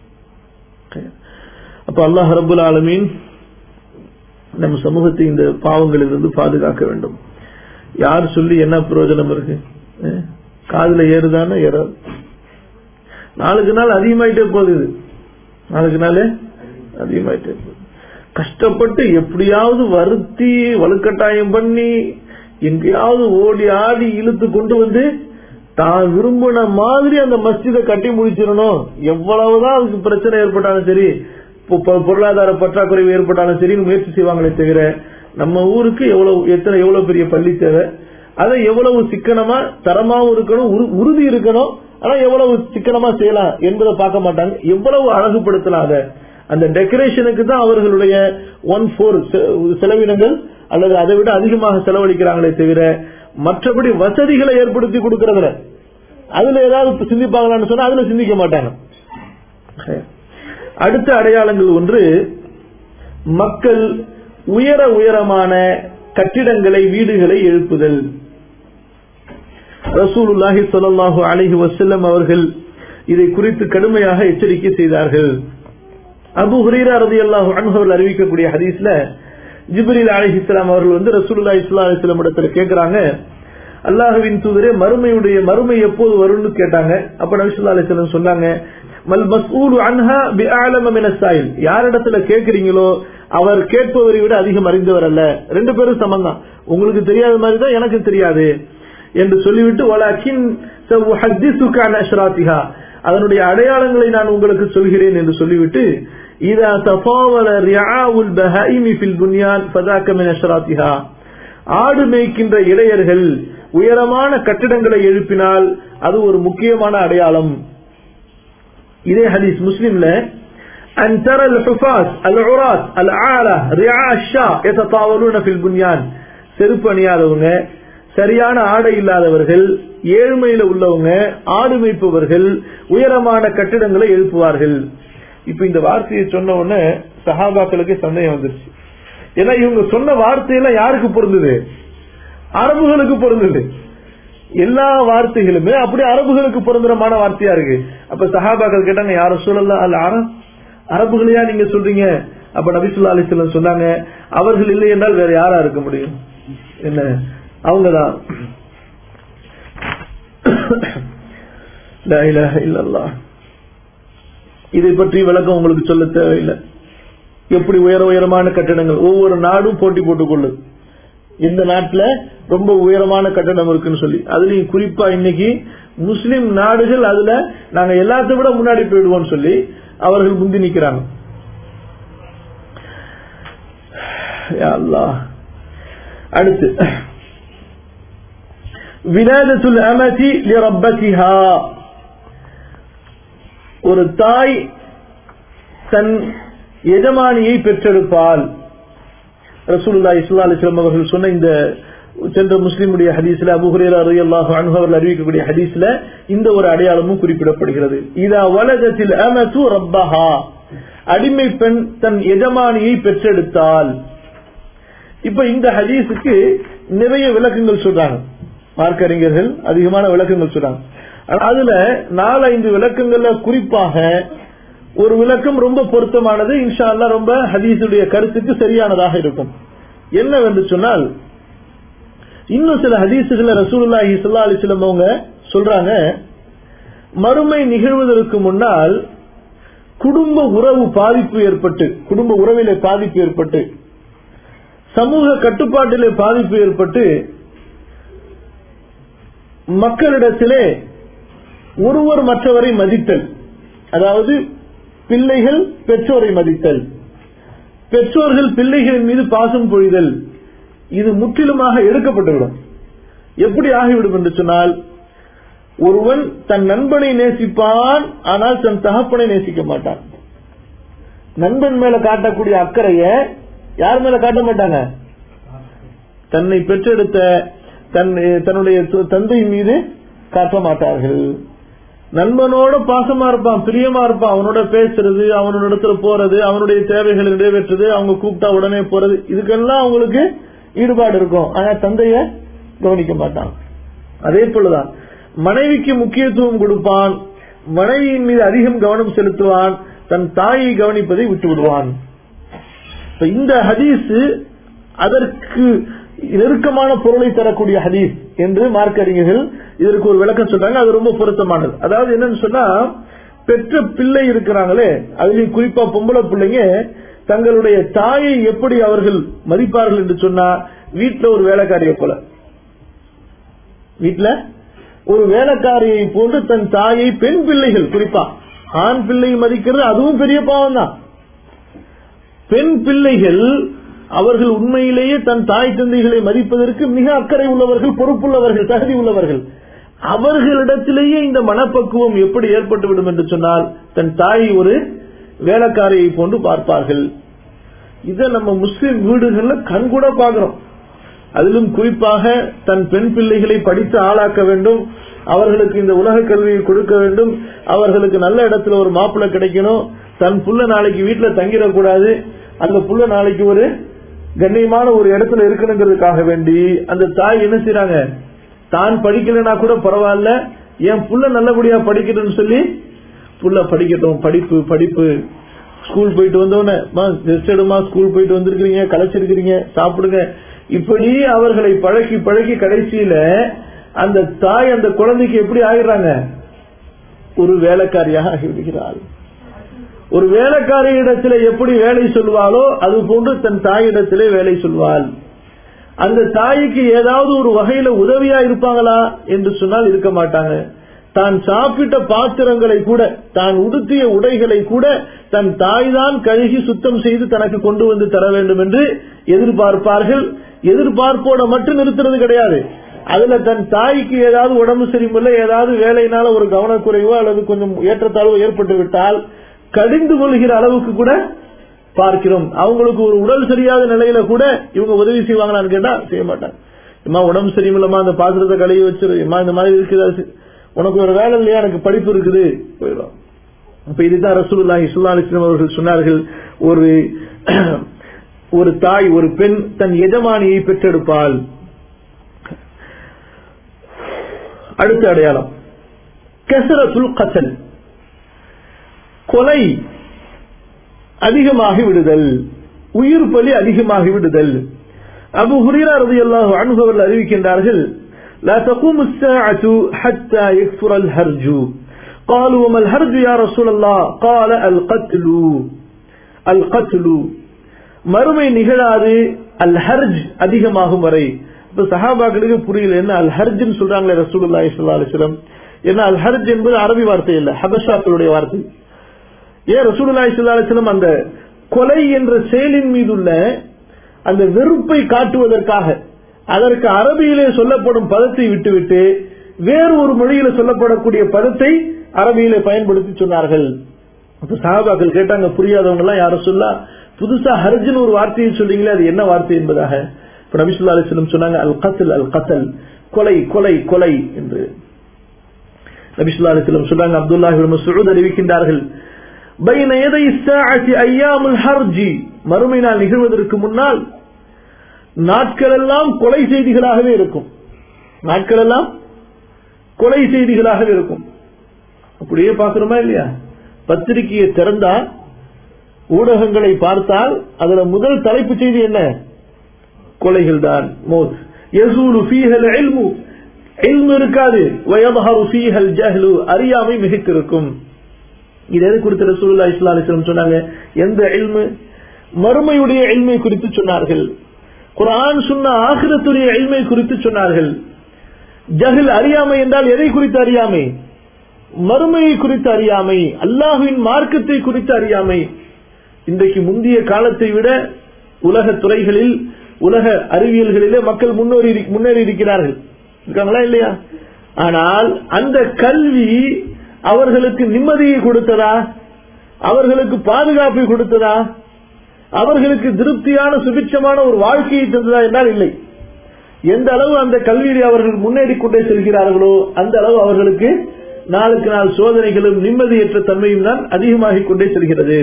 S2: அப்ப அல்லாஹ் ரபுல் ஆலமீன் நம் சமூகத்தை இந்த பாவங்களிலிருந்து பாதுகாக்க வேண்டும் யார் சொல்லி என்ன பிரயோஜனம் இருக்கு அஹ், காதுல ஏறுதானே ஏறாது நாளுக்கு நாள் அதிகமாயிட்டே போகுது இது நாளுக்கு நாளே அதிகமாயிட்டே போகுது கஷ்டப்பட்டு எப்படியாவது வருத்தி வலுக்கட்டாயம் பண்ணி எங்கேயாவது ஓடி ஆடி இழுத்து கொண்டு வந்து தான் விரும்பின மாதிரி அந்த மஸ்ஜிதை கட்டி முடிச்சிடணும் எவ்வளவுதான் அதுக்கு பிரச்சனை ஏற்பட்டாலும் சரி பொ- பொ- பொருளாதார பற்றாக்குறை ஏற்பட்டாலும் சரி முயற்சி செய்வாங்களே தவிர நம்ம ஊருக்கு எவ்வளவு எத்தனை எவ்வளவு பெரிய பள்ளி தேவை அதை எவ்வளவு சிக்கனமா தரமாவும் இருக்கணும் உறு- உறுதி இருக்கணும் ஆனா எவ்வளவு சிக்கனமா செய்யலாம் என்பதை பார்க்க மாட்டாங்க எவ்வளவு அழகுபடுத்தலாம் அதை அந்த டெக்கரேஷனுக்கு தான் அவர்களுடைய ஒன் ஃபோர் செலவினங்கள் அல்லது அதை விட அதிகமாக செலவழிக்கிறாங்களே தவிர மற்றபடி வசதிகளை ஏற்படுத்தி கொடுக்கறதுல அதுல ஏதாவது சிந்திப்பாங்களான்னு சொன்னா அதுல சிந்திக்க மாட்டாங்க அடுத்த அடையாளங்கள் ஒன்று மக்கள் உயர உயரமான கட்டிடங்களை வீடுகளை எழுப்புதல் ரசூலுல்லாஹி ஸல்லல்லாஹு அலைஹி வஸல்லம் அவர்கள் இதை குறித்து கடுமையாக எச்சரிக்கை செய்தார்கள் அபு ஹுரைரா ரலியல்லாஹு அன்ஹு அவர்கள் அறிவிக்கக்கூடிய ஹதீஸ்ல ஜிப்ரீல் அலைஹிஸ்ஸலாம் அவர்கள் வந்து ரசூலுல்லாஹி ஸல்லல்லாஹு அலைஹி வஸல்லம் இடத்துல கேக்குறாங்க அல்லாஹ்வின் தூதரே மறுமையுடைய மறுமை எப்போது வரும்னு கேட்டாங்க அப்ப நபி ஸல்லல்லாஹு அலைஹி வஸல்லம் சொன்னாங்க மல் மஸ்ஊலு அன்ஹா பிஅலம மின ஸாயில் யாரிடத்துல கேக்குறீங்களோ அவர் கேட்பவரை விட அதிகம் அறிந்தவர் அல்ல ரெண்டு பேரும் சமம் உங்களுக்கு தெரியாத மாதிரி தான் எனக்கு தெரியாது என்று சொல்லிவிட்டு வலாக்கின் சவுஹத்திசுக அன் அஷ்ராத்திஹா அதனுடைய அடையாளங்களை நான் உங்களுக்கு சொல்கிறேன் என்று சொல்லிவிட்டு இதா தஃபாவல ரியாவுல் பஹைமி ஃபில் புன்யான் ஃபதாக்க மின் அஷ்ராத்திஹா ஆடு மேய்க்கின்ற இடையர்கள் உயரமான கட்டிடங்களை எழுப்பினால் அது ஒரு முக்கியமான அடையாளம் இதே ஹதீஸ் முஸ்லிம்ல أن ترى الحفاة العراة العالة رعاء الشاء يتطاولون في البنيان செருப்பு அணியாதவங்க சரியான ஆடை இல்லாதவர்கள் ஏழ்மையில உள்ளவங்க ஆடு மேய்ப்பவர்கள் உயரமான கட்டிடங்களை எழுப்புவார்கள் இப்ப இந்த வார்த்தையை சொன்ன உடனே சஹாபாக்களுக்கு சந்தேகம் வந்துருச்சு ஏன்னா இவங்க சொன்ன வார்த்தையெல்லாம் யாருக்கு பொருந்தது அரபுகளுக்கு பொருந்தது எல்லா வார்த்தைகளுமே அப்படி அரபுகளுக்கு பொருந்தரமான வார்த்தையா இருக்கு அப்ப சஹாபாக்கள் கேட்டாங்க யார சொல்லலாம் அல்ல அரபு அரபுகளையா நீங்க சொல்றீங்க அப்ப நபிசுல்லா அலிஸ்லாம் சொன்னாங்க அவர்கள் இல்லை என்றால் வேற யாரா இருக்க முடியும் என்ன அவங்கதான் லா இலாஹ இல்லல்லாஹ். இதை பற்றி விளக்கம் உங்களுக்கு சொல்ல தேவையில்லை எப்படி உயர உயரமான கட்டடங்கள் ஒவ்வொரு நாடும் போட்டி போட்டுக் கொள்ளுது இந்த நாட்டுல ரொம்ப உயரமான கட்டடம் இருக்குன்னு சொல்லி அதுலயும் குறிப்பா இன்னைக்கு முஸ்லிம் நாடுகள் அதுல நாங்க எல்லாத்தை விட முன்னாடி போயிடுவோம் சொல்லி அவர்கள் முந்தி நிக்கிறாங்க யா அல்லாஹ். அடுத்து விலாதத்துல் அமதி லிரப்பத்திஹா ஒரு தாய் தன் எஜமானியை பெற்றெடுப்பாள் ரசூலுல்லாஹி ஸல்லல்லாஹு அலைஹி வஸல்லம் அவர்கள் சொன்ன இந்த சென்ற முஸ்லிமுடைய ஹதீஸ்ல அபூ ஹுரைரா ரலியல்லாஹு அன்ஹு அவர்கள் அறிவிக்கக்கூடிய ஹதீஸ்ல இந்த ஒரு அடையாளமும் குறிப்பிடப்படுகிறது இதா வலதத்தில் அமது ரப்பஹா அடிமை பெண் தன் எஜமானியை பெற்றெடுத்தால் இப்ப இந்த ஹதீஸுக்கு நிறைய விளக்கங்கள் சொல்றாங்க மார்க்கறிஞர்கள் அதிகமான விளக்கங்கள் சொல்றாங்க ஆனா அதுல நாலஞ்சு விளக்கங்கள்ல குறிப்பாக ஒரு விளக்கம் ரொம்ப பொருத்தமானது இன்ஷா அல்லாஹ் ரொம்ப ஹதீஸுடைய கருத்துக்கு சரியானதாக இருக்கும் என்னவென்று சொன்னால் இன்னும் சில ஹதீசுகளை ரசூலுல்லாஹி ஸல்லல்லாஹு அலைஹி வஸல்லம் அவங்க சொல்றாங்க மறுமை நிகழ்வதற்கு முன்னால் குடும்ப உறவு பாதிப்பு ஏற்பட்டு குடும்ப உறவிலே பாதிப்பு ஏற்பட்டு சமூக கட்டுப்பாட்டிலே பாதிப்பு ஏற்பட்டு மக்களிடத்திலே ஒருவர் மற்றவரை மதித்தல் அதாவது பிள்ளைகள் பெற்றோரை மதித்தல் பெற்றோர்கள் பிள்ளைகளின் மீது பாசம் பொழிதல் இது முற்றிலுமாக எடுக்கப்பட்டுவிடும் எப்படி ஆகிவிடும் என்று சொன்னால் ஒருவன் தன் நண்பனை நேசிப்பான் ஆனால் தன் தகப்பனை நேசிக்க மாட்டான் நண்பன் மேல காட்டக்கூடிய அக்கறைய யார் மேல காட்ட மாட்டாங்க தன்னை பெற்றெடுத்த தன் தன்னுடைய து- தந்தை மீது காட்ட மாட்டார்கள் நண்பனோட பாசமா இருப்பான் பிரியமா இருப்பான் அவனோட பேசுறது அவனோட இடத்துல போறது அவனுடைய தேவைகளை நிறைவேற்றுறது அவங்க கூப்பிட்டா உடனே போறது இதுக்கெல்லாம் அவங்களுக்கு ஈடுபாடு இருக்கும் ஆனா தந்தைய கவனிக்க மாட்டான் அதே போலதான் மனைவிக்கு முக்கியத்துவம் கொடுப்பான் மனைவியின் மீது அதிகம் கவனம் செலுத்துவான் தன் தாயை கவனிப்பதை விட்டு விடுவான் இப்ப இந்த ஹதீஸ் அதற்கு நெருக்கமான பொருளை தரக்கூடிய ஹதீஸ் என்று மார்க்க அறிஞர்கள் இதற்கு ஒரு விளக்கம் சொல்றாங்க அது ரொம்ப பொருத்தமானது அதாவது என்னன்னு சொன்னா பெற்ற பிள்ளை இருக்கிறாங்களே அதுலயும் குறிப்பா பொம்பளை பிள்ளைங்க தங்களுடைய தாயை எப்படி அவர்கள் மதிப்பார்கள் என்று சொன்னா வீட்டுல ஒரு வேலைக்காரியை போல வீட்டுல ஒரு வேலைக்காரியை போன்று தன் தாயை பெண் பிள்ளைகள் குறிப்பா ஆண் பிள்ளை மதிக்கிறது அதுவும் பெரிய பாவம் தான் பெண் பிள்ளைகள் அவர்கள் உண்மையிலேயே தன் தாய் தந்தைகளை மதிப்பதற்கு மிக அக்கறை உள்ளவர்கள் பொறுப்புள்ளவர்கள் தகுதி உள்ளவர்கள் அவர்களிடத்திலேயே இந்த மனப்பக்குவம் எப்படி ஏற்பட்டுவிடும் என்று சொன்னால் தன் தாயை ஒரு வேலைக்காரியை போன்று பார்ப்பார்கள் இதை நம்ம முஸ்லிம் வீடுகள்ல கண்கூட பார்க்கிறோம் அதிலும் குறிப்பாக தன் பெண் பிள்ளைகளை படித்து ஆளாக்க வேண்டும் அவர்களுக்கு இந்த உலக கல்வியை கொடுக்க வேண்டும் அவர்களுக்கு நல்ல இடத்துல ஒரு மாப்பிள்ளை கிடைக்கணும் தன் புள்ள நாளைக்கு வீட்டுல தங்கிடக்கூடாது அந்த புள்ள நாளைக்கு ஒரு கண்ணியமான ஒரு இடத்துல இருக்கணுங்கிறதுக்காக வேண்டி அந்த தாய் என்ன செய்றாங்க தான் படிக்கலைன்னா கூட பரவாயில்ல என் புள்ள நல்லபடியா படிக்கணும்னு சொல்லி புள்ள படிக்கட்டும் படிப்பு படிப்பு ஸ்கூல் போயிட்டு வந்தோடனே ரெஸ்ட் எடுமா ஸ்கூல் போயிட்டு வந்திருக்கிறீங்க களைச்சிருக்கிறீங்க சாப்பிடுங்க இப்படி அவர்களை பழக்கி பழக்கி கடைசியில அந்த தாய் அந்த குழந்தைக்கு எப்படி ஆகிடுறாங்க ஒரு வேலைக்காரியாக ஆகிவிடுகிறாள் ஒரு வேலைக்காரி இடத்துல எப்படி வேலை சொல்வாளோ அது போன்று தன் தாயிடத்திலே வேலை சொல்வாள் அந்த தாய்க்கு ஏதாவது ஒரு வகையில உதவியா இருப்பாங்களா என்று சொன்னால் இருக்க மாட்டாங்க தான் சாப்பிட்ட பாத்திரங்களை கூட தான் உடுத்திய உடைகளை கூட தன் தாய் தான் கழுகி சுத்தம் செய்து தனக்கு கொண்டு வந்து தர வேண்டும் என்று எதிர்பார்ப்பார்கள் எதிர்பார்ப்போட மட்டும் நிறுத்துறது கிடையாது அதுல தன் தாய்க்கு ஏதாவது உடம்பு சரியில்லை ஏதாவது வேலையினால ஒரு கவனக்குறைவோ அல்லது கொஞ்சம் ஏற்றத்தாழ்வோ ஏற்பட்டு விட்டால் கடிந்து கொள்கிற அளவுக்கு கூட பார்க்கிறோம் அவங்களுக்கு ஒரு உடல் சரியாத நிலையில கூட இவங்க உதவி செய்வாங்களான்னு கேட்டா செய்ய மாட்டாங்க இம்மா உடம்பு சரியில்லமா அந்த பாத்திரத்தை கழுவி வச்சிரு இம்மா இந்த மாதிரி இருக்குது உனக்கு ஒரு வேலை இல்லையா எனக்கு படிப்பு இருக்குது போயிடும் அப்ப இதுதான் ரசூலுல்லாஹி ஸல்லல்லாஹு அலைஹி வஸல்லம் அவர்கள் சொன்னார்கள் ஒரு ஒரு தாய் ஒரு பெண் தன் எஜமானியை பெற்றெடுப்பாள் அடுத்த அடையாளம் கெசரத்துல் கசல் கொலை அதிகமாகி விடுதல் உயிர் பலி அதிகமாகி விடுதல் அபு ஹுரீரா ரலியல்லாஹு அன்ஹு அவர்கள் அறிவிக்கின்றார்கள் لا تقوم الساعة حتى يكثر الهرج قالوا وما الهرج يا رسول الله قال القتل القتل மறுமை நிகழாது அல் ஹர்ஜ் அதிகமாகும் வரை இப்ப சஹாபாக்களுக்கு புரியல என்ன அல் ஹர்ஜ்னு சொல்றாங்களே ரசூலுல்லாஹி ஸல்லல்லாஹு அலைஹி வஸல்லம் ஏன்னா அல் ஹர்ஜ் என்பது அரபி வார்த்தை இல்ல ஹபஷாக்களுடைய வார்த்தை ஏன் ரசூலுல்லாஹி ஸல்லல்லாஹு அலைஹி வஸல்லம் அந்த கொலை என்ற செயலின் மீதுள்ள அந்த வெறுப்பை காட்டுவதற்காக அதற்கு அரபியிலே சொல்லப்படும் பதத்தை விட்டுவிட்டு வேறு ஒரு மொழியில சொல்லப்படக்கூடிய பதத்தை அரபியிலே பயன்படுத்தி சொன்னார்கள் அப்ப சஹாபாக்கள் கேட்டாங்க புரியாதவங்க எல்லாம் யாரும் சொல்லா புதுசா ஹர்ஜன் ஒரு வார்த்தையை சொல்றீங்களே அது என்ன வார்த்தை என்பதாக இப்ப நபிசுல்லா அலிஸ்லம் சொன்னாங்க அல் கத்தல் அல் கத்தல் கொலை கொலை கொலை என்று நபிசுல்லா அலிஸ்லம் சொன்னாங்க அப்துல்லாஹி மசூத் அறிவிக்கின்றார்கள் பைன எதை ஐயாமுல் ஹர்ஜி மறுமை நாள் நிகழ்வதற்கு முன்னால் நாட்கள் எல்லாம் கொலை செய்திகளாகவே இருக்கும் நாட்கள் எல்லாம் கொலை செய்திகளாகவே இருக்கும் அப்படியே பாக்குறோமா இல்லையா பத்திரிகையை திறந்தா ஊடகங்களை பார்த்தால் அதுல முதல் தலைப்பு செய்தி என்ன கொலைகள் தான் மோத் யசூலு ஃபீஹல் இல்மு இல்மு இருக்காது வயதஹரு ஃபீஹல் ஜஹ்லு அறியாமை மிகுத்திருக்கும் இது எது குறித்து ரசூலுல்லாஹி ஸல்லல்லாஹு அலைஹி வஸல்லம் சொன்னாங்க எந்த இல்மு மறுமையுடைய இல்மை குறித்து சொன்னார்கள் குர்ஆன் சொன்ன ஆகிரத்துடைய இல்மை குறித்து சொன்னார்கள் ஜஹில் அறியாமை என்றால் எதை குறித்து அறியாமை மறுமையை குறித்து அறியாமை அல்லாஹுவின் மார்க்கத்தை குறித்து அறியாமை இன்றைக்கு முந்தைய காலத்தை விட உலக துறைகளில் உலக அறிவியல்களிலே மக்கள் முன்னேறி முன்னேறி இருக்கிறார்கள் இருக்காங்களா இல்லையா ஆனால் அந்த கல்வி அவர்களுக்கு நிம்மதியை கொடுத்ததா அவர்களுக்கு பாதுகாப்பை கொடுத்ததா அவர்களுக்கு திருப்தியான சுபிட்சமான ஒரு வாழ்க்கையை தந்ததா என்றால் இல்லை எந்த அளவு அந்த கல்வியை அவர்கள் முன்னேறி கொண்டே செல்கிறார்களோ அந்த அளவு அவர்களுக்கு நாளுக்கு நாள் சோதனைகளும் நிம்மதியற்ற தன்மையும் தான் அதிகமாகிக் கொண்டே செல்கிறது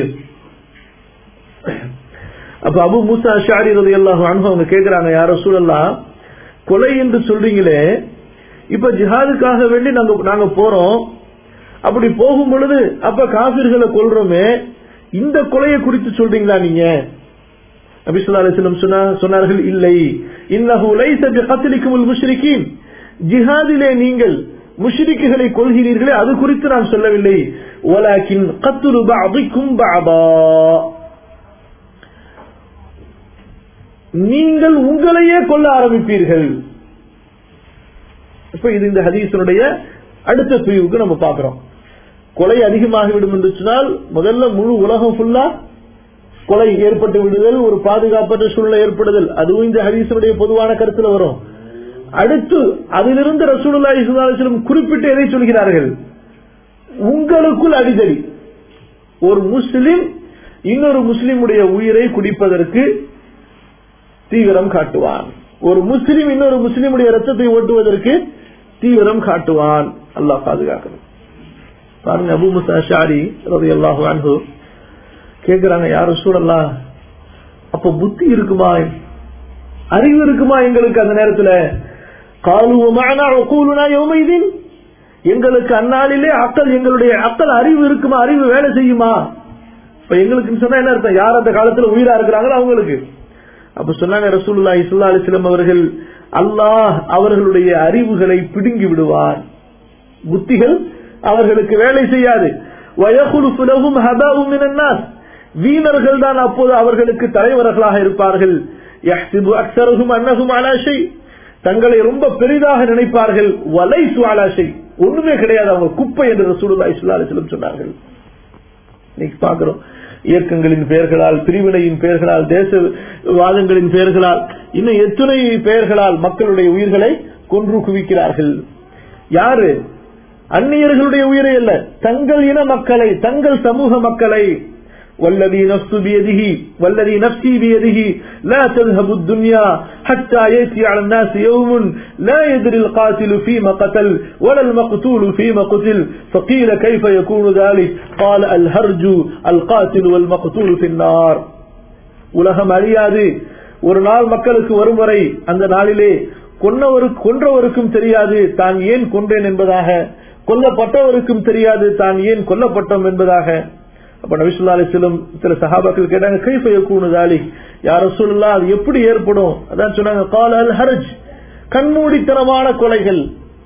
S2: அப்ப அபு மூசா ஷாரி ரதி அல்லாஹ் அவங்க கேட்கிறாங்க யாரோ சூழல்லாம் கொலை என்று சொல்றீங்களே இப்ப ஜிஹாதுக்காக வேண்டி நாங்க நாங்க போறோம் அப்படி போகும் பொழுது அப்ப காபிர்களை கொல்றோமே இந்த கொலையை குறித்து சொல்றீங்களா நீங்க நபிசுல்லா அலிஸ்லம் சொன்னார்கள் இல்லை இன்னஹு லைஸ பிகத்லிக்கும் முஷ்ரிகீன் ஜிஹாதிலே நீங்கள் முஷ்ரிக்குகளை கொள்கிறீர்களே அது குறித்து நான் சொல்லவில்லை வலாக்கின் கத்துரு பஅதிக்கும் பஅதா நீங்கள் உங்களையே கொல்ல ஆரம்பிப்பீர்கள் இப்ப இது இந்த ஹதீசனுடைய அடுத்த பிரிவுக்கு நம்ம பார்க்கிறோம் கொலை அதிகமாகிவிடும் என்று சொன்னால் முதல்ல முழு உலகம் ஃபுல்லா கொலை ஏற்பட்டு விடுதல் ஒரு பாதுகாப்பற்ற சூழ்நிலை ஏற்படுதல் அதுவும் இந்த ஹதீசனுடைய பொதுவான கருத்துல வரும் அடுத்து அதிலிருந்து ரசூலுல்லா இஸ்லாஸ்லம் குறிப்பிட்டு எதை சொல்கிறார்கள் உங்களுக்குள் அடிதடி ஒரு முஸ்லிம் இன்னொரு முஸ்லிமுடைய உயிரை குடிப்பதற்கு தீவிரம் காட்டுவான் ஒரு முஸ்லிம் இன்னொரு முஸ்லிமுடைய ரத்தத்தை ஓட்டுவதற்கு தீவிரம் காட்டுவான் அல்லாஹ் பாதுகாக்கணும் பாருங்க அபு முசா ஷாரி ரவி அல்லாஹு அன்பு கேக்குறாங்க யாரும் சூழல்லா அப்ப புத்தி இருக்குமா அறிவு இருக்குமா எங்களுக்கு அந்த நேரத்துல காலுவமான எங்களுக்கு அந்நாளிலே அக்கல் எங்களுடைய அக்கல் அறிவு இருக்குமா அறிவு வேலை செய்யுமா இப்ப எங்களுக்கு சொன்னா என்ன அர்த்தம் யார் அந்த காலத்துல உயிரா இருக்கிறாங்களோ அவங்களுக்கு அப்ப சொன்னாங்க ரசூல்லா இஸ்லா அலிஸ்லம் அவர்கள் அல்லாஹ் அவர்களுடைய அறிவுகளை பிடுங்கி விடுவார் புத்திகள் அவர்களுக்கு வேலை செய்யாது வயகுலுலகும் ஹபாவும் வீணர்கள் தான் அப்போது அவர்களுக்கு தலைவர்களாக இருப்பார்கள் அக்சரகும் அன்னகும் அலாஷை தங்களை ரொம்ப பெரிதாக நினைப்பார்கள் வலை சுவாலாஷை ஒண்ணுமே கிடையாது அவங்க குப்பை என்று ரசூலுல்லா இஸ்லா அலிஸ்லம் சொன்னார்கள் இன்னைக்கு பாக்குறோம் இயக்கங்களின் பெயர்களால் பிரிவினையின் பெயர்களால் தேசவாதங்களின் பெயர்களால் இன்னும் எத்தனை பெயர்களால் மக்களுடைய உயிர்களை கொன்று குவிக்கிறார்கள் யாரு அந்நியர்களுடைய உயிரை அல்ல தங்கள் இன மக்களை தங்கள் சமூக மக்களை والذي نفس بيده والذي نفسي بيده لا تذهب الدنيا حتى يأتي على الناس يوم لا يدري القاتل فيما قتل ولا المقتول فيما قتل فقيل كيف يكون ذلك قال الهرج القاتل والمقتول في النار உலகம் அழியாது ஒரு நாள் மக்களுக்கு வரும் வரை அந்த நாளிலே கொன்னவருக்கு கொன்றவருக்கும் தெரியாது தான் ஏன் கொன்றேன் என்பதாக கொல்லப்பட்டவருக்கும் தெரியாது தான் ஏன் கொல்லப்பட்டோம் என்பதாக அப்ப நபிசுல்லா அலிஸ்லம் சில சஹாபாக்கள் கேட்டாங்க கைஃபைய கூணுதாலி யார சொல்லலாம் அது எப்படி ஏற்படும் அதான் சொன்னாங்க கால அல் ஹரஜ் கண்மூடித்தனமான கொலைகள்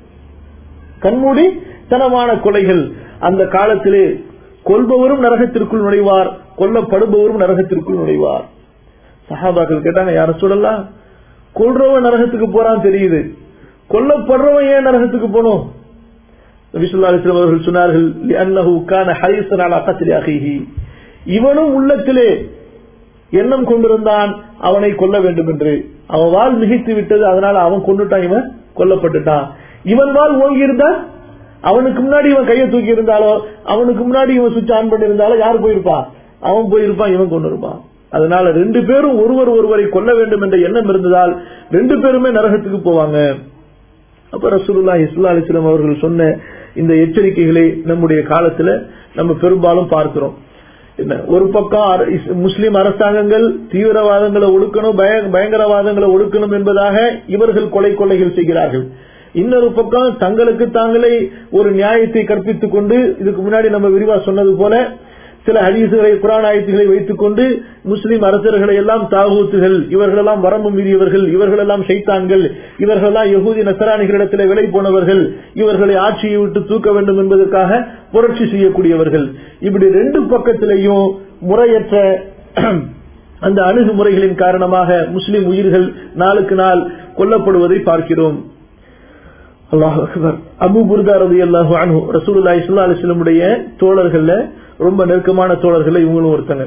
S2: கண்மூடித்தனமான கொலைகள் அந்த காலத்திலே கொல்பவரும் நரகத்திற்குள் நுழைவார் கொல்லப்படுபவரும் நரகத்திற்குள் நுழைவார் சஹாபாக்கள் கேட்டாங்க யார சொல்லலாம் கொல்றவன் நரகத்துக்கு போறான் தெரியுது கொல்லப்படுறவன் ஏன் நரகத்துக்கு போனோம் நபிசுல்லா அலிஸ்லாம் அவர்கள் சொன்னார்கள் "லிஅன்னஹு கான ஹரீஸன் அலா கத்லி அஹீஹி." இவனும் உள்ளத்திலே எண்ணம் கொண்டிருந்தான் அவனை கொல்ல வேண்டும் என்று அவன் வாள் மிகைத்து விட்டது அதனால அவன் கொண்டுட்டான் இவன் கொல்லப்பட்டுட்டான் இவன் வாள் ஓங்கி இருந்தா அவனுக்கு முன்னாடி இவன் கையை தூக்கி இருந்தாலோ அவனுக்கு முன்னாடி இவன் சுவிட்ச் ஆன் பண்ணியிருந்தாலோ யார் போயிருப்பான் அவன் போயிருப்பான் இவன் கொண்டு இருப்பான் அதனால ரெண்டு பேரும் ஒருவர் ஒருவரை கொல்ல வேண்டும் என்ற எண்ணம் இருந்ததால் ரெண்டு பேருமே நரகத்துக்கு போவாங்க அப்ப ரசூலுல்லா இஸ்லா அலிஸ்லாம் அவர்கள் சொன்ன இந்த எச்சரிக்கைகளை நம்முடைய காலத்துல நம்ம பெரும்பாலும் பார்க்கிறோம் என்ன ஒரு பக்கம் அர- இஸ்- முஸ்லிம் அரசாங்கங்கள் தீவிரவாதங்களை ஒடுக்கணும் பய- பயங்கரவாதங்களை ஒடுக்கணும் என்பதாக இவர்கள் கொலை கொள்ளைகள் செய்கிறார்கள் இன்னொரு பக்கம் தங்களுக்கு தாங்களே ஒரு நியாயத்தை கற்பித்துக் கொண்டு இதுக்கு முன்னாடி நம்ம விரிவா சொன்னது போல சில ஹதீசுகளை குரான் ஆயத்துகளை வைத்துக் கொண்டு முஸ்லிம் அரசர்களை எல்லாம் தாகூத்துகள் இவர்களெல்லாம் வரம்பு மீறியவர்கள் இவர்களெல்லாம் ஷைத்தான்கள் இவர்களெல்லாம் யகூதி நசராணிகளிடத்தில் விலை போனவர்கள் இவர்களை ஆட்சியை விட்டு தூக்க வேண்டும் என்பதற்காக புரட்சி செய்யக்கூடியவர்கள் இப்படி ரெண்டு பக்கத்திலேயும் முறையற்ற அந்த அணுகுமுறைகளின் காரணமாக முஸ்லிம் உயிர்கள் நாளுக்கு நாள் கொல்லப்படுவதை பார்க்கிறோம் அல்லாஹ் அக்பர் அபு புர்தா ரதி அல்லாஹு அன்ஹு ரசூலுல்லாஹி ஸல்லல்லாஹு அலைஹி வஸல்லமுடைய தோழர்கள்ல ரொம்ப நெருக்கமான தோழர்கள்ல இவங்களும் ஒருத்தங்க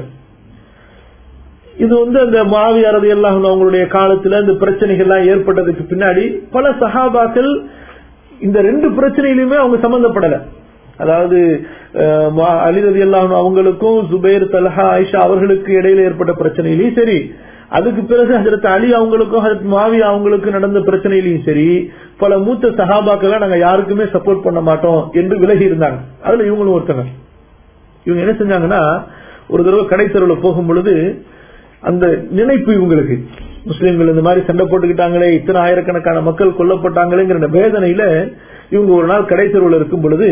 S2: இது வந்து அந்த மாவியா ரதி அல்லாஹு அவங்களுடைய காலத்துல இந்த பிரச்சனைகள்லாம் ஏற்பட்டதுக்கு பின்னாடி பல சஹாபாக்கள் இந்த ரெண்டு பிரச்சனையிலுமே அவங்க சம்பந்தப்படல அதாவது அஹ், மா- அலி ரதி அல்லாஹு அவங்களுக்கும் சுபைர் தல்ஹா ஆயிஷா அவர்களுக்கு இடையில ஏற்பட்ட பிரச்சனையிலையும் சரி அதுக்கு பிறகு ஹஜரத் அலி அவங்களுக்கும் ஹஜரத் மாவியா அவங்களுக்கும் நடந்த பிரச்சனையிலையும் சரி பல மூத்த சஹாபாக்களை நாங்க யாருக்குமே சப்போர்ட் பண்ண மாட்டோம் என்று விலகி இருந்தாங்க அதுல இவங்களும் ஒருத்தங்க இவங்க என்ன செஞ்சாங்கன்னா ஒரு தடவை கடை தெருவில் போகும் பொழுது அந்த நினைப்பு இவங்களுக்கு முஸ்லீம்கள் இந்த மாதிரி சண்டை போட்டுக்கிட்டாங்களே இத்தனை ஆயிரக்கணக்கான மக்கள் கொல்லப்பட்டாங்களேங்கிற அந்த வேதனையில இவங்க ஒரு நாள் கடை தெருவில் இருக்கும் பொழுது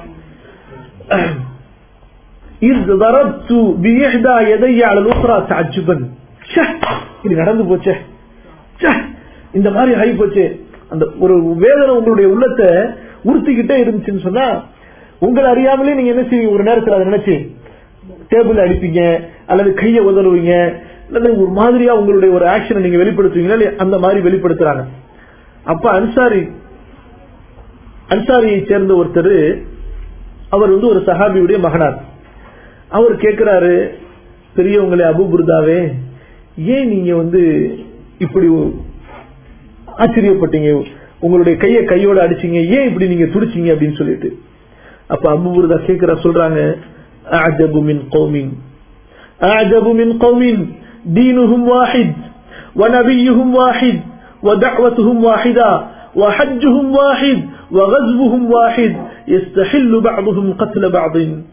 S2: إذ ضربت بإحدى يدي على الأخرى تعجبا ச்சே, இது நடந்து போச்சே ச்சே, இந்த மாதிரி ஆகி போச்சே அந்த ஒரு வேதனை உங்களுடைய உள்ளத்தை உறுத்திக்கிட்டே இருந்துச்சுன்னு சொன்னா உங்களை அறியாமலே நீங்க என்ன செய்வீங்க ஒரு நேரத்தில் அதை நினைச்சு டேபிள் அடிப்பீங்க அல்லது கையை உதறுவீங்க அல்லது ஒரு மாதிரியா உங்களுடைய ஒரு ஆக்ஷனை நீங்க வெளிப்படுத்துவீங்களா இல்லையா? அந்த மாதிரி வெளிப்படுத்துறாங்க அப்ப அன்சாரி அன்சாரியை சேர்ந்த ஒருத்தர் அவர் வந்து ஒரு சஹாபியுடைய மகனார் அவர் கேட்கிறாரு பெரியவங்களே அபு புர்தாவே ஏன் நீங்க வந்து இப்படி ஆச்சரியப்பட்டீங்க உங்களுடைய கையை கையோட அடிச்சீங்க ஏன் இப்படி நீங்க துடிச்சீங்க அப்படின்னு சொல்லிட்டு அப்ப அபு புர்தா கேட்கிற சொல்றாங்க அஜபு மின் கௌமின் அஜபு மின் கௌமின் دينهم واحد ونبيهم واحد ودعوتهم واحدة وحجهم واحد وغزوهم واحد يستحل بعضهم قتل بعض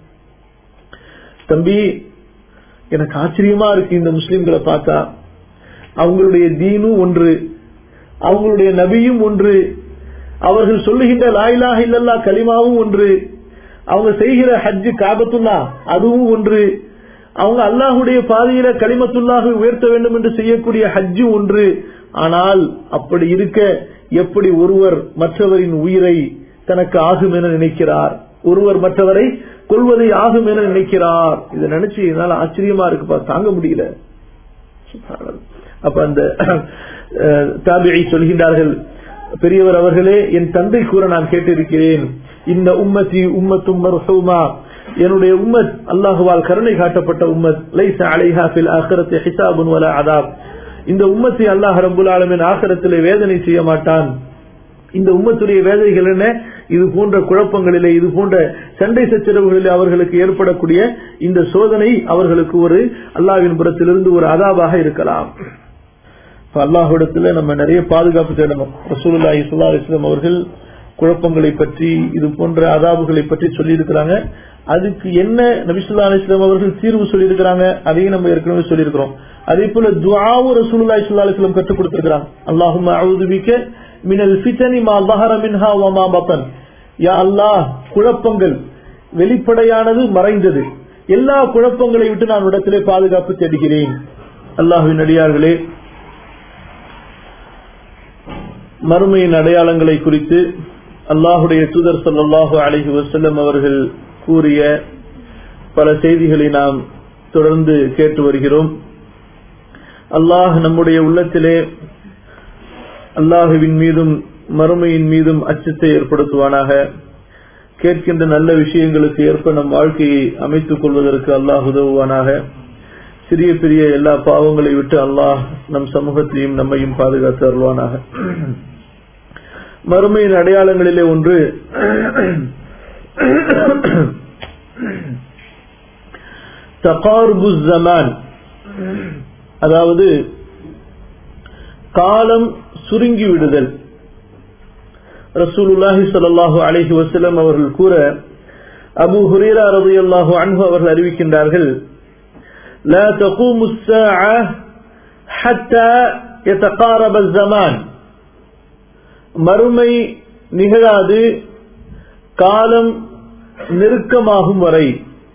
S2: தம்பி எனக்கு ஆச்சரியமா இருக்கு இந்த முஸ்லிம்களை பார்த்தா அவங்களுடைய தீனும் ஒன்று அவங்களுடைய நபியும் ஒன்று அவர்கள் சொல்லுகின்ற லாயிலாக இல்லல்லா கலிமாவும் ஒன்று அவங்க செய்கிற ஹஜ்ஜு காபத்துல்லா அதுவும் ஒன்று அவங்க அல்லாஹுடைய பாதையில கலிமத்துல்லாக உயர்த்த வேண்டும் என்று செய்யக்கூடிய ஹஜ்ஜு ஒன்று ஆனால் அப்படி இருக்க எப்படி ஒருவர் மற்றவரின் உயிரை தனக்கு ஆகும் என நினைக்கிறார் ஒருவர் மற்றவரை கொள்வதை ஆகும் என நினைக்கிறார் இதை நினைச்சு என்னால ஆச்சரியமா இருக்குப்பா தாங்க முடியல அப்ப அந்த தாபியை சொல்கின்றார்கள் பெரியவர் அவர்களே என் தந்தை கூற நான் கேட்டிருக்கிறேன் இந்த உம்மத்தி உம்மத்தும் மர்ஹூமா என்னுடைய உம்மத் அல்லாஹுவால் கருணை காட்டப்பட்ட உம்மத் லைச அலைஹா ஃபில் ஆഖിറத்தி ஹிசாபுன் வலா அதாப் இந்த உம்மத்தை அல்லாஹ் ரப்புல் ஆலமீன் ஆഖിറத்திலே வேதனை செய்ய மாட்டான் இந்த உம்மத்துடைய வேதனைகள் என்ன இது போன்ற குழப்பங்களிலே இது போன்ற சண்டை சச்சரவுகளிலே அவர்களுக்கு ஏற்படக்கூடிய இந்த சோதனை அவர்களுக்கு ஒரு அல்லாவின் புறத்திலிருந்து ஒரு அதாவாக இருக்கலாம் அல்லாஹிடத்துல நம்ம நிறைய பாதுகாப்பு தேடணும் ரசூலுல்லாஹி ஸல்லல்லாஹு அலைஹி வஸல்லம் அவர்கள் குழப்பங்களை பற்றி இது போன்ற அதாபுகளை பற்றி சொல்லியிருக்கிறாங்க அதுக்கு என்ன நபிசுல்லா அலிஸ்லாம் அவர்கள் தீர்வு சொல்லியிருக்கிறாங்க அதையும் நம்ம ஏற்கனவே சொல்லியிருக்கிறோம் அதே போல துவாவும் ரசூலுல்லாஹி ஸல்லல்லாஹு அலைஹி வஸல்லம் கற்றுக் கொடுத்திருக்கிறாங்க அல்லாஹும்ம அஊது பிக மினல் ஃபிதனி மா ظهر منها وما بطن யா அல்லாஹ் குழப்பங்கள் வெளிப்படையானது மறைந்தது எல்லா குழப்பங்களை விட்டு நான் இடத்திலே பாதுகாப்பு தேடுகிறேன் அல்லாஹுவின் அடியார்களே மறுமையின் அடையாளங்களை குறித்து அல்லாஹுடைய தூதர் ஸல்லல்லாஹு அலைஹி வஸல்லம் அவர்கள் கூறிய பல செய்திகளை நாம் தொடர்ந்து கேட்டு வருகிறோம் அல்லாஹ் நம்முடைய உள்ளத்திலே அல்லாஹுவின் மீதும் மறுமையின் மீதும் அச்சத்தை ஏற்படுத்துவானாக கேட்கின்ற நல்ல விஷயங்களுக்கு ஏற்ப நம் வாழ்க்கையை அமைத்துக் கொள்வதற்கு அல்லாஹ் உதவுவானாக சிறிய பெரிய எல்லா பாவங்களை விட்டு அல்லாஹ் நம் சமூகத்தையும் நம்மையும் பாதுகாத்து அருள்வானாக மறுமையின் அடையாளங்களிலே ஒன்று தகார்பு ஜமான் அதாவது காலம் சுருங்கி விடுதல் ரசூலுல்லாஹி ஸல்லல்லாஹு அலைஹி வஸல்லம் அவர்கள் கூற அபூ ஹுரைரா ரலியல்லாஹு அன்ஹு அவர்கள் அறிவிக்கின்றார்கள் لا تقوم الساعة حتى يتقارب الزمان மறுமை நிகழாது காலம் நெருக்கமாகும் வரை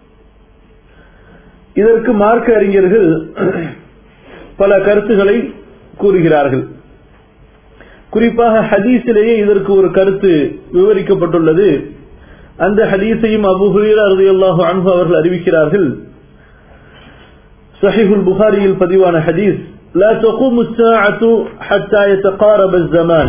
S2: இதற்கு மார்க்க அறிஞர்கள் பல கருத்துக்களை கூறுகிறார்கள் குறிப்பாக ஹதீஸிலேயே இதற்கு ஒரு கருத்து விவரிக்கப்பட்டுள்ளது அந்த ஹதீஸையும் அபு ஹுரேரா ரலியல்லாஹு அன்ஹு அவர்கள் அறிவிக்கிறார்கள் صحيح البخاري البديوان حديث لا تقوم الساعة حتى يتقارب الزمان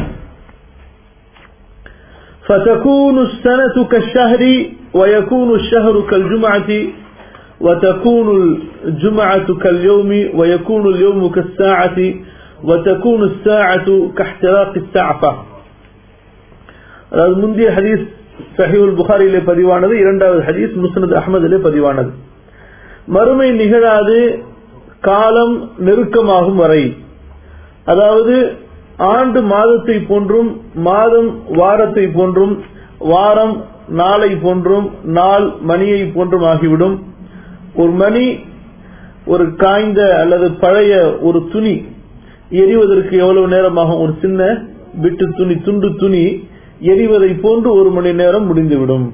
S2: فتكون السنة كالشهر ويكون الشهر كالجمعة وتكون الجمعة كاليوم ويكون اليوم كالساعة وتكون الساعة كاحتراق السعفة அதாவது முந்தைய ஹதீஸ் சஹீல் புகாரியிலே பதிவானது இரண்டாவது ஹதீஸ் முஸ்னத் அஹமதிலே பதிவானது மறுமை நிகழாது காலம் நெருக்கமாகும் வரை அதாவது ஆண்டு மாதத்தை போன்றும் மாதம் வாரத்தை போன்றும் வாரம் நாளை போன்றும் நாள் மணியை போன்றும் ஆகிவிடும் ஒரு மணி ஒரு காய்ந்த அல்லது பழைய ஒரு துணி எரிவதற்கு எவ்வளவு நேரமாகும் ஒரு சின்ன விட்டு துணி துண்டு துணி எரிவதை போன்று ஒரு மணி நேரம் முடிந்துவிடும்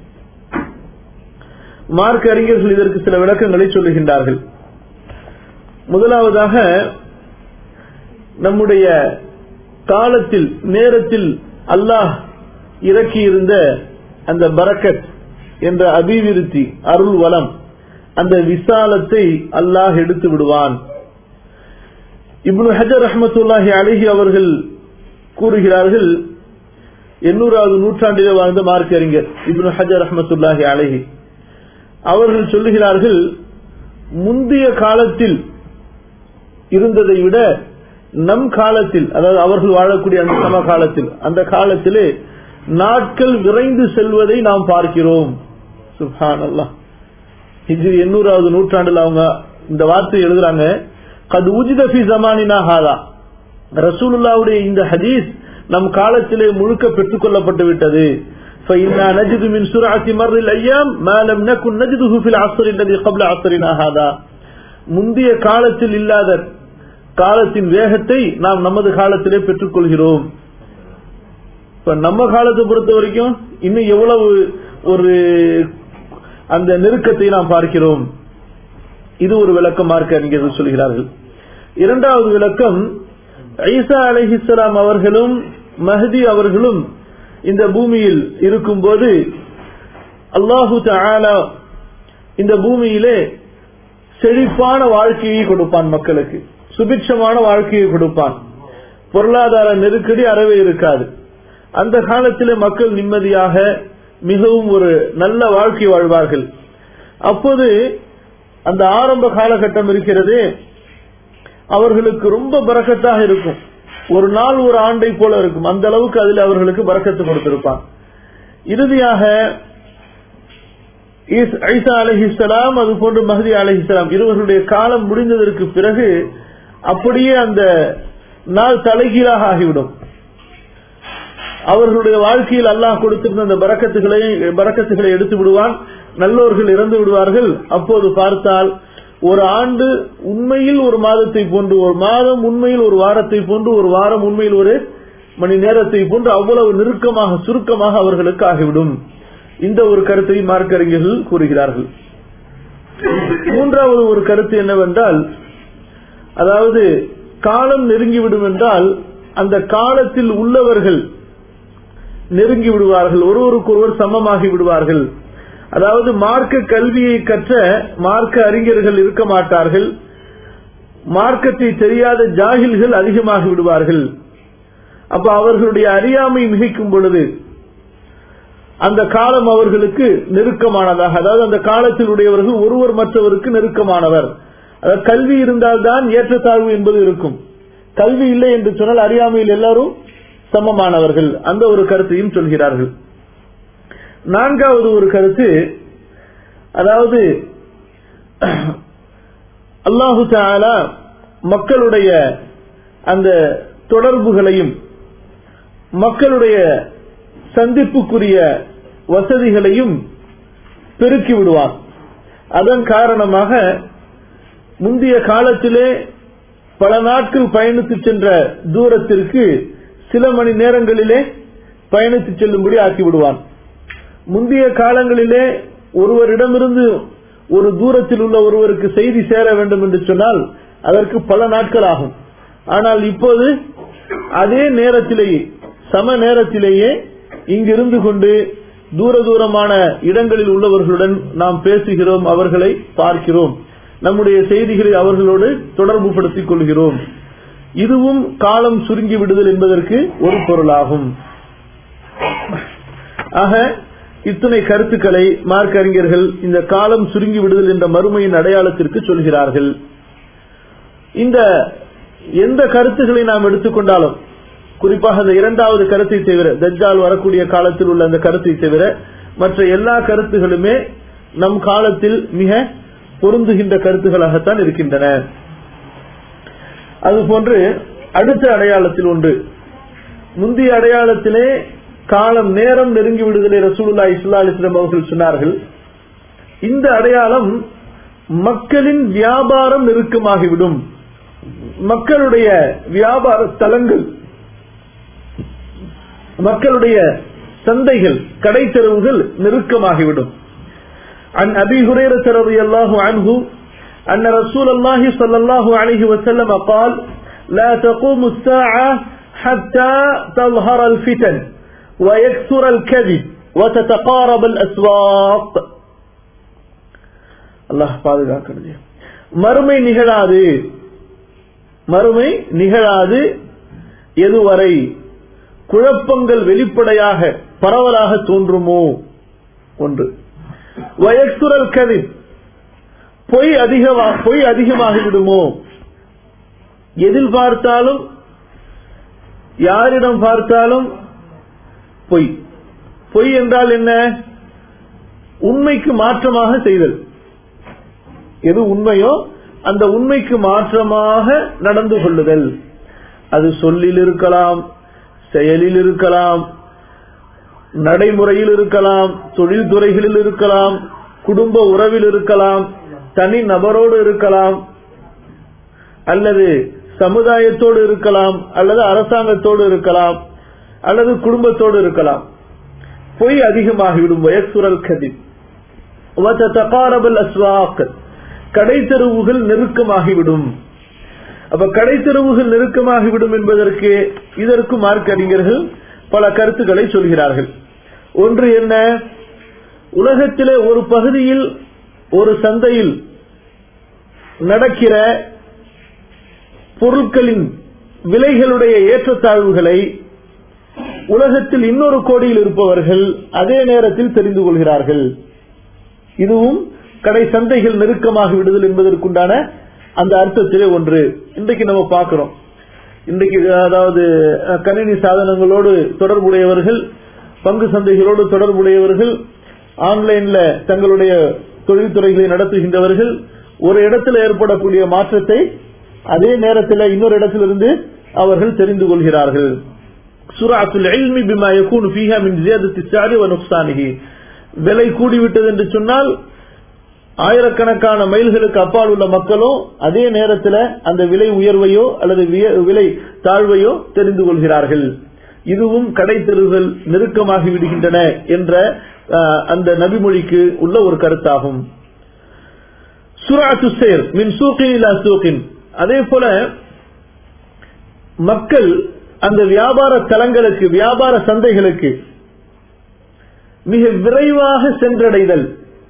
S2: மார்க் அறிஞர்கள் இதற்கு சில விளக்கங்களை சொல்லுகின்றார்கள் முதலாவதாக நம்முடைய காலத்தில் நேரத்தில் அல்லாஹ் இறக்கியிருந்த அந்த பரக்கத் என்ற அபிவிருத்தி அருள் வளம் அந்த விசாலத்தை அல்லாஹ் எடுத்து விடுவான் இப்னு ஹஜர் ரஹமத்துல்லாஹி அலிஹி அவர்கள் கூறுகிறார்கள் எண்ணூறாவது நூற்றாண்டிலே வாழ்ந்த மார்க் அறிஞர் இப்னு ஹஜர் ரஹமத்துல்லாஹி அலிஹி அவர்கள் சொல்லுகிறார்கள் முந்தைய காலத்தில் இருந்ததை விட நம் காலத்தில் அதாவது அவர்கள் வாழக்கூடிய அந்த சம காலத்தில் அந்த காலத்திலே நாட்கள் விரைந்து செல்வதை நாம் பார்க்கிறோம் சுஹான் அல்லா இது எண்ணூறாவது நூற்றாண்டுல அவங்க இந்த வார்த்தை எழுதுறாங்க கது உஜிதபி ஜமானினா ஹாதா ரசூலுல்லாவுடைய இந்த ஹதீஸ் நம் காலத்திலே முழுக்க பெற்றுக் கொள்ளப்பட்டு விட்டது فإنا نجد من سرعة مر الأيام ما لم نكن نجده في العصر الذي قبل عصرنا هذا முந்தைய காலத்தில் இல்லாத காலத்தின் வேகத்தை நாம் நமது காலத்திலே பெற்றுக் கொள்கிறோம் இப்ப நம்ம காலத்தை பொறுத்த வரைக்கும் இன்னும் எவ்வளவு ஒரு அந்த நெருக்கத்தை நாம் பார்க்கிறோம் இது ஒரு விளக்கம் மார்க்க அறிஞர்கள் சொல்கிறார்கள் இரண்டாவது விளக்கம் ஐசா அலஹிஸ்லாம் அவர்களும் மஹதி அவர்களும் இந்த பூமியில் இருக்கும்போது அல்லாஹு தாலா இந்த பூமியிலே செழிப்பான வாழ்க்கையை கொடுப்பான் மக்களுக்கு சுபிட்சமான வாழ்க்கையை கொடுப்பான் பொருளாதார நெருக்கடி அறவே இருக்காது அந்த காலத்தில் மக்கள் நிம்மதியாக மிகவும் ஒரு நல்ல வாழ்க்கை வாழ்வார்கள் அப்போது அந்த ஆரம்ப காலகட்டம் இருக்கிறது அவர்களுக்கு ரொம்ப பறக்கத்தாக இருக்கும் ஒரு நாள் ஒரு ஆண்டை போல இருக்கும் அந்த அளவுக்கு அதில் அவர்களுக்கு பறக்கத்து கொடுத்திருப்பான் இறுதியாக ஈஸ்- ஈசா அலைஹிஸ்ஸலாம் அது போன்று மஹதி அலைஹிஸ்ஸலாம் இருவர்களுடைய காலம் முடிந்ததற்கு பிறகு அப்படியே அந்த நாள் தலைகீழாக ஆகிவிடும் அவர்களுடைய வாழ்க்கையில் அல்லாஹ் கொடுத்திருந்த அந்த பரக்கத்துகளை பரக்கத்துகளை எடுத்து விடுவான் நல்லோர்கள் இறந்து விடுவார்கள் அப்போது பார்த்தால் ஒரு ஆண்டு உண்மையில் ஒரு மாதத்தை போன்று ஒரு மாதம் உண்மையில் ஒரு வாரத்தை போன்று ஒரு வாரம் உண்மையில் ஒரு மணி நேரத்தை போன்று அவ்வளவு நெருக்கமாக சுருக்கமாக அவர்களுக்கு ஆகிவிடும் இந்த ஒரு கருத்தை மார்க்கறிஞர்கள் கூறுகிறார்கள் மூன்றாவது ஒரு கருத்து என்னவென்றால் அதாவது காலம் நெருங்கிவிடும் என்றால் அந்த காலத்தில் உள்ளவர்கள் நெருங்கி விடுவார்கள் ஒருவருக்கொருவர் சமமாகி விடுவார்கள் அதாவது மார்க்க கல்வியை கற்ற மார்க்க அறிஞர்கள் இருக்க மாட்டார்கள் மார்க்கத்தை தெரியாத ஜாகில்கள் அதிகமாகி விடுவார்கள் அப்ப அவர்களுடைய அறியாமை மிகைக்கும் பொழுது அந்த காலம் அவர்களுக்கு நெருக்கமானதாக அதாவது அந்த காலத்தில் உடையவர்கள் ஒருவர் மற்றவருக்கு நெருக்கமானவர் அதாவது கல்வி இருந்தால்தான் ஏற்றத்தாழ்வு என்பது இருக்கும் கல்வி இல்லை என்று சொன்னால் அறியாமையில் எல்லாரும் சமமானவர்கள் அந்த ஒரு கருத்தையும் சொல்கிறார்கள் நான்காவது ஒரு கருத்து அதாவது அல்லாஹு தாலா மக்களுடைய அந்த தொடர்புகளையும் மக்களுடைய சந்திப்புக்குரிய வசதிகளையும் பெருக்கி விடுவார் அதன் காரணமாக முந்தைய காலத்திலே பல நாட்கள் பயணித்து சென்ற தூரத்திற்கு சில மணி நேரங்களிலே பயணித்து செல்லும்படி ஆக்கி விடுவான் முந்தைய காலங்களிலே ஒருவரிடமிருந்து ஒரு தூரத்தில் உள்ள ஒருவருக்கு செய்தி சேர வேண்டும் என்று சொன்னால் அதற்கு பல நாட்கள் ஆகும் ஆனால் இப்போது அதே நேரத்திலேயே சம நேரத்திலேயே இங்கிருந்து கொண்டு தூர தூரமான இடங்களில் உள்ளவர்களுடன் நாம் பேசுகிறோம் அவர்களை பார்க்கிறோம் நம்முடைய செய்திகளை அவர்களோடு தொடர்பு படுத்திக் கொள்கிறோம் இதுவும் காலம் சுருங்கி விடுதல் என்பதற்கு ஒரு பொருளாகும் ஆக இத்தனை கருத்துக்களை மார்க்க அறிஞர்கள் இந்த காலம் சுருங்கி விடுதல் என்ற மறுமையின் அடையாளத்திற்கு சொல்கிறார்கள் இந்த எந்த கருத்துக்களை நாம் எடுத்துக்கொண்டாலும் குறிப்பாக அந்த இரண்டாவது கருத்தை தவிர தஜ்ஜால் வரக்கூடிய காலத்தில் உள்ள அந்த கருத்தை தவிர மற்ற எல்லா கருத்துகளுமே நம் காலத்தில் மிக பொருந்துகின்ற கருத்துகளாகத்தான் இருக்கின்றன அதுபோன்று அடுத்த அடையாளத்தில் ஒன்று முந்தைய அடையாளத்திலே காலம் நேரம் நெருங்கி விடுதலை ரசூலுல்லா இஸ்லா அலிஸ்லாம் அவர்கள் சொன்னார்கள் இந்த அடையாளம் மக்களின் வியாபாரம் நெருக்கமாகிவிடும் மக்களுடைய வியாபார தலங்கள் மக்களுடைய சந்தைகள் கடை தெருவுகள் நெருக்கமாகிவிடும் عن أبي هريرة رضي الله عنه أن رسول الله صلى الله عليه وسلم قال لا تقوم الساعة حتى تظهر الفتن ويكثر الكذب وتتقارب الأسواق الله பாதுகாக்கிறது மறுமை நிகழாது மறுமை நிகழாது எதுவரை குழப்பங்கள் வெளிப்படையாக பரவலாக தோன்றுமோ ஒன்று வயசுரல் கதி பொய் அதிகமா பொய் அதிகமாகிவிடுமோ எதில் பார்த்தாலும் யாரிடம் பார்த்தாலும் பொய் பொய் என்றால் என்ன உண்மைக்கு மாற்றமாக செய்தல் எது உண்மையோ அந்த உண்மைக்கு மாற்றமாக நடந்து கொள்ளுதல் அது சொல்லில் இருக்கலாம் செயலில் இருக்கலாம் நடைமுறையில் இருக்கலாம் தொழில் துறைகளில் இருக்கலாம் குடும்ப உறவில் இருக்கலாம் தனி நபரோடு இருக்கலாம் அல்லது சமுதாயத்தோடு இருக்கலாம் அல்லது அரசாங்கத்தோடு இருக்கலாம் அல்லது குடும்பத்தோடு இருக்கலாம் பொய் அதிகமாகிவிடும் வயசுரல் கதி தகாரபல் அஸ்வாக் கடை தெருவுகள் நெருக்கமாகிவிடும் அப்ப கடை தெருவுகள் நெருக்கமாகிவிடும் என்பதற்கு இதற்கு மார்க் அறிஞர்கள் பல கருத்துக்களை சொல்கிறார்கள் ஒன்று என்ன உலகத்திலே ஒரு பகுதியில் ஒரு சந்தையில் நடக்கிற பொருட்களின் விலைகளுடைய ஏற்றத்தாழ்வுகளை உலகத்தில் இன்னொரு கோடியில் இருப்பவர்கள் அதே நேரத்தில் தெரிந்து கொள்கிறார்கள் இதுவும் கடை சந்தைகள் நெருக்கமாக விடுதல் என்பதற்குண்டான அந்த அர்த்தத்திலே ஒன்று இன்றைக்கு நம்ம பார்க்கிறோம் இன்றைக்கு அதாவது கணினி சாதனங்களோடு தொடர்புடையவர்கள் பங்கு சந்தைகளோடு தொடர்புடையவர்கள் ஆன்லைன்ல தங்களுடைய தொழில்துறைகளை நடத்துகின்றவர்கள் ஒரு இடத்துல ஏற்படக்கூடிய மாற்றத்தை அதே நேரத்தில் இன்னொரு இடத்திலிருந்து அவர்கள் தெரிந்து கொள்கிறார்கள் சுராத்துல் இல்மி பிமா யகூனு ஃபீஹா மின் ஜியாதத்தி ஸாரி வ நுக்ஸானிஹி விலை கூடிவிட்டது என்று சொன்னால் ஆயிரக்கணக்கான மைல்களுக்கு அப்பால் உள்ள மக்களும் அதே நேரத்தில் அந்த விலை உயர்வையோ அல்லது விய- விலை தாழ்வையோ தெரிந்து கொள்கிறார்கள் இதுவும் கடை தெருவுகள் நெருக்கமாகி விடுகின்றன என்ற அஹ், அந்த நபிமொழிக்கு உள்ள ஒரு கருத்தாகும் சுராத்து சேர் மின் சூக்கின் இல்லா சூக்கின் அதே போல மக்கள் அந்த வியாபார தலங்களுக்கு வியாபார சந்தைகளுக்கு மிக விரைவாக சென்றடைதல்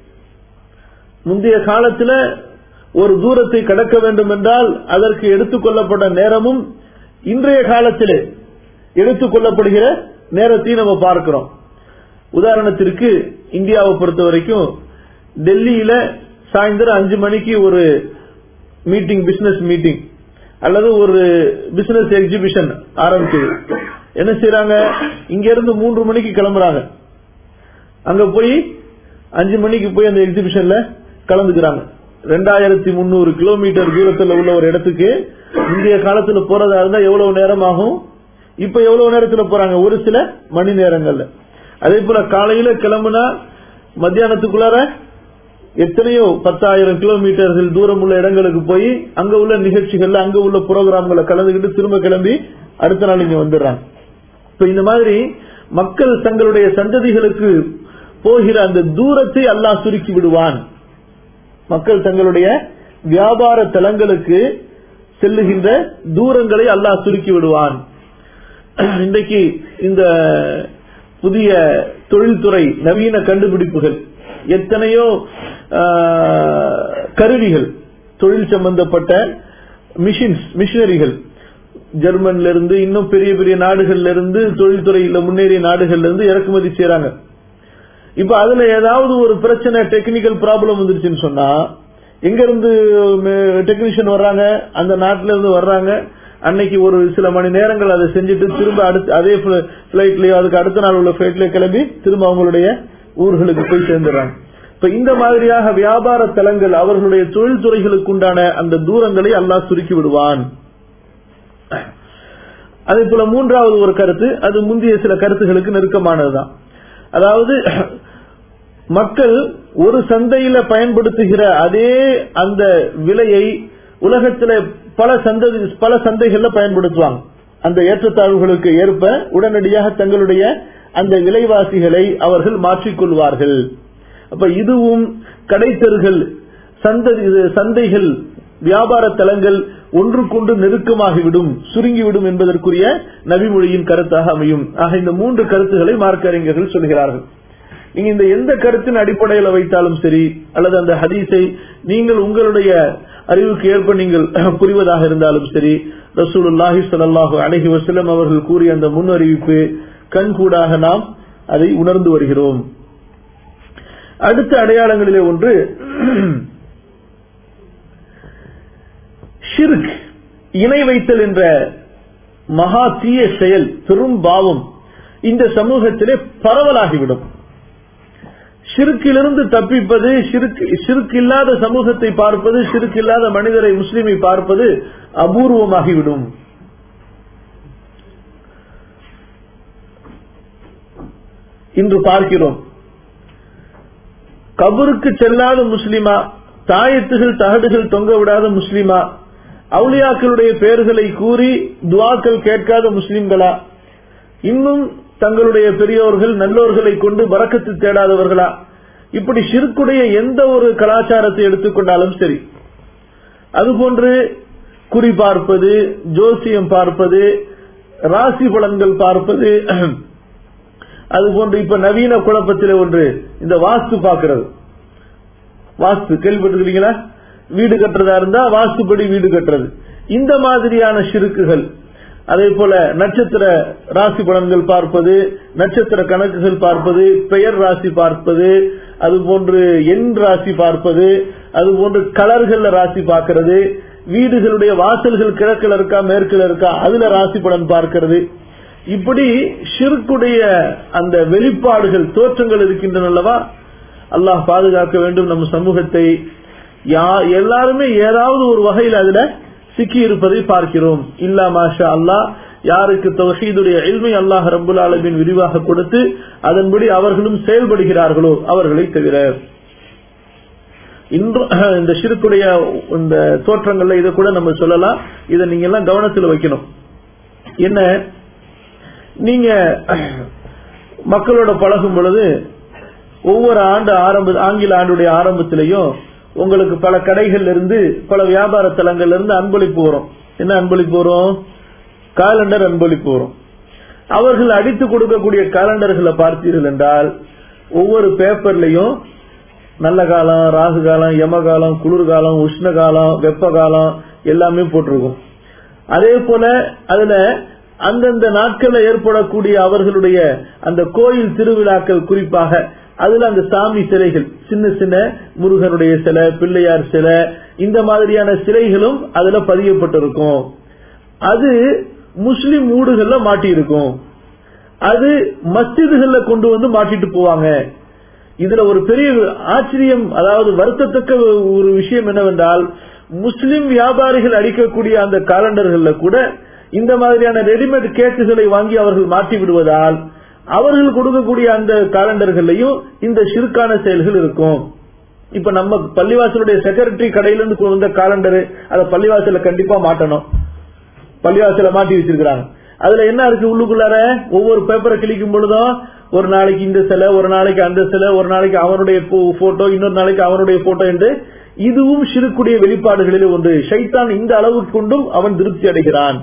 S2: முந்தைய காலத்துல ஒரு தூரத்தை கடக்க வேண்டும் என்றால் அதற்கு எடுத்துக்கொள்ளப்பட்ட நேரமும் இன்றைய காலத்திலே எடுத்துக்கொள்ளப்படுகிற நேரத்தையும் நம்ம பார்க்கிறோம் உதாரணத்திற்கு இந்தியாவை பொறுத்த வரைக்கும் டெல்லியில சாயந்தரம் அஞ்சு மணிக்கு ஒரு மீட்டிங் பிசினஸ் மீட்டிங் அல்லது ஒரு பிசினஸ் எக்ஸிபிஷன் ஆரம்பிக்குது என்ன செய்யறாங்க இங்க இருந்து மூன்று மணிக்கு கிளம்புறாங்க அங்க போய் அஞ்சு மணிக்கு போய் அந்த எக்ஸிபிஷன்ல கலந்துக்கிறாங்க ரெண்டாயிரத்தி முந்நூறு கிலோமீட்டர் தூரத்துல உள்ள ஒரு இடத்துக்கு இந்திய காலத்துல போறதா இருந்தா எவ்வளவு நேரம் ஆகும் இப்ப எவ்வளவு நேரத்துல போறாங்க ஒரு சில மணி நேரங்கள்ல அதே போல காலையில கிளம்புனா மத்தியானத்துக்குள்ளார எத்தனையோ பத்தாயிரம் கிலோமீட்டர்கள் தூரம் உள்ள இடங்களுக்கு போய் அங்க உள்ள நிகழ்ச்சிகள்ல அங்க உள்ள புரோகிராம்களை கலந்துக்கிட்டு திரும்ப கிளம்பி அடுத்த நாள் இங்க வந்துடுறாங்க இப்ப இந்த மாதிரி மக்கள் தங்களுடைய சந்ததிகளுக்கு போகிற அந்த தூரத்தை அல்லாஹ் சுருக்கி விடுவான் மக்கள் தங்களுடைய வியாபார தலங்களுக்கு செல்லுகின்ற தூரங்களை அல்லாஹ் சுருக்கி விடுவான் இன்றைக்கு இந்த புதிய தொழில்துறை நவீன கண்டுபிடிப்புகள் எத்தனையோ ஆஹ், கருவிகள் தொழில் சம்பந்தப்பட்ட மிஷின்ஸ் மிஷினரிகள் ஜெர்மன்ல இருந்து இன்னும் பெரிய பெரிய நாடுகள்ல இருந்து தொழில்துறையில முன்னேறிய நாடுகள்ல இருந்து இறக்குமதி செய்யறாங்க இப்ப அதுல ஏதாவது ஒரு பிரச்சனை டெக்னிக்கல் ப்ராப்ளம் வந்துருச்சுன்னு சொன்னா எங்க இருந்து டெக்னீஷியன் வர்றாங்க அந்த நாட்டுல இருந்து வர்றாங்க அன்னைக்கு ஒரு சில மணி நேரங்கள் அதை செஞ்சுட்டு திரும்ப அடுத்து அதே பிளைட்லயோ அதுக்கு அடுத்த நாள் உள்ள பிளைட்லயோ கிளம்பி திரும்ப அவங்களுடைய ஊர்களுக்கு போய் சேர்ந்துடுறாங்க இப்ப இந்த மாதிரியாக வியாபார தலங்கள் அவர்களுடைய தொழில்துறைகளுக்கு உண்டான அந்த தூரங்களை அல்லாஹ் சுருக்கி விடுவான் அதே போல மூன்றாவது ஒரு கருத்து அது முந்தைய சில கருத்துகளுக்கு நெருக்கமானதுதான் அதாவது மக்கள் ஒரு சந்தையில பயன்படுத்துகிற அதே அந்த விலையை உலகத்தில பல சந்ததி பல சந்தைகள்ல பயன்படுத்துவாங்க அந்த ஏற்றத்தாழ்வுகளுக்கு ஏற்ப உடனடியாக தங்களுடைய அந்த விலைவாசிகளை அவர்கள் மாற்றிக்கொள்வார்கள் அப்ப இதுவும் கடைத்தெருகள் சந்ததி இது சந்தைகள் வியாபார தலங்கள் ஒன்றுக்கொன்று நெருக்கமாகிவிடும் சுருங்கிவிடும் என்பதற்குரிய நபிமொழியின் கருத்தாக அமையும் ஆக இந்த மூன்று கருத்துக்களை மார்க்க அறிஞர்கள் சொல்கிறார்கள் நீங்க இந்த எந்த கருத்தின் அடிப்படையில வைத்தாலும் சரி அல்லது அந்த ஹதீஸை நீங்கள் உங்களுடைய அறிவுக்கு ஏற்ப நீங்கள் புரிவதாக இருந்தாலும் சரி ரசூலுல்லாஹி ஸல்லல்லாஹு அலைஹி வஸல்லம் அவர்கள் கூறிய அந்த முன் அறிவிப்பு கண்கூடாக நாம் அதை உணர்ந்து வருகிறோம் அடுத்த அடையாளங்களிலே ஒன்று ஷிர்க் இணை வைத்தல் என்ற மகா தீய செயல் பெரும் பாவம் இந்த சமூகத்திலே பரவலாகிவிடும் ஷிருக்கிலிருந்து தப்பிப்பது ஷிருக்கு இல்லாத சமூகத்தை பார்ப்பது ஷிருக்கு இல்லாத மனிதரை முஸ்லிமை பார்ப்பது அபூர்வமாகிவிடும் இன்று பார்க்கிறோம் கபருக்கு செல்லாத முஸ்லிமா தாயத்துகள் தகடுகள் தொங்க விடாத முஸ்லிமா அவுளியாக்களுடைய பெயர்களை கூறி துவாக்கள் கேட்காத முஸ்லிம்களா இன்னும் தங்களுடைய பெரியோர்கள் நல்லோர்களை கொண்டு வரக்கத்து தேடாதவர்களா இப்படி ஷிர்குடைய எந்த ஒரு கலாச்சாரத்தை எடுத்துக்கொண்டாலும் சரி அதுபோன்று குறி பார்ப்பது ஜோசியம் பார்ப்பது ராசி பலன்கள் பார்ப்பது அதுபோன்று இப்ப நவீன குழப்பத்தில் ஒன்று இந்த வாஸ்து பார்க்கிறது வாஸ்து கேள்விப்பட்டிருக்கீங்களா வீடு கட்டுறதா இருந்தா வாஸ்துப்படி வீடு கட்டுறது இந்த மாதிரியான ஷிருக்குகள் அதே போல நட்சத்திர ராசி பலன்கள் பார்ப்பது நட்சத்திர கணக்குகள் பார்ப்பது பெயர் ராசி பார்ப்பது அது போன்று எண் ராசி பார்ப்பது அது போன்று கலர்கள்ல ராசி பார்க்கிறது வீடுகளுடைய வாசல்கள் கிழக்குல இருக்கா மேற்குல இருக்கா அதுல ராசி பலன் பார்க்கிறது இப்படி ஷிர்க்குடைய அந்த வெளிப்பாடுகள் தோற்றங்கள் இருக்கின்றன அல்லவா அல்லாஹ் பாதுகாக்க வேண்டும் நம்ம சமூகத்தை யா எல்லாருமே ஏதாவது ஒரு வகையில் அதுல சிக்கி இருப்பதை பார்க்கிறோம் இல்லா மாஷா அல்லாஹ் யாருக்கு தௌஹீதுடைய இல்மை அல்லாஹ் ரபுல் ஆலமின் விரிவாக கொடுத்து அதன்படி அவர்களும் செயல்படுகிறார்களோ அவர்களை தவிர இன்று இந்த சிறுக்குடைய இந்த தோற்றங்கள்ல இதை கூட நம்ம சொல்லலாம் இதை நீங்க எல்லாம் கவனத்தில் வைக்கணும் என்ன நீங்க மக்களோட பழகும் பொழுது ஒவ்வொரு ஆண்டு ஆரம்ப ஆங்கில ஆண்டுடைய ஆரம்பத்திலையும் உங்களுக்கு பல கடைகள்ல இருந்து பல வியாபார தலங்கள்ல இருந்து அன்பளிப்பு வரும் என்ன அன்பளிப்பு வரும் காலண்டர் அன்பளிப்பு வரும் அவர்கள் அடித்து கொடுக்கக்கூடிய காலண்டர்களை பார்த்தீர்கள் என்றால் ஒவ்வொரு பேப்பர்லயும் நல்ல காலம் ராகு காலம் யம காலம் குளிர்காலம் உஷ்ண காலம் வெப்ப காலம் எல்லாமே போட்டிருக்கும் அதே போல அதுல அந்தந்த நாட்கள்ல ஏற்படக்கூடிய அவர்களுடைய அந்த கோயில் திருவிழாக்கள் குறிப்பாக அதுல அந்த சாமி சிலைகள் சின்ன சின்ன முருகனுடைய சிலை பிள்ளையார் சிலை இந்த மாதிரியான சிலைகளும் அதுல பதியப்பட்டிருக்கும் அது முஸ்லிம் ஊடுகள்ல மாட்டி இருக்கும் அது மஸ்ஜிதுகள்ல கொண்டு வந்து மாட்டிட்டு போவாங்க இதுல ஒரு பெரிய ஆச்சரியம் அதாவது வருத்தத்தக்க ஒரு விஷயம் என்னவென்றால் முஸ்லிம் வியாபாரிகள் அடிக்கக்கூடிய அந்த காலண்டர்கள்ல கூட இந்த மாதிரியான ரெடிமேட் கேக்குகளை வாங்கி அவர்கள் மாற்றி விடுவதால் அவர்கள் கொடுக்கக்கூடிய அந்த காலண்டர்களையும் இந்த சிறுக்கான செயல்கள் இருக்கும் இப்ப நம்ம பள்ளிவாசலுடைய செக்ரட்டரி கடையில இருந்து கொண்டு வந்த காலண்டர் அதை பள்ளிவாசல கண்டிப்பா மாட்டணும் பள்ளிவாசல மாட்டி வச்சிருக்காங்க அதுல என்ன இருக்கு உள்ளுக்குள்ளார ஒவ்வொரு பேப்பரை கிளிக்கும் பொழுதும் ஒரு நாளைக்கு இந்த சிலை ஒரு நாளைக்கு அந்த சிலை ஒரு நாளைக்கு அவனுடைய போட்டோ இன்னொரு நாளைக்கு அவனுடைய போட்டோ என்று இதுவும் சிறுக்குடைய வெளிப்பாடுகளில் ஒன்று ஷைத்தான் இந்த அளவுக்கு கொண்டும் அவன் திருப்தி அடைகிறான்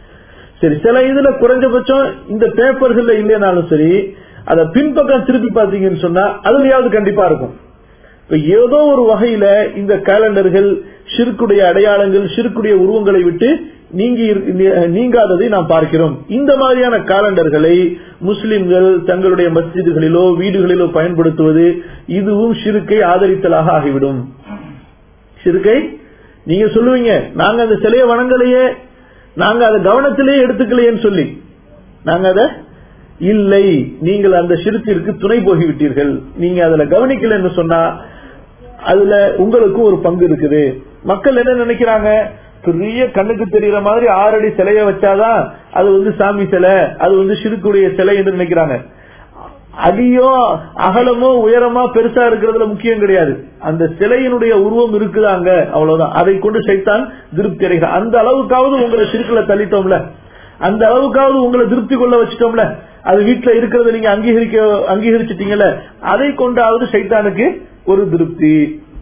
S2: சரி சில இதுல குறைஞ்சபட்சம் இந்த பேப்பர்கள்ல இல்லைனாலும் சரி அத பின்பக்கம் திருப்பி பார்த்தீங்கன்னு சொன்னா அதுலயாவது கண்டிப்பா இருக்கும் இப்ப ஏதோ ஒரு வகையில இந்த கேலண்டர்கள் சிறுக்குடைய அடையாளங்கள் சிறுக்குடைய உருவங்களை விட்டு நீங்கி நீங்காததை நாம் பார்க்கிறோம் இந்த மாதிரியான காலண்டர்களை முஸ்லிம்கள் தங்களுடைய மஸ்ஜிதுகளிலோ வீடுகளிலோ பயன்படுத்துவது இதுவும் சிறுக்கை ஆதரித்தலாக ஆகிவிடும் சிறுக்கை நீங்க சொல்லுவீங்க நாங்க அந்த சிலையை வணங்கலையே நாங்க அதை கவனத்திலே எடுத்துக்கலையேன்னு சொல்லி நாங்க அதை இல்லை நீங்கள் அந்த சிறுத்திற்கு துணை போகிவிட்டீர்கள் நீங்க அதுல கவனிக்கலன்னு சொன்னா அதுல உங்களுக்கு ஒரு பங்கு இருக்குது மக்கள் என்ன நினைக்கிறாங்க பெரிய கண்ணுக்கு தெரியற மாதிரி ஆறடி சிலைய வச்சாதான் அது வந்து சாமி சிலை அது வந்து சிறுக்குடைய சிலை என்று நினைக்கிறாங்க அடியோ அகலமோ உயரமா பெருசா இருக்கிறதுல முக்கியம் கிடையாது அந்த சிலையினுடைய உருவம் இருக்குதாங்க அவ்வளவுதான் அதை கொண்டு சைத்தான் திருப்தி அடைகிறான் அந்த அளவுக்காவது உங்களை சிறுக்குல தள்ளிட்டோம்ல அந்த அளவுக்காவது உங்களை திருப்தி கொள்ள வச்சிட்டோம்ல அது வீட்டுல இருக்கிறத நீங்க அங்கீகரிக்க அங்கீகரிச்சிட்டீங்கல்ல அதை கொண்டாவது சைத்தானுக்கு ஒரு திருப்தி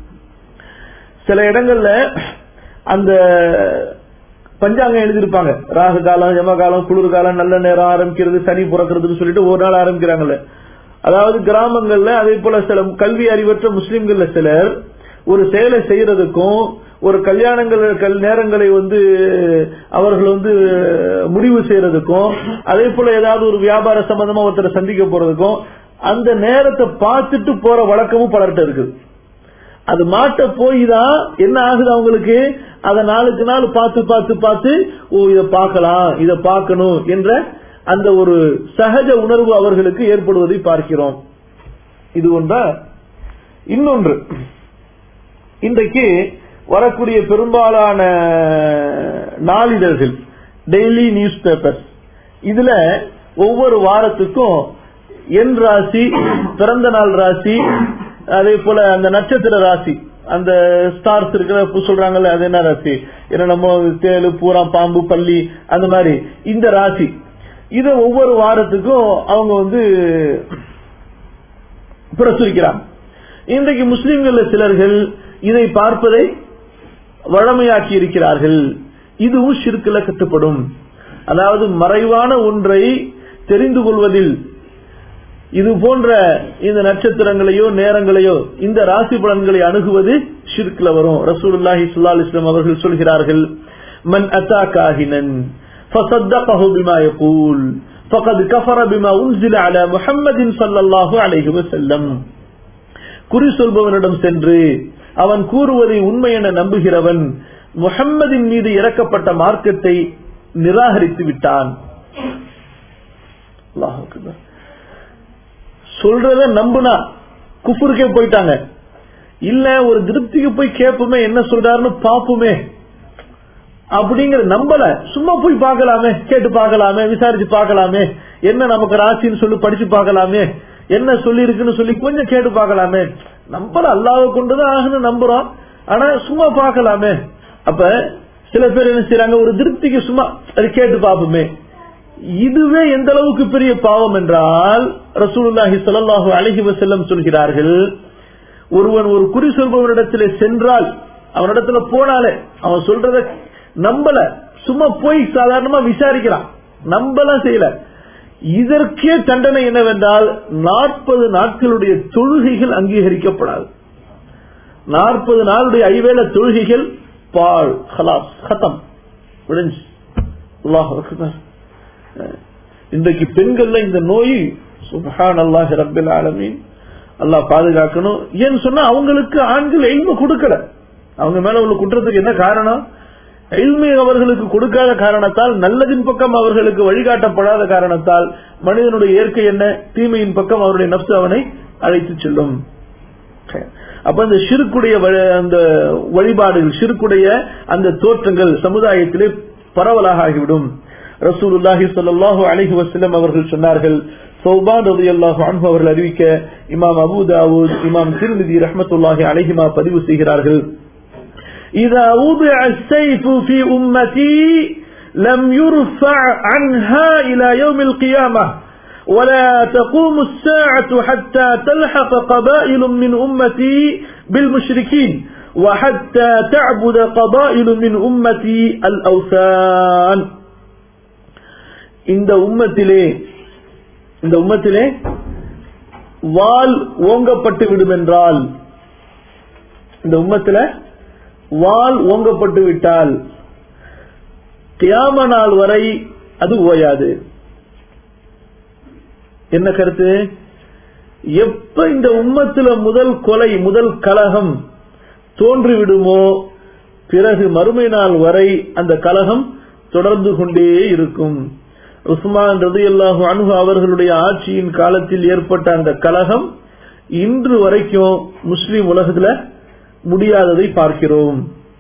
S2: சில இடங்கள்ல அந்த பஞ்சாங்கம் எழுதியிருப்பாங்க ராகு காலம் யம காலம் குளிர் காலம் நல்ல நேரம் ஆரம்பிக்கிறது சனி பிறக்கிறதுன்னு சொல்லிட்டு ஒரு நாள் ஆரம்பிக்கிறாங்கல்ல அதாவது கிராமங்கள்ல அதே போல சில கல்வி அறிவற்ற முஸ்லிம்கள்ல சிலர் ஒரு செயலை செய்யறதுக்கும் ஒரு கல்யாணங்கள் நேரங்களை வந்து அவர்கள் வந்து முடிவு செய்யறதுக்கும் அதே போல ஏதாவது ஒரு வியாபார சம்பந்தமா ஒருத்தரை சந்திக்க போறதுக்கும் அந்த நேரத்தை பார்த்துட்டு போற வழக்கமும் பலர்கிட்ட இருக்குது அது மாட்ட போய் தான் என்ன ஆகுது அவங்களுக்கு அத நாளுக்கு நாள் பார்த்து பார்த்து பார்த்து ஓ இத பார்க்கலாம் இத பார்க்கணும் என்ற அந்த ஒரு சகஜ உணர்வு அவர்களுக்கு ஏற்படுவதை பார்க்கிறோம் இது ஒன்றா இன்னொன்று இன்றைக்கு வரக்கூடிய பெரும்பாலான நாளிதழ்கள் டெய்லி நியூஸ் பேப்பர் இதுல ஒவ்வொரு வாரத்துக்கும் என் ராசி பிறந்த நாள் ராசி அதே போல அந்த நட்சத்திர ராசி அந்த ஸ்டார்ஸ் இருக்கிற சொல்றாங்கல்ல அது என்ன ராசி என்ன நம்ம தேலு பூரா பாம்பு பள்ளி அந்த மாதிரி இந்த ராசி இத ஒவ்வொரு வாரத்துக்கும் அவங்க வந்து பிரசுரிக்கிறாங்க இன்றைக்கு முஸ்லிம்கள் சிலர்கள் இதை பார்ப்பதை வழமையாக்கி இருக்கிறார்கள் இதுவும் சிறுக்கில கட்டுப்படும் அதாவது மறைவான ஒன்றை தெரிந்து கொள்வதில் இது போன்ற இந்த நட்சத்திரங்களையோ நேரங்களையோ இந்த ராசி பலன்களை அணுகுவது ஷிர்க்ல வரும் ரசூலுல்லாஹி ஸல்லல்லாஹு அலைஹி வஸல்லம் அவர்கள் சொல்கிறார்கள் மன் அத்தா காஹினன் فصدقه بما يقول فقد كفر بما انزل على محمد صلى الله عليه وسلم குறி சொல்பவனிடம் சென்று அவன் கூறுவதை உண்மை என நம்புகிறவன் முஹம்மதின் மீது இறக்கப்பட்ட மார்க்கத்தை நிராகரித்து விட்டான் அல்லாஹ் அக்பர். சொல்றத நம்புனா குஃபுருக்கே போயிட்டாங்க இல்ல ஒரு திருப்திக்கு போய் கேட்போமே என்ன சொல்றாருன்னு பாப்போமே அப்படிங்கிற நம்பல சும்மா போய் பார்க்கலாமே கேட்டு பார்க்கலாமே விசாரிச்சு பார்க்கலாமே என்ன நமக்கு ராசின்னு சொல்லி படிச்சு பார்க்கலாமே என்ன சொல்லி இருக்குன்னு சொல்லி கொஞ்சம் கேட்டு பார்க்கலாமே நம்பல அல்லாவை கொண்டுதான் ஆகுன்னு நம்புறோம் ஆனா சும்மா பார்க்கலாமே அப்ப சில பேர் என்ன செய்யறாங்க ஒரு திருப்திக்கு சும்மா அது கேட்டு பார்ப்போமே இதுவே எந்த அளவுக்கு பெரிய பாவம் என்றால் ரசூலுல்லாஹி ஸல்லல்லாஹு அலைஹி வஸல்லம் சொல்கிறார்கள் ஒருவன் ஒரு குறி சொல்பவனிடத்திலே சென்றால் அவனிடத்துல போனாலே அவன் சொல்றத நம்பல சும்மா போய் சாதாரணமா விசாரிக்கிறான் நம்பலாம் செய்யல இதற்கே தண்டனை என்னவென்றால் நாற்பது நாட்களுடைய தொழுகைகள் அங்கீகரிக்கப்படாது நாற்பது நாளுடைய ஐவேள தொழுகைகள் பால் ஹலாஸ் ஹத்தம் முடிஞ்சு அல்லாஹ் அக்பர். இன்றைக்கு பெண்கள்ல இந்த நோய் சுபஹான் அல்லாஹ் ரப்பில் ஆலமீன் அல்லாஹ் பாதுகாக்கணும் ஏன்னு சொன்னா அவங்களுக்கு ஆண்கள் எல்மு கொடுக்கல அவங்க மேல உள்ள குற்றத்துக்கு என்ன காரணம் எல்மை அவர்களுக்கு கொடுக்காத காரணத்தால் நல்லதின் பக்கம் அவர்களுக்கு வழிகாட்டப்படாத காரணத்தால் மனிதனுடைய இயற்கை என்ன தீமையின் பக்கம் அவருடைய நப்சு அவனை அழைத்து செல்லும் அப்ப இந்த சிறுக்குடைய வ- அந்த வழிபாடுகள் சிறுக்குடைய அந்த தோற்றங்கள் சமுதாயத்திலே பரவலாக ஆகிவிடும் ரசூலுல்லாஹி ஸல்லல்லாஹு அலைஹி வஸல்லம் அவர்கள் சொன்னார்கள் சௌபான் ரலியல்லாஹு அன்ஹு அவர்கள் அறிவிக்க இமாம் அபூ தாவூத் இமாம் திர்மிதி ரஹ்மத்துல்லாஹி அலைஹிமா பதிவு செய்கிறார்கள் إذا وضع السيف في أمتي لم يرفع عنها إلى يوم القيامة ولا تقوم الساعة حتى تلحق قبائل من أمتي بالمشركين وحتى تعبد قبائل من أمتي الأوثان இந்த உம்மத்திலே இந்த உம்மத்திலே வால் ஓங்கப்பட்டு விடும் என்றால் இந்த உம்மத்தில வால் ஓங்கப்பட்டு விட்டால் கியாம நாள் வரை அது ஓயாது என்ன கருத்து எப்ப இந்த உம்மத்தில முதல் கொலை முதல் கலகம் தோன்றிவிடுமோ பிறகு மறுமை நாள் வரை அந்த கலகம் தொடர்ந்து கொண்டே இருக்கும் உஸ்மான் ரதியல்லாஹு அன்ஹு அவர்களுடைய ஆட்சியின் காலத்தில் ஏற்பட்ட அந்த கலகம் இன்று வரைக்கும் முஸ்லிம் உலகத்துல முடியாததை பார்க்கிறோம்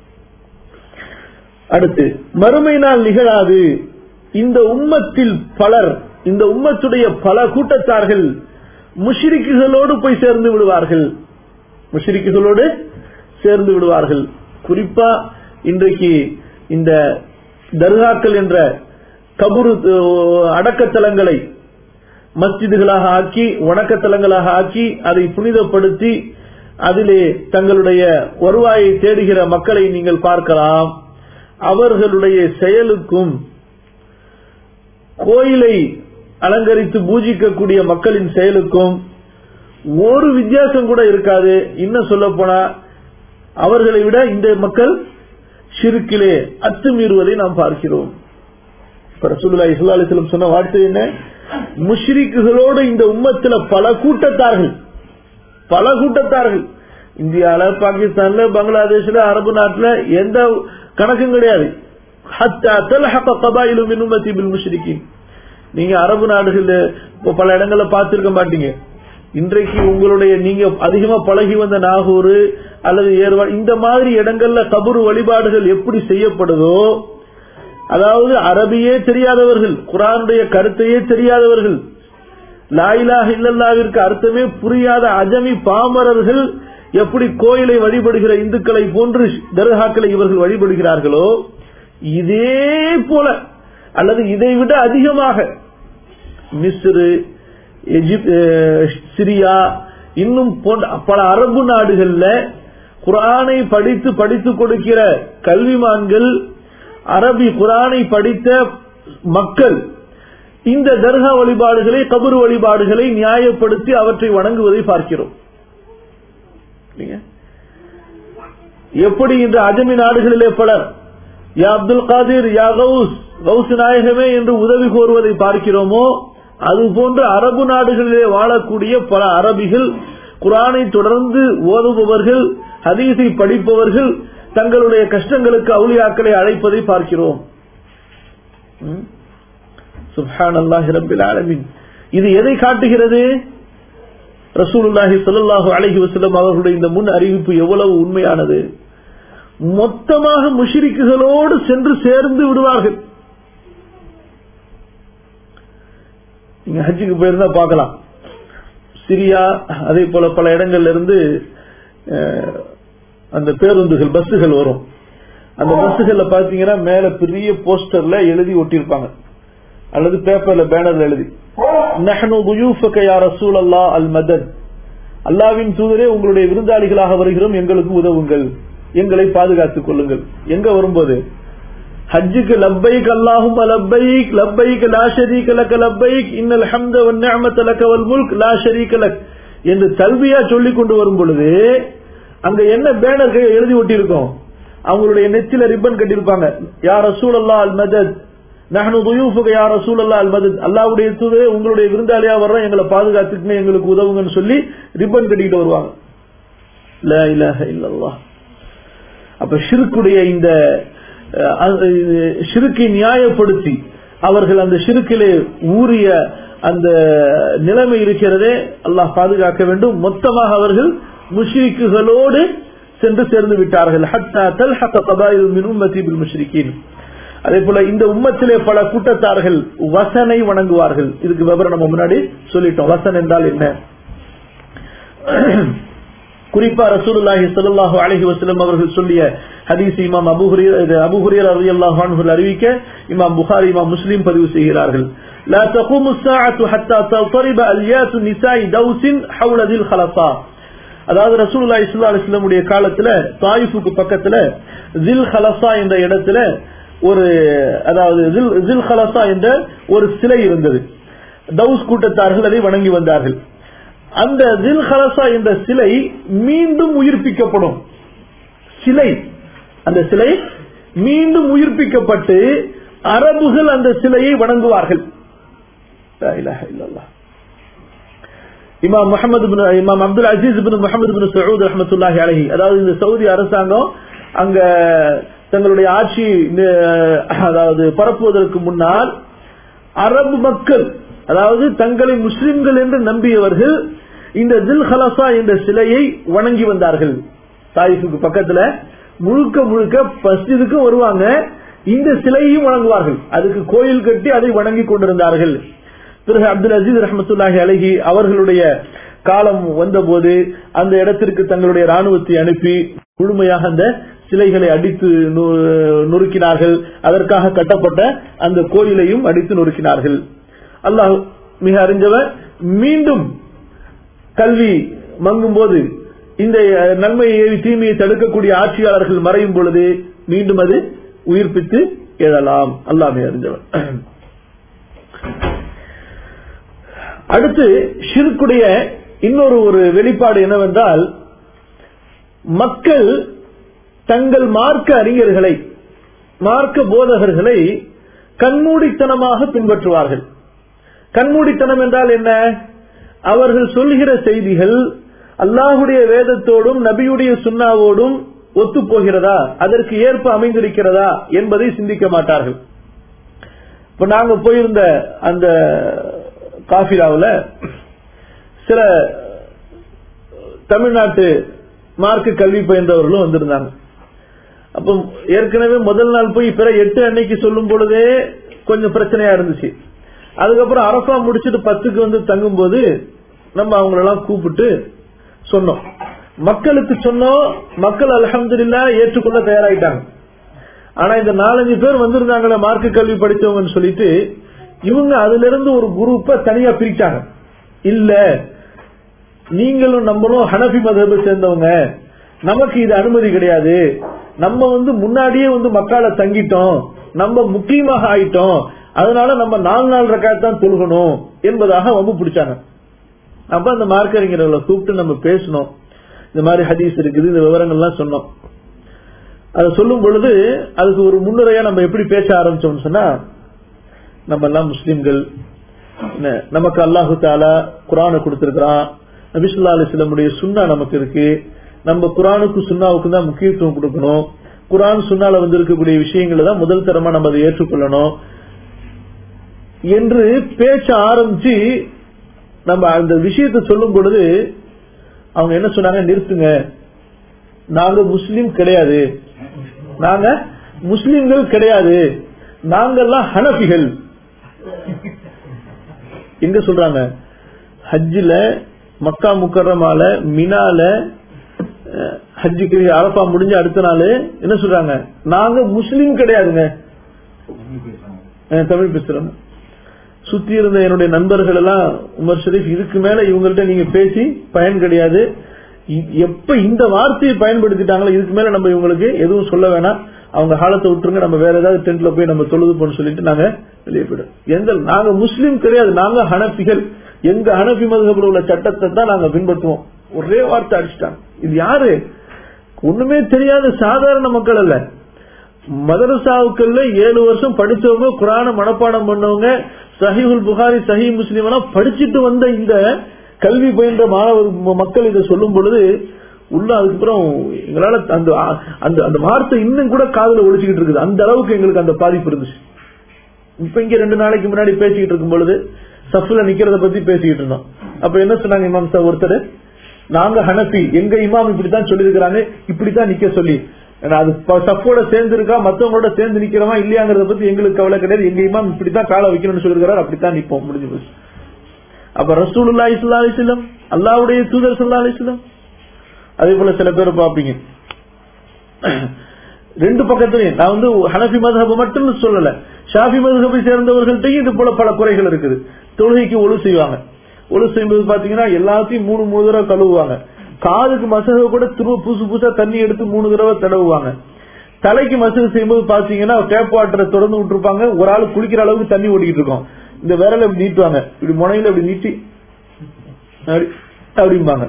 S2: அடுத்து மறுமை நாள் நிகழாது இந்த உம்மத்தில் பலர் இந்த உம்மத்துடைய பல கூட்டத்தார்கள் முஷிரிக்குகளோடு போய் சேர்ந்து விடுவார்கள் முஷிரிக்குகளோடு சேர்ந்து விடுவார்கள் குறிப்பா இன்றைக்கு இந்த தர்காக்கள் என்ற கபுரு அஹ், அடக்கத்தலங்களை மஸ்ஜிதுகளாக ஆக்கி வணக்கத்தலங்களாக ஆக்கி அதை புனிதப்படுத்தி அதிலே தங்களுடைய வருவாயை தேடுகிற மக்களை நீங்கள் பார்க்கலாம் அவர்களுடைய செயலுக்கும் கோயிலை அலங்கரித்து பூஜிக்கக்கூடிய மக்களின் செயலுக்கும் ஒரு வித்தியாசம் கூட இருக்காது இன்னும் சொல்ல போனா அவர்களை விட இந்த மக்கள் ஷிருக்கிலே அத்துமீறுவதை நாம் பார்க்கிறோம் இப்ப ரசூலுல்லாஹி ஸல்லல்லாஹு அலைஹி வஸல்லம் சொன்ன வார்த்தை என்ன முஷ்ரிக்குகளோடு இந்த உம்மத்துல பல கூட்டத்தார்கள் பல கூட்டத்தார்கள் இந்தியால பாகிஸ்தான்ல பங்களாதேஷ்ல அரபு நாட்டுல எந்த கணக்கும் கிடையாது ஹத்தா தல்ஹக கபாயிலு மின் உம்மத்தி பில் முஷ்ரிக்கீன் நீங்க அரபு நாடுகள்ல இப்ப பல இடங்கள்ல பார்த்திருக்க மாட்டீங்க இன்றைக்கு உங்களுடைய நீங்க அதிகமா பழகி வந்த நாகூர் அல்லது ஏர்வாடு இந்த மாதிரி இடங்கள்ல கபரு வழிபாடுகள் எப்படி செய்யப்படுதோ அதாவது அரபியே தெரியாதவர்கள் குரானுடைய கருத்தையே தெரியாதவர்கள் லாயிலாக இல்லல்லாவிற்கு அர்த்தமே புரியாத அஜமி பாமரர்கள் எப்படி கோயிலை வழிபடுகிற இந்துக்களை போன்று தர்காக்களை இவர்கள் வழிபடுகிறார்களோ இதே போல அல்லது இதை விட அதிகமாக மிஸ்ரு எஜிப்த் அஹ், சிரியா இன்னும் போன்ற பல அரபு நாடுகள்ல குரானை படித்து படித்துக் கொடுக்கிற கல்விமான்கள் அரபி குரானை படித்த மக்கள் இந்த தர்கா வழிபாடுகளை கபர் வழிபாடுகளை நியாயப்படுத்தி அவற்றை வணங்குவதை பார்க்கிறோம் இல்லைங்க? எப்படி இந்த அஜமி நாடுகளிலே பலர் யா அப்துல் காதிர் யா கவுஸ் கவுஸ் நாயகமே என்று உதவி கோருவதை பார்க்கிறோமோ அதுபோன்று அரபு நாடுகளிலே வாழக்கூடிய பல அரபிகள் குரானை தொடர்ந்து ஓதுபவர்கள் ஹதீஸை படிப்பவர்கள் தங்களுடைய கஷ்டங்களுக்கு அவுளியாக்களை அழைப்பதை பார்க்கிறோம் சுப்ஹான் அல்லாஹி ரப்பில் ஆலமீன் இது எதை காட்டுகிறது ரசூலுல்லாஹி ஸல்லல்லாஹு அலைஹி வஸல்லம் அவர்களுடைய இந்த முன் அறிவிப்பு எவ்வளவு உண்மையானது மொத்தமாக முஷிரிக்குகளோடு சென்று சேர்ந்து விடுவார்கள் நீங்க ஹஜ்ஜுக்கு போயிருந்தா பார்க்கலாம் சிரியா அதே போல பல இடங்கள்ல இருந்து அஹ், அந்த பேருந்துகள் பஸ்ஸுகள் வரும் அந்த பஸ்ஸுகள்ல பாத்தீங்கன்னா மேல பெரிய போஸ்டர்ல எழுதி ஒட்டியிருப்பாங்க அல்லது பேப்பர்ல பேனர்ல எழுதி நஹ்னு துயூஃபக யா ரசூலல்லாஹ் அல் மதத் அல்லாவின் தூதரே உங்களுடைய விருந்தாளிகளாக வருகிறோம் எங்களுக்கு உதவுங்கள் எங்களை பாதுகாத்துக் கொள்ளுங்கள் எங்க வரும்போது ஹஜ்ஜுக்கு லப்பைக் அல்லாஹும் லப்பைக் லப்பைக் லா ஷரீக லக லப்பைக் இன்னல் ஹம்த வன் நிஅமத லக வல் முல்க் லா ஷரீக லக் என்று தல்பியா சொல்லிக் கொண்டு வரும் பொழுது அங்க என்ன பேனர் எழுதி ஒட்டி இருக்கும் அவங்களுடைய நெத்தில ரிப்பன் கட்டியிருப்பாங்க யா ரசூலல்லாஹ் அல் மதத் நஹ்னு துயூஃபுக யா ரசூலல்லாஹ் அல் மதத் அல்லாஹ்வுடைய தூதரே உங்களுடைய விருந்தாளியா வர்றோம் எங்களை பாதுகாத்துக்குன்னு எங்களுக்கு உதவுங்கன்னு சொல்லி ரிப்பன் கட்டிக்கிட்டு வருவாங்க லா இலாஹ இல்லல்லாஹ் அப்ப ஷிருக்குடைய இந்த அஹ், அந்த, அஹ், ஷிருக்கை நியாயப்படுத்தி அவர்கள் அந்த ஷிருக்கிலே ஊறிய அந்த நிலைமை இருக்கிறதே அல்லாஹ் பாதுகாக்க வேண்டும் மொத்தமாக அவர்கள் முஷ்ரிக்குகளோடு சென்று சேர்ந்து விட்டார்கள் ஹத்தா தல்ஹக கபாயில் மின் உம்மத்தி பில் முஷ்ரிக்கீன் அதே போல இந்த உம்மத்திலே பல கூட்டத்தார்கள் வசனை வணங்குவார்கள் இதுக்கு விவரம் நம்ம முன்னாடி சொல்லிட்டோம் வசன் என்றால் என்ன குறிப்பா ரசூலுல்லாஹி ஸல்லல்லாஹு அலைஹி வஸல்லம் அவர்கள் சொல்லிய ஹதீஸ் இமாம் அபூ ஹுரைரா இது அபூ ஹுரைரா ரலியல்லாஹு அன்ஹு அறிவிக்க இமாம் புகாரி இமாம் முஸ்லிம் பதிவு செய்கிறார்கள் لا تقوم الساعة حتى تضطرب أليات نساء دوس حول ذي الخلطاء அதாவது ரசூலுல்லாஹி ஸல்லல்லாஹு அலைஹி வஸல்லம் உடைய காலத்துல தாயிஃபுக்கு பக்கத்துல ஜில் ஹலசா என்ற இடத்துல ஒரு அதாவது ஜில் ஜில் ஹலசா என்ற ஒரு சிலை இருந்தது தௌஸ் கூட்டத்தார்கள் அதை வணங்கி வந்தார்கள் அந்த தில் ஹலசா என்ற சிலை மீண்டும் உயிர்ப்பிக்கப்படும் சிலை அந்த சிலை மீண்டும் உயிர்ப்பிக்கப்பட்டு அரபுகள் அந்த சிலையை வணங்குவார்கள் லா இலாஹ இல்லல்லாஹ். இமாம் முகமது பின் இமாம் அப்துல் அசீஸ் பின் முகமது பின் சவுத் ரஹமத்துல்லாஹி அலஹி அதாவது இந்த சவுதி அரசாங்கம் அங்க தங்களுடைய ஆட்சி அஹ், அதாவது பரப்புவதற்கு முன்னால் அரபு மக்கள் அதாவது தங்களை முஸ்லிம்கள் என்று நம்பியவர்கள் இந்த தில் ஹலசா என்ற சிலையை வணங்கி வந்தார்கள் தாயிஃபுக்கு பக்கத்துல முழுக்க முழுக்க பஸ்ஜிதுக்கும் வருவாங்க இந்த சிலையையும் வணங்குவார்கள் அதுக்கு கோயில் கட்டி அதை வணங்கி கொண்டிருந்தார்கள் பிறகு அப்துல் அசீஸ் ரஹமத்துல்லாஹி அலஹி அவர்களுடைய காலம் வந்தபோது அந்த இடத்திற்கு தங்களுடைய ராணுவத்தை அனுப்பி முழுமையாக அந்த சிலைகளை அடித்து நு- நொறுக்கினார்கள் அதற்காக கட்டப்பட்ட அந்த கோயிலையும் அடித்து நொறுக்கினார்கள் அல்லாஹ் மிக அறிஞ்சவர் மீண்டும் கல்வி மங்கும் போது இந்த அஹ், நன்மையை ஏவி தீமையை தடுக்கக்கூடிய ஆட்சியாளர்கள் மறையும் பொழுது மீண்டும் அது உயிர்ப்பித்து எழலாம் அல்லாஹ் மிக அறிஞ்சவர் அடுத்து ஷிர்க்குடைய இன்னொரு ஒரு வெளிப்பாடு என்னவென்றால் மக்கள் தங்கள் மார்க்க அறிஞர்களை மார்க்க போதகர்களை கண்மூடித்தனமாக பின்பற்றுவார்கள் கண்மூடித்தனம் என்றால் என்ன அவர்கள் சொல்கிற செய்திகள் அல்லாஹுடைய வேதத்தோடும் நபியுடைய சுன்னாவோடும் ஒத்து போகிறதா அதற்கு ஏற்ப அமைந்திருக்கிறதா என்பதை சிந்திக்க மாட்டார்கள் இப்ப நாங்க போயிருந்த அந்த காஃபிராவுல சில தமிழ்நாட்டு மார்க்க கல்வி பயின்றவர்களும் வந்திருந்தாங்க அப்ப ஏற்கனவே முதல் நாள் போய் பிற எட்டு அன்னைக்கு சொல்லும் பொழுதே கொஞ்சம் பிரச்சனையா இருந்துச்சு அதுக்கப்புறம் அரசா முடிச்சிட்டு பத்துக்கு வந்து தங்கும் போது நம்ம அவங்களெல்லாம் கூப்பிட்டு சொன்னோம் மக்களுக்கு சொன்னோம் மக்கள் அல்ஹம்துலில்லா ஏற்றுக்கொள்ள தயாராயிட்டாங்க ஆனா இந்த நாலஞ்சு பேர் வந்திருந்தாங்களே மார்க்க கல்வி படிச்சவங்கன்னு சொல்லிட்டு இவங்க அதுல இருந்து ஒரு குரூப்ப தனியா பிரிச்சாங்க இல்ல நீங்களும் நம்மளும் ஹனபி மதபை சேர்ந்தவங்க நமக்கு இது அனுமதி கிடையாது நம்ம வந்து முன்னாடியே வந்து மக்களை தங்கிட்டோம் நம்ம முக்கியமாக ஆயிட்டோம் அதனால நம்ம நாலு நாள் ரக்காத் தான் தொழுகணும் என்பதாக வம்பு பிடிச்சாங்க அப்ப அந்த மார்க்கறிஞர்களை கூப்பிட்டு நம்ம பேசணும் இந்த மாதிரி ஹதீஸ் இருக்குது இந்த விவரங்கள்லாம் சொன்னோம் அதை சொல்லும் பொழுது அதுக்கு ஒரு முன்னுரையா நம்ம எப்படி பேச ஆரம்பிச்சோம்னு சொன்னா நம்ம எல்லாம் முஸ்லிம்கள் என்ன, நமக்கு அல்லாஹு தாலா குரானை கொடுத்திருக்கிறான் நபிசுல்லா அலிஸ்லமுடைய சுன்னா நமக்கு இருக்கு நம்ம குரானுக்கு சுன்னாவுக்கு தான் முக்கியத்துவம் கொடுக்கணும் குரான் சுன்னால வந்து இருக்கக்கூடிய விஷயங்களை தான் முதல் தரமா நம்ம அதை ஏற்றுக்கொள்ளணும் என்று பேச்ச ஆரம்பிச்சு நம்ம அந்த விஷயத்தை சொல்லும் பொழுது அவங்க என்ன சொன்னாங்க நிறுத்துங்க நாங்க முஸ்லீம் கிடையாது நாங்க முஸ்லிம்கள் கிடையாது நாங்கெல்லாம் ஹனபிகள் எங்க சொல்றாங்க ஹஜ்ஜில மக்கா முக்கரமால மினால அஹ், ஹஜ்ஜுக்கு அரபா முடிஞ்ச அடுத்த நாள் என்ன சொல்றாங்க நாங்க முஸ்லீம் கிடையாதுங்க அஹ், தமிழ் பேசுறோம் சுத்தி இருந்த என்னுடைய நண்பர்கள் எல்லாம் உமர் ஷரீப் இதுக்கு மேல இவங்கள்ட்ட நீங்க பேசி பயன் கிடையாது இ- எப்ப இந்த வார்த்தையை பயன்படுத்திட்டாங்களோ இதுக்கு மேல நம்ம இவங்களுக்கு எதுவும் சொல்ல வேணாம் அவங்க காலத்தை விட்டுருங்க நம்ம வேற ஏதாவது டென்ட்ல போய் நம்ம தொழுது போன்னு சொல்லிட்டு நாங்க வெளியே போயிடும் எங்க நாங்க முஸ்லீம் கிடையாது நாங்க ஹனபிகள் எங்க ஹனபி மதுகபில் உள்ள சட்டத்தை தான் நாங்க பின்பற்றுவோம் ஒரே வார்த்தை அடிச்சிட்டாங்க இது யாரு ஒண்ணுமே தெரியாத சாதாரண மக்கள் அல்ல மதரசாவுக்கள்ல ஏழு வருஷம் படிச்சவங்க குரான மனப்பாடம் பண்ணவங்க சஹிஹுல் புகாரி சஹி முஸ்லீம் எல்லாம் படிச்சுட்டு வந்த இந்த கல்வி பயின்ற மாணவர் ம- மக்கள் இதை சொல்லும் பொழுது உள்ள அதுக்கப்புறம் எங்களால அந்த அந்த அந்த வார்த்தை இன்னும் கூட காதுல ஒழிச்சுக்கிட்டு இருக்குது அந்த அளவுக்கு எங்களுக்கு அந்த பாதிப்பு இருந்துச்சு இப்ப இங்க ரெண்டு நாளைக்கு முன்னாடி பேசிக்கிட்டு இருக்கும் பொழுது சஃப்ல நிக்கிறத பத்தி பேசிக்கிட்டு இருந்தோம் அப்ப என்ன சொன்னாங்க இமாம் சார் ஒருத்தர் நாங்க ஹனபி எங்க இமாம் இப்படித்தான் சொல்லியிருக்கிறாங்க இப்படித்தான் நிக்க சொல்லி ஏன்னா அது ப- சஃபோட சேர்ந்து இருக்கா மத்தவங்களோட சேர்ந்து நிக்கிறோமா இல்லையாங்கிறத பத்தி எங்களுக்கு கவலை கிடையாது எங்க இமாம் இப்படித்தான் காலை வைக்கணும்னு சொல்லிருக்கிறார் அப்படித்தான் நிப்போம் முடிஞ்சு போச்சு அப்ப ரசூலுல்லா இஸ்லா அலிஸ்லம் அல்லாவுடைய தூதர் சல்லா அலிஸ்லம் அதே போல சில பேர் பாப்பீங்க ரெண்டு பக்கத்துலயும் நான் வந்து ஹனஃபி மதுஹப மட்டும் சொல்லல ஷாஃபி மதுஹபை சேர்ந்தவர்கள்ட்டையும் இது போல பல குறைகள் இருக்குது தொழுகைக்கு ஒழு செய்வாங்க ஒழு செய்யும்போது பாத்தீங்கன்னா எல்லாத்தையும் மூணு மூணு தடவை கழுவுவாங்க காதுக்கு மசக கூட திரும்ப புதுசு புதுசா தண்ணி எடுத்து மூணு தடவை தடவுவாங்க தலைக்கு மசகு செய்யும்போது பாத்தீங்கன்னா டேப் வாட்டரை திறந்து விட்டுருப்பாங்க ஒரு ஆள் குளிக்கிற அளவுக்கு தண்ணி ஓடிக்கிட்டு இருக்கும் இந்த விரலை இப்படி நீட்டுவாங்க இப்படி முனையில இப்படி நீட்டி அப்படி- அப்படிம்பாங்க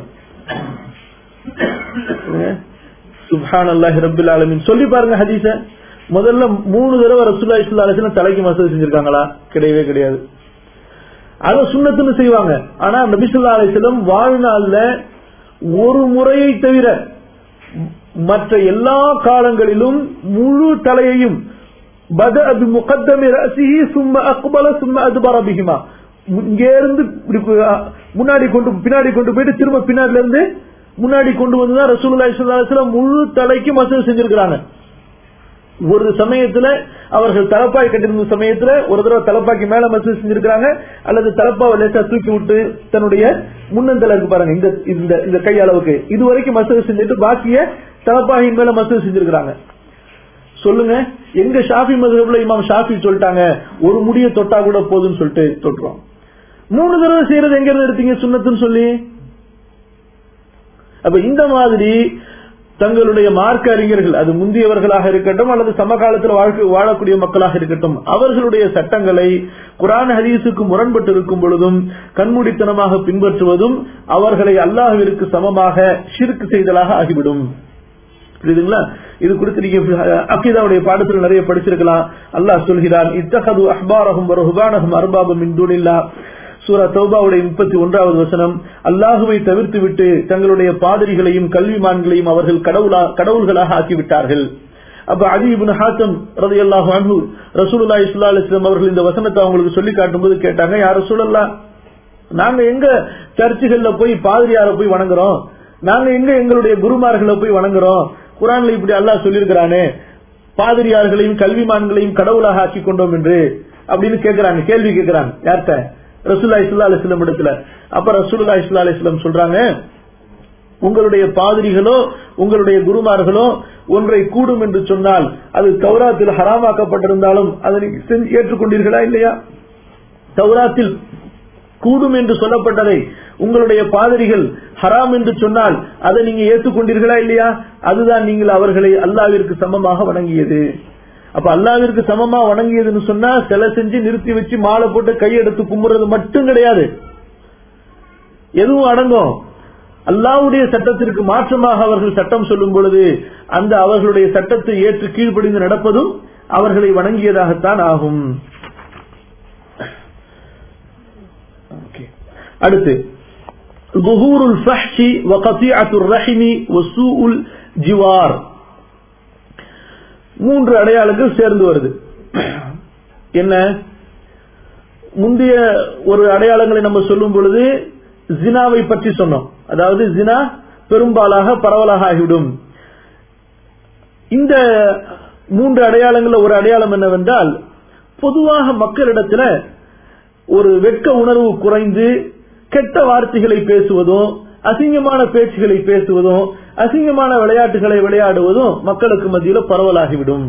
S2: சுப்ஹான் அல்லாஹி ரபில் ஆலமின் சொல்லி பாருங்க ஹதீஸ முதல்ல மூணு தடவை ரசூல்லா இஸ்லா அலிஸ்லாம் தலைக்கு மசூல் செஞ்சிருக்காங்களா கிடையவே கிடையாது அத சுண்ணத்துன்னு செய்வாங்க ஆனா நபிசுல்லா அலிஸ்லம் வாழ்நாள்ல ஒரு முறையை தவிர மற்ற எல்லா காலங்களிலும் முழு தலையையும் பத அது முகத்தமி ரசிஹி சும்ம அக்பல சும்ம அதுபர பிஹிமா இங்கே இருந்து இப்படி கு- முன்னாடி கொண்டு பின்னாடி கொண்டு போயிட்டு திரும்ப பின்னாடில இருந்து முன்னாடி கொண்டு வந்துதான் ரசூலுல்லாஹி ஸல்லல்லாஹு அலைஹி வஸல்லம் முழு தலைக்கு மசூல் செஞ்சிருக்கிறாங்க ஒரு சமயத்துல அவர்கள் தலப்பாய் கட்டிருந்த சமயத்துல ஒரு தடவை தலப்பாய்க்கு மேல மசூல் செஞ்சிருக்காங்க அல்லது தலப்பாவை லேசா தூக்கி விட்டு தன்னுடைய முன்னந்தல இருக்கு பாருங்க இந்த இந்த இந்த கை அளவுக்கு இது வரைக்கும் மசூல் செஞ்சுட்டு பாக்கிய தலப்பாயின் மேல மசூல் செஞ்சிருக்காங்க சொல்லுங்க எங்க ஷாஃபி மதுரப்ல இமாம் ஷாஃபி சொல்லிட்டாங்க ஒரு முடிய தொட்டா கூட போதும்னு சொல்லிட்டு தொட்டுறோம் மூணு தடவை செய்யறது எங்க இருந்து எடுத்தீங்க சுண்ணத்துன்னு சொல்லி அப்ப இந்த மாதிரி தங்களுடைய மார்க்க அறிஞர்கள் அது முந்தியவர்களாக இருக்கட்டும் அல்லது சமகாலத்தில் வாழ்க்கை வாழக்கூடிய மக்களாக இருக்கட்டும் அவர்களுடைய சட்டங்களை குரான் ஹதீஸுக்கு முரண்பட்டு இருக்கும் பொழுதும் கண்மூடித்தனமாக பின்பற்றுவதும் அவர்களை அல்லாஹ்விற்கு சமமாக ஷிர்க் செய்தலாக ஆகிவிடும் புரியுதுங்களா இது குறித்து நீங்க அக்கீதாவுடைய பாடத்தில் நிறைய படிச்சிருக்கலாம் அல்லாஹ் சொல்கிறான் இத்தகது அஹ்பாரஹும் வருஹுபானஹும் அர்பாபம் மின் தூனில்லா சூரா தௌபாவுடைய முப்பத்தி ஒன்றாவது வசனம் அல்லாஹுவை தவிர்த்து விட்டு தங்களுடைய பாதிரிகளையும் கல்விமான்களையும் அவர்கள் கடவுளா கடவுள்களாக ஆக்கிவிட்டார்கள் அப்ப அலி இப்னு ஹாத்தம் ரலியல்லாஹு அன்ஹு ரசூலுல்லாஹி ஸல்லல்லாஹு அலைஹி வஸல்லம் அவர்கள் இந்த வசனத்தை அவங்களுக்கு சொல்லி காட்டும்போது கேட்டாங்க யார் ரசூலல்லாஹ் நாங்க எங்க சர்ச்சுகள்ல போய் பாதிரியார போய் வணங்குறோம் நாங்க எங்க எங்களுடைய குருமார்களை போய் வணங்குறோம் குரான்ல இப்படி அல்லாஹ் சொல்லியிருக்கிறானே பாதிரியார்களையும் கல்விமான்களையும் கடவுளாக ஆக்கி கொண்டோம் என்று அப்படின்னு கேக்குறாங்க கேள்வி கேக்குறாங்க யார்கிட்ட ரசூல்லா இஸ்லா அலிஸ்லாம் இடத்துல அப்ப ரசூல்லா இஸ்லா அலிஸ்லாம் சொல்றாங்க உங்களுடைய பாதிரிகளோ உங்களுடைய குருமார்களோ ஒன்றை கூடும் என்று சொன்னால் அது தௌராத்தில் ஹராமாக்கப்பட்டிருந்தாலும் அதை நீங்க செஞ்சு ஏற்றுக்கொண்டீர்களா இல்லையா தௌராத்தில் கூடும் என்று சொல்லப்பட்டதை உங்களுடைய பாதிரிகள் ஹராம் என்று சொன்னால் அதை நீங்க ஏற்றுக்கொண்டீர்களா இல்லையா அதுதான் நீங்கள் அவர்களை அல்லாவிற்கு சமமாக வணங்கியது அப்ப அல்லாவிற்கு சமமா வணங்கியதுன்னு சொன்னா சிலை செஞ்சு நிறுத்தி வச்சு மாலை போட்டு கையெடுத்து கும்புறது மட்டும் கிடையாது எதுவும் அடங்கும் அல்லாவுடைய சட்டத்திற்கு மாற்றமாக அவர்கள் சட்டம் சொல்லும் பொழுது அந்த அவர்களுடைய சட்டத்தை ஏற்று கீழ்ப்படிந்து நடப்பதும் அவர்களை வணங்கியதாகத்தான் ஆகும் Okay. அடுத்து ظهور الفحش وقطيعة الرحم وسوء الجوار மூன்று அடையாளங்கள் சேர்ந்து வருது என்ன முந்தைய ஒரு அடையாளங்களை நம்ம சொல்லும் பொழுது ஜினாவை பற்றி சொன்னோம் அதாவது ஜினா பெரும்பாலாக பரவலாக ஆகிவிடும் இந்த மூன்று அடையாளங்கள்ல ஒரு அடையாளம் என்னவென்றால் பொதுவாக மக்களிடத்துல ஒரு வெட்க உணர்வு குறைந்து கெட்ட வார்த்தைகளை பேசுவதும் அசிங்கமான பேச்சுகளை பேசுவதும் அசிங்கமான விளையாட்டுகளை விளையாடுவதும் மக்களுக்கு மத்தியில பரவலாகிவிடும்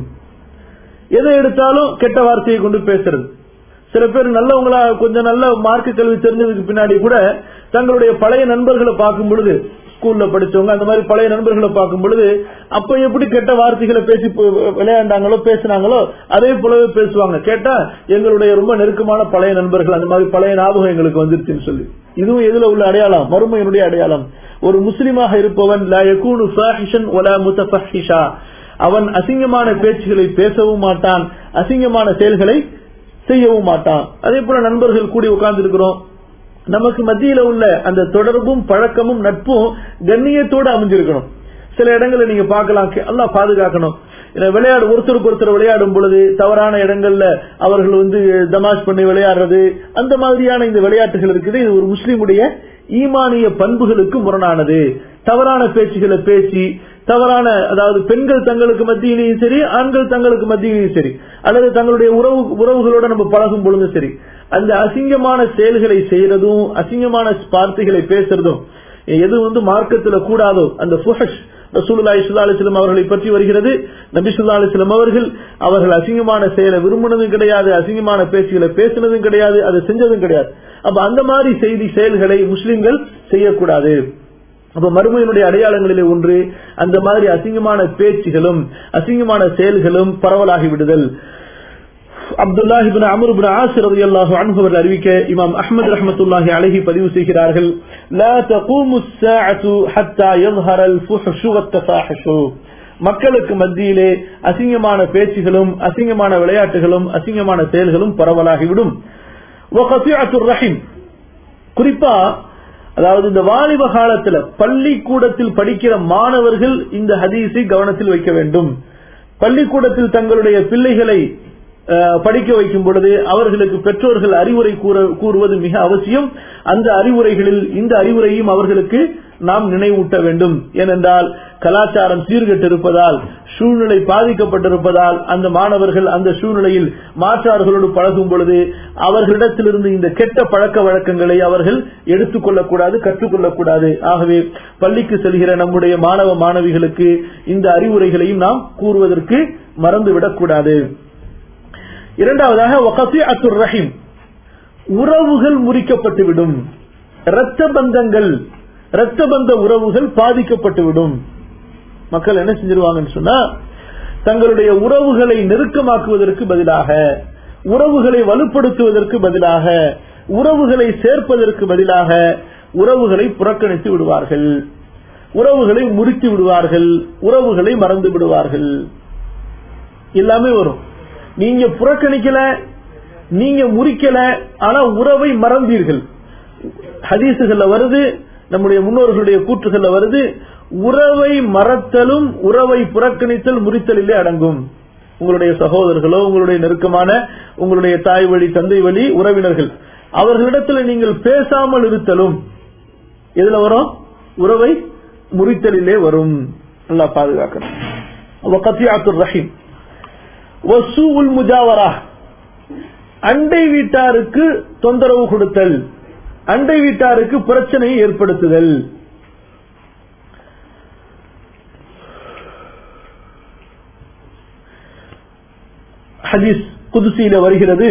S2: எதை எடுத்தாலும் கெட்ட வார்த்தையை கொண்டு பேசுறது சில பேர் நல்லவங்களா கொஞ்சம் நல்ல மார்க்க கல்வி தெரிஞ்சதுக்கு பின்னாடி கூட தங்களுடைய பழைய நண்பர்களை பார்க்கும் பொழுது ஸ்கூல்ல படிச்சவங்க அந்த மாதிரி பழைய நண்பர்களை பார்க்கும் பொழுது அப்ப எப்படி கெட்ட வார்த்தைகளை பேசி பு- விளையாண்டாங்களோ பேசினாங்களோ அதே போலவே பேசுவாங்க கேட்டா எங்களுடைய ரொம்ப நெருக்கமான பழைய நண்பர்கள் அந்த மாதிரி பழைய ஞாபகம் எங்களுக்கு வந்துருச்சுன்னு சொல்லி இதுவும் எதுல உள்ள அடையாளம் மறுமையினுடைய அடையாளம் ஒரு முஸ்லிமாக இருப்பவன் லா யகூனு ஃபாஹிஷன் வலா முத்தஃபஹிஷா அவன் அசிங்கமான பேச்சுகளை பேசவும் மாட்டான் அசிங்கமான செயல்களை செய்யவும் மாட்டான் அதே போல நண்பர்கள் கூடி உட்கார்ந்து இருக்கிறோம் நமக்கு மத்தியில உள்ள அந்த தொடர்பும் பழக்கமும் நட்பும் கண்ணியத்தோடு அமைஞ்சிருக்கணும் சில இடங்களை நீங்க பார்க்கலாம் கே- அல்லாஹ் பாதுகாக்கணும் ஏன்னா விளையாடு ஒருத்தருக்கு ஒருத்தர் விளையாடும் பொழுது தவறான இடங்கள்ல அவர்கள் வந்து தமாஷ் பண்ணி விளையாடுறது அந்த மாதிரியான இந்த விளையாட்டுகள் இருக்குது இது ஒரு முஸ்லீமுடைய ஈமானிய பண்புகளுக்கு முரணானது தவறான பேச்சுகளை பேசி தவறான அதாவது பெண்கள் தங்களுக்கு மத்தியிலையும் சரி ஆண்கள் தங்களுக்கு மத்தியிலையும் சரி அல்லது தங்களுடைய உறவு உறவுகளோட நம்ம பழகும் பொழுதும் சரி அந்த அசிங்கமான செயல்களை செய்யறதும் அசிங்கமான வார்த்தைகளை பேசுறதும் எது வந்து மார்க்கத்துல கூடாதோ அந்த புஹஷ் ரசூலுல்லாஹி ஸல்லல்லாஹு அலைஹி வஸல்லம் அவர்களை பற்றி வருகிறது நபி ஸல்லல்லாஹு அலைஹி வஸல்லம் அவர்கள் அவர்கள் அசிங்கமான செயலை விரும்பினதும் கிடையாது அசிங்கமான பேச்சுகளை பேசினதும் கிடையாது அதை செஞ்சதும் கிடையாது அப்ப அந்த மாதிரி செய்தி செயல்களை முஸ்லிம்கள் செய்யக்கூடாது அப்ப மறுமையினுடைய அடையாளங்களிலே ஒன்று அந்த மாதிரி அசிங்கமான பேச்சுகளும் அசிங்கமான செயல்களும் பரவலாகி விடுதல் அப்துல்லாஹி பின் அமர் பின் ஆசிர் ரலியல்லாஹு அன்ஹு அவர்கள் அறிவிக்க இமாம் அஹ்மத் ரஹ்மத்துல்லாஹி அலைஹி பதிவு செய்கிறார்கள் லா தகூமு الساعة حتى يظهر الفحش والتفاحش மக்களுக்கு மத்தியிலே அசிங்கமான பேச்சுகளும் அசிங்கமான விளையாட்டுகளும் அசிங்கமான செயல்களும் பரவலாகிவிடும் وقطيعة الرحم குறிப்பா அதாவது இந்த வாலிப காலத்துல பள்ளிக்கூடத்தில் படிக்கிற மாணவர்கள் இந்த ஹதீஸை கவனத்தில் வைக்க வேண்டும் பள்ளிக்கூடத்தில் தங்களுடைய பிள்ளைகளை அஹ், படிக்க வைக்கும் பொழுது அவர்களுக்கு பெற்றோர்கள் அறிவுரை கூற- கூறுவது மிக அவசியம் அந்த அறிவுரைகளில் இந்த அறிவுரையும் அவர்களுக்கு நாம் நினைவூட்ட வேண்டும் ஏனென்றால் கலாச்சாரம் சீர்கெட்டிருப்பதால் சூழ்நிலை பாதிக்கப்பட்டிருப்பதால் அந்த மாணவர்கள் அந்த சூழ்நிலையில் மாற்றார்களோடு பழகும் பொழுது அவர்களிடத்திலிருந்து இந்த கெட்ட பழக்க வழக்கங்களை அவர்கள் எடுத்துக்கொள்ளக்கூடாது கற்றுக்கொள்ளக்கூடாது ஆகவே பள்ளிக்கு செல்கிற நம்முடைய மாணவ மாணவிகளுக்கு இந்த அறிவுரைகளையும் நாம் கூறுவதற்கு மறந்துவிடக்கூடாது இரண்டாவதாக வகசிஅத்துர் ரஹீம் உறவுகள் முறிக்கப்பட்டுவிடும் இரத்த பந்தங்கள் இரத்த பந்த உறவுகள் பாதிக்கப்பட்டுவிடும் மக்கள் என்ன செஞ்சிருவாங்கன்னு சொன்னா தங்களுடைய உறவுகளை நெருக்கமாக்குவதற்கு பதிலாக உறவுகளை வலுப்படுத்துவதற்கு பதிலாக உறவுகளை சேர்ப்பதற்கு பதிலாக உறவுகளை புறக்கணித்து விடுவார்கள் உறவுகளை முறித்து விடுவார்கள் உறவுகளை மறந்து விடுவார்கள் எல்லாமே வரும் நீங்க புறக்கணிக்கல நீங்க முறிக்கல ஆனா உறவை மறந்தீர்கள் ஹதீசுகள்ல வருது நம்முடைய முன்னோர்களுடைய கூற்றுகள்ல வருது உறவை மறத்தலும் உறவை புறக்கணித்தல் முறித்தலிலே அடங்கும் உங்களுடைய சகோதரர்களோ உங்களுடைய நெருக்கமான உங்களுடைய தாய் வழி தந்தை வழி உறவினர்கள் அவர்களிடத்துல நீங்கள் பேசாமல் இருத்தலும் எதுல வரும் உறவை முறித்தலிலே வரும் நல்லா பாதுகாக்கணும் வகத்தியாத்துர் ரஹீம் வசூல் முஜாவரா அண்டை வீட்டாருக்கு தொந்தரவு கொடுத்தல் அண்டை வீட்டாருக்கு பிரச்சனையை ஏற்படுத்துதல் ஹதீஸ் குதுசியில வருகிறது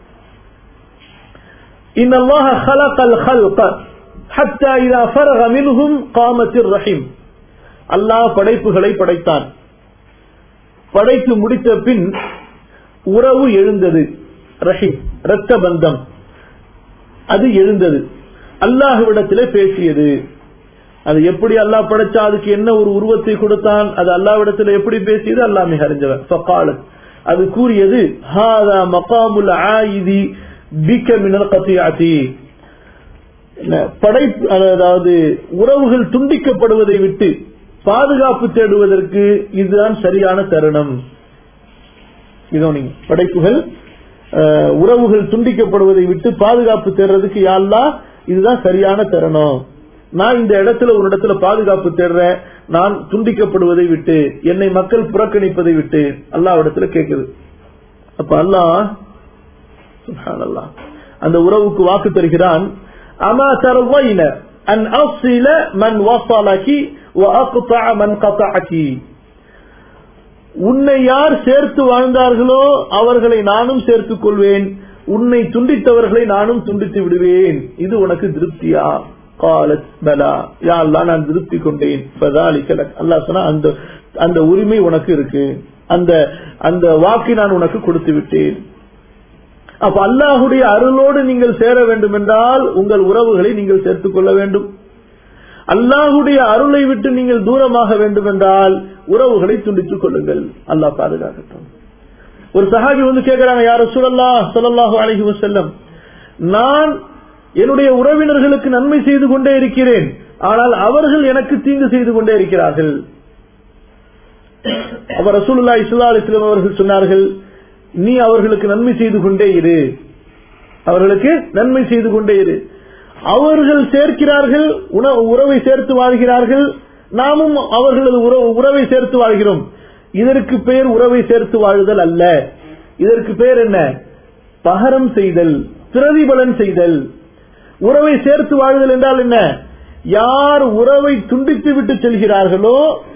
S2: إن الله خلق الخلق حتى إذا فرغ منهم قامت الرحم அல்லாஹ் படைப்புகளை படைத்தான் படைத்து முடித்த பின் உறவு எழுந்தது ரஹீம் இரத்த பந்தம் அது எழுந்தது அல்லாஹ்விடத்திலே பேசியது அது எப்படி அல்லாஹ் படைச்சா அதுக்கு என்ன ஒரு உருவத்தை கொடுத்தான் அது அல்லாஹ்விடத்தில் எப்படி பேசியது அல்லாஹ் மிக அறிஞ்சவன் ஃபகாலத் அது கூறியது ஹாதா மகாமுல் ஆயிதி பிக்க மினல் கத்தியாத்தி படைப்பு அதாவது உறவுகள் துண்டிக்கப்படுவதை விட்டு பாதுகாப்பு தேடுவதற்கு இதுதான் சரியான தருணம் இதோ நீங்க படைப்புகள் அஹ், உறவுகள் துண்டிக்கப்படுவதை விட்டு பாதுகாப்பு தேடுறதுக்கு யாழ்லா இதுதான் சரியான தருணம் நான் இந்த இடத்துல ஒரு இடத்துல பாதுகாப்பு தேடுறேன் நான் துண்டிக்கப்படுவதை விட்டு என்னை மக்கள் புறக்கணிப்பதை விட்டு அல்லாஹ் இடத்துல கேக்குது அப்ப அல்லாஹ் சுப்ஹானல்லாஹ், அந்த உறவுக்கு வாக்கு தருகிறான் அமா தரவைன அன் அஃசில மன் வஸலகி வ அக்தஅ மன் கதஅகி உன்னை யார் சேர்த்து வாழ்ந்தார்களோ அவர்களை நானும் சேர்த்துக் கொள்வேன் உன்னை துண்டித்தவர்களை நானும் துண்டித்து விடுவேன் இது உனக்கு திருப்தியா காலத் பலா யா அல்லாஹ் நான் திருப்தி கொண்டேன் ஃபதாலிக லக். அல்லாஹ் சொன்னா அந்த அந்த உரிமை உனக்கு இருக்கு அந்த அந்த வாக்கை நான் உனக்கு கொடுத்து விட்டேன் அப்ப அல்லாஹுடைய அருளோடு நீங்கள் சேர வேண்டும் என்றால் உங்கள் உறவுகளை நீங்கள் சேர்த்துக் கொள்ள வேண்டும் அல்லாஹுடைய அருளை விட்டு நீங்கள் தூரமாக வேண்டும் என்றால் உறவுகளை துண்டித்துக் கொள்ளுங்கள் அல்லாஹ் பாதுகாக்கட்டும் ஒரு சஹாபி வந்து கேட்கிறாங்க யார சூழல்லா சொல்லல்லாஹு அலைஹி வஸல்லம் நான் என்னுடைய உறவினர்களுக்கு நன்மை செய்து கொண்டே இருக்கிறேன் ஆனால் அவர்கள் எனக்கு தீங்கு செய்து கொண்டே இருக்கிறார்கள் அவர் ரசூலுல்லா இஸ்லா அலிஸ்லாம் அவர்கள் சொன்னார்கள் நீ அவர்களுக்கு நன்மை செய்து கொண்டே இரு அவர்களுக்கு நன்மை செய்து கொண்டே இரு அவர்கள் சேர்க்கிறார்கள் உண- உறவை சேர்த்து வாழ்கிறார்கள் நாமும் அவர்களது உறவு- உறவை சேர்த்து வாழ்கிறோம் இதற்கு பெயர் உறவை சேர்த்து வாழுதல் அல்ல இதற்கு பெயர் என்ன பகரம் செய்தல் பிரதிபலன் செய்தல் உறவை சேர்த்து வாழுதல் என்றால் என்ன யார் உறவை துண்டித்து விட்டு செல்கிறார்களோ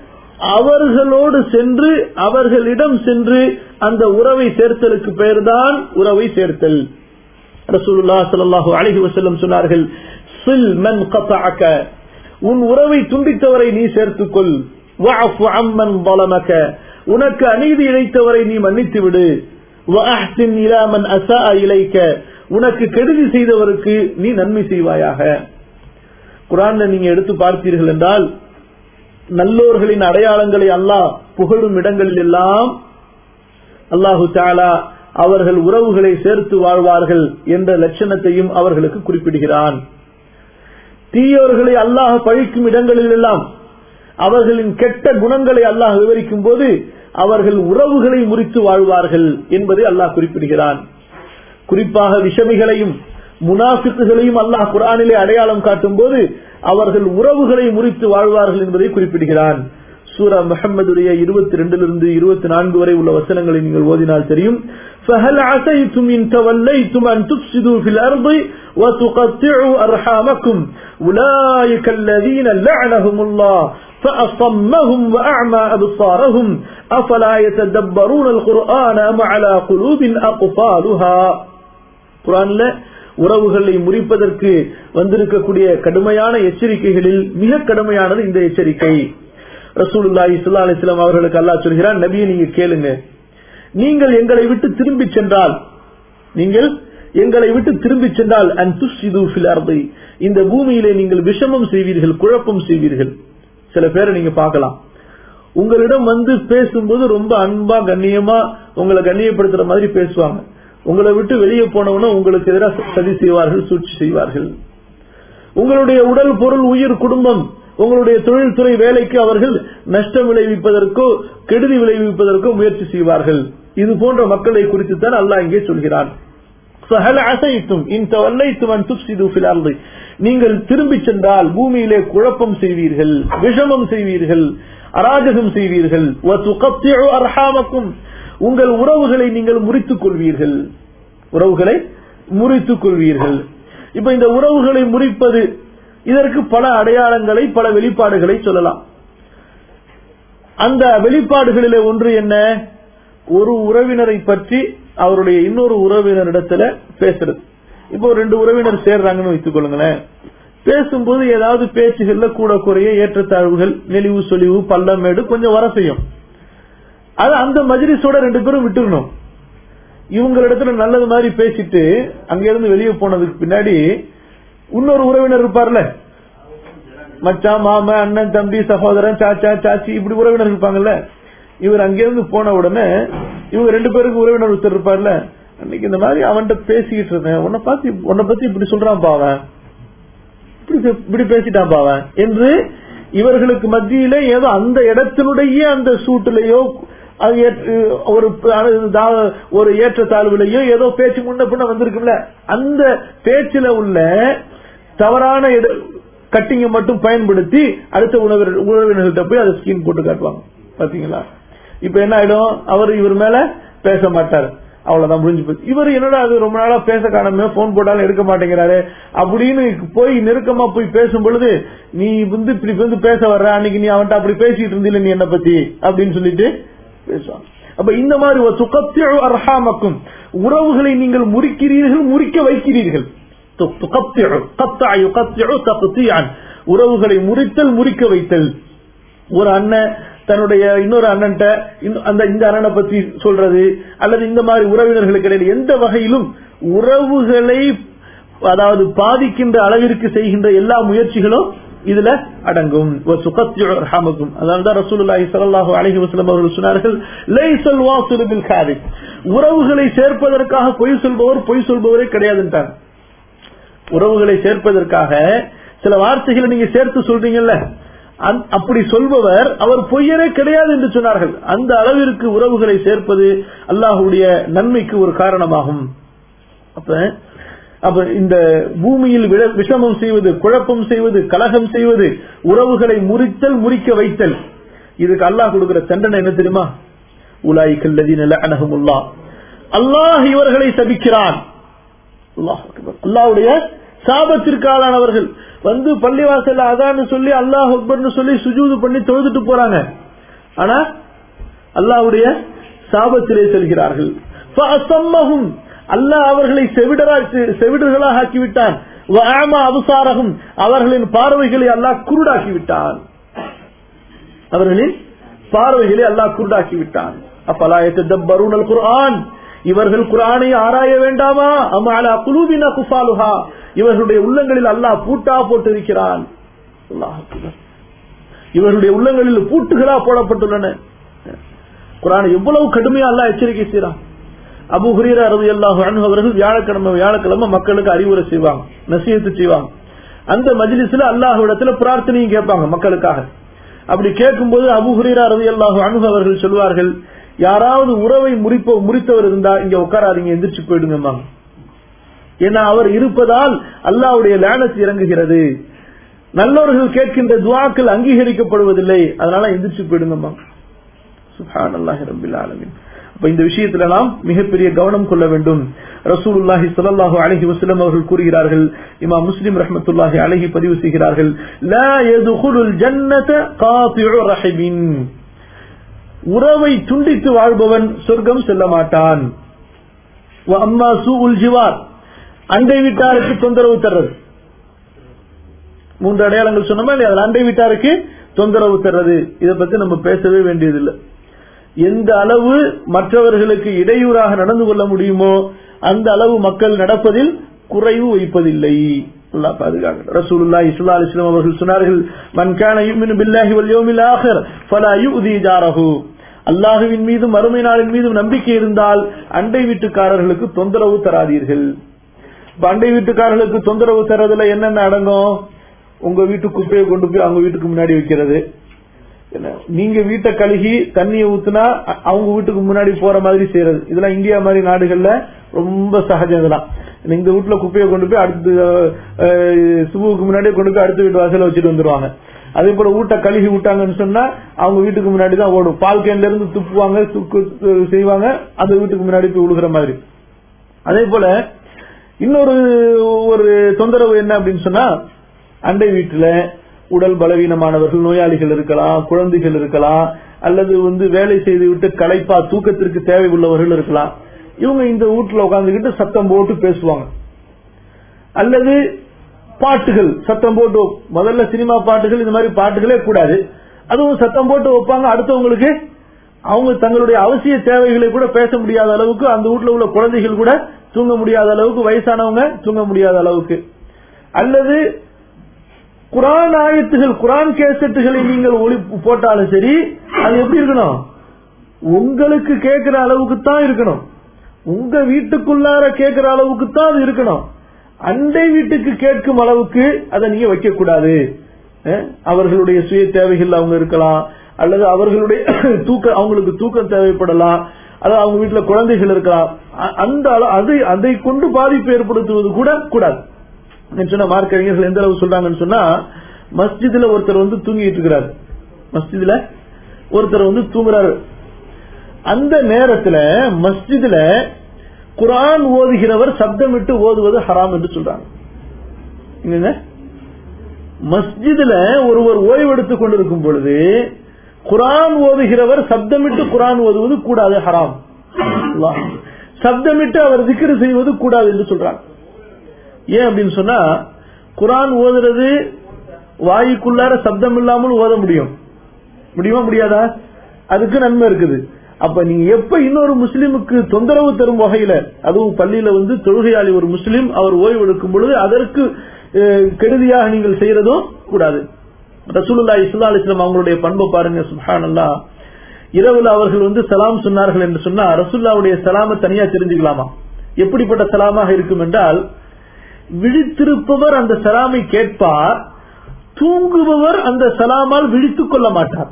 S2: அவர்களோடு சென்று அவர்களிடம் சென்று அந்த உறவை சேர்த்தலுக்கு பெயர்தான் உறவை சேர்த்தல் ரசூலுல்லாஹ் ஸல்லல்லாஹு அலைஹி வஸல்லம் சொன்னார்கள் சில் மன் கதஅக உன் உறவை துண்டித்தவரை நீ சேர்த்துக்கொள் வஅஃபு அம்மன் ظلمك உனக்கு அநீதி இழைத்தவரை நீ மன்னித்து விடு வஅஹ்சின் இலா மன் அஸாஅ இலைக்க உனக்கு கெடுதி செய்தவருக்கு நீ நன்மை செய்வாயாக குர்ஆன்ல நீங்க எடுத்து பார்த்தீர்கள் என்றால் நல்லோர்களின் அடையாளங்களை அல்லாஹ் புகழும் இடங்களில் எல்லாம் அல்லாஹு தாலா அவர்கள் உறவுகளை சேர்த்து வாழ்வார்கள் என்ற லட்சணத்தையும் அவர்களுக்கு குறிப்பிடுகிறான் தீயோர்களை அல்லாஹ் பழிக்கும் இடங்களில் எல்லாம் அவர்களின் கெட்ட குணங்களை அல்லாஹ் விவரிக்கும் போது அவர்கள் உறவுகளை முறித்து வாழ்வார்கள் என்பதை அல்லாஹ் குறிப்பிடுகிறான் குறிப்பாக விஷமிகளையும் முனாஃபிக்குகளையும் அல்லாஹ் குர்ஆனிலே அடையாளம் காட்டும் போது அவர்கள் உறவுகளை முறித்து வாழ்வார்கள் என்பதை குறிப்பிடுகிறான் சூரா முஹம்மதுடைய இருபத்தி ரெண்டிலிருந்து இருபத்தி நான்கு வரை உள்ள வசனங்களை நீங்கள் ஓதினால் தெரியும் فهل عسيتم إن توليتم أن تفسدوا في الأرض وتقطعوا أرحامكم أولئك الذين لعنهم الله فأصمهم وأعمى أبصارهم أفلا يتدبرون القرآن أم على قلوب أقفالها குரான்ல உறவுகளை முறிப்பதற்கு வந்திருக்கக்கூடிய கடுமையான எச்சரிக்கைகளில் மிக கடுமையானது இந்த எச்சரிக்கை ரசூலுல்லாஹி ஸல்லல்லாஹு அலைஹி வஸல்லம் அவர்களுக்கு அல்லாஹ் சொல்கிறான் நபியை நீங்க கேளுங்க நீங்கள் எங்களை விட்டு திரும்பி சென்றால் நீங்கள் எங்களை விட்டு திரும்பி சென்றால் அன் துஸ்ஸிது ஃபில் அர்தி இந்த பூமியிலே நீங்கள் விஷமம் செய்வீர்கள் குழப்பம் செய்வீர்கள் சில பேரை நீங்க பார்க்கலாம் உங்களிடம் வந்து பேசும்போது ரொம்ப அன்பா கண்ணியமா உங்களை கண்ணியப்படுத்துற மாதிரி பேசுவாங்க உங்களை விட்டு வெளியே போனவன உங்களுக்கு எதிராக சதி செய்வார்கள் சூழ்ச்சி செய்வார்கள் உங்களுடைய உடல் பொருள் உயிர் குடும்பம் உங்களுடைய தொழில்துறை வேலைக்கு அவர்கள் நஷ்டம் விளைவிப்பதற்கோ கெடுதி விளைவிப்பதற்கோ முயற்சி செய்வார்கள் இது போன்ற மக்களை குறித்து தான் அல்லாஹ் இங்கே சொல்கிறான் فهل عسيتم إن توليتم أن تفسدوا في الأرض நீங்கள் திரும்பி சென்றால் பூமியிலே குழப்பம் செய்வீர்கள் விஷமம் செய்வீர்கள் அராஜகம் செய்வீர்கள் وتقطعوا أرحامكم உங்கள் உறவுகளை நீங்கள் முறித்துக் கொள்வீர்கள் உறவுகளை முறித்துக் கொள்வீர்கள் இப்ப இந்த உறவுகளை முறிப்பது இதற்கு பல அடையாளங்களை பல வெளிப்பாடுகளை சொல்லலாம் அந்த வெளிப்பாடுகளிலே ஒன்று என்ன ஒரு உறவினரை பற்றி அவருடைய இன்னொரு உறவினரிடத்துல பேசுறது இப்போ ஒரு ரெண்டு உறவினர் சேர்றாங்கன்னு வைத்துக் கொள்ளுங்களேன் பேசும்போது ஏதாவது பேச்சுகள்ல கூட குறைய ஏற்றத்தாழ்வுகள் நெளிவு சொலிவு பள்ளமேடு கொஞ்சம் வர செய்யும் அது அந்த மஜ்லிஸோட ரெண்டு பேரும் விட்டுக்கணும் இவங்களிடத்துல நல்லது மாதிரி பேசிட்டு அங்க இருந்து வெளியே போனதுக்கு பின்னாடி இன்னொரு உறவினர் இருப்பார்ல மச்சான் மாமா அண்ணன் தம்பி சகோதரன் சாச்சா சாச்சி இப்படி உறவினர் இருப்பாங்கல்ல இவர் அங்கிருந்து போன உடனே இவங்க ரெண்டு பேருக்கு உறவினர் ஒருத்தர் இருப்பார்ல அன்னைக்கு இந்த மாதிரி அவன்கிட்ட பேசிக்கிட்டு இருந்தேன் உன்னை பார்த்து உன்னை பத்தி இப்படி சொல்றான் பாவன் இப்படி பே- இப்படி பேசிட்டான் பாவன் என்று இவர்களுக்கு மத்தியில ஏதோ அந்த இடத்தினுடைய அந்த சூட்டிலேயோ அது ஏற்று- ஒரு அது தா- ஒரு ஏற்ற தாழ்வுலையோ ஏதோ பேச்சு முன்ன பின்ன வந்திருக்கும்ல அந்த பேச்சுல உள்ள தவறான கட்டிங்க மட்டும் பயன்படுத்தி அடுத்த உணவர் உறவினர்கள்ட்ட போய் அதை ஸ்கீம் போட்டு காட்டுவாங்க பாத்தீங்களா இப்ப என்ன ஆயிடும் அவர் இவர் மேல பேச மாட்டார் அவ்வளவுதான் முடிஞ்சு போச்சு இவர் என்னடா அது ரொம்ப நாளா பேச காணாம போன் போட்டாலும் எடுக்க மாட்டேங்கிறாரு அப்படின்னு போய் நெருக்கமா போய் பேசும் பொழுது நீ வந்து இப்படி வந்து பேச வர்ற அன்னைக்கு நீ அவன்கிட்ட அப்படி பேசிட்டு இருந்தில நீ என்ன பத்தி அப்படின்னு சொல்லிட்டு பேசுவான் அப்ப இந்த மாதிரி ஒரு துக்கத்திய அர்ஹாமக்கும் உறவுகளை நீங்கள் முறிக்கிறீர்கள் முறிக்க வைக்கிறீர்கள் து- துகத்திஉ, கத்தஅ யுகத்திஉ தக்திஅன். உறவுகளை முறித்தல் முறிக்க வைத்தல் ஒரு அண்ணன் தன்னுடைய இன்னொரு அண்ணன்ட்ட இன்னும் அந்த இந்த அண்ணனை பத்தி சொல்றது அல்லது இந்த மாதிரி உறவினர்களுக்கு இடையில எந்த வகையிலும் உறவுகளை அதாவது பாதிக்கின்ற அளவிற்கு செய்கின்ற எல்லா முயற்சிகளும் இதுல அடங்கும் சுகத்தியும் அதனால்தான் ரசூலுல்லாஹி ஸல்லல்லாஹு அலைஹி வஸல்லம் அவர்கள் சொன்னார்கள் லைஸல் வாசிலு பில் காதிப் உறவுகளை சேர்ப்பதற்காக பொய் சொல்பவர் பொய் சொல்பவரே கிடையாதுன்றார் உறவுகளை சேர்ப்பதற்காக சில வார்த்தைகளை நீங்க சேர்த்து சொல்றீங்கல்ல அந்த- அப்படி சொல்பவர் அவர் பொய்யரே கிடையாது என்று சொன்னார்கள் அந்த அளவிற்கு உறவுகளை சேர்ப்பது அல்லாஹுடைய நன்மைக்கு ஒரு காரணமாகும் அப்ப அப்ப இந்த பூமியில் விட- விஷமம் செய்வது குழப்பம் செய்வது கலகம் செய்வது உறவுகளை முறித்தல் முறிக்க வைத்தல் இதுக்கு அல்லாஹ் கொடுக்கிற தண்டனை என்ன தெரியுமா உலாய்கல்லதீன லஅனஹுமுல்லாஹ் அல்லாஹ் இவர்களை சபிக்கிறான் அல்லாஹ் அக்பர். அல்லாஹ்வுடைய சாபத்திற்கு ஆளானவர்கள் வந்து பள்ளிவாசல்ல அதான்னு சொல்லி அல்லாஹ் அக்பர்னு சொல்லி சுஜூது பண்ணி தொழுதுட்டு போறாங்க ஆனா அல்லாஹ்வுடைய சாபத்திலே செல்கிறார்கள் فَأَصَمَّهُمْ அல்லாஹ் அவர்களை செவிடரா செவிடர்களாக ஆக்கிவிட்டான் وَأَعْمَى أَبْصَارَهُمْ அவர்களின் பார்வைகளை அல்லாஹ் குருடாக்கி விட்டான் அவர்களின் பார்வைகளை அல்லாஹ் குருடாக்கி விட்டான் அப்பலா எத்தப்பருணல் குர்ஆன் இவர்கள் குர்ஆனை ஆராய வேண்டாமா அமாலா குலூபினா குஃபாலுஹா இவர்களுடைய உள்ளங்களில் அல்லாஹ் பூட்டா போட்டிருக்கிறான் அல்லாஹ் அக்பர். இவர்களுடைய உள்ளங்களில் பூட்டுகளா போடப்பட்டுள்ளன குர்ஆனை எவ்வளவு கடுமையா அல்லாஹ் எச்சரிக்கை செய்யறான் அபு ஹுரீரா ரலியல்லாஹு அன்ஹு அவர்கள் வியாழக்கிழமை வியாழக்கிழமை மக்களுக்கு அறிவுரை செய்வாங்க நசீஹத்து செய்வாங்க அந்த மஜ்லிஸ்ல அல்லாஹ்விடத்துல பிரார்த்தனையும் கேட்பாங்க மக்களுக்காக அப்படி கேட்கும்போது அபு ஹுரீரா ரலியல்லாஹு அன்ஹு அவர்கள் சொல்வார்கள் யாராவது உறவை முறிப்ப முறித்தவர் இருந்தா இங்க உட்காராதீங்க எந்திரிச்சு போயிடுங்கம்மாங்க ஏன்னா அவர் இருப்பதால் அல்லாஹ்வுடைய லேனஸ் இறங்குகிறது நல்லவர்கள் கேட்கின்ற துவாக்கள் அங்கீகரிக்கப்படுவதில்லை அதனால எந்திரிச்சு போயிடுங்கம்மா சுப்ஹானல்லாஹி ரப்பில் ஆலமீன் அப்ப இந்த விஷயத்துல நாம் மிகப்பெரிய கவனம் கொள்ள வேண்டும் ரசூலுல்லாஹி ஸல்லல்லாஹு அலைஹி வஸல்லம் அவர்கள் கூறுகிறார்கள் இமாம் முஸ்லிம் ரஹ்மத்துல்லாஹி அலைஹி பதிவு செய்கிறார்கள் லா யதுகுலுல் ஜன்னத காத்திஉ ரஹிமின் உறவை துண்டித்து வாழ்பவன் சொர்க்கம் செல்ல மாட்டான் வ அம்மா சூஉல் ஜிவார் அண்டை வீட்டாருக்கு தொந்தரவு தர்றது மூன்று அடையாளங்கள் சொன்னோமா இல்லையா அதுல அண்டை வீட்டாருக்கு தொந்தரவு தர்றது இதை பத்தி நம்ம பேசவே வேண்டியதில்லை எந்த அளவு மற்றவர்களுக்கு இடையூறாக நடந்து கொள்ள முடியுமோ அந்த அளவு மக்கள் நடப்பதில் குறைவு வைப்பதில்லை அல்லாஹ் பாதுகாக்கட்டும். ரசூலுல்லாஹி ஸல்லல்லாஹு அலைஹி வஸல்லம் அவர்கள் சொன்னார்கள் மன் கான யுமினு பில்லாஹி வல் யௌமில் ஆகிர் ஃபலா யுதி ஜாரஹு அல்லாஹுவின் மீதும் மறுமை நாளின் மீதும் நம்பிக்கை இருந்தால் அண்டை வீட்டுக்காரர்களுக்கு தொந்தரவு தராதீர்கள் இப்ப அண்டை வீட்டுக்காரர்களுக்கு தொந்தரவு தரதுல என்னென்ன அடங்கும் உங்க வீட்டு குப்பையை கொண்டு போய் அவங்க வீட்டுக்கு முன்னாடி வைக்கிறது என்ன, நீங்க வீட்டை கழுகி தண்ணியை ஊத்துனா அ- அவங்க வீட்டுக்கு முன்னாடி போற மாதிரி செய்யறது இதெல்லாம் இந்தியா மாதிரி நாடுகள்ல ரொம்ப சகஜம் இதெல்லாம் இந்த வீட்டுல குப்பையை கொண்டு போய் அடுத்து அஹ், சுபுவுக்கு முன்னாடியே கொண்டு போய் அடுத்த வீட்டு வாசல்ல வச்சுட்டு வந்துருவாங்க அதே போல வீட்டை கழுகி விட்டாங்கன்னு சொன்னா அவங்க வீட்டுக்கு முன்னாடி தான் ஓடும் பால் கேன்ல இருந்து துப்புவாங்க துக்கு து- செய்வாங்க அந்த வீட்டுக்கு முன்னாடி போய் விழுகிற மாதிரி அதே போல இன்னொரு ஒரு தொந்தரவு என்ன அப்படின்னு சொன்னா அண்டை வீட்டுல உடல் பலவீனமானவர்கள் நோயாளிகள் இருக்கலாம் குழந்தைகள் இருக்கலாம் அல்லது வந்து வேலை செய்து விட்டு களைப்பா தூக்கத்திற்கு தேவை உள்ளவர்கள் இருக்கலாம் இவங்க இந்த வீட்டுல உட்காந்துக்கிட்டு சத்தம் போட்டு பேசுவாங்க அல்லது பாட்டுகள் சத்தம் போட்டு முதல்ல சினிமா பாட்டுகள் இந்த மாதிரி பாட்டுகளே கூடாது அதுவும் சத்தம் போட்டு வைப்பாங்க அடுத்தவங்களுக்கு அவங்க தங்களுடைய அவசிய தேவைகளை கூட பேச முடியாத அளவுக்கு அந்த வீட்டுல உள்ள குழந்தைகள் கூட தூங்க முடியாத அளவுக்கு வயசானவங்க தூங்க முடியாத அளவுக்கு அல்லது குரான் ஆயத்துகள் குரான் கேசட்டுகளை நீங்கள் ஒளி போட்டாலும் சரி அது எப்படி இருக்கணும் உங்களுக்கு கேட்கிற அளவுக்கு தான் இருக்கணும் உங்க வீட்டுக்குள்ளார கேட்கிற அளவுக்கு தான் அது இருக்கணும் அண்டை வீட்டுக்கு கேட்கும் அளவுக்கு அதை நீங்க வைக்க கூடாது அஹ், அவர்களுடைய சுய தேவைகள் அவங்க இருக்கலாம் அல்லது அவர்களுடைய தூக்க அவங்களுக்கு தூக்கம் தேவைப்படலாம் அதாவது அவங்க வீட்டுல குழந்தைகள் இருக்கலாம் அ- அந்த அளவு அதை அதை கொண்டு பாதிப்பு ஏற்படுத்துவது கூட கூடாது நான் சொன்ன மார்க் அறிஞர்கள் எந்த அளவு சொல்றாங்கன்னு சொன்னா மஸ்ஜிதுல ஒருத்தர் வந்து தூங்கிட்டு இருக்கிறார் மஸ்ஜிதுல ஒருத்தர் வந்து தூங்குறாரு அந்த நேரத்துல மஸ்ஜிதுல குர்ஆன் ஓதுகிறவர் சப்தமிட்டு ஓதுவது ஹராம் என்று சொல்றாங்க என்னங்க மஸ்ஜிதுல ஒருவர் ஓய்வெடுத்துக் கொண்டிருக்கும் பொழுது குர்ஆன் ஓதுகிறவர் சப்தமிட்டு குர்ஆன் ஓதுவது கூடாது ஹராம் அல்லாஹ். சப்தமிட்டு அவர் திக்ரு செய்வது கூடாது என்று சொல்றாங்க ஏன் அப்படின்னு சொன்னா குர்ஆன் ஓதுறது வாயுக்குள்ளார சப்தம் இல்லாமல் ஓத முடியும் முடியுமா முடியாதா அதுக்கு நன்மை இருக்குது அப்ப நீங்க எப்ப இன்னொரு முஸ்லிமுக்கு தொந்தரவு தரும் வகையில அதுவும் பள்ளியில வந்து தொழுகையாளி ஒரு முஸ்லிம் அவர் ஓய்வு எடுக்கும் பொழுது அதற்கு அஹ், கெடுதியாக நீங்கள் செய்யறதும் கூடாது ரசூலுல்லாஹி ஸல்லல்லாஹு அலைஹி வஸல்லம் அவங்களுடைய பண்பை பாருங்க சுப்ஹானல்லாஹ் இரவுல அவர்கள் வந்து சலாம் சொன்னார்கள் என்று சொன்னா ரசூலுல்லாவுடைய சலாமை தனியா தெரிஞ்சுக்கலாமா எப்படிப்பட்ட சலாமாக இருக்கும் என்றால் விழித்திருப்பவர் அந்த சலாமை கேட்பார் தூங்குபவர் அந்த சலாமால் விழித்துக் கொள்ள மாட்டார்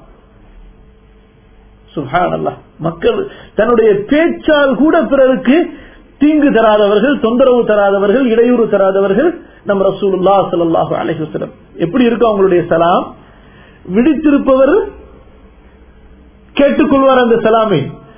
S2: சுப்ஹானல்லாஹ் மக்கள் தன்னுடைய பேச்சால் கூட பிறருக்கு தீங்கு தராதவர்கள் தொந்தரவு தராதவர்கள் இடையூறு தராதவர்கள் நம் ரசூலுல்லாஹ் ஸல்லல்லாஹு அலைஹி வஸல்லம் எப்படி இருக்கும் அவங்களுடைய சலாம் விழித்திருப்பவர் கேட்டுக்கொள்வார் அந்த சலாமை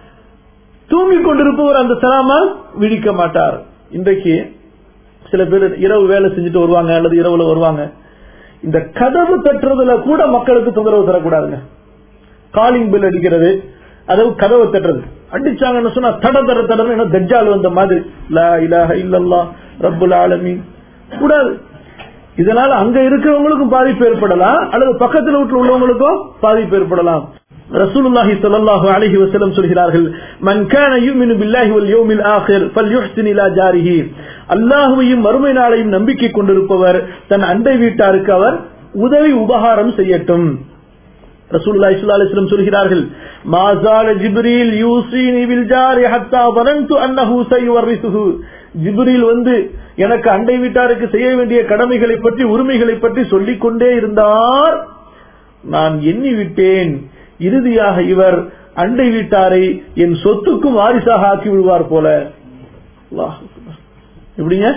S2: தூங்கிக் கொண்டிருப்பவர் அந்த சலாமால் விழிக்க மாட்டார் இன்றைக்கு சில பேர் இரவு வேலை செஞ்சுட்டு வருவாங்க அல்லது இரவுல வருவாங்க இந்த கதவு தட்டுறதுல கூட மக்களுக்கு தொந்தரவு தரக்கூடாதுங்க காலிங் பில் அடிக்கிறது அதாவது கதவை தட்டுறது அடிச்சாங்கன்னு சொன்னா தட தட தடன்னு என்ன தஜ்ஜால் வந்த மாதிரி லா இலாஹ இல்லல்லாஹ் ரப்புல் ஆலமீன் கூடாது இதனால அங்க இருக்கிறவங்களுக்கும் பாதிப்பு ஏற்படலாம் அல்லது பக்கத்துல வீட்டுல உள்ளவங்களுக்கும் பாதிப்பு ஏற்படலாம் ரசூலுல்லாஹி ஸல்லல்லாஹு அலைஹி வஸல்லம் சொல்கிறார்கள் மன் கான யுமினு பில்லாஹி வல் யௌமில் ஆகிர் ஃபல்யுஹ்சின் இலா ஜாரிஹி அல்லாஹ்வையும் மறுமை நாளையும் நம்பிக்கை கொண்டிருப்பவர் தன் அண்டை வீட்டாருக்கு அவர் உதவி உபகாரம் செய்யட்டும் ரசூலுல்லாஹி ஸல்லல்லாஹு அலைஹி வஸல்லம் சொல்கிறார்கள் மா ஜால ஜிப்ரீல் யூசினி பில் ஜாரி ஹத்தா வனன்து அன்னஹு சயுவரிசுஹு ஜிப்ரீல் வந்து எனக்கு அண்டை வீட்டாருக்கு செய்ய வேண்டிய கடமைகளை பற்றி உரிமைகளை பற்றி சொல்லிக் கொண்டே இருந்தார் நான் எண்ணி விட்டேன் இறுதியாக இவர் அண்டை வீட்டாரை என் சொத்துக்கும் வாரிசாக ஆக்கி விடுவார் போல அல்லாஹ் அக்பர். எப்படிங்க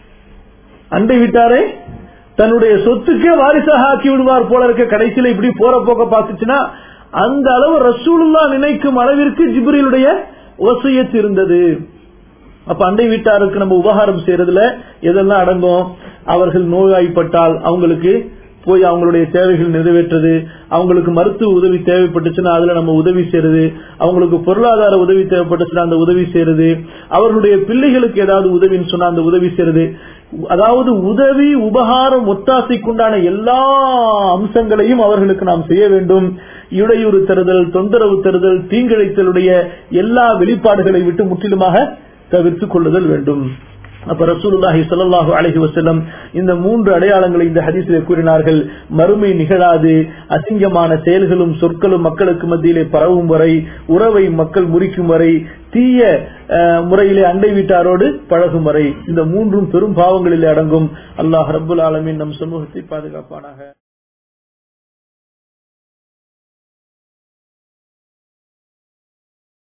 S2: அண்டை வீட்டாரை தன்னுடைய சொத்துக்கே வாரிசாக ஆக்கி விடுவார் போல இருக்க கடைசியில இப்படி போற போக்க பார்த்துச்சுன்னா அந்த அளவு ரசூலுல்லா நினைக்கும் அளவிற்கு ஜிப்ரீலுடைய வசியத் இருந்தது அப்ப அண்டை வீட்டாருக்கு நம்ம உபகாரம் செய்யறதுல எதெல்லாம் அடங்கும் அவர்கள் நோய்வாய்ப்பட்டால் அவங்களுக்கு போய் அவங்களுடைய தேவைகள் நிறைவேற்றுறது அவங்களுக்கு மருத்துவ உதவி தேவைப்பட்டுச்சுன்னா அதுல நம்ம உதவி செய்யறது அவங்களுக்கு பொருளாதார உதவி தேவைப்பட்டுச்சுன்னா அந்த உதவி செய்யறது அவர்களுடைய பிள்ளைகளுக்கு ஏதாவது உதவின்னு சொன்னா அந்த உதவி செய்யறது அதாவது உதவி உபகாரம் ஒத்தாசைக்குண்டான எல்லா அம்சங்களையும் அவர்களுக்கு நாம் செய்ய வேண்டும் இடையூறு தருதல் தொந்தரவு தருதல் தீங்கிழைத்தலுடைய எல்லா வெளிப்பாடுகளை விட்டு முற்றிலுமாக தவிர்த்துக் கொள்ளுதல் வேண்டும் அப்ப ரசூலுல்லாஹி ஸல்லல்லாஹு அலைஹி வஸல்லம் இந்த மூன்று அடையாளங்களை இந்த ஹதீஸிலே கூறினார்கள் மறுமை நிகழாது அசிங்கமான செயல்களும் சொற்களும் மக்களுக்கு மத்தியிலே பரவும் வரை உறவை மக்கள் முறிக்கும் வரை தீய அஹ், முறையிலே அண்டை வீட்டாரோடு பழகும் வரை இந்த மூன்றும் பெரும் பாவங்களிலே அடங்கும் அல்லாஹ் ரப்புல் ஆலமீன் நம் சமூகத்தை பாதுகாப்பானாக